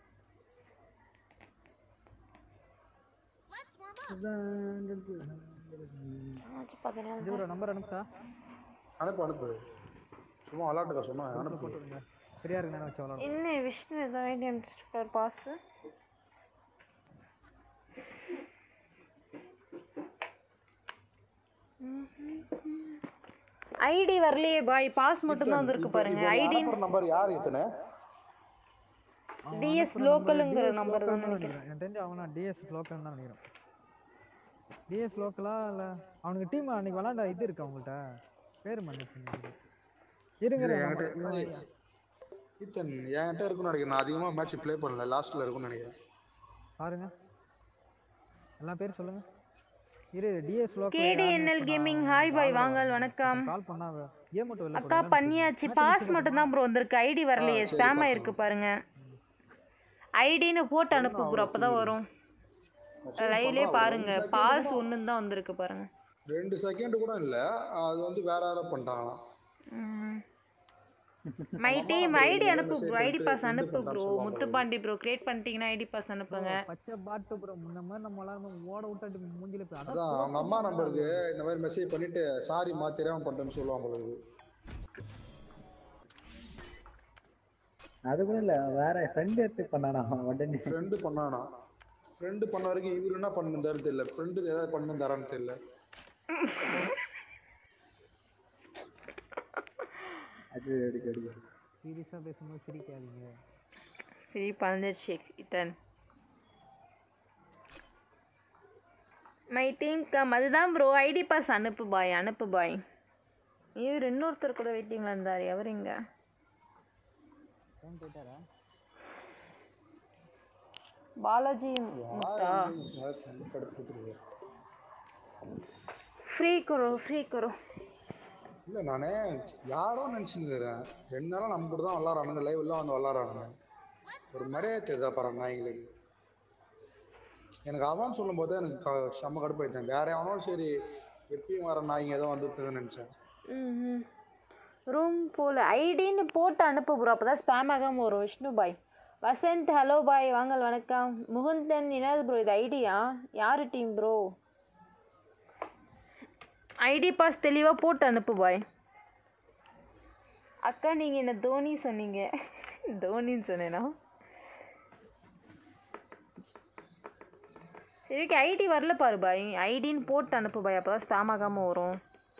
ஆச்சு பதினேழு இது ஒரு நம்பர் அனுப்புதா அனுப்பு அனுப்பு சும்மா விளாட்டுக்கா சொன்னேன் அனுப்பு சரியா இருக்கு நேரம் வச்சு விளாடும் என்ன விஷ்ணு ஏதோ ஐடி அனுப்பிச்சிருக்கார் பாஸு ஐடி வரலையே பாய் பாஸ் மட்டும் தான் வந்திருக்கு பாருங்க ஐடி நம்பர் யார் இத்தனை டிஎஸ் லோக்கலுங்கிற நம்பர் தான் நினைக்கிறேன் எனக்கு தெரிஞ்சு அவனா டிஎஸ் லோக்கல் தான் நினைக்கிறேன் டிஎஸ் லோக்கலா இல்ல அவனுக்கு டீம் அன்னைக்கு விளாண்ட இது இருக்கு அவங்கள்ட்ட பேர் மன்னிச்சு இருங்க இல்ல, இருங்க, என்கிட்ட நம்ம- இல்ல, ஈத்தன் என்கிட்ட இருக்குன்னு நினைக்கிறேன் நான் அதிகமாக மேட்ச் ப்ளே பண்ணல லாஸ்ட்ல இருக்கும்னு நினைக்கிறேன் பாருங்க எல்லா பேரும் சொல்லுங்க இரு DS local KDNL gaming hi பாய் வாங்கல் வணக்கம் கால் பண்ணா ஏன் மட்டும் வெளில அக்கா பண்ணியாச்சு பாஸ் மட்டும் தான் ப்ரோ வந்திருக்கு ஐடி வரலையே ஸ்பேம் ஆயிருக்கு பாருங்க ஐடின்னு போட்டு அனுப்பு ப்ரோ அப்பதான் வரும் லைவ்லயே பாருங்க பாஸ் ஒன்று தான் வந்திருக்கு பாருங்க ரெண்டு செகண்ட் கூட இல்ல அது வந்து வேற யாரோ பண்ணிட்டாங்களாம் மை டீம் ஐடி அனுப்பு ப்ரோ ஐடி பாஸ் அனுப்பு ப்ரோ முத்துப்பாண்டி ப்ரோ கிரியேட் பண்ணிட்டீங்கன்னா ஐடி பாஸ் அனுப்புங்க பச்சை பாட்டு ப்ரோ முன்ன மாதிரி நம்ம எல்லாரும் ஓட விட்டாட்டி மூஞ்சில போய் அதான் அதான் அவங்க அம்மா நம்பருக்கு இந்த மாதிரி மெசேஜ் பண்ணிட்டு சாரி மாத்திராம பண்ணிட்டேன்னு சொல்லுவாங்க போல இருக்கு. அது கூட இல்ல வேற ஃப்ரெண்ட் எடுத்து பண்ணானா அவன் உடனே ஃப்ரெண்டு பண்ணானா ஃப்ரெண்டு பண்ண வரைக்கும் இவரு என்ன பண்ணிருந்தாரு தெரியல ஃப்ரெண்டு ஏதாவது பண்ணிருந்தாரான்னு தெரியல அது எடுக்க எடுக்க சீரியஸா பேசும்போது சிரிக்காதீங்க சரி பழந்துருச்சு இத்தன் மை டீம் கம் அதுதான் ப்ரோ ஐடி பாஸ் அனுப்பு பாய் அனுப்பு பாய் இவர் இன்னொருத்தர் கூட வெயிட்டிங்கில் இருந்தார் எவர் இங்க பாலாஜி முக்தா ஃப்ரீ கரோ ஃப்ரீ கரோ இல்ல நானே யாரோ நினைச்சுக்கிறேன் ரெண்டு நாளா நம்ம கூட தான் விளாட்றானுங்க லைவ் எல்லாம் வந்து விளாட்றானுங்க ஒரு மரியாதை தெரியுதா பாரு நாய்ங்களுக்கு எனக்கு அவன் சொல்லும் போது எனக்கு க- செம்ம கடுப்பாயிட்டேன் வேற எவனோ சரி எப்பயும் வர நாய்ங்க ஏதோ வந்துருக்குன்னு நினைச்சேன் ம் ரூம் போல் ஐடின்னு போட்டு அனுப்பு ப்ரோ அப்போ தான் ஸ்பேம் ஆகாமல் வரும் விஷ்ணு பாய் வசந்த் ஹலோ பாய் வாங்கல் வணக்கம் முகுந்தன் என்னது ப்ரோ இது ஐடியா யார் டீம் ப்ரோ ஐடி பாஸ் தெளிவாக போட்டு அனுப்பு பாய் அக்கா நீங்கள் என்ன தோனி சொன்னீங்க தோனின்னு சொன்னேனா சரி ஓகே ஐடி வரல பாரு பாய் ஐடின்னு போட்டு அனுப்பு பாய் அப்போ தான் ஸ்பேம் ஆகாமல் வரும்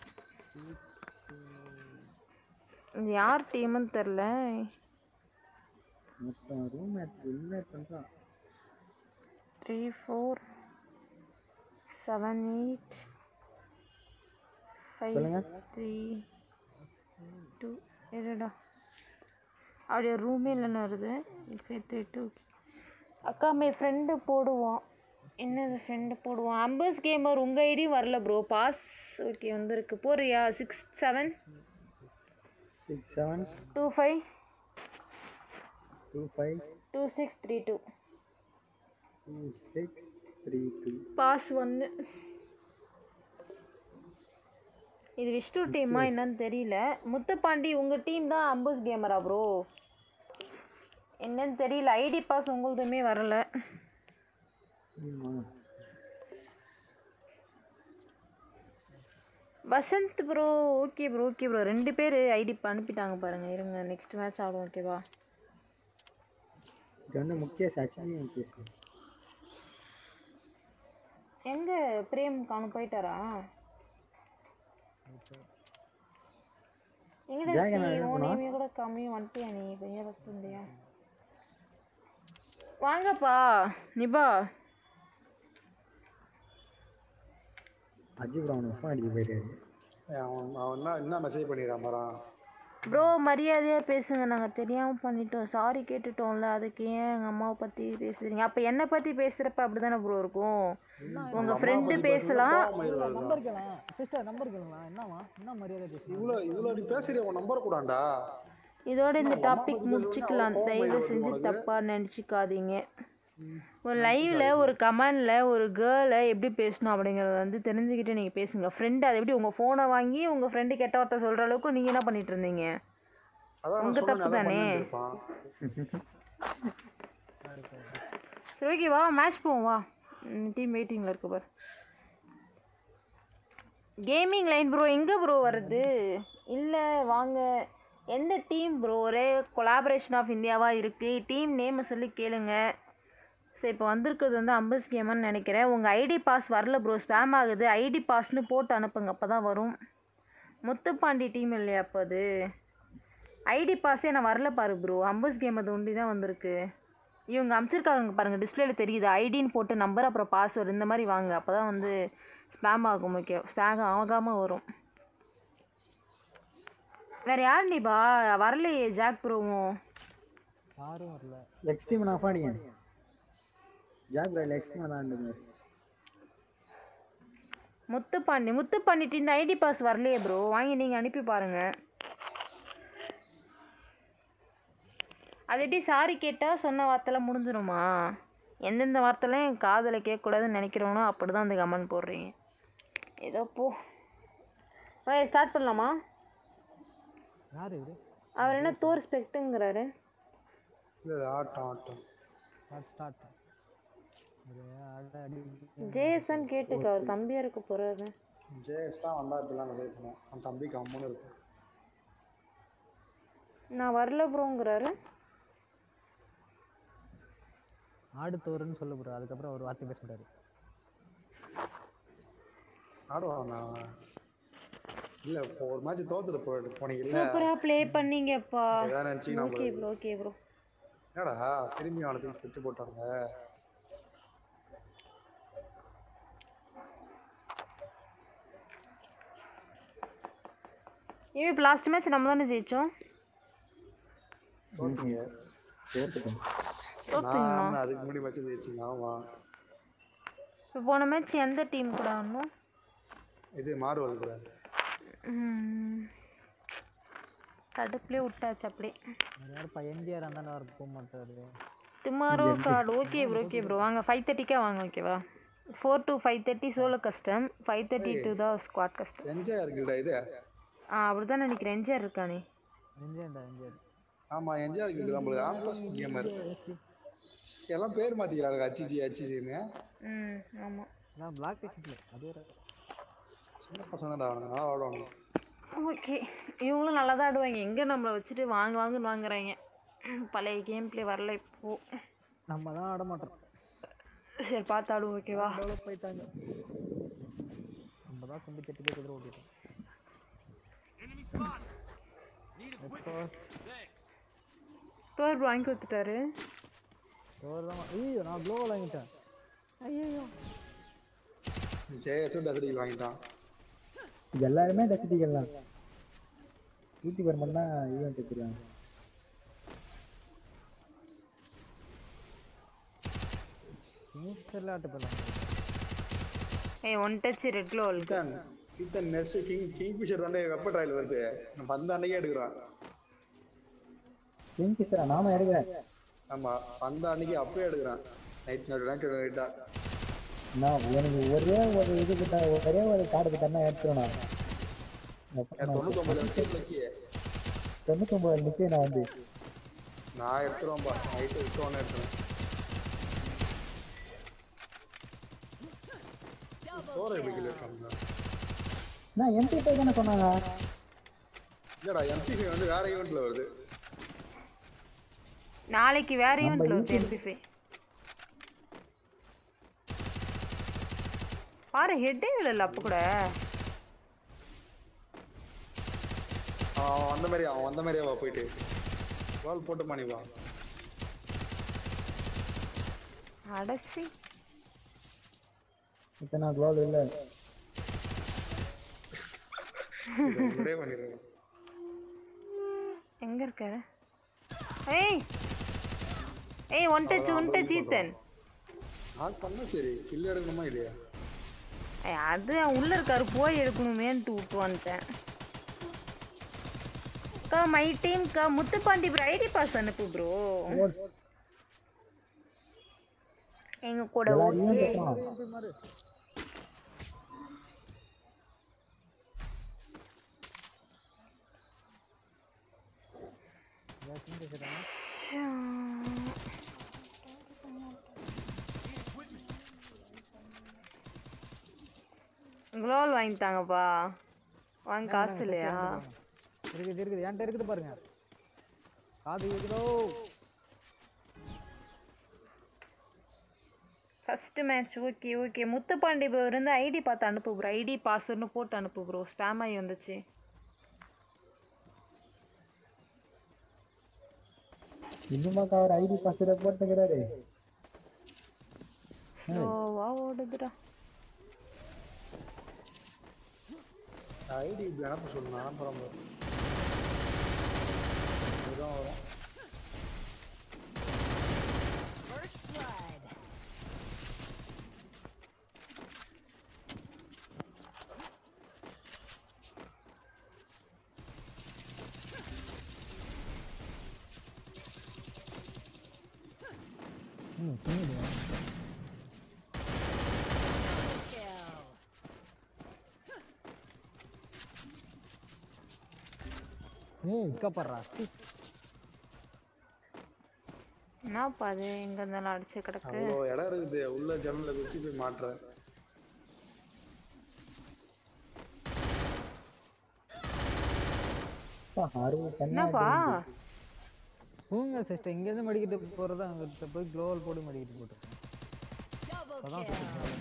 இது யார் டீம்னு தெரில மொத்தம் ரூம் இன்வைட் பண்றான் three four seven eight five சொல்லுங்க. த்ரீ டூ இருடா அப்படியே ரூமே இல்லைன்னு வருது இப்போ த்ரீ டூ அக்கா மே ஃப்ரெண்டு போடுவோம் என்னது ஃப்ரெண்டு போடுவோம் அம்பஸ் கேமர் உங்கள் ஐடி வரல ப்ரோ பாஸ் ஓகே வந்திருக்கு போறியா six seven six seven two five two five two six three two two six three two pass ஒன்று இது விஷ்ணு டீமா என்னன்னு தெரியல முத்துப்பாண்டி உங்கள் டீம் தான் அம்புஸ் கேமரா ப்ரோ என்னன்னு தெரியல ஐடி பாஸ் உங்களுதுமே வரல Vasanth bro okay bro okay bro ரெண்டு பேர் ஐடி அனுப்பிட்டாங்க பாருங்க இருங்க நெக்ஸ்ட் மேட்ச் ஆடும் ஓகேவா இது வந்து முகேஷ் ஆக்சுவலி முகேஷ் எங்க பிரேம் காணும் போயிட்டாரா எங்கடா ஜாகன் ஸ்ரீ என்ன உன் பண்ணா? நேமே கூட கம்மியும் வந்துட்டியா நீ பையன் ஃபஸ்ட் இருந்தியா வாங்கப்பா நிபா அஜி ப்ரோ அவனுக்கு ஃபோன் அடிக்க போயிருக்காரு ஏய், அவன் அவன் என்ன என்ன மெசேஜ் பண்ணிடுறான் மரம் ப்ரோ மரியாதையாக பேசுங்க நாங்கள் தெரியாமல் பண்ணிட்டோம் சாரி கேட்டுட்டோம்ல அதுக்கு ஏன் எங்கள் அம்மாவை பற்றி பேசுறீங்க அப்போ என்னை பற்றி பேசுகிறப்ப அப்படி தானே ப்ரோ இருக்கும் உங்கள் ஃப்ரெண்டு பேசலாம் நம்பர் கேளேன் சிஸ்டர் நம்பர் கேளுங்களா என்னவா என்ன மரியாதை பேசுறீங்க இவ்வளோ இவ்வளோ நீ பேசுறிய உன் நம்பர் கூடாண்டா இதோட இந்த அம்மா டாபிக் பத்தி முடிச்சுக்கலாம் பேசுனா தயவு கோவம் செஞ்சு வருது தப்பாக நினச்சிக்காதீங்க ஒரு லைவ்ல ஒரு கமெண்ட்ல ஒரு கேர்ளை எப்படி பேசணும் அப்படிங்கறத வந்து தெரிஞ்சுக்கிட்டு நீங்கள் பேசுங்க ஃப்ரெண்டு அதை எப்படி உங்கள் ஃபோனை வாங்கி உங்கள் ஃப்ரெண்டு கெட்ட வார்த்தை சொல்கிற அளவுக்கு நீங்கள் என்ன பண்ணிட்டு இருந்தீங்க அதான் உங்க நான் தப்பு சொன்னேன் தானே? இருப்பான் சரி ஓகே வா மேட்ச் போவோம் வா டீம் வெயிட்டிங்கில் இருக்கு பாரு கேமிங் லைன் ப்ரோ எங்கே ப்ரோ வருது இல்லை வாங்க எந்த டீம் ப்ரோ ஒரே கொலாபரேஷன் ஆஃப் இந்தியாவாக இருக்குது டீம் நேமை சொல்லி கேளுங்க ஸோ இப்போ வந்திருக்கிறது வந்து அம்பஸ் கேம்னு நினைக்கிறேன் உங்கள் ஐடி பாஸ் வரல ப்ரோ ஸ்பேம் ஆகுது ஐடி பாஸ்னு போட்டு அனுப்புங்க அப்போ தான் வரும் முத்துப்பாண்டி டீம் இல்லையா அப்போ அது ஐடி பாஸே நான் வரல பாரு ப்ரோ அம்பஸ் கேம் அது ஒண்டி தான் வந்திருக்கு இவங்க அனுப்பிச்சிருக்காங்க பாருங்கள் டிஸ்பிளேல தெரியுது ஐடின்னு போட்டு நம்பர் அப்புறம் பாஸ்வேர்டு இந்த மாதிரி வாங்க அப்போ தான் வந்து ஸ்பேம் ஆகும் ஓகே ஸ்பேம் ஆகாமல் வரும் வேறு யார் நீபா வரலையே ஜாக் ப்ரோவும் யாரும் வரல எக்ஸ்ட்ரீம் நான் ஃபோன் அடிக்கேன் ஜாக் ப்ரோ எக்ஸ்ட்ரீம் தான் இருந்தது முத்துப்பாண்டி முத்துப்பாண்டிட்டு இந்த ஐடி பாஸ் வரலையே ப்ரோ வாங்கி நீங்கள் அனுப்பி பாருங்கள் அது எப்படி சாரி கேட்டால் சொன்ன வார்த்தைலாம் முடிஞ்சிருமா எந்தெந்த வார்த்தைலாம் என் காதில் கேட்கக்கூடாதுன்னு நினைக்கிறவனோ அப்படி தான் அந்த கமெண்ட் போடுறீங்க ஏதோ போ ஓகே ஸ்டார்ட் பண்ணலாமா யார் இவரு அவர் என்ன தோர் ஸ்பெக்ட்டுங்கிறாரு இல்லை ஆட்டம் ஆட்டம் ஸ்டார்ட் ஸ்டார்ட் ஒரு அட அடி ஜேஎஸ்என் கேட்டுக்க அவர் தம்பியாக இருக்க போகிறாரு ஜேஎஸ் தான் வந்தா இப்படிலாம் மெசேஜ் பண்ணுவோம் அவன் தம்பி கம்முன்னு இருக்கும் நான் வரல ப்ரோங்கிறாரு ஆடு தோறுன்னு சொல்ல ப்ரோ அதுக்கப்புறம் ஒரு வார்த்தை பேச மாட்டாரு ஆடுவான் நான் இல்லை இப்போ ஒரு மேட்ச் தோத்துட்டு போயிட்டு போனீங்க இல்லை சூப்பராக ப்ளே பண்ணீங்கப்பா அதான் நினச்சி நம்ம ஓகே ப்ரோ ஓகே ப்ரோ என்னடா திரும்பி அவனை தூக்கி சுட்டு போட்டாங்க இவன் இப்போ லாஸ்ட் மேட்ச் நம்ம தானே ஜெயிச்சோம் தோத்தீங்க தோத்துட்டோம் தோத்துங்களா நான் அதுக்கு முன்னாடி மேட்ச் ஜெயிச்சிங்க ஆமா இப்போ போன மேட்ச் எந்த டீம் கூட ஆடணும் இது மாறுவல் கூட ம். கடுப்புலேயே விட்டாச்சு அப்படியே யாருப்பா எம்ஜிஆர் அந்த வர போக மாட்டாரு tomorrow card okay bro okay bro வாங்க ஃபைவ் தேர்ட்டிக்கா வாங்க ஓகேவா four to five thirty solo custom five thirty to தான் ஸ்குவாட் கஸ்டம் என்ஜாய் இருக்குடா இது ஆ அப்படி தான் நினைக்கிறேன் எம்ஜிஆர் இருக்கானே எம்ஜிஆர்டா எம்ஜிஆர் ஆமா என்ஜாய் இருக்குது நம்மளுக்கு ஆம்ப்ளஸ் கேமர் எல்லாம் பேர் மாத்திக்கிறாங்க அச்சிஜி அச்சிஜின்னு ம் ஆமாம் நான் பிளாக் டெஸ்ட்ல அது வேற சின்ன பசங்க தான் அவனுங்க நல்லா ஆடுவாங்க ஓகே இவங்களும் நல்லா தான் ஆடுவாங்க எங்கே நம்மளை வச்சுட்டு வாங்க வாங்கன்னு வாங்குறாங்க பழைய கேம் ப்ளே வரல இப்போ நம்ம தான் ஆட மாட்டோம் சரி பார்த்து ஆடுவோம் ஓகேவா டெவலப் ஆயிட்டாங்க நம்ம தான் கும்பி தட்டி போய் குதிரை ஓட்டிட்டோம் எப்போ ஸ்டோர் வாங்கி கொடுத்துட்டாரு ஒரு தான் ஐயோ நான் க்ளோ வாங்கிட்டேன் ஐயோ ஜேஎஸ் டசடியில் வாங்கிட்டான் எல்லாருமே டச்சிட்டிகள் தான் யூடியூபர் மட்டும் தான் ஈவெண்ட் வச்சிருக்காங்க ஃபினிஷர்ல ஆட்டு போலாம் ஏய் ஒன் டச் ரெட் க்ளோ இத்தன் இத்தன் நெக்ஸ்ட் கிங் கிங் ஃபிஷர் தானே வெப்ப ட்ரையல் வருது நம்ம அந்த அன்னைக்கே எடுக்கிறான் கிங் ஃபிஷரா நாம எடுக்கிறேன் ஆமா அந்த அன்னைக்கு அப்பவே எடுக்கிறான் நைட் நைட் ரைட்டா நான் எனக்கு ஒரே ஒரு இது கிட்ட ஒரே ஒரு கார்டு கிட்ட எடுத்துருவேன் நான் தொண்ணூத்தொம்பது நிமிஷத்துக்கு தொண்ணூத்தொம்பது நிச்சயம் நான் வந்து நான் எடுத்துருவேன்பா நைட்டு விட்டோன்னு எடுத்துருவேன் சோற எப்படி கிலோ எடுத்தாங்க நான் எம்பி பை தானே சொன்னாங்க இல்லடா எம்பிபி வந்து வேற ஈவெண்ட்ல வருது நாளைக்கு வேற ஈவெண்ட்ல வருது எம்பி ஃபைவ் பாரு ஹெட்டே விடல அப்போ கூட அவன் அந்த மாதிரி அவன் அந்த மாதிரியே வா போயிட்டு பால் போட்டு மணி வா அடசி இப்போ நான் குளோல் இல்லை ஒரே பண்ணிடுறேன் எங்க இருக்காரு ஏய் ஏய் one touch one touch Ethan ஆக் பண்ணா சரி கில் எடுக்கணுமா இல்லையா ஏய், அது உள்ள இருக்காரு போய் எடுக்கணுமேன்ட்டு விட்டு வந்துட்டேன் அக்கா மை டீம் கா முத்துப்பாண்டி ப்ரோ ஐடி பாஸ் அனுப்பு ப்ரோ எங்க கூட ஓகே குளோல் வாங்கிட்டாங்கப்பா வாங்க காசு இல்லையா இருக்குது இருக்குது என்கிட்ட இருக்குது பாருங்க காது இருக்குதோ first match okay okay Muthupandi bro இருந்து ஐடி பார்த்து அனுப்பு ப்ரோ ஐடி பாஸ்வேர்ட்னு போட்டு அனுப்பு ப்ரோ ஸ்பேம் ஆகி வந்துச்சு இன்னுமாக்கா அவர் ஐடி பாஸ்வேர்டை போட்டுக்கிறாரு ஸ்லோவா ஓடுதுடா ஐடி இப்படி அனுப்ப சொல்லு நான் அனுப்புறேன் பாரு. இதுதான் வரும் First blood. ம் பின்னிடு Kill. ஏய் இக்கப்படுறா என்னப்பா அது எங்க இருந்தாலும் அடிச்சு கிடக்கு அவ்வளோ இடம் இருக்குது உள்ள ஜன்னல வச்சு போய் மாட்டுறேன் அறுபது கண்ணா என்னப்பா பூங்க சிஸ்டர் இங்கேருந்து மடிக்கிட்டு போகிறதா அங்கே போய் க்ளோவல் போட்டு மடிக்கிட்டு போட்டுருக்கேன் Double kill.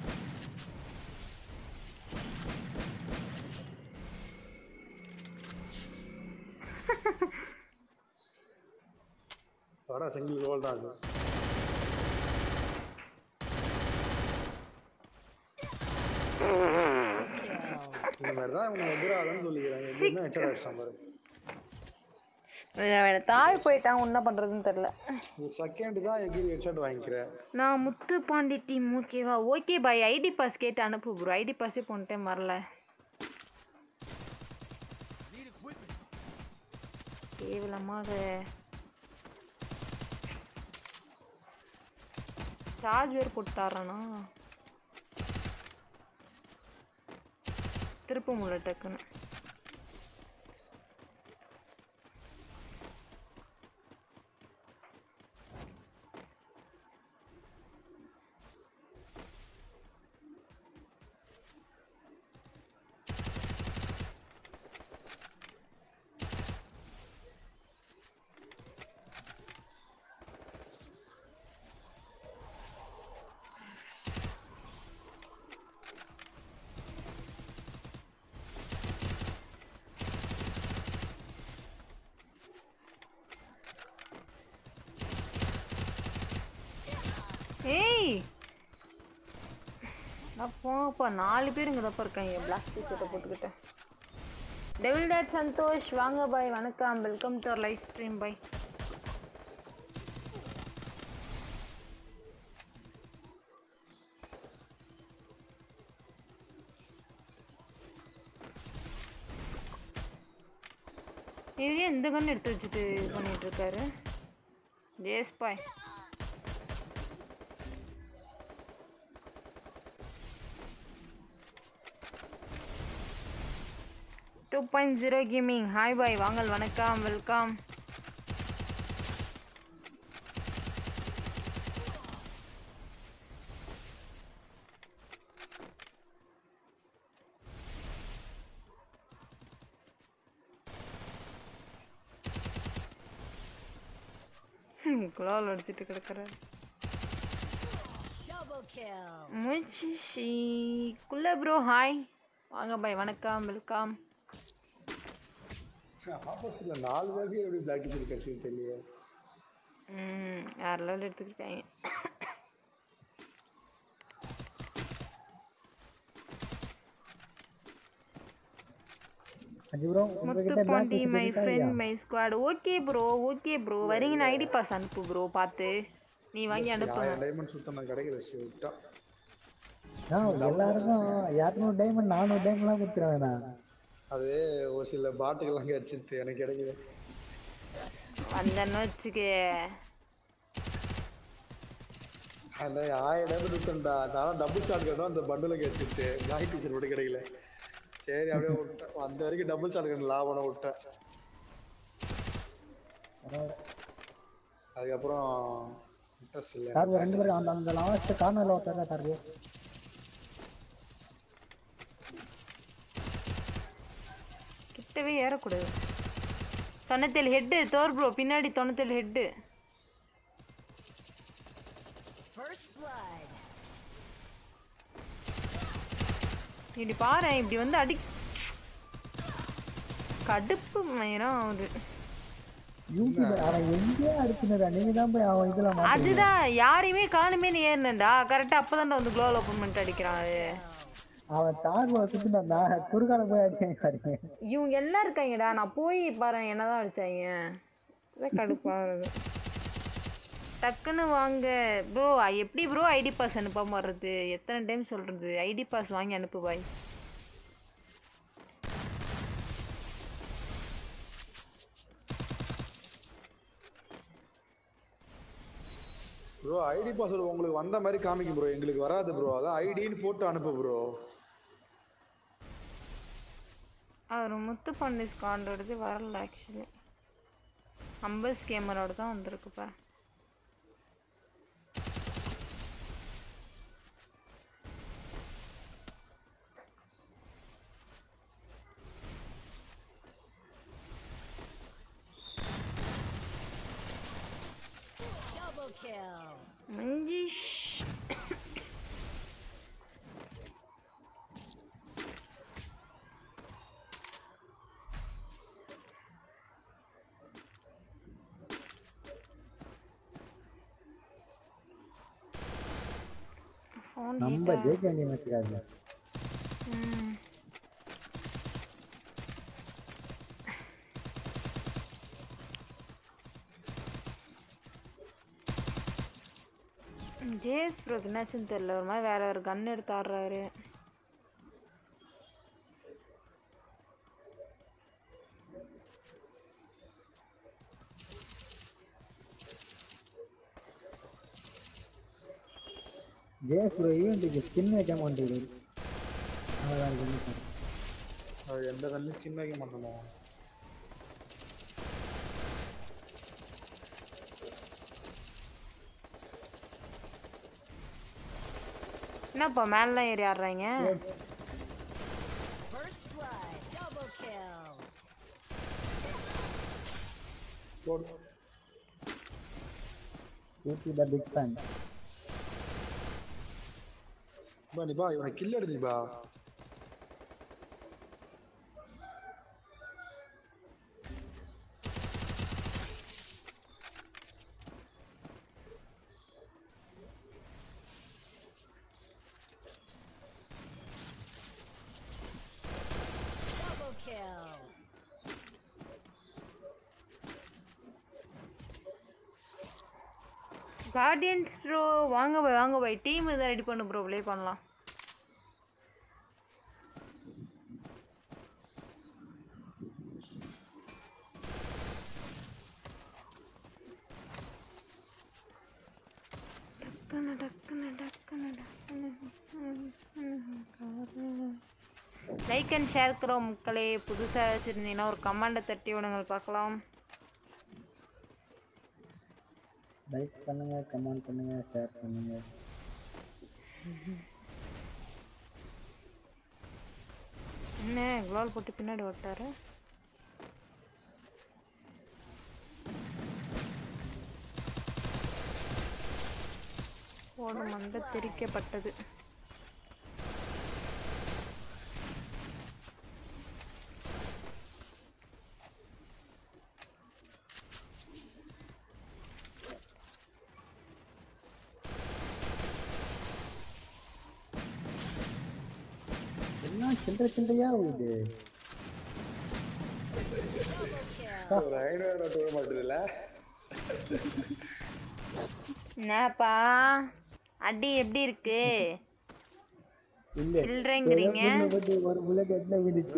வர சிங்கிள் கோல் தான் அது இந்த மாதிரி தான் இவங்க எதிராகன்னு சொல்லிக்கிறாங்க எப்படின்னா எச்சர் அடிச்சான் பாரு அவன் தாய் போயிட்டான் என்ன பண்றதுன்னு தெரியல ஒரு செகண்ட் தான் எகிரி ஹெட்ஷாட் வாங்கிக்கிறேன் நான் முத்து பாண்டி டீம் ஓகேவா ஓகே பாய் ஐடி பாஸ் கேட்டு அனுப்பு ப்ரோ ஐடி பாஸே போன டைம் வரல கேவலமாக சார்ஜ் வேறு போட்டாரானா திருப்ப முடியல டக்குன்னு ஏய் நான் போங்கப்பா நாலு பேர் இங்கே தப்பா இருக்காங்க பிளாக் டிஷர்ட்டை போட்டுக்கிட்டேன் டெவில் டேட் சந்தோஷ் வாங்க பாய் வணக்கம் வெல்கம் டு லைவ் ஸ்ட்ரீம் பாய் இது ஏன் இந்த கன்று எடுத்து வச்சுட்டு இது பண்ணிட்டு இருக்காரு ஜேஸ் பாய் two point zero gaming hi பாய் வாங்கல் வணக்கம் வெல்கம் குலால் அடிச்சிட்டு கிடக்குறாரு Double kill. முச்சிஷி குள்ள ப்ரோ ஹாய் வாங்க பாய் வணக்கம் வெல்கம் ஆப்போசிட்ல நாலு பேருக்கு எப்படி பிளாக் டிஷர்ட் கிடைச்சது தெரியல ம் வேறு லெவல் எடுத்துக்கிட்டாங்க அஞ்சு ப்ரோ முத்து உங்ககிட்ட Pandi block my friend my squad okay bro okay bro வரீங்கன்னு ஐடி பாஸ் அனுப்பு ப்ரோ பார்த்து நீ வாங்கி அனுப்புங்க ஆயிரம் டைமண்ட் சுத்தம் நான் கிடைக்கல சி விட்டா ஆ எல்லாருக்கும் இரநூறு டைமண்ட் நானூறு டைமண்ட்லாம் கொடுத்துருவேன் நான் அது ஒரு சில பாட்டுக்கெல்லாம் கிடைச்சிது எனக்கு கிடைக்கல வந்தேன்னு வச்சுக்கே அந்த ஆயிரம் டைமண்ட் சுத்தம்டா நான் டபுள் ஷாட் கேட்டோம் அந்த பண்டில் கிடைச்சிட்டு பிளாக் டீச்சர் மட்டும் கிடைக்கல சரி அப்படியே விட்டேன் வந்த வரைக்கும் டபுள் ஷாட் கேட்டு லாபம் விட்டேன் அதுக்கப்புறம் இன்ட்ரெஸ்ட் இல்லை சார் ரெண்டு பேரும் அந்த அந்த லாஸ்ட் கார்னர்ல ஒருத்தர் சார் கிட்டவே ஏறக்கூடாது தொண்ணூத்தேழு ஹெட்டு தோர் ப்ரோ பின்னாடி தொண்ணூத்தேழு ஹெட்டு First blood. இப்படி பாரு இப்படி வந்து அடி கடுப்பு மயிரம் ஆகுது யூடியூப் அவன் எங்கேயே அடிச்சுனதா நீங்க தான் போய் அவன் இதுல மாட்டீங்க அதுதான் யாரையுமே காணுமே நீ ஏறினடா கரெக்டாக அப்போ வந்து குளோவில் ஓப்பன் பண்ணிட்டு அடிக்கிறான் அது அவன் தார் வச்சுட்டு நான் குறுக்கால போய் அடிச்சேன் பாருங்க இவங்க எல்லாம் இருக்காங்கடா நான் போய் பாரு என்னதான் அடிச்சாங்க அதான் கடுப்பாகுது டக்குன்னு வாங்க ப்ரோ எப்படி ப்ரோ ஐடி பாஸ் அனுப்பாம வர்றது எத்தனை டைம் சொல்றது ஐடி பாஸ் வாங்கி அனுப்பு பாய் ப்ரோ ஐடி பாஸ்வேர்டு உங்களுக்கு வந்த மாதிரி காமிக்கும் ப்ரோ எங்களுக்கு வராது ப்ரோ அதான் ஐடின்னு போட்டு அனுப்பு ப்ரோ அவர் முத்து பண்ணி ஸ்காண்டோடது வரல ஆக்சுவலி அம்பஸ் கேமரோட தான் வந்திருக்குப்பா Double kill. மஞ்சிஷ் ஃபோன் நம்ம ஜெயிக்க வேண்டிய மேட்ச்காது ஜேஎஸ் ப்ரோக்கு என்னாச்சுன்னு தெரியல ஒரு மாதிரி வேற ஒரு கன் எடுத்து ஆடுறாரு ஜேஎஸ் ப்ரோ ஈவெண்ட்டுக்கு ஸ்கின் வைக்காம வந்துட்டு அவ்வளோதான் இருக்கு அது எந்த கண்ணிலும் ஸ்கின் வைக்க மாட்டோமோ என்னப்பா மேலாம் ஏறி ஆடுறாங்க First blood. Double kill. போடு யூடி த பிக் ஃபேன் பா நீ பா இவனை கில் அடி நீ பா Double kill. கார்டியன்ஸ் ப்ரோ வாங்க போய் வாங்க போய் டீம் இதை ரெடி பண்ணு ப்ரோ ப்ளே பண்ணலாம் டக்குனு, டக்குனு, டக்குனு, டக்குனு. லைக் அண்ட் ஷேர் இருக்கிறோம் மக்களே புதுசாக வச்சுருந்தீங்கன்னா ஒரு கமெண்டை தட்டி விடுங்க பார்க்கலாம் லைக் பண்ணுங்க கமெண்ட் பண்ணுங்க ஷேர் பண்ணுங்க என்ன குளால் போட்டு பின்னாடி ஓட்டாரு ஓட மண்டை திரிக்கப்பட்டது எல்லாம் சில்லறை சில்லறையா இது ஒரு ஐநூறு தொட மாட்டுதுல்ல என்னப்பா அடி எப்படி இருக்கு இல்ல சில்லறைங்கிறீங்க பத்தி ஒரு புல்லட் எட்ல விடுச்சு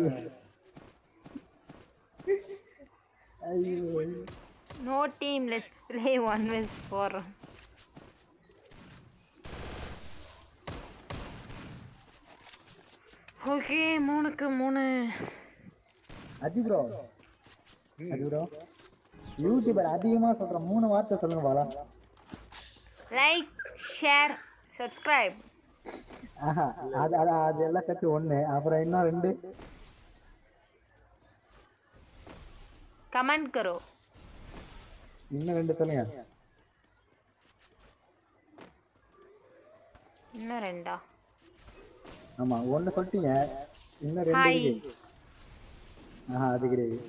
ஐயோ no team let's play one versus four okay மூணுக்கு மூணு Aji bro Aji bro YouTuber அதிகமா சொல்ற மூணு வார்த்தை சொல்லுங்க பாலா லைக் ஷேர் சப்ஸ்கிரைப் ஆஹா அது அது அது எல்லாம் சேர்த்து ஒண்ணு அப்புறம் இன்னும் ரெண்டு கமெண்ட் கரோ இன்னும் ரெண்டு சொல்லுங்க இன்னும் ரெண்டா ஆமா ஒண்ணு சொல்லிட்டீங்க இன்னும் ரெண்டு ஹாய் இருக்கு ஆஹா அது கிடையாது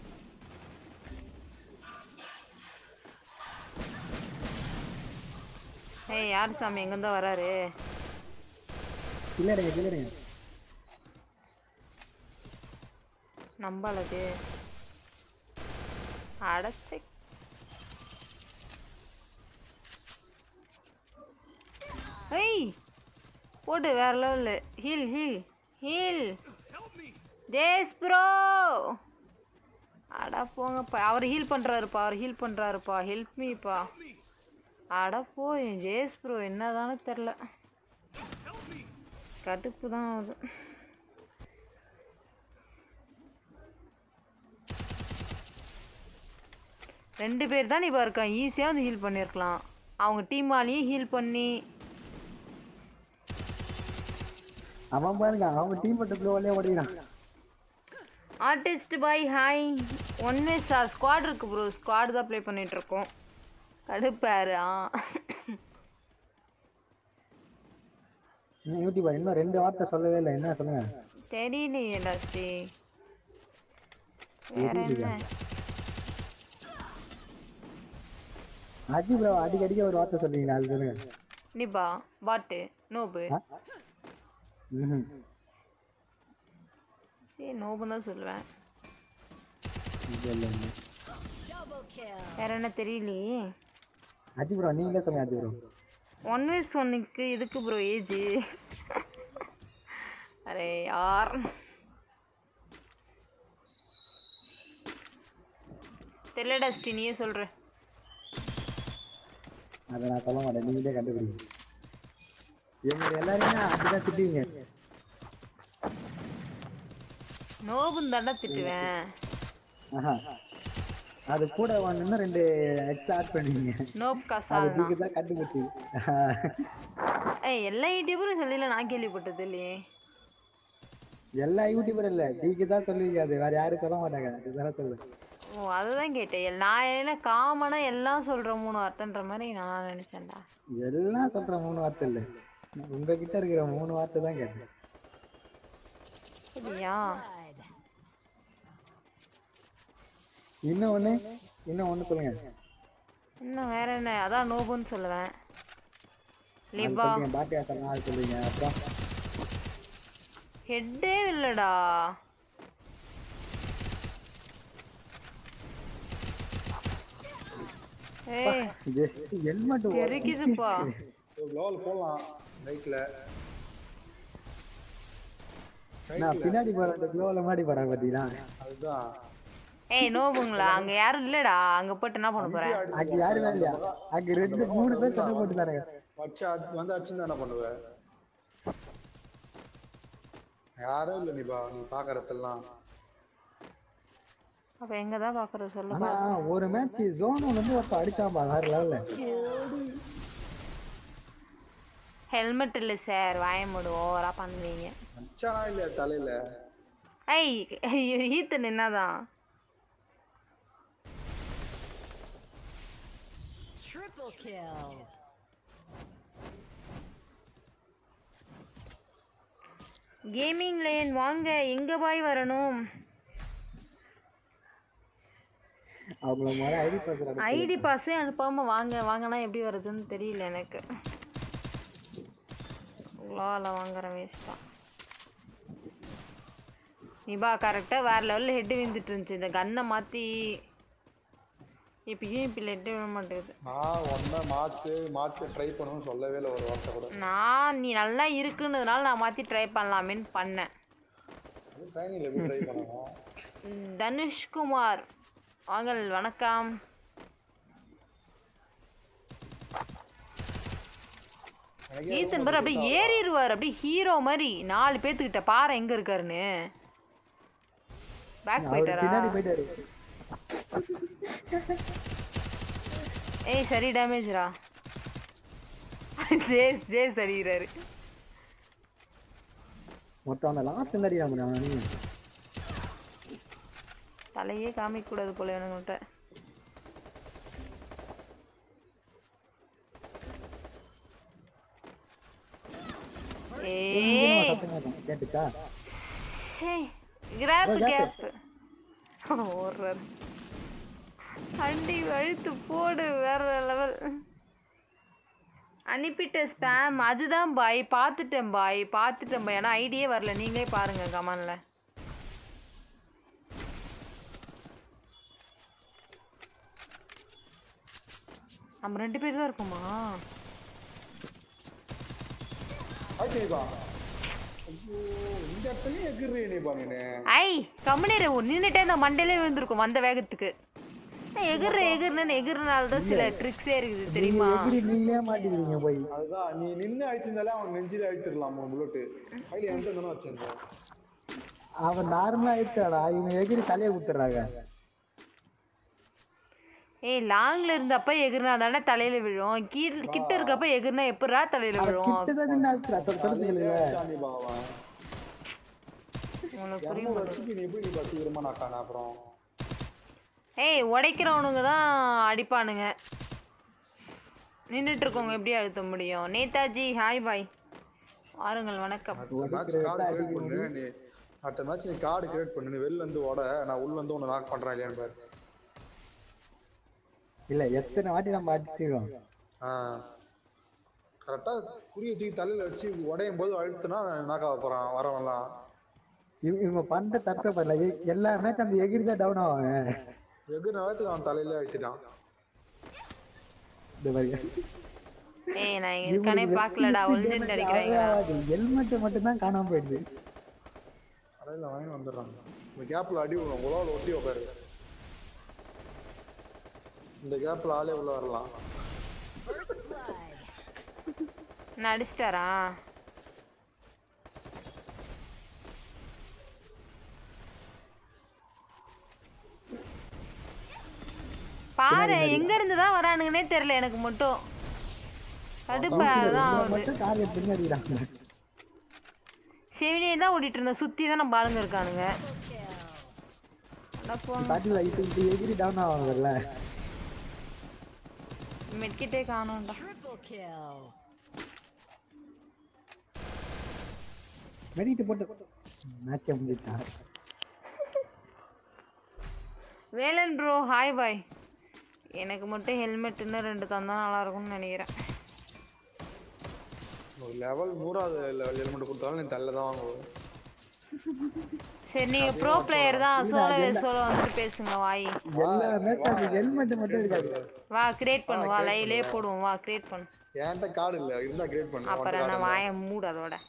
ஏய் யார் சாமி எங்கேருந்தோ வராரு கிளடுங்க கிளடுங்க நம்பளது அடைச்சி ஏய் போடு வேற லெவலு ஹீல் ஹீல் ஹீல் தேஸ் ப்ரோ அட போங்கப்பா அவர் ஹீல் பண்ணுறாருப்பா அவர் ஹீல் பண்ணுறாருப்பா ஹெல்ப் மீப்பா அட போ ஜேஸ் ப்ரோ என்னதானு தெரில கடுப்பு தான் ஆகுது ரெண்டு பேர் தான் இப்போ இருக்கான் ஈஸியாக வந்து ஹீல் பண்ணியிருக்கலாம் அவங்க டீமாலையும் ஹீல் பண்ணி அவன் பாருங்க அவன் டீம் மட்டும் ப்ளோவிலே ஓடிக்கிறான் ஆர்டிஸ்ட் பாய் ஹாய் ஒன் மிஸ் ஸ்குவாட் இருக்கு ப்ரோ ஸ்குவாட் தான் ப்ளே பண்ணிட்டு இருக்கோம் கடுப்பாரு ஆ இன்னும் யூடியூபர் இன்னும் ரெண்டு வார்த்தை சொல்லவே இல்லை என்ன சொல்லுங்க தெரியலையே லாஸ்டி வேற என்ன அஜி ப்ரோ அடிக்கடிக்க ஒரு வார்த்தை சொல்றீங்களா அது சொல்லுங்க நிபா பாட்டு நோபு ம்ஹும். சரி நோபு தான் சொல்லுவேன் இல்ல இல்ல இல்ல Double kill. வேற என்ன தெரியலையே அஜி ப்ரோ நீங்களே சொல்லுங்க அஜி ப்ரோ ஒன் மிஸ் ஒன்னுக்கு எதுக்கு ப்ரோ ஏஜ் அரே யார் தெரியல டஸ்டி நீயே சொல்ற அதை நான் சொல்ல மாட்டேன் நீங்களே கண்டுபிடிங்க எங்க எல்லாரையுமே அப்படிதான் திட்டுவீங்க நோபும் தாண்டா திட்டுவேன் ஆஹா அது கூட ஒண்ணு ரெண்டு எக்ஸ்ட்ரா ஆட் பண்ணுவீங்க நோப் அது கசால்னா நீங்க தான் கண்டுபிடிச்சி ஏய் எல்லா யூடியூபரும் சொல்லல நான் கேள்விப்பட்டது இல்லையே எல்லா யூடியூபரும் இல்ல நீங்க தான் சொல்லுவீங்க அது வேற யாரும் சொல்ல மாட்டாங்க அதுதான் சொல்லு ஓ அதுதான் கேட்டேன் எல்- நான் என்ன காமனா எல்லாம் சொல்ற மூணு வார்த்தைன்ற மாதிரி நான் நினைச்சேன்டா எல்லாம் சொல்ற மூணு வார்த்தை இல்ல உங்ககிட்ட இருக்கிற மூணு வார்த்தை தான் கேட்டேன் சரியா இன்னும் ஒண்ணு இன்னும் ஒண்ணு சொல்லுங்க இன்னும் வேற என்ன அதான் நோபுன்னு சொல்லுவேன் அது லிபா சொல்லுங்க பாட்டியா சொன்னா அது சொல்லுவீங்க அப்புறம் ஹெட்டே இல்லடா ஏய் ஜஸ்ட் ஹெல்மெட் தெரிக்குதுப்பா லெவல் போடலாம் ரைட்ல நான் பின்னாடி போறேன் க்ளோல மாடி போறேன் பாத்தீங்களா அதுதான் ஏய் நோபுங்களா அங்க யாரும் இல்லடா அங்க போயிட்டு என்ன பண்ண போற அங்க யாருமே இல்லையா அங்க ரெண்டு மூணு பேர் சண்டை போட்டு தானே வச்சு அடி- வந்து அடிச்சுன்னு என்ன பண்ணுவ யாரும் இல்லை நீப்பா நீ பாக்குறதெல்லாம் அப்ப எங்க தான் பாக்குறது சொல்லு ஆனா ஒரு மேட்ச் ஜோன் வந்து ஒருத்தன் அடிச்சாம்பா வேற லெவல்ல ஹெல்மெட் இல்ல சார் வாய மூடு ஓவரா பண்ணுவீங்க அடிச்சானா இல்லையா தலையில ஐய் ஐயோ ஈத்தன் என்னதான் Triple kill. கேமிங் லேன் வாங்க எங்க பாய் வரணும் அவங்கள முறை ஐடி பாஸ் ஐடி பாஸே அனுப்பாம வாங்க வாங்கினா எப்படி வருதுன்னு தெரியல எனக்கு லால வாங்குற வேஸ்ட் தான் நிபா கரெக்டாக வேற லெவலில் ஹெட் விழுந்துட்டு இருந்துச்சு இந்த கன்னை மாற்றி இப்பயும் இப்போ ஹெட் விழ மாட்டேங்குது நான் ஒன்ன மாத்து மாத்து ட்ரை பண்ணணும்னு சொல்லவே இல்லை ஒரு வார்த்தை கூட நான் நீ நல்லா இருக்குன்னதுனால நான் மாற்றி ட்ரை பண்ணலாமேன்னு பண்ணேன் அது ட்ரைனிங்ல எப்படி ட்ரை பண்ணணும் தனுஷ்குமார் வாங்கள் வணக்கம் எனக்கே ஈசன் பாரு அப்படியே ஏறிடுவார் அப்படியே ஹீரோ மாதிரி நாலு பேத்துக்கிட்ட பாரு எங்க இருக்காருன்னு பேக் அவர் போயிட்டாரா பின்னாடி போயிட்டாரு ஏய் சரி டேமேஜ்ரா ஜேஸ் ஜேஸ் அடிக்கிறாரு மொத்தம் அந்த லாஸ்ட் அடிக்கிறான் பாரு அவன் நீங்க தலையே காமிக்க கூடாது போல இவனுங்கள்ட்ட ஏய் சத்தம் கேட்கும். கேட்டுச்சா கிராப் கேப் ஓடுறாரு அண்டி அழுத்து போடு வேற லெவல் அனுப்பிட்ட ஸ்பேம் அதுதான் பாய் பார்த்துட்டேன் பாய் பார்த்துட்டேன் பாய் ஆனால் ஐடியே வரல நீங்களே பாருங்க கமெண்ட்ல நம்ம ரெண்டு பேர் தான் இருக்கோமா ஆச்சு நீப்பா ஐயோ இந்த இடத்துலயும் எகிர்றே நீப்பா நீனு ஐ கம்பெனியில் நின்றுட்டே இந்த மண்டையிலே விழுந்திருக்கும் வந்த வேகத்துக்கு நான் எகிர்ற எகிர்னு எகிர்னால தான் சில ட்ரிக்ஸே இருக்குது தெரியுமா எப்படி நீங்களே மாட்டிக்கிறீங்க போய் அதுதான் நீ நின்னு அழிச்சிருந்தாலே அவன் நெஞ்சில அழிச்சிடலாம் புல்லட்டு கையில என்கிட்ட தானே வச்சிருந்தேன் அவன் நார்மலா ஆயிடுச்சாடா இவங்க எகிரி தலையை குத்துறாங்க ஏய் லாங்ல இருந்தப்ப எகிர்னா தானே தலையில விழும் கீழ் கிட்ட இருக்கப்ப எகிர்னா எப்படா தலையில விழும் கிட்டதான் நின்று ஆச்சுடா தொடுத்துல சாந்திப்பா அவன் உனக்கு புரிய இரநூறு வச்சுக்கு நீ எப்படி நீ சீக்கிரமா நாக்கான அப்புறம் ஏய் உடைக்கிறவனுங்க தான் அடிப்பானுங்க நின்றுட்டு இருக்கவங்க எப்படி அழுத்த முடியும் நேதாஜி ஹாய் பாய் வாருங்கள் வணக்கம் மேட்ச் கார்டு கிரியேட் பண்ணு நீ அடுத்த மேட்ச் நீ கார்டு கிரியேட் பண்ணு நீ வெளில இருந்து ஓட நான் உள்ள இருந்து உன்னை நாக் பண்றேன் இல்லையான்னு பாரு இல்ல எத்தனை வாட்டி நம்ம அடிச்சிருக்கோம் ஆ கரெக்டா குறிய தூக்கி தலையில வச்சு உடையும் போது அழுத்துனா நாக்காக போறான் வரவன்லாம் இவங்க இவங்க பண்ற தப்ப பண்ணல எ- எல்லா மேட்ச் அந்த எகிரி தான் டவுன் ஆவாங்க வெகு நேரத்துக்கு அவன் தலையில அழுத்திட்டான் இந்த மாதிரி ஏய் நான் இருக்கானே பார்க்கலடா ஒளிஞ்சுட்டு அடிக்கிறாங்க ஹெல்மெட் மட்டும் தான் காணாம போயிடுது தலையில வாங்கி வந்துடுறாங்க இந்த கேப்ல அடி விழும் உலக ஒட்டி உட்காரு இந்த கேப்ல ஆளே உள்ள வரலாம் நான் அடிச்சிட்டாரா பாரு எங்க இருந்து தான் வரானுங்கன்னே தெரியல எனக்கு மட்டும் கடுப்பா தான் ஆகுது மட்டும் கார் பின்னாடி அடிக்கிறாங்க செவிலியே தான் ஓடிட்டு இருந்தேன் சுத்தி தான் நம்ம ஆளுங்க இருக்கானுங்க அட போங்க பாட்டில இப்ப இப்ப எகிரி டவுன் ஆவாங்கல்ல மெட்கிட்டே காணோம்டா Triple kill. மெடிட்டு போட்டு மேட்ச் முடிஞ்சிட்டான் வேலன் ப்ரோ ஹாய் பாய் எனக்கு மட்டும் ஹெல்மெட் இன்னும் ரெண்டு தந்தா நல்லா இருக்கும்னு நினைக்கிறேன் ஒரு லெவல் நூறாவது லெவல் ஹெல்மெட் கொடுத்தாலும் நீ தள்ள தான் வாங்குவோம் சரி நீங்க ப்ரோ பிளேயர் தான் சோலோ சோலோ வந்துட்டு பேசுங்க வாய் எல்லா மேட்ச் அது ஹெல்மெட் மட்டும் இருக்காது வா கிரியேட் பண்ணு வா லைவ்லயே போடுவோம் வா கிரியேட் பண்ணு என்கிட்ட கார்டு இல்ல இருந்தா கிரியேட் பண்ணு அப்புறம் நான் வாயை மூடு அதோட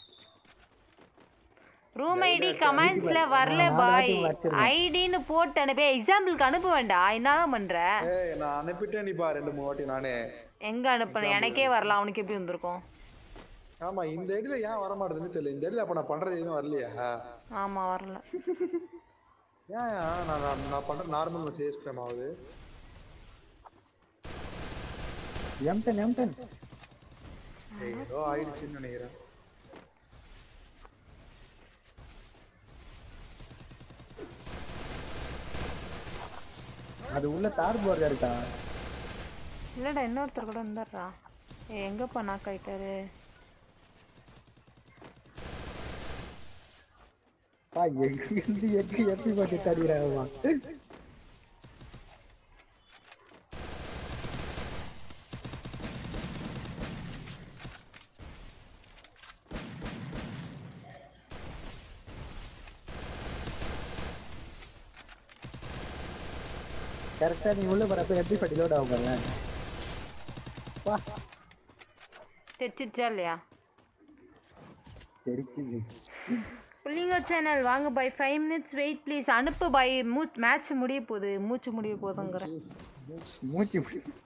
ரூம் ஐடி கமெண்ட்ஸ்ல வரல பாய் ஐடின்னு போட்டு அனுப்பி எக்ஸாம்பிளுக்கு அனுப்ப வேண்டாம் என்னதான் பண்ற ஏய் நான் அனுப்பிட்டேன் நீ பா ரெண்டு மூணு வாட்டி நானே எங்க அனுப்புன எனக்கே வரல அவனுக்கு எப்படி வந்திருக்கும் ஆமா இந்த ஐடியில ஏன் வர மாட்டேதுன்னு தெரியல இந்த ஐடியில அப்ப நான் பண்றது எதுவும் வரலையா ஆமா வரல ஏன் ஏன் நான் நான் நான் பண்ற நார்மல் மெசேஜ் ஸ்பேம் ஆகுது எம்டன் எம்டன் ஏய், ஏதோ ஆயிடுச்சுன்னு நினைக்கிறேன் அது உள்ள தார் போர்டு இருக்கா இல்லடா இன்னொருத்தர் கூட வந்துடுறா ஏய், எங்கப்பா நாக் ஆயிட்டாரு பா எங்க இருந்து எங்க எப்படி போட்டு தடிக்கிறாங்கம்மா கரெக்டா நீ உள்ள வரப்ப எப்படி பட்டி லோட் ஆகும் பாருங்க வா தைச்சிச்சா இல்லையா தெரிக்குது புள்ளிங்க சேனல் வாங்க பாய் ஃபைவ் மினிட்ஸ் வெயிட் ப்ளீஸ் அனுப்பு பாய் மூ மேட்ச் முடிய போகுது மூச்சு முடிய போகுதுங்கிறேன் மூச்சு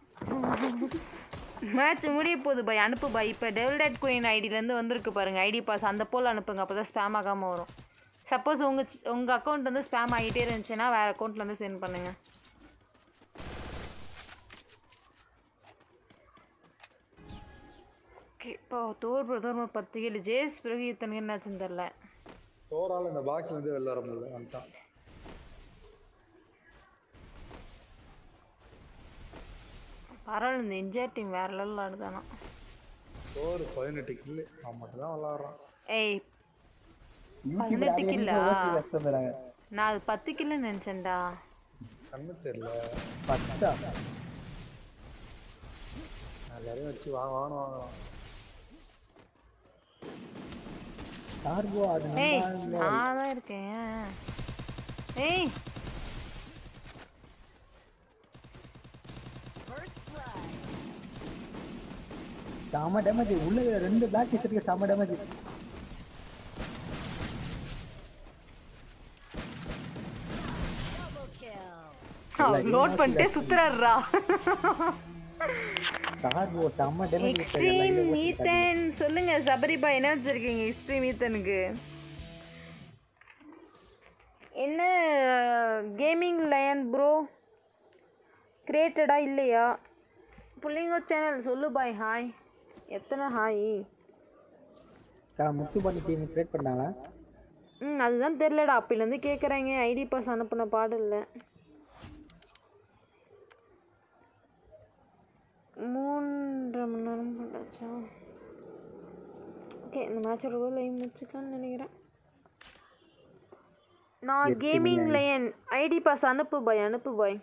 மேட்ச் முடிய போகுது பாய் அனுப்பு பாய் இப்போ டெவல்டேட் குயின் ஐடியிலேருந்து வந்திருக்கு பாருங்க ஐடி பாஸ் அந்த போல் அனுப்புங்க அப்போ தான் ஸ்பேம் ஆகாமல் வரும் சப்போஸ் உங்கள் உங்கள் அக்கௌண்ட் வந்து ஸ்பேம் ஆகிட்டே இருந்துச்சுன்னா வேறு அக்கௌண்ட்லேருந்து சென்ட் பண்ணுங்கள் ஓகே இப்போ தோர் பிரதர் ஒரு பத்து கேளு ஜேஸ் பிறகு இத்தனை என்னாச்சுன்னு தெரில தோறால இந்த பாக்ஸ்ல இருந்து வெளில வர முடியல வந்துட்டான் பரவாயில்ல இந்த இந்தியா டீம் வேற லெவலில் ஆடுதானா தோறு பதினெட்டு கில்லு அவன் மட்டும் தான் விளாடுறான் ஏய் யூடியூப்ல பதினெட்டு கில்லா கஷ்டம் தராங்க நான் அது பத்து கிலோ நினச்சேன்டா கண்ணு தெரியல பத்தா எல்லாரையும் வச்சு வாங்க வாங்க வாங்கலாம் டார்போ அது ஏய் நல்லா நான் தான் இருக்கேன் ஏய் First blood. செம டேமேஜ் உள்ள ரெண்டு பிளாக் டிஷர்ட்டுக்கு செம டேமேஜ் Double kill. லோட் பண்ணிட்டே சுத்துறாருடா டார்போ செம டேமேஜ் எக்ஸ்ட்ரீம் ஈத்தன் சொல்லுங்க சபரிபா என்ன வச்சிருக்கீங்க எக்ஸ்ட்ரீம் ஈத்தனுக்கு என்ன கேமிங் லயன் ப்ரோ கிரியேட்டடா இல்லையா புள்ளிங்கோ சேனல் சொல்லு பாய் ஹாய் எத்தனை ஹாய் முத்து பண்ணி டீம் கிரியேட் பண்ணாங்களா ம் அதுதான் தெரிலடா அப்பிலேருந்து கேட்குறாங்க ஐடி பாஸ் அனுப்புன பாடு இல்லை மூன்றரை மணி நேரம் போட்டாச்சா ஓகே இந்த மேட்சோட கூட லைவ் முடிச்சுக்கலான்னு நினைக்கிறேன் நான் கேமிங் லயன் ஐடி பாஸ் அனுப்பு பாய் அனுப்பு பாய்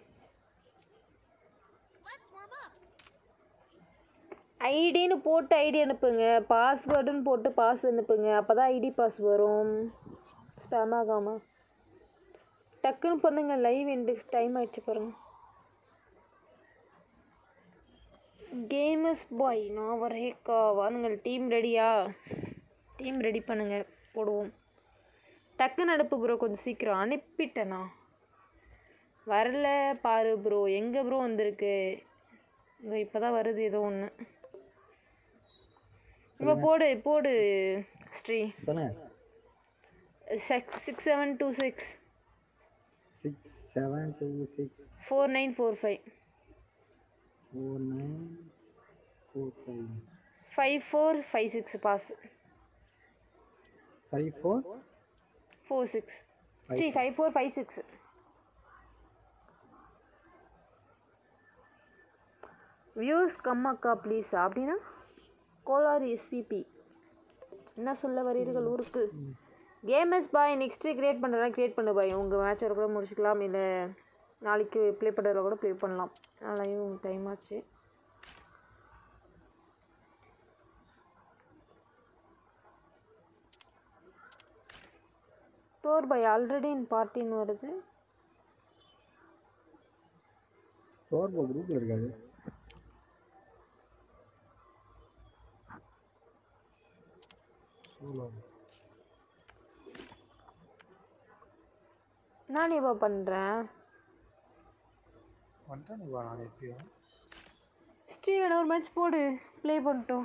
ஐடின்னு போட்டு ஐடி அனுப்புங்க பாஸ்வேர்டுன்னு போட்டு பாஸ் அனுப்புங்க அப்போ தான் ஐடி பாஸ் வரும் ஸ்பேம் ஆகாம டக்குன்னு பண்ணுங்க லைவ் இண்டெக்ஸ் டைம் ஆயிடுச்சு பாருங்க கேமஸ் பாய் நான் வரேக்கா வாருங்கள் டீம் ரெடியா டீம் ரெடி பண்ணுங்க போடுவோம் டக்குன்னு அனுப்பு ப்ரோ கொஞ்சம் சீக்கிரம் அனுப்பிட்டேனா வரல பாரு ப்ரோ எங்கே ப்ரோ வந்திருக்கு இதோ இப்போ தான் வருது ஏதோ ஒன்று இப்போ போடு போடு ஸ்ரீ சொல்லுங்க six six seven two six six seven two six four nine four five four nine four five five four five six pass five four four six சி five four five six views கம்மக்கா ப்ளீஸ் அப்படின்னா கோலார் எஸ்பிபி என்ன சொல்ல வரீர்கள் ஊருக்கு கேமஸ் பாய் நெக்ஸ்ட்டு கிரியேட் பண்ணுறதா கிரியேட் பண்ணு பாய் உங்கள் மேட்சோட கூட முடிச்சுக்கலாம் இல்லை நாளைக்கு ப்ளே பண்ணுறதுல கூட ப்ளே பண்ணலாம் நாளையும் டைம் ஆச்சு டோர் பாய் ஆல்ரெடி இன் பார்ட்டின்னு வருது டோர்போ குரூப்ல இருக்காது நான் இப்போ பண்ணுறேன் வந்துட்டேன் நீ வா நான் எப்பயோ ஸ்டீவன் ஒரு மேட்ச் போடு ப்ளே பண்ணிட்டோம்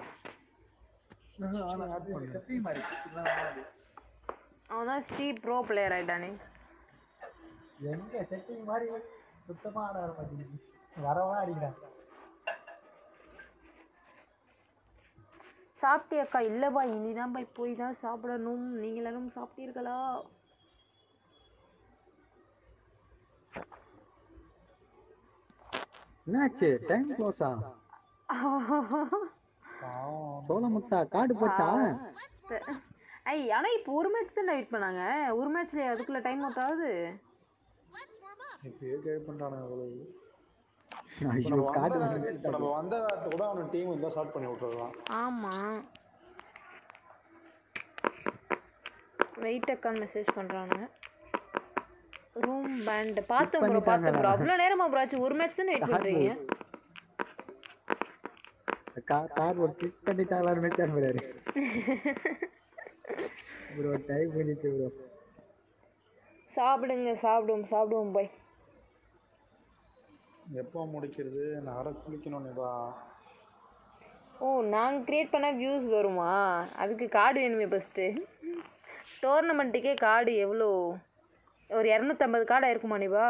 அவன் தான் ஸ்டீவ் ப்ரோ பிளேயர் ஆயிட்டானே எங்க செட்டிங் மாதிரி சுத்தமா ஆட வர மாட்டேங்குது வரவா அடிக்கிறான் சாப்பிட்டியாக்கா இல்லை பாய் இனிதான் பாய் போய் தான் சாப்பிடணும் நீங்கள் எல்லாரும் சாப்பிட்டீர்களா என்னாச்சு டைம் க்ளோஸா சோளமுத்தா காடு போச்சா ஐ ஆனால் இப்போ ஒரு மேட்ச் தான் வெயிட் பண்ணாங்க ஒரு மேட்ச்ல அதுக்குள்ள டைம் அவுட் ஆகுது இப்பயே கேட் பண்ணிட்டானுங்க அவ்வளவு ஐயோ காடு இப்போ நம்ம வந்த நேரத்தை கூட அவன டீம் இருந்தா ஸ்டார்ட் பண்ணி விட்டுறலாம் ஆமாம் வெயிட் அக்கான்னு மெசேஜ் பண்ணுறானுங்க ரூம் பேண்ட் பார்த்தோம் ப்ரோ பார்த்தோம் ப்ரோ அவ்வளோ நேரமா ப்ரோ ஆச்சு ஒரு மேட்ச் தானே வெயிட் பண்ணுறீங்க கார் ஒரு கிளிக் பண்ணிட்டாங்களான்னு மெசேஜ் அனுப்புறாரு ப்ரோ டைம் பண்ணிச்சு ப்ரோ சாப்பிடுங்க சாப்பிடுவோம் சாப்பிடுவோம் பாய் எப்போ முடிக்கிறது நான் அரை குளிக்கணும் நீவா ஓ நாங்கள் க்ரியேட் பண்ண வியூஸ் வருமா அதுக்கு கார்டு வேணுமே ஃபஸ்ட்டு டோர்னமெண்ட்டுக்கே கார்டு எவ்வளோ ஒரு இரநூத்தம்பது கார்டு இருக்குமா நீவா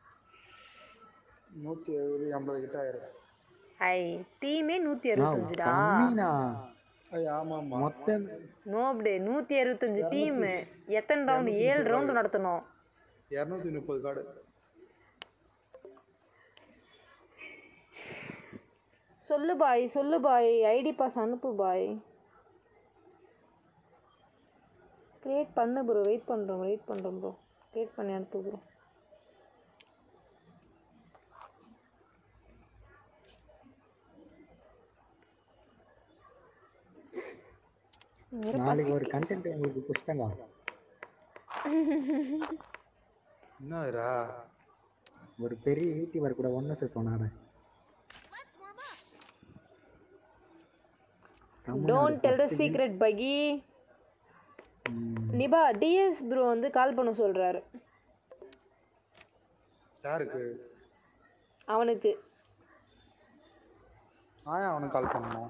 நூற்றி எழுபது ஐம்பது கிட்ட ஆயிரும் ஐ டீமே நூற்றி அறுபத்தஞ்சுடா கம்மினா ஐய் ஆமா ஆமா மொத்தம் நோப்டே நூற்றி அறுபத்தஞ்சு டீமு எத்தனை ரவுண்டு ஏழு ரவுண்டு நடத்தணும் இரநூத்தி முப்பது கார்டு சொல்லு பாய் சொல்லு பாய் ஐடி பாஸ் அனுப்பு பாய் கிரியேட் பண்ணு ப்ரோ வெயிட் பண்ணுறோம் வெயிட் பண்ணுறோம் ப்ரோ கிரியேட் பண்ணி அனுப்பு ப்ரோ நாளைக்கு ஒரு கண்டென்ட் உங்களுக்கு புஷ்டங்க என்னதுடா ஒரு பெரிய யூடியூபர் கூட ஒன்னு சார் சொன்னாரு டோன்ட் டெல் த சீக்ரெட் பகி நிபா டிஎஸ் ப்ரோ வந்து கால் பண்ண சொல்கிறாரு யாருக்கு அவனுக்கு நான் ஏன் அவனுக்கு கால் பண்ணணும்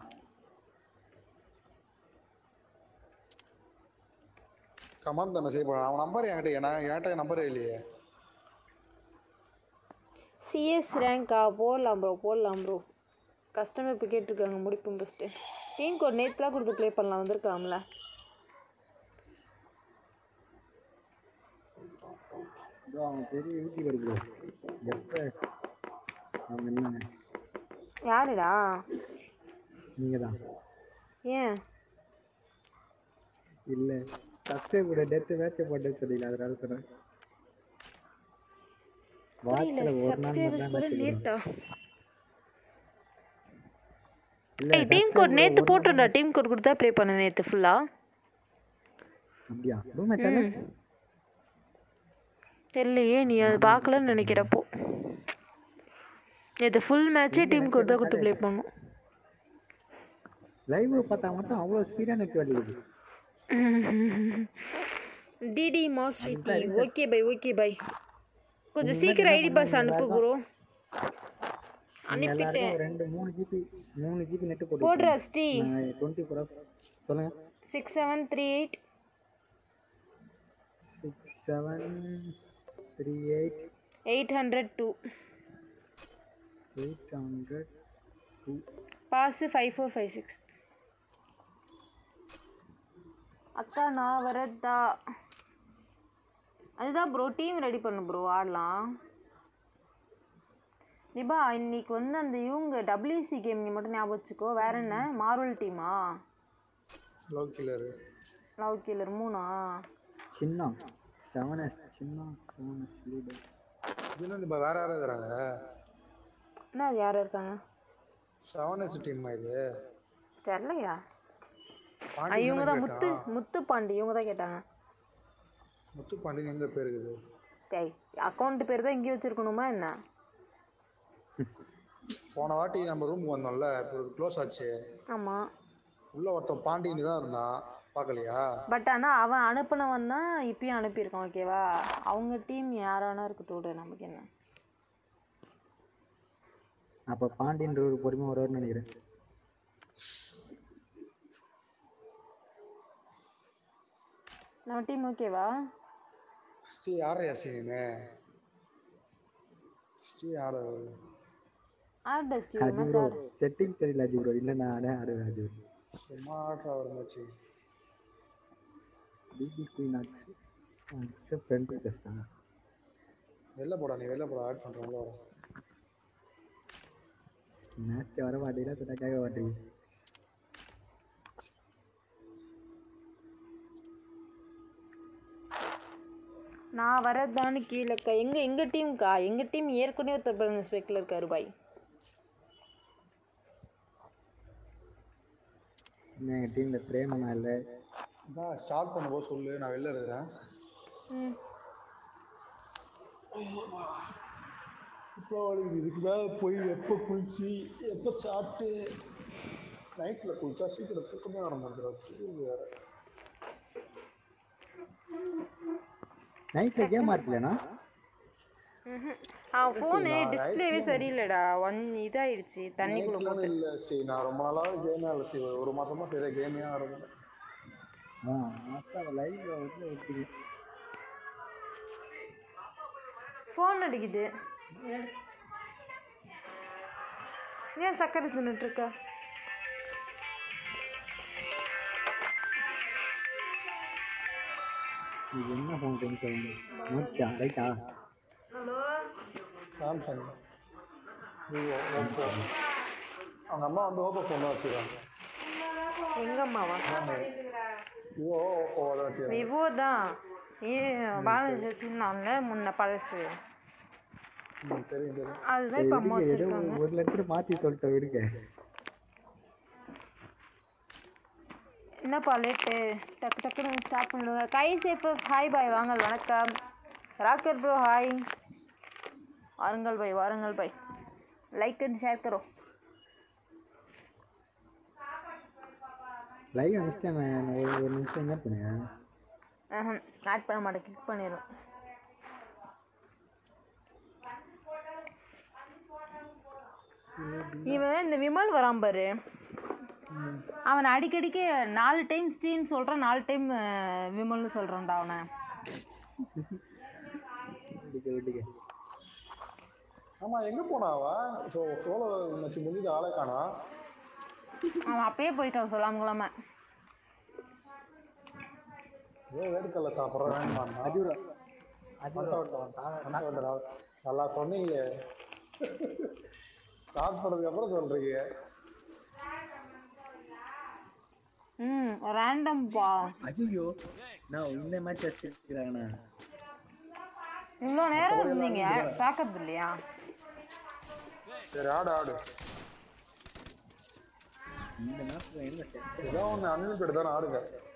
கமாண்ட் தான் மெசேஜ் பண்ண அவன் நம்பர் என்கிட்ட நான் என்கிட்ட நம்பரே இல்லையே சிஎஸ் ரேங்கா போடலாம் ப்ரோ போடலாம் ப்ரோ கஸ்டமர் இப்போ கேட்டிருக்காங்க முடிப்போம் ஃபஸ்ட்டு டீம் கோட் நேற்றுலாம் கொடுத்து ப்ளே பண்ணலாம் வந்திருக்காம்ல ப்ரோ அவன் பெரிய யூடியூபர் ப்ரோ எப்ப அவங்க என்ன யாருடா நீங்க தான் ஏன் இல்ல சப்ஸ்கிரைப் கூட டெத்து மேட்ச் போட்டு சொல்லல அதனால சொன்னேன் புரியல வாரத்துல ஒரு நாள் சப்ஸ்கிரைபர்ஸ் மட்டும் கூட message வரும். நேத்தா இல்ல ஏய் டீம் கோட் நேற்று போட்டோம்டா டீம் கோட் கொடுத்தா ப்ளே பண்ண நேற்று ஃபுல்லாக அப்படியா ரூம் மேட்ச் தெரியலையே நீ அது பார்க்கலன்னு நினைக்கிறப்போ நேற்று ஃபுல் மேட்ச்சே டீம் கோட் தான் கொடுத்து ப்ளே பண்ணோம் லைவ் பார்த்தா மட்டும் அவ்வளவு ஸ்பீடா நெட் வருது டிடி மாஸ் வித்தி ஓகே பை ஓகே பை கொஞ்சம் சீக்கிரம் ஐடி பாஸ் அனுப்பு ப்ரோ நீங்க எல்லாருக்கும் அனுப்பிட்டேன் ஒரு ரெண்டு மூணு ஜிபி மூணு ஜிபி நெட்டு போட்டு போடுறா ஸ்ரீ டுவெண்ட்டி ஃபோர் சொல்லுங்க six seven three eight six seven three eight eight hundred two eight hundred two pass five four five six அக்கா நான் வரதா அதுதான் ப்ரோ டீம் ரெடி பண்ணு ப்ரோ ஆடலாம் நிபா இன்னைக்கு வந்து அந்த இவங்க டபிள்யூசி கேம் நீ மட்டும் ஞாபகம் வச்சுக்கோ வேற என்ன மார்வல் டீமா லவ் கில்லரு லவ் கில்லர் மூணா சின்ன செவன் எஸ் சின்ன செவன் எஸ் லீடர் இது இப்போ வேற யாரும் இருக்கிறாங்க என்ன அது யார் இருக்காங்க செவன் எஸ் டீம் இது தெரிலையா பாண்டி இவங்க தானே தான் முத்து கேட்டான். முத்து பாண்டி இவங்க தான் கேட்டாங்க முத்து பாண்டியன் எங்க பேர் இருக்குது டேய் அக்கௌண்ட் பேர் தான் இங்கே வச்சிருக்கணுமா என்ன போன வாட்டி நம்ம ரூமுக்கு வந்தோம்ல இப்போ க்ளோஸ் ஆச்சு ஆமாம் உள்ள ஒருத்தன் பாண்டியன் தான் இருந்தான் பார்க்கலையா பட் ஆனால் அவன் அனுப்புனவன் தான் இப்பயும் அனுப்பியிருக்கான் ஓகேவா அவங்க டீம் யாரானா இருக்கட்டும் விடு நமக்கு என்ன அப்போ பாண்டியன்ற ஒரு பொறுமை வருவார்னு நினைக்கிறேன் நம்ம டீம் ஓகேவா ஸ்ரீ யாரையா சீனு ஸ்ரீ யார add Steve Aji match bro ஆடு செட்டிங் சரியில்லை அஜி ப்ரோ இல்லை நான் ஆடே ஆடுவேன் அஜி சும்மா ஆடுறா ஒரு மேட்ச் பிபி குயின் ஆக்ஸ் அக்செப்ட் ஃப்ரெண்ட் ரிக்வெஸ்டா வெளில போடா நீ வெளில போடா ஆட் பண்ணுறவங்கள வர மேட்ச் வர மாட்டேங்கிறா சொன்னா கேட்க மாட்டேங்குது நான் வரதான்னு கீழேக்கா எங்க எங்க டீம்க்கா எங்க டீம் ஏற்கனவே ஒருத்தர் பாருங்க ஸ்பெக்கில் இருக்காரு பாய் இன்னும் எங்கள் டீமில் பிரேமனா இல்லை நான் ஸ்டார்ட் பண்ணும்போது சொல்லு நான் வெளில இருக்கிறேன் ம் இப்போ அவளுக்கு இதுக்கு மேலே போய் எப்போ குளிச்சு எப்போ சாப்பிட்டு நைட்டில் குளிச்சா சீக்கிரம் தூக்கமே ஆரம்பிச்சிடும் தூங்குது வேற நைட்டில் கேம் ஆடலைண்ணா அவன் ஃபோனு டிஸ்பிளேவே சரியில்லைடா ஒன் இதாயிடுச்சு தண்ணிக்குள்ளே நைட்லாம் போட்டு இல்லை சரி நான் ரொம்ப நாளாக கேமே ஆடல சரி ஒரு மாசமா சரியா கேமே ஆடுறேன் ஆ மாஸ்டர் லைவ்ல வந்து ஒட்டிக்கு ஃபோன் அடிக்குது ஏன் சக்கரை தின்னுட்டு இருக்க இது என்ன ஃபோன் டென்ஷன் நோக்கியா ரைட்டா சாம்சங் விவோ ஓப்போ அவங்க அம்மா வந்து ஓப்போ ஃபோன் தான் வச்சுருக்காங்க எங்க அம்மாவா விவோ ஓப்போ தான் வச்சுருக்காங்க விவோ தான் ஏ பேலன்ஸ் வச்சுருந்தான்ல முன்ன பழசு ம் தெரியும் தெரியும் அதுதான் இப்போ அம்மா விடுங்க, ஏதோ வச்சிருக்காங்க ஒரு லட்சம் மாற்றி சொல்லிட்டேன் விடுங்க என்னப்பா லேட்டு டக்கு டக்குன்னு ஸ்டார்ட் பண்ணிடுங்க கை சேப்பு ஹாய் பாய் வாங்கல் வணக்கம் ராக்கர் ப்ரோ ஹாய் வாருங்கள் பாய் வாருங்கள் பாய் லைக் அண்ட் ஷேர் கரோ லைவ் அனுப்பிச்சிட்டேன் நான் ஒரு ஒரு நிமிஷம் என்ன பண்ணுங்க ஆட் பண்ண மாட்டேன் கிளிக் பண்ணிடும் இவன் இந்த விமல் வரான் பாரு அவன் அடிக்கடிக்கு நாலு டைம் ஸ்டீன்னு சொல்கிறான் நாலு டைம் விமல்னு சொல்கிறான்டா அவனை விடுங்க விடுங்க ஆமா எங்க போனா அவ ஸோ சோலோ மச்சு முடிஞ்சது ஆளே காணா அவன் அப்பயே போயிட்டான் சொல்லாம கொள்ளாம ஏதோ வேர்க்கடலை சாப்பிட்றேன் நல்லா சொன்னீங்க ஸ்டார்ட் பண்ணதுக்கு அப்புறம் சொல்றீங்க ம் ரேண்டம்பா அஜியோ நான் இந்த மேட்ச் வச்சிருக்கிறாங்கண்ணா இவ்வளோ நேரம் இருந்தீங்க பார்க்கறது இல்லையா சரி ஆடு ஆடு இந்த மேட்ச்ல என்ன set? ஏதோ ஒன்று அன்லிமிட்டட் தானே ஆடுங்க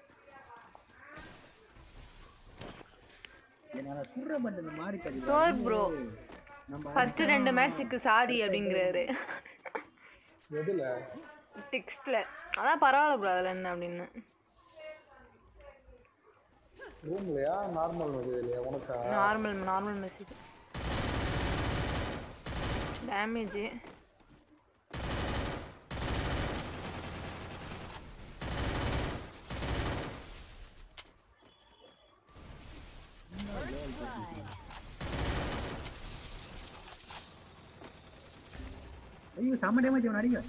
என்னால சுடுற பண்றது மாறி பதிவு சோல் ப்ரோ நம்ம ஃபர்ஸ்ட் ரெண்டு மேட்ச்சுக்கு சாரி அப்படிங்கிறாரு எதுல டெக்ஸ்ட்ல அதான் பரவாயில்ல ப்ரோ அதில் என்ன அப்படின்னு ரூம்லையா நார்மல் மெசேஜ் இல்லையா உனக்கா நார்மல் நார்மல் மெசேஜ் டேமேஜ் ஐயோ செம்ம டேமேஜ் அவன் அடிங்க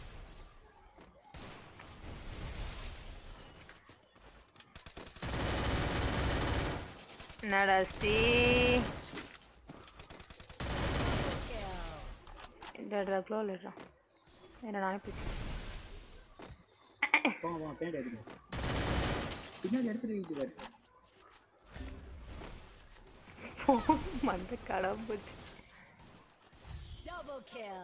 என்னடா ஸ்ரீ டேட்ரா க்ளோ இல்லைடா என்ன நானே போச்சு போங்க போங்க பின்னாடி எடுங்க பின்னாடி எடுத்துட்டு வீட்டுக்காரு மந்த கடை போச்சு Double kill.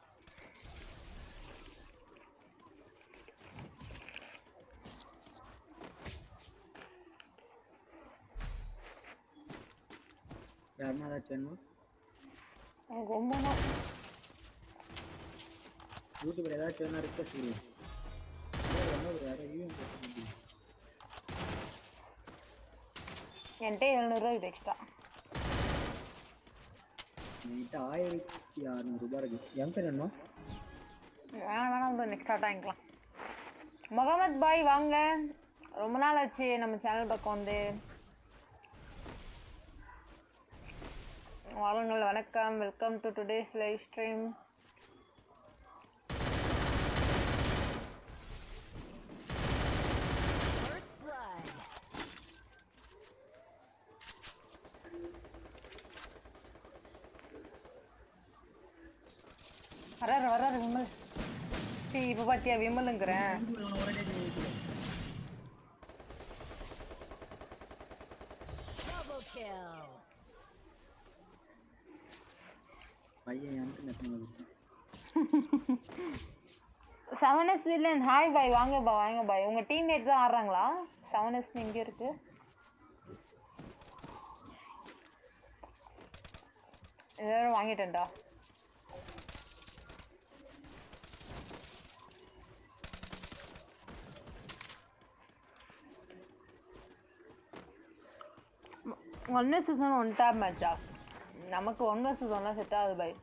யாருன்னா ஏதாச்சும் வேணுமா எனக்கு ரொம்ப நாள் யூடியூப்ல ஏதாச்சும் வேணா ரிக்வஸ்ட் கொடுங்க என்ன ஒரு யாரோ யூஎம் போட்டு என்கிட்ட எழுநூறுவா இது எக்ஸ்ட்ரா என்கிட்ட ஆயிரத்தி அறநூறுபா இருக்கு எம் பேர் வேணுமா வேணாம் வேணாம் ப்ரோ நெக்ஸ்ட் ஸ்டார்ட் ஆகிக்கலாம் முகமது பாய் வாங்க ரொம்ப நாள் ஆச்சு நம்ம சேனல் பக்கம் வந்து வாருங்கள் வணக்கம் welcome to today's live stream First blood. வராரு வராரு விமல் சரி இப்போ பார்த்தியா விமலுங்கிறேன் Double kill. பையன் எனக்கு நெசமாக செவன் எஸ் வில்லன் ஹாய் பாய் வாங்க பா வாங்க பாய் உங்கள் டீம்மேட் தான் ஆடுறாங்களா செவன் எஸ் இங்கே இருக்கு எல்லாரும் வாங்கிட்டேன்டா one versus one one tap மேட்சா நமக்கு ஒன் வர்சஸ் ஒன்லாம் செட் ஆகுது பாய்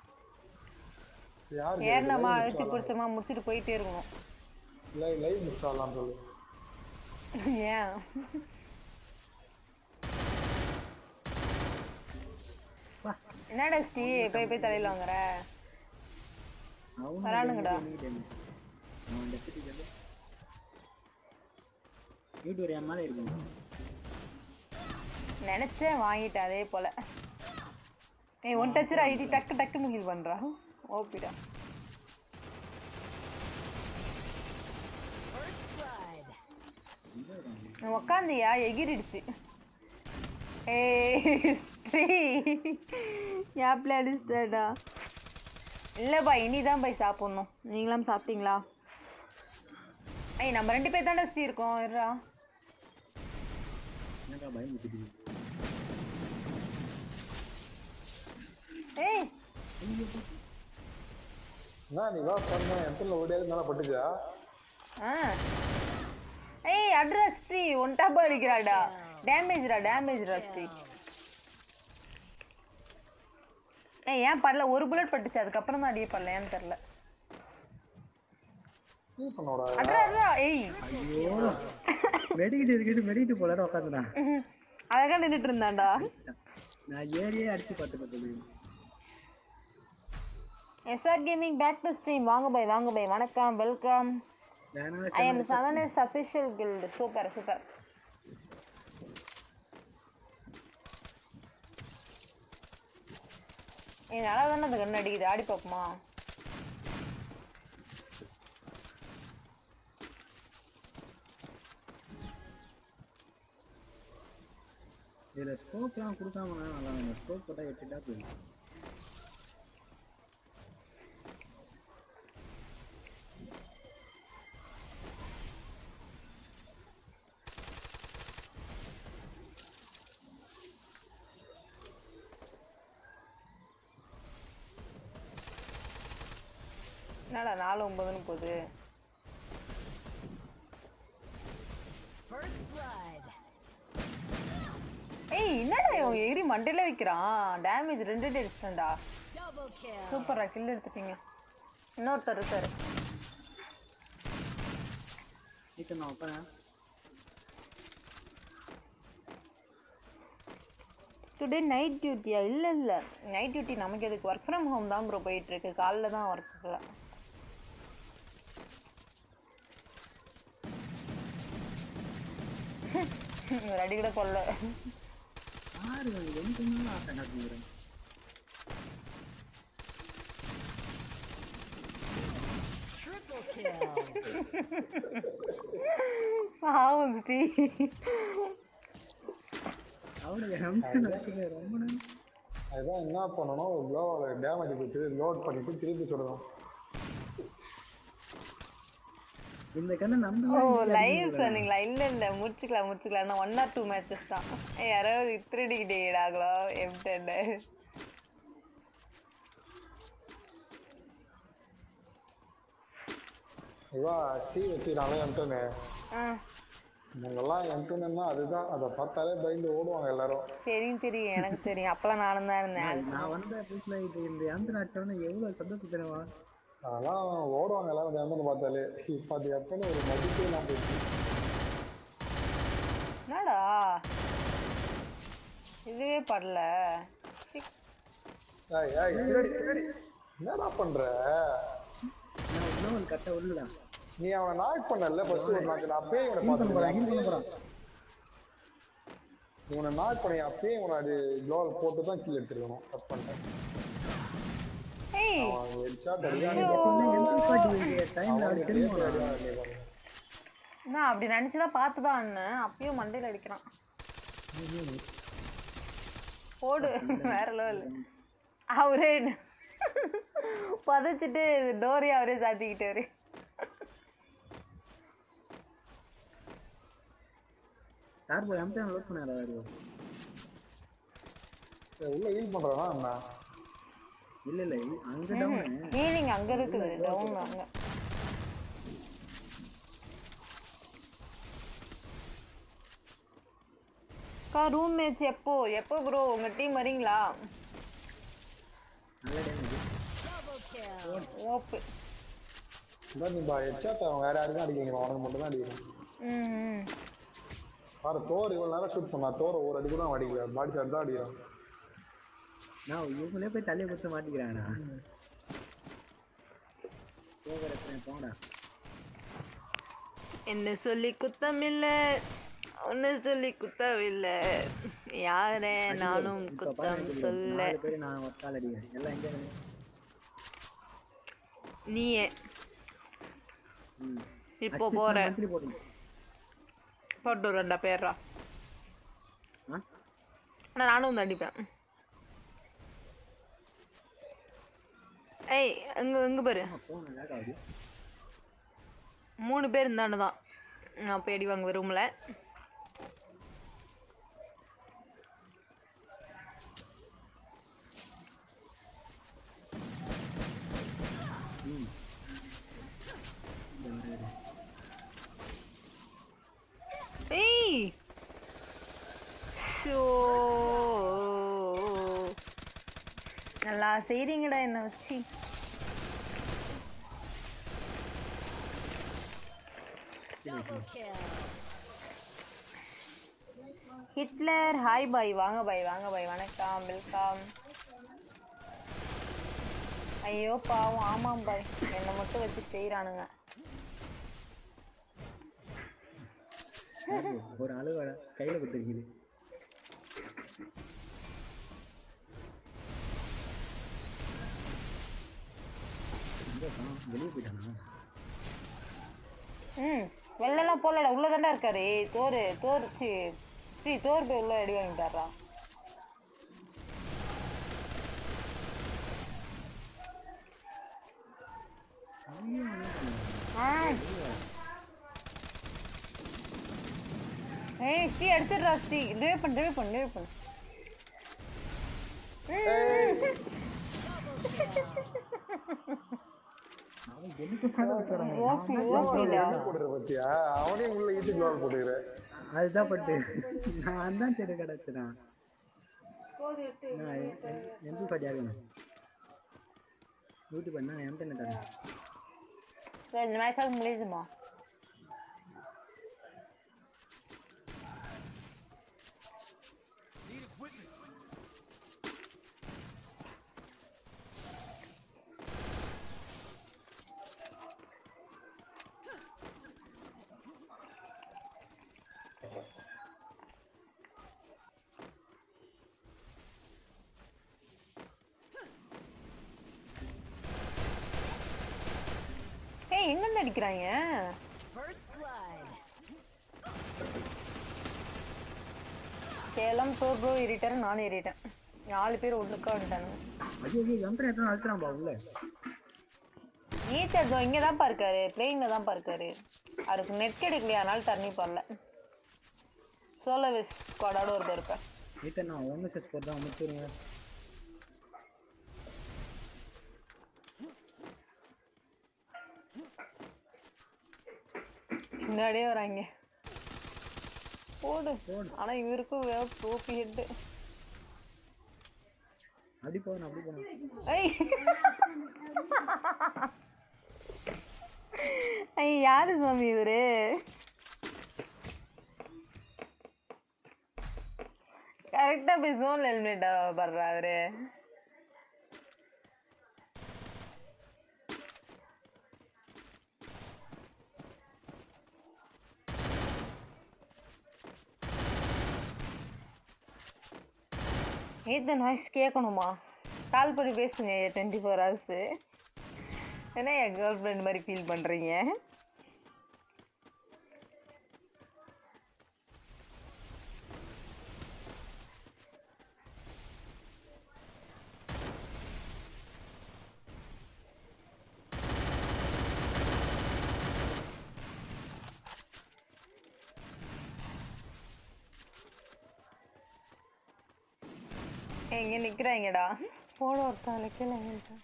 யார் ஏறினமா அழுத்தி பிடிச்சமா முடிச்சுட்டு போயிட்டே இருக்கணும் லைவ் லைவ் மிஸ் ஆகலாம் சொல்லு ஏன் என்னடா ஸ்ரீ போய் போய் தலையில வாங்குற வரானுங்கடா. அவன் டெஸ்ட் யூடியூப் என் மேலே இருக்கும் நினைச்சேன் வாங்கிட்டேன் அதே போல ஏய் ஒன் டச்சர் ஐடி டக்கு டக்கு முகில் பண்றா ஓபிடா First blood. உக்காந்தியா எகிரிடுச்சு ஏய் ஸ்ரீ யாப்ல அடிச்சிட்டா இல்லை பாய் இனி தான் போய் சாப்பிட்ணும் நீங்களாம் சாப்பிட்டீங்களா ஏய் நம்ம ரெண்டு பேர் தானே ஸ்ரீ இருக்கோம் இருடா என்னக்கா பயம் விட்டுட்டு ஏய் என்ன நீ வா பண்ண என் ஓடியாது மேலே பட்டுச்சா ஆ ஏய் அட்ரா ஸ்ரீ ஒன் டாப் அடிக்கிறாடா டேமேஜ்ரா டேமேஜ்ரா ஸ்ரீ ஏய் ஏன் படல ஒரு புல்லட் பட்டுச்சு அதுக்கப்புறம் தான் அடியே படல ஏன்னு தெரில நீ பண்ணோடா அட்ரா அட்ரா ஏய் ஐயோ வெடிக்கிட்டு இருக்கிட்டு வெடிக்கிட்டு போலாட உட்காந்துடா ம்ஹும். அழகா நின்றுட்டு இருந்தான்டா நான் ஏரியே அடிச்சு பார்த்து பார்த்தது SR gaming back to stream வாங்க பாய் வாங்க பாய் வணக்கம் வெல்கம் வேணா I M seven is official guild super super ஏய் நல்லா தானே அந்த கண்ணு அடிக்குது ஆடி பார்ப்போமா இதில் ஸ்கோப்லாம் கொடுக்காம நல்லா இந்த ஸ்கோப் போட்டால் எட்டுட்டா போயிடும் என்னடா நாலு ஒன்பதுன்னு போகுது First blood. ஏய் என்னடா இவன் எகிரி மண்டையில வைக்கிறான் டேமேஜ் ரெண்டு அடிச்சிட்டேன்டா Double kill. சூப்பரா கில் எடுத்துட்டீங்க இன்னொருத்தர் இருக்காரு இப்போ நான் உட்காரேன் டுடே நைட் டியூட்டியா இல்லை இல்லை நைட் டியூட்டி நமக்கு எதுக்கு ஒர்க் ஃப்ரம் ஹோம் தான் ப்ரோ போயிட்டுருக்கு காலைல தான் ஒர்க் இல்லை ஒரு அடி கூட கொல்ல யாரு வந்து எனக்கு ஆசை காட்டுங்கிறேன் Triple kill. பாவம் ஸ்ரீ அவனுக்கு ரொம்ப நடக்குது ரொம்ப நேரம் அதுதான் என்ன பண்ணணும் க்ளோவால் டேமேஜ் கொடுத்து லோட் பண்ணிட்டு திருப்பி சொல்லணும் இந்த கண்ணை நம்ப ஓ லைவ் சொன்னீங்களா இல்ல இல்ல முடிச்சுக்கலாம் முடிச்சுக்கலாம் இன்னும் ஒன் ஆர் டூ மேட்சஸ் தான் ஏய், யாராவது திருடிக்கிட்டே ஆகலோ எம்டென் இவா ஸ்டீ வச்சுக்கிறாங்களே எம்டனு இவங்கெல்லாம் எம்டன்னா அதுதான் அதை பார்த்தாலே பயந்து ஓடுவாங்க எல்லாரும் தெரியும் தெரியும் எனக்கு தெரியும் அப்பெல்லாம் நானும் தான் இருந்தேன் நான் வந்த புதுசுல இது இந்த அந்த நாட்டவன எவ்வளவு சந்தோஷம் தருவா அதெல்லாம் ஓடுவாங்க எல்லாரும் அந்த எம்டனை பார்த்தாலே இப்போ அது எப்பன்னு ஒரு மதிப்பே இல்லாம போயிடுச்சு என்னடா இதுவே படல சி. ஏய், ஏய், பின்னாடி, பின்னாடி. என்னடா பண்ற நான் இன்னும் கட்ட உள்ளதான் நீ அவனை நாக் பண்ணல ஃபர்ஸ்ட் ஒரு நாக்கு நான் அப்பயே இவனை ஹீல் பண்ண போறான் ஹீல் பண்ண பார்த்துருக்கேன் போறான் இவனை நாக் பண்ணி அப்பயே இவனை அது க்ளோவல் போட்டு தான் கீழே எடுத்துருக்கணும் தப்பு பண்ணிட்டேன் ஏய் அவன் ஹெட்ஷாட் அடிக்கான் டைம்ல அப்படி திரும்ப நான் அப்படி நினைச்சுதான் பார்த்துதான் அண்ணன் அப்பயும் மண்டையில அடிக்கிறான் போடு வேற லெவல் அவரே பதைச்சிட்டு டோரி அவரே சாத்திக்கிட்டாரு யார் போய் அம்தான் லோட் பண்ணாரா யாரு உள்ள ஹீல் பண்றானா என்ன இல்ல இல்ல அங்க டவுன் ஹீலிங் அங்க இருக்குது டவுன் அங்க அக்கா ரூம் மேட்ச் எப்போ எப்போ ப்ரோ உங்க டீம் வரீங்களா நல்ல டேமேஜ் Double kill. ஓப்பு இதான் நீ பா ஹெட்ஷாட் அவன் வேற யாருக்கும் அடிக்கணும் அவனுக்கு மட்டும் தான் அடிக்கணும் ம் பாரு தோர் இவ்வளவு நேரம் ஷூட் பண்ணா தோர் ஒரு அடி கூட அவன் அடிக்கல பாடி ஷாட் தான் அடிக்கிறான் நான் இவங்களே போய் தலையை குத்த மாட்டிக்கிறானா போகிற போங்கடா என்ன சொல்லி குத்தமில்ல ஒன்னு சொல்லி குத்தமில்ல யாரே நானும் இப்ப குத்தம் பாருங்க சொல்ல நாலு பேர் நான் ஒத்தால் அடிக்கிறேன் எல்லாம் எங்க இருக்கு? நீயே ம் இப்போ போற மந்திரி போடுங்க போட்டு ரெண்டா பேர்ரா ஆ ஆனா நானும் வந்து அடிப்பேன் ஏய் இங்க இங்க பாரு போன லேட் ஆகுது மூணு பேர் இருந்தாண்டு தான் நான் போய் அடி வாங்க ரூம்ல ஏய் ஷோ நல்லா செய்றீங்கடா என்ன வச்சு Double kill. ஹிட்லர் ஹாய் பாய் வாங்க பாய் வாங்க பாய் வணக்கம் வெல்கம் ஐயோ பாவம் ஆமாம் பாய் என்னை மட்டும் வச்சு செய்கிறானுங்க ஒரு ஆளு வர கையில கொடுத்துருக்குது வெளியே போயிட்டானா ம் வெளிலலாம் போகலடா உள்ளே தாண்டா இருக்காரு தோறு தோறு சி ஸ்ரீ தோறு போய் உள்ள அடி வாங்கிட்டாரா ஆ ஏய் ஸ்ரீ அடிச்சிடுறா ஸ்ரீ ரிவே பண்ணு ரிவே பண்ணு ரிவே பண்ணு ஓகே ஓகேடா போடுற பத்தியா அவனையும் உள்ள ஈட்டு க்ளோவல் போட்டுக்கிற அதுதான் பட்டு நான் தான் தெரு கிடச்சுதான் எம்பி பாட்டி ஆகணும் யூடியூப் பண்ணா எம்டன் தரேன் சரி இந்த மேட்ச் முடியுதுமா அடிக்கிறாங்க First blood. சேலம் டோர்போ ஏறிட்டாரு நானும் ஏறிட்டேன் நாலு பேர் ஒண்ணுக்கா வந்துட்டானுங்க ஐயோ ஐயோ எம்பரன் எத்தனை அழுத்துறான்பா உள்ள நீச்சல் ஜோ இங்கே தான்ப்பா இருக்காரு பிளேயிங்கில் தான்ப்பா இருக்காரு அவருக்கு நெட் கிடைக்கலையா அதனால தண்ணி போடல சோலோ வெஸ் ஸ்குவாடோட ஒரு இருப்பேன் நீத்தன் நான் ஒன்று செஸ் போட்டு தான் முடிச்சுருங்க முன்னாடியே வராங்க போடு ஆனா இவருக்கும் வேற ட்ரோஃபி ஹெட் அப்படி போகணும் அப்படி போகணும் ஐய் ஐய் யாரு சுவாமி இவரு கரெக்டா போய் ஜோன்ல எலிமினேட் பண்றா அவரு இந்த நாய்ஸ் கேட்கணுமா கால் பண்ணி பேசுங்க டுவெண்ட்டி ஃபோர் ஹவர்ஸு ஏன்னா என் கேர்ள் ஃப்ரெண்ட் மாதிரி ஃபீல் பண்ணுறீங்க எங்க நிக்கிறாங்கடா போட ஒருத்தன் கீழே நின்னுட்டான்.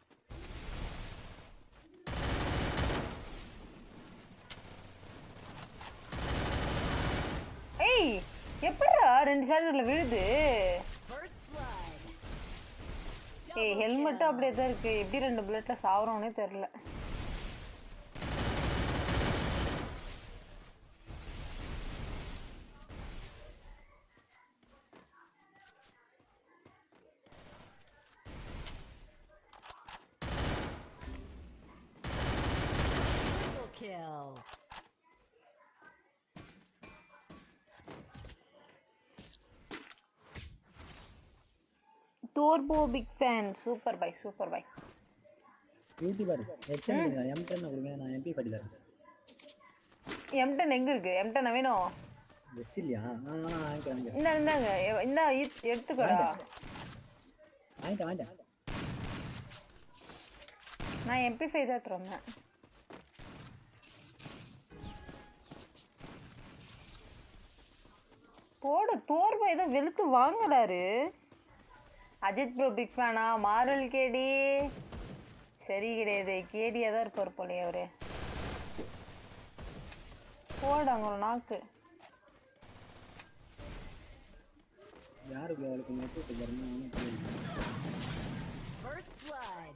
ஏய் எப்படிடா ரெண்டு சார்ஜர்ல விழுது First blood. ஏய் ஹெல்மெட்டும் அப்படியே தான் இருக்கு எப்படி ரெண்டு புல்லட்ல சாவறோன்னே தெரியல Triple kill. டோர்போ big fan super by super bye YouTuber எக்ஸ்டன் கொடுங்க எம் டென் கொடுங்க நான் எம்பி பட்டி தரேன் எம்டன் எங்க இருக்கு எம்டன் வேணும் வெஸ்ட் இல்லையா ஆ ஆ, வாங்கிக்கிறேன் வாங்கிக்கிறேன் இந்த இந்தாங்க எ- இந்தா இ- எடுத்துக்கோடா வாங்கிட்டேன் வாங்கிட்டேன் நான் எம்பி ஃபைவ் தான் தரேன் போடு தோர்பா ஏதோ வெளுத்து வாங்குறாரு அஜித் ப்ரோ பிக் ஃபேனா மாரல் கேடி சரி கிடையாது கேடியா தான் இருப்பார் போலயே அவரு போடாங்க ஒரு நாக்கு யாருக்கு அவளுக்கு நெட்டு பாருங்க ஒன்றும் புரியல First blood.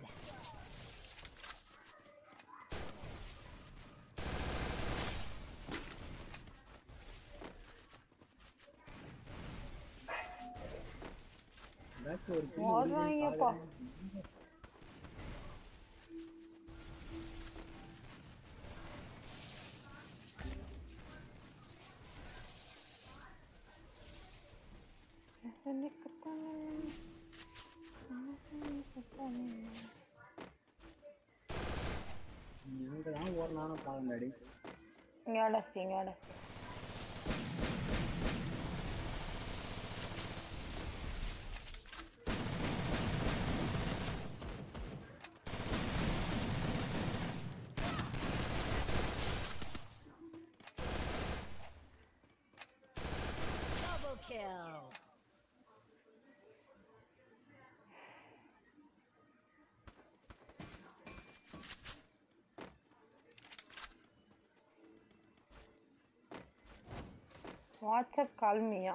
பேக் ஒரு kill ஓடுறாங்கப்பா எங்க தான் ஓடனாலும் பாருங்க டாடி இங்கே வாடா இங்கே வாடா Double kill. வாட்ஸ்அப் கால்மியா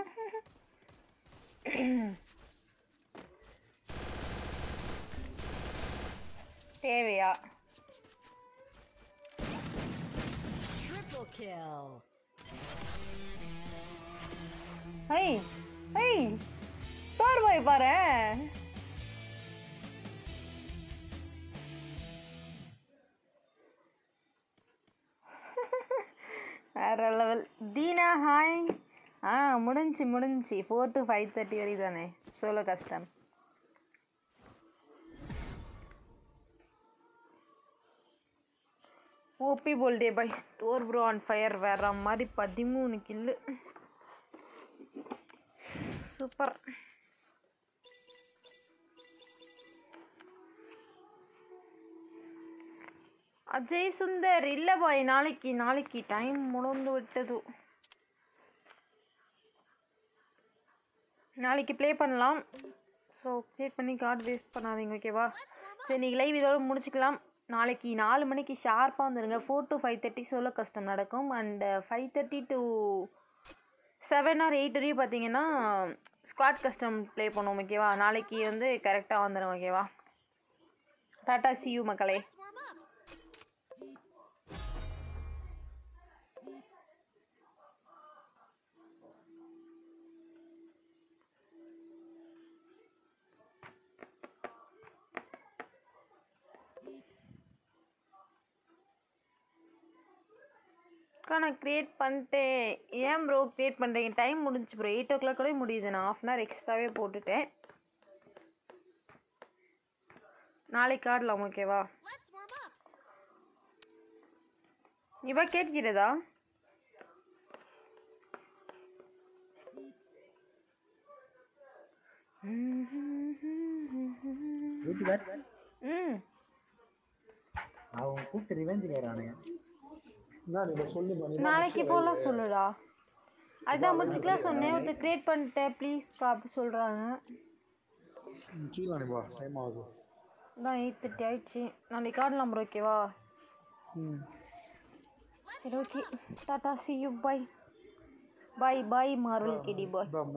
தேவையா Triple kill. ஐ ஐ தோர் போய் பாரு வேற லெவல் தீனா ஹாய் ஆ முடிஞ்சு முடிஞ்சு ஃபோர் டு ஃபைவ் தேர்ட்டி வரை தானே சோலோ கஷ்டம் ஓபி போல்டே பை டோர் ப்ரோ ஆன் ஃபயர் வேற மாதிரி பதிமூணு கில்லு சூப்பர் அஜய் சுந்தர் இல்லை பாய் நாளைக்கு நாளைக்கு டைம் முடிந்து விட்டது நாளைக்கு ப்ளே பண்ணலாம் ஸோ ப்ளே பண்ணி கார்டு வேஸ்ட் பண்ணாதீங்க ஓகேவா சரி இன்னைக்கு லைவ் இதோட முடிச்சுக்கலாம் நாளைக்கு நாலு மணிக்கு ஷார்ப்பாக வந்துடுங்க four to five thirty solo custom நடக்கும் and five thirty to seven or eight வரையும் பார்த்தீங்கன்னா ஸ்குவாட் கஸ்டம் ப்ளே பண்ணுவோம் ஓகேவா நாளைக்கு வந்து கரெக்டாக வந்துடும் ஓகேவா டாட்டா சியூ மக்களே அக்கா நான் க்ரியேட் பண்ணிட்டேன் ஏன் ப்ரோ க்ரியேட் பண்ணுறீங்க டைம் முடிஞ்சு ப்ரோ எயிட் ஓ கிளாக் கூட முடியுது நான் ஆஃப் அன் ஹவர் எக்ஸ்ட்ராவே போட்டுட்டேன் நாளைக்கு ஆடலாம் ஓகேவா இவ கேட்கிறதா வீட்டுக்கார் ம் அவன் கூப்பிட்டு ரிவெஞ்ச் கேட்கறானுங்க என்ன நீ சொல்லி பண்ணி நாளைக்கு போகலாம் சொல்லுடா அதான் முடிச்சுக்கலாம் சொன்னேன் ஒருத்தர் க்ரியேட் பண்ணிட்டேன் ப்ளீஸ்க்கா அப்படி சொல்கிறாங்க கீழே அனுப்பா டைம் ஆகுது தான் எயிட் தேர்ட்டி ஆயிடுச்சு நாளைக்கு ஆடலாம் ப்ரோ ஓகேவா ம் சரி ஓகே டாட்டா சி யூ பை பாய் பாய் மார்வல் கிடி பாய் இதான்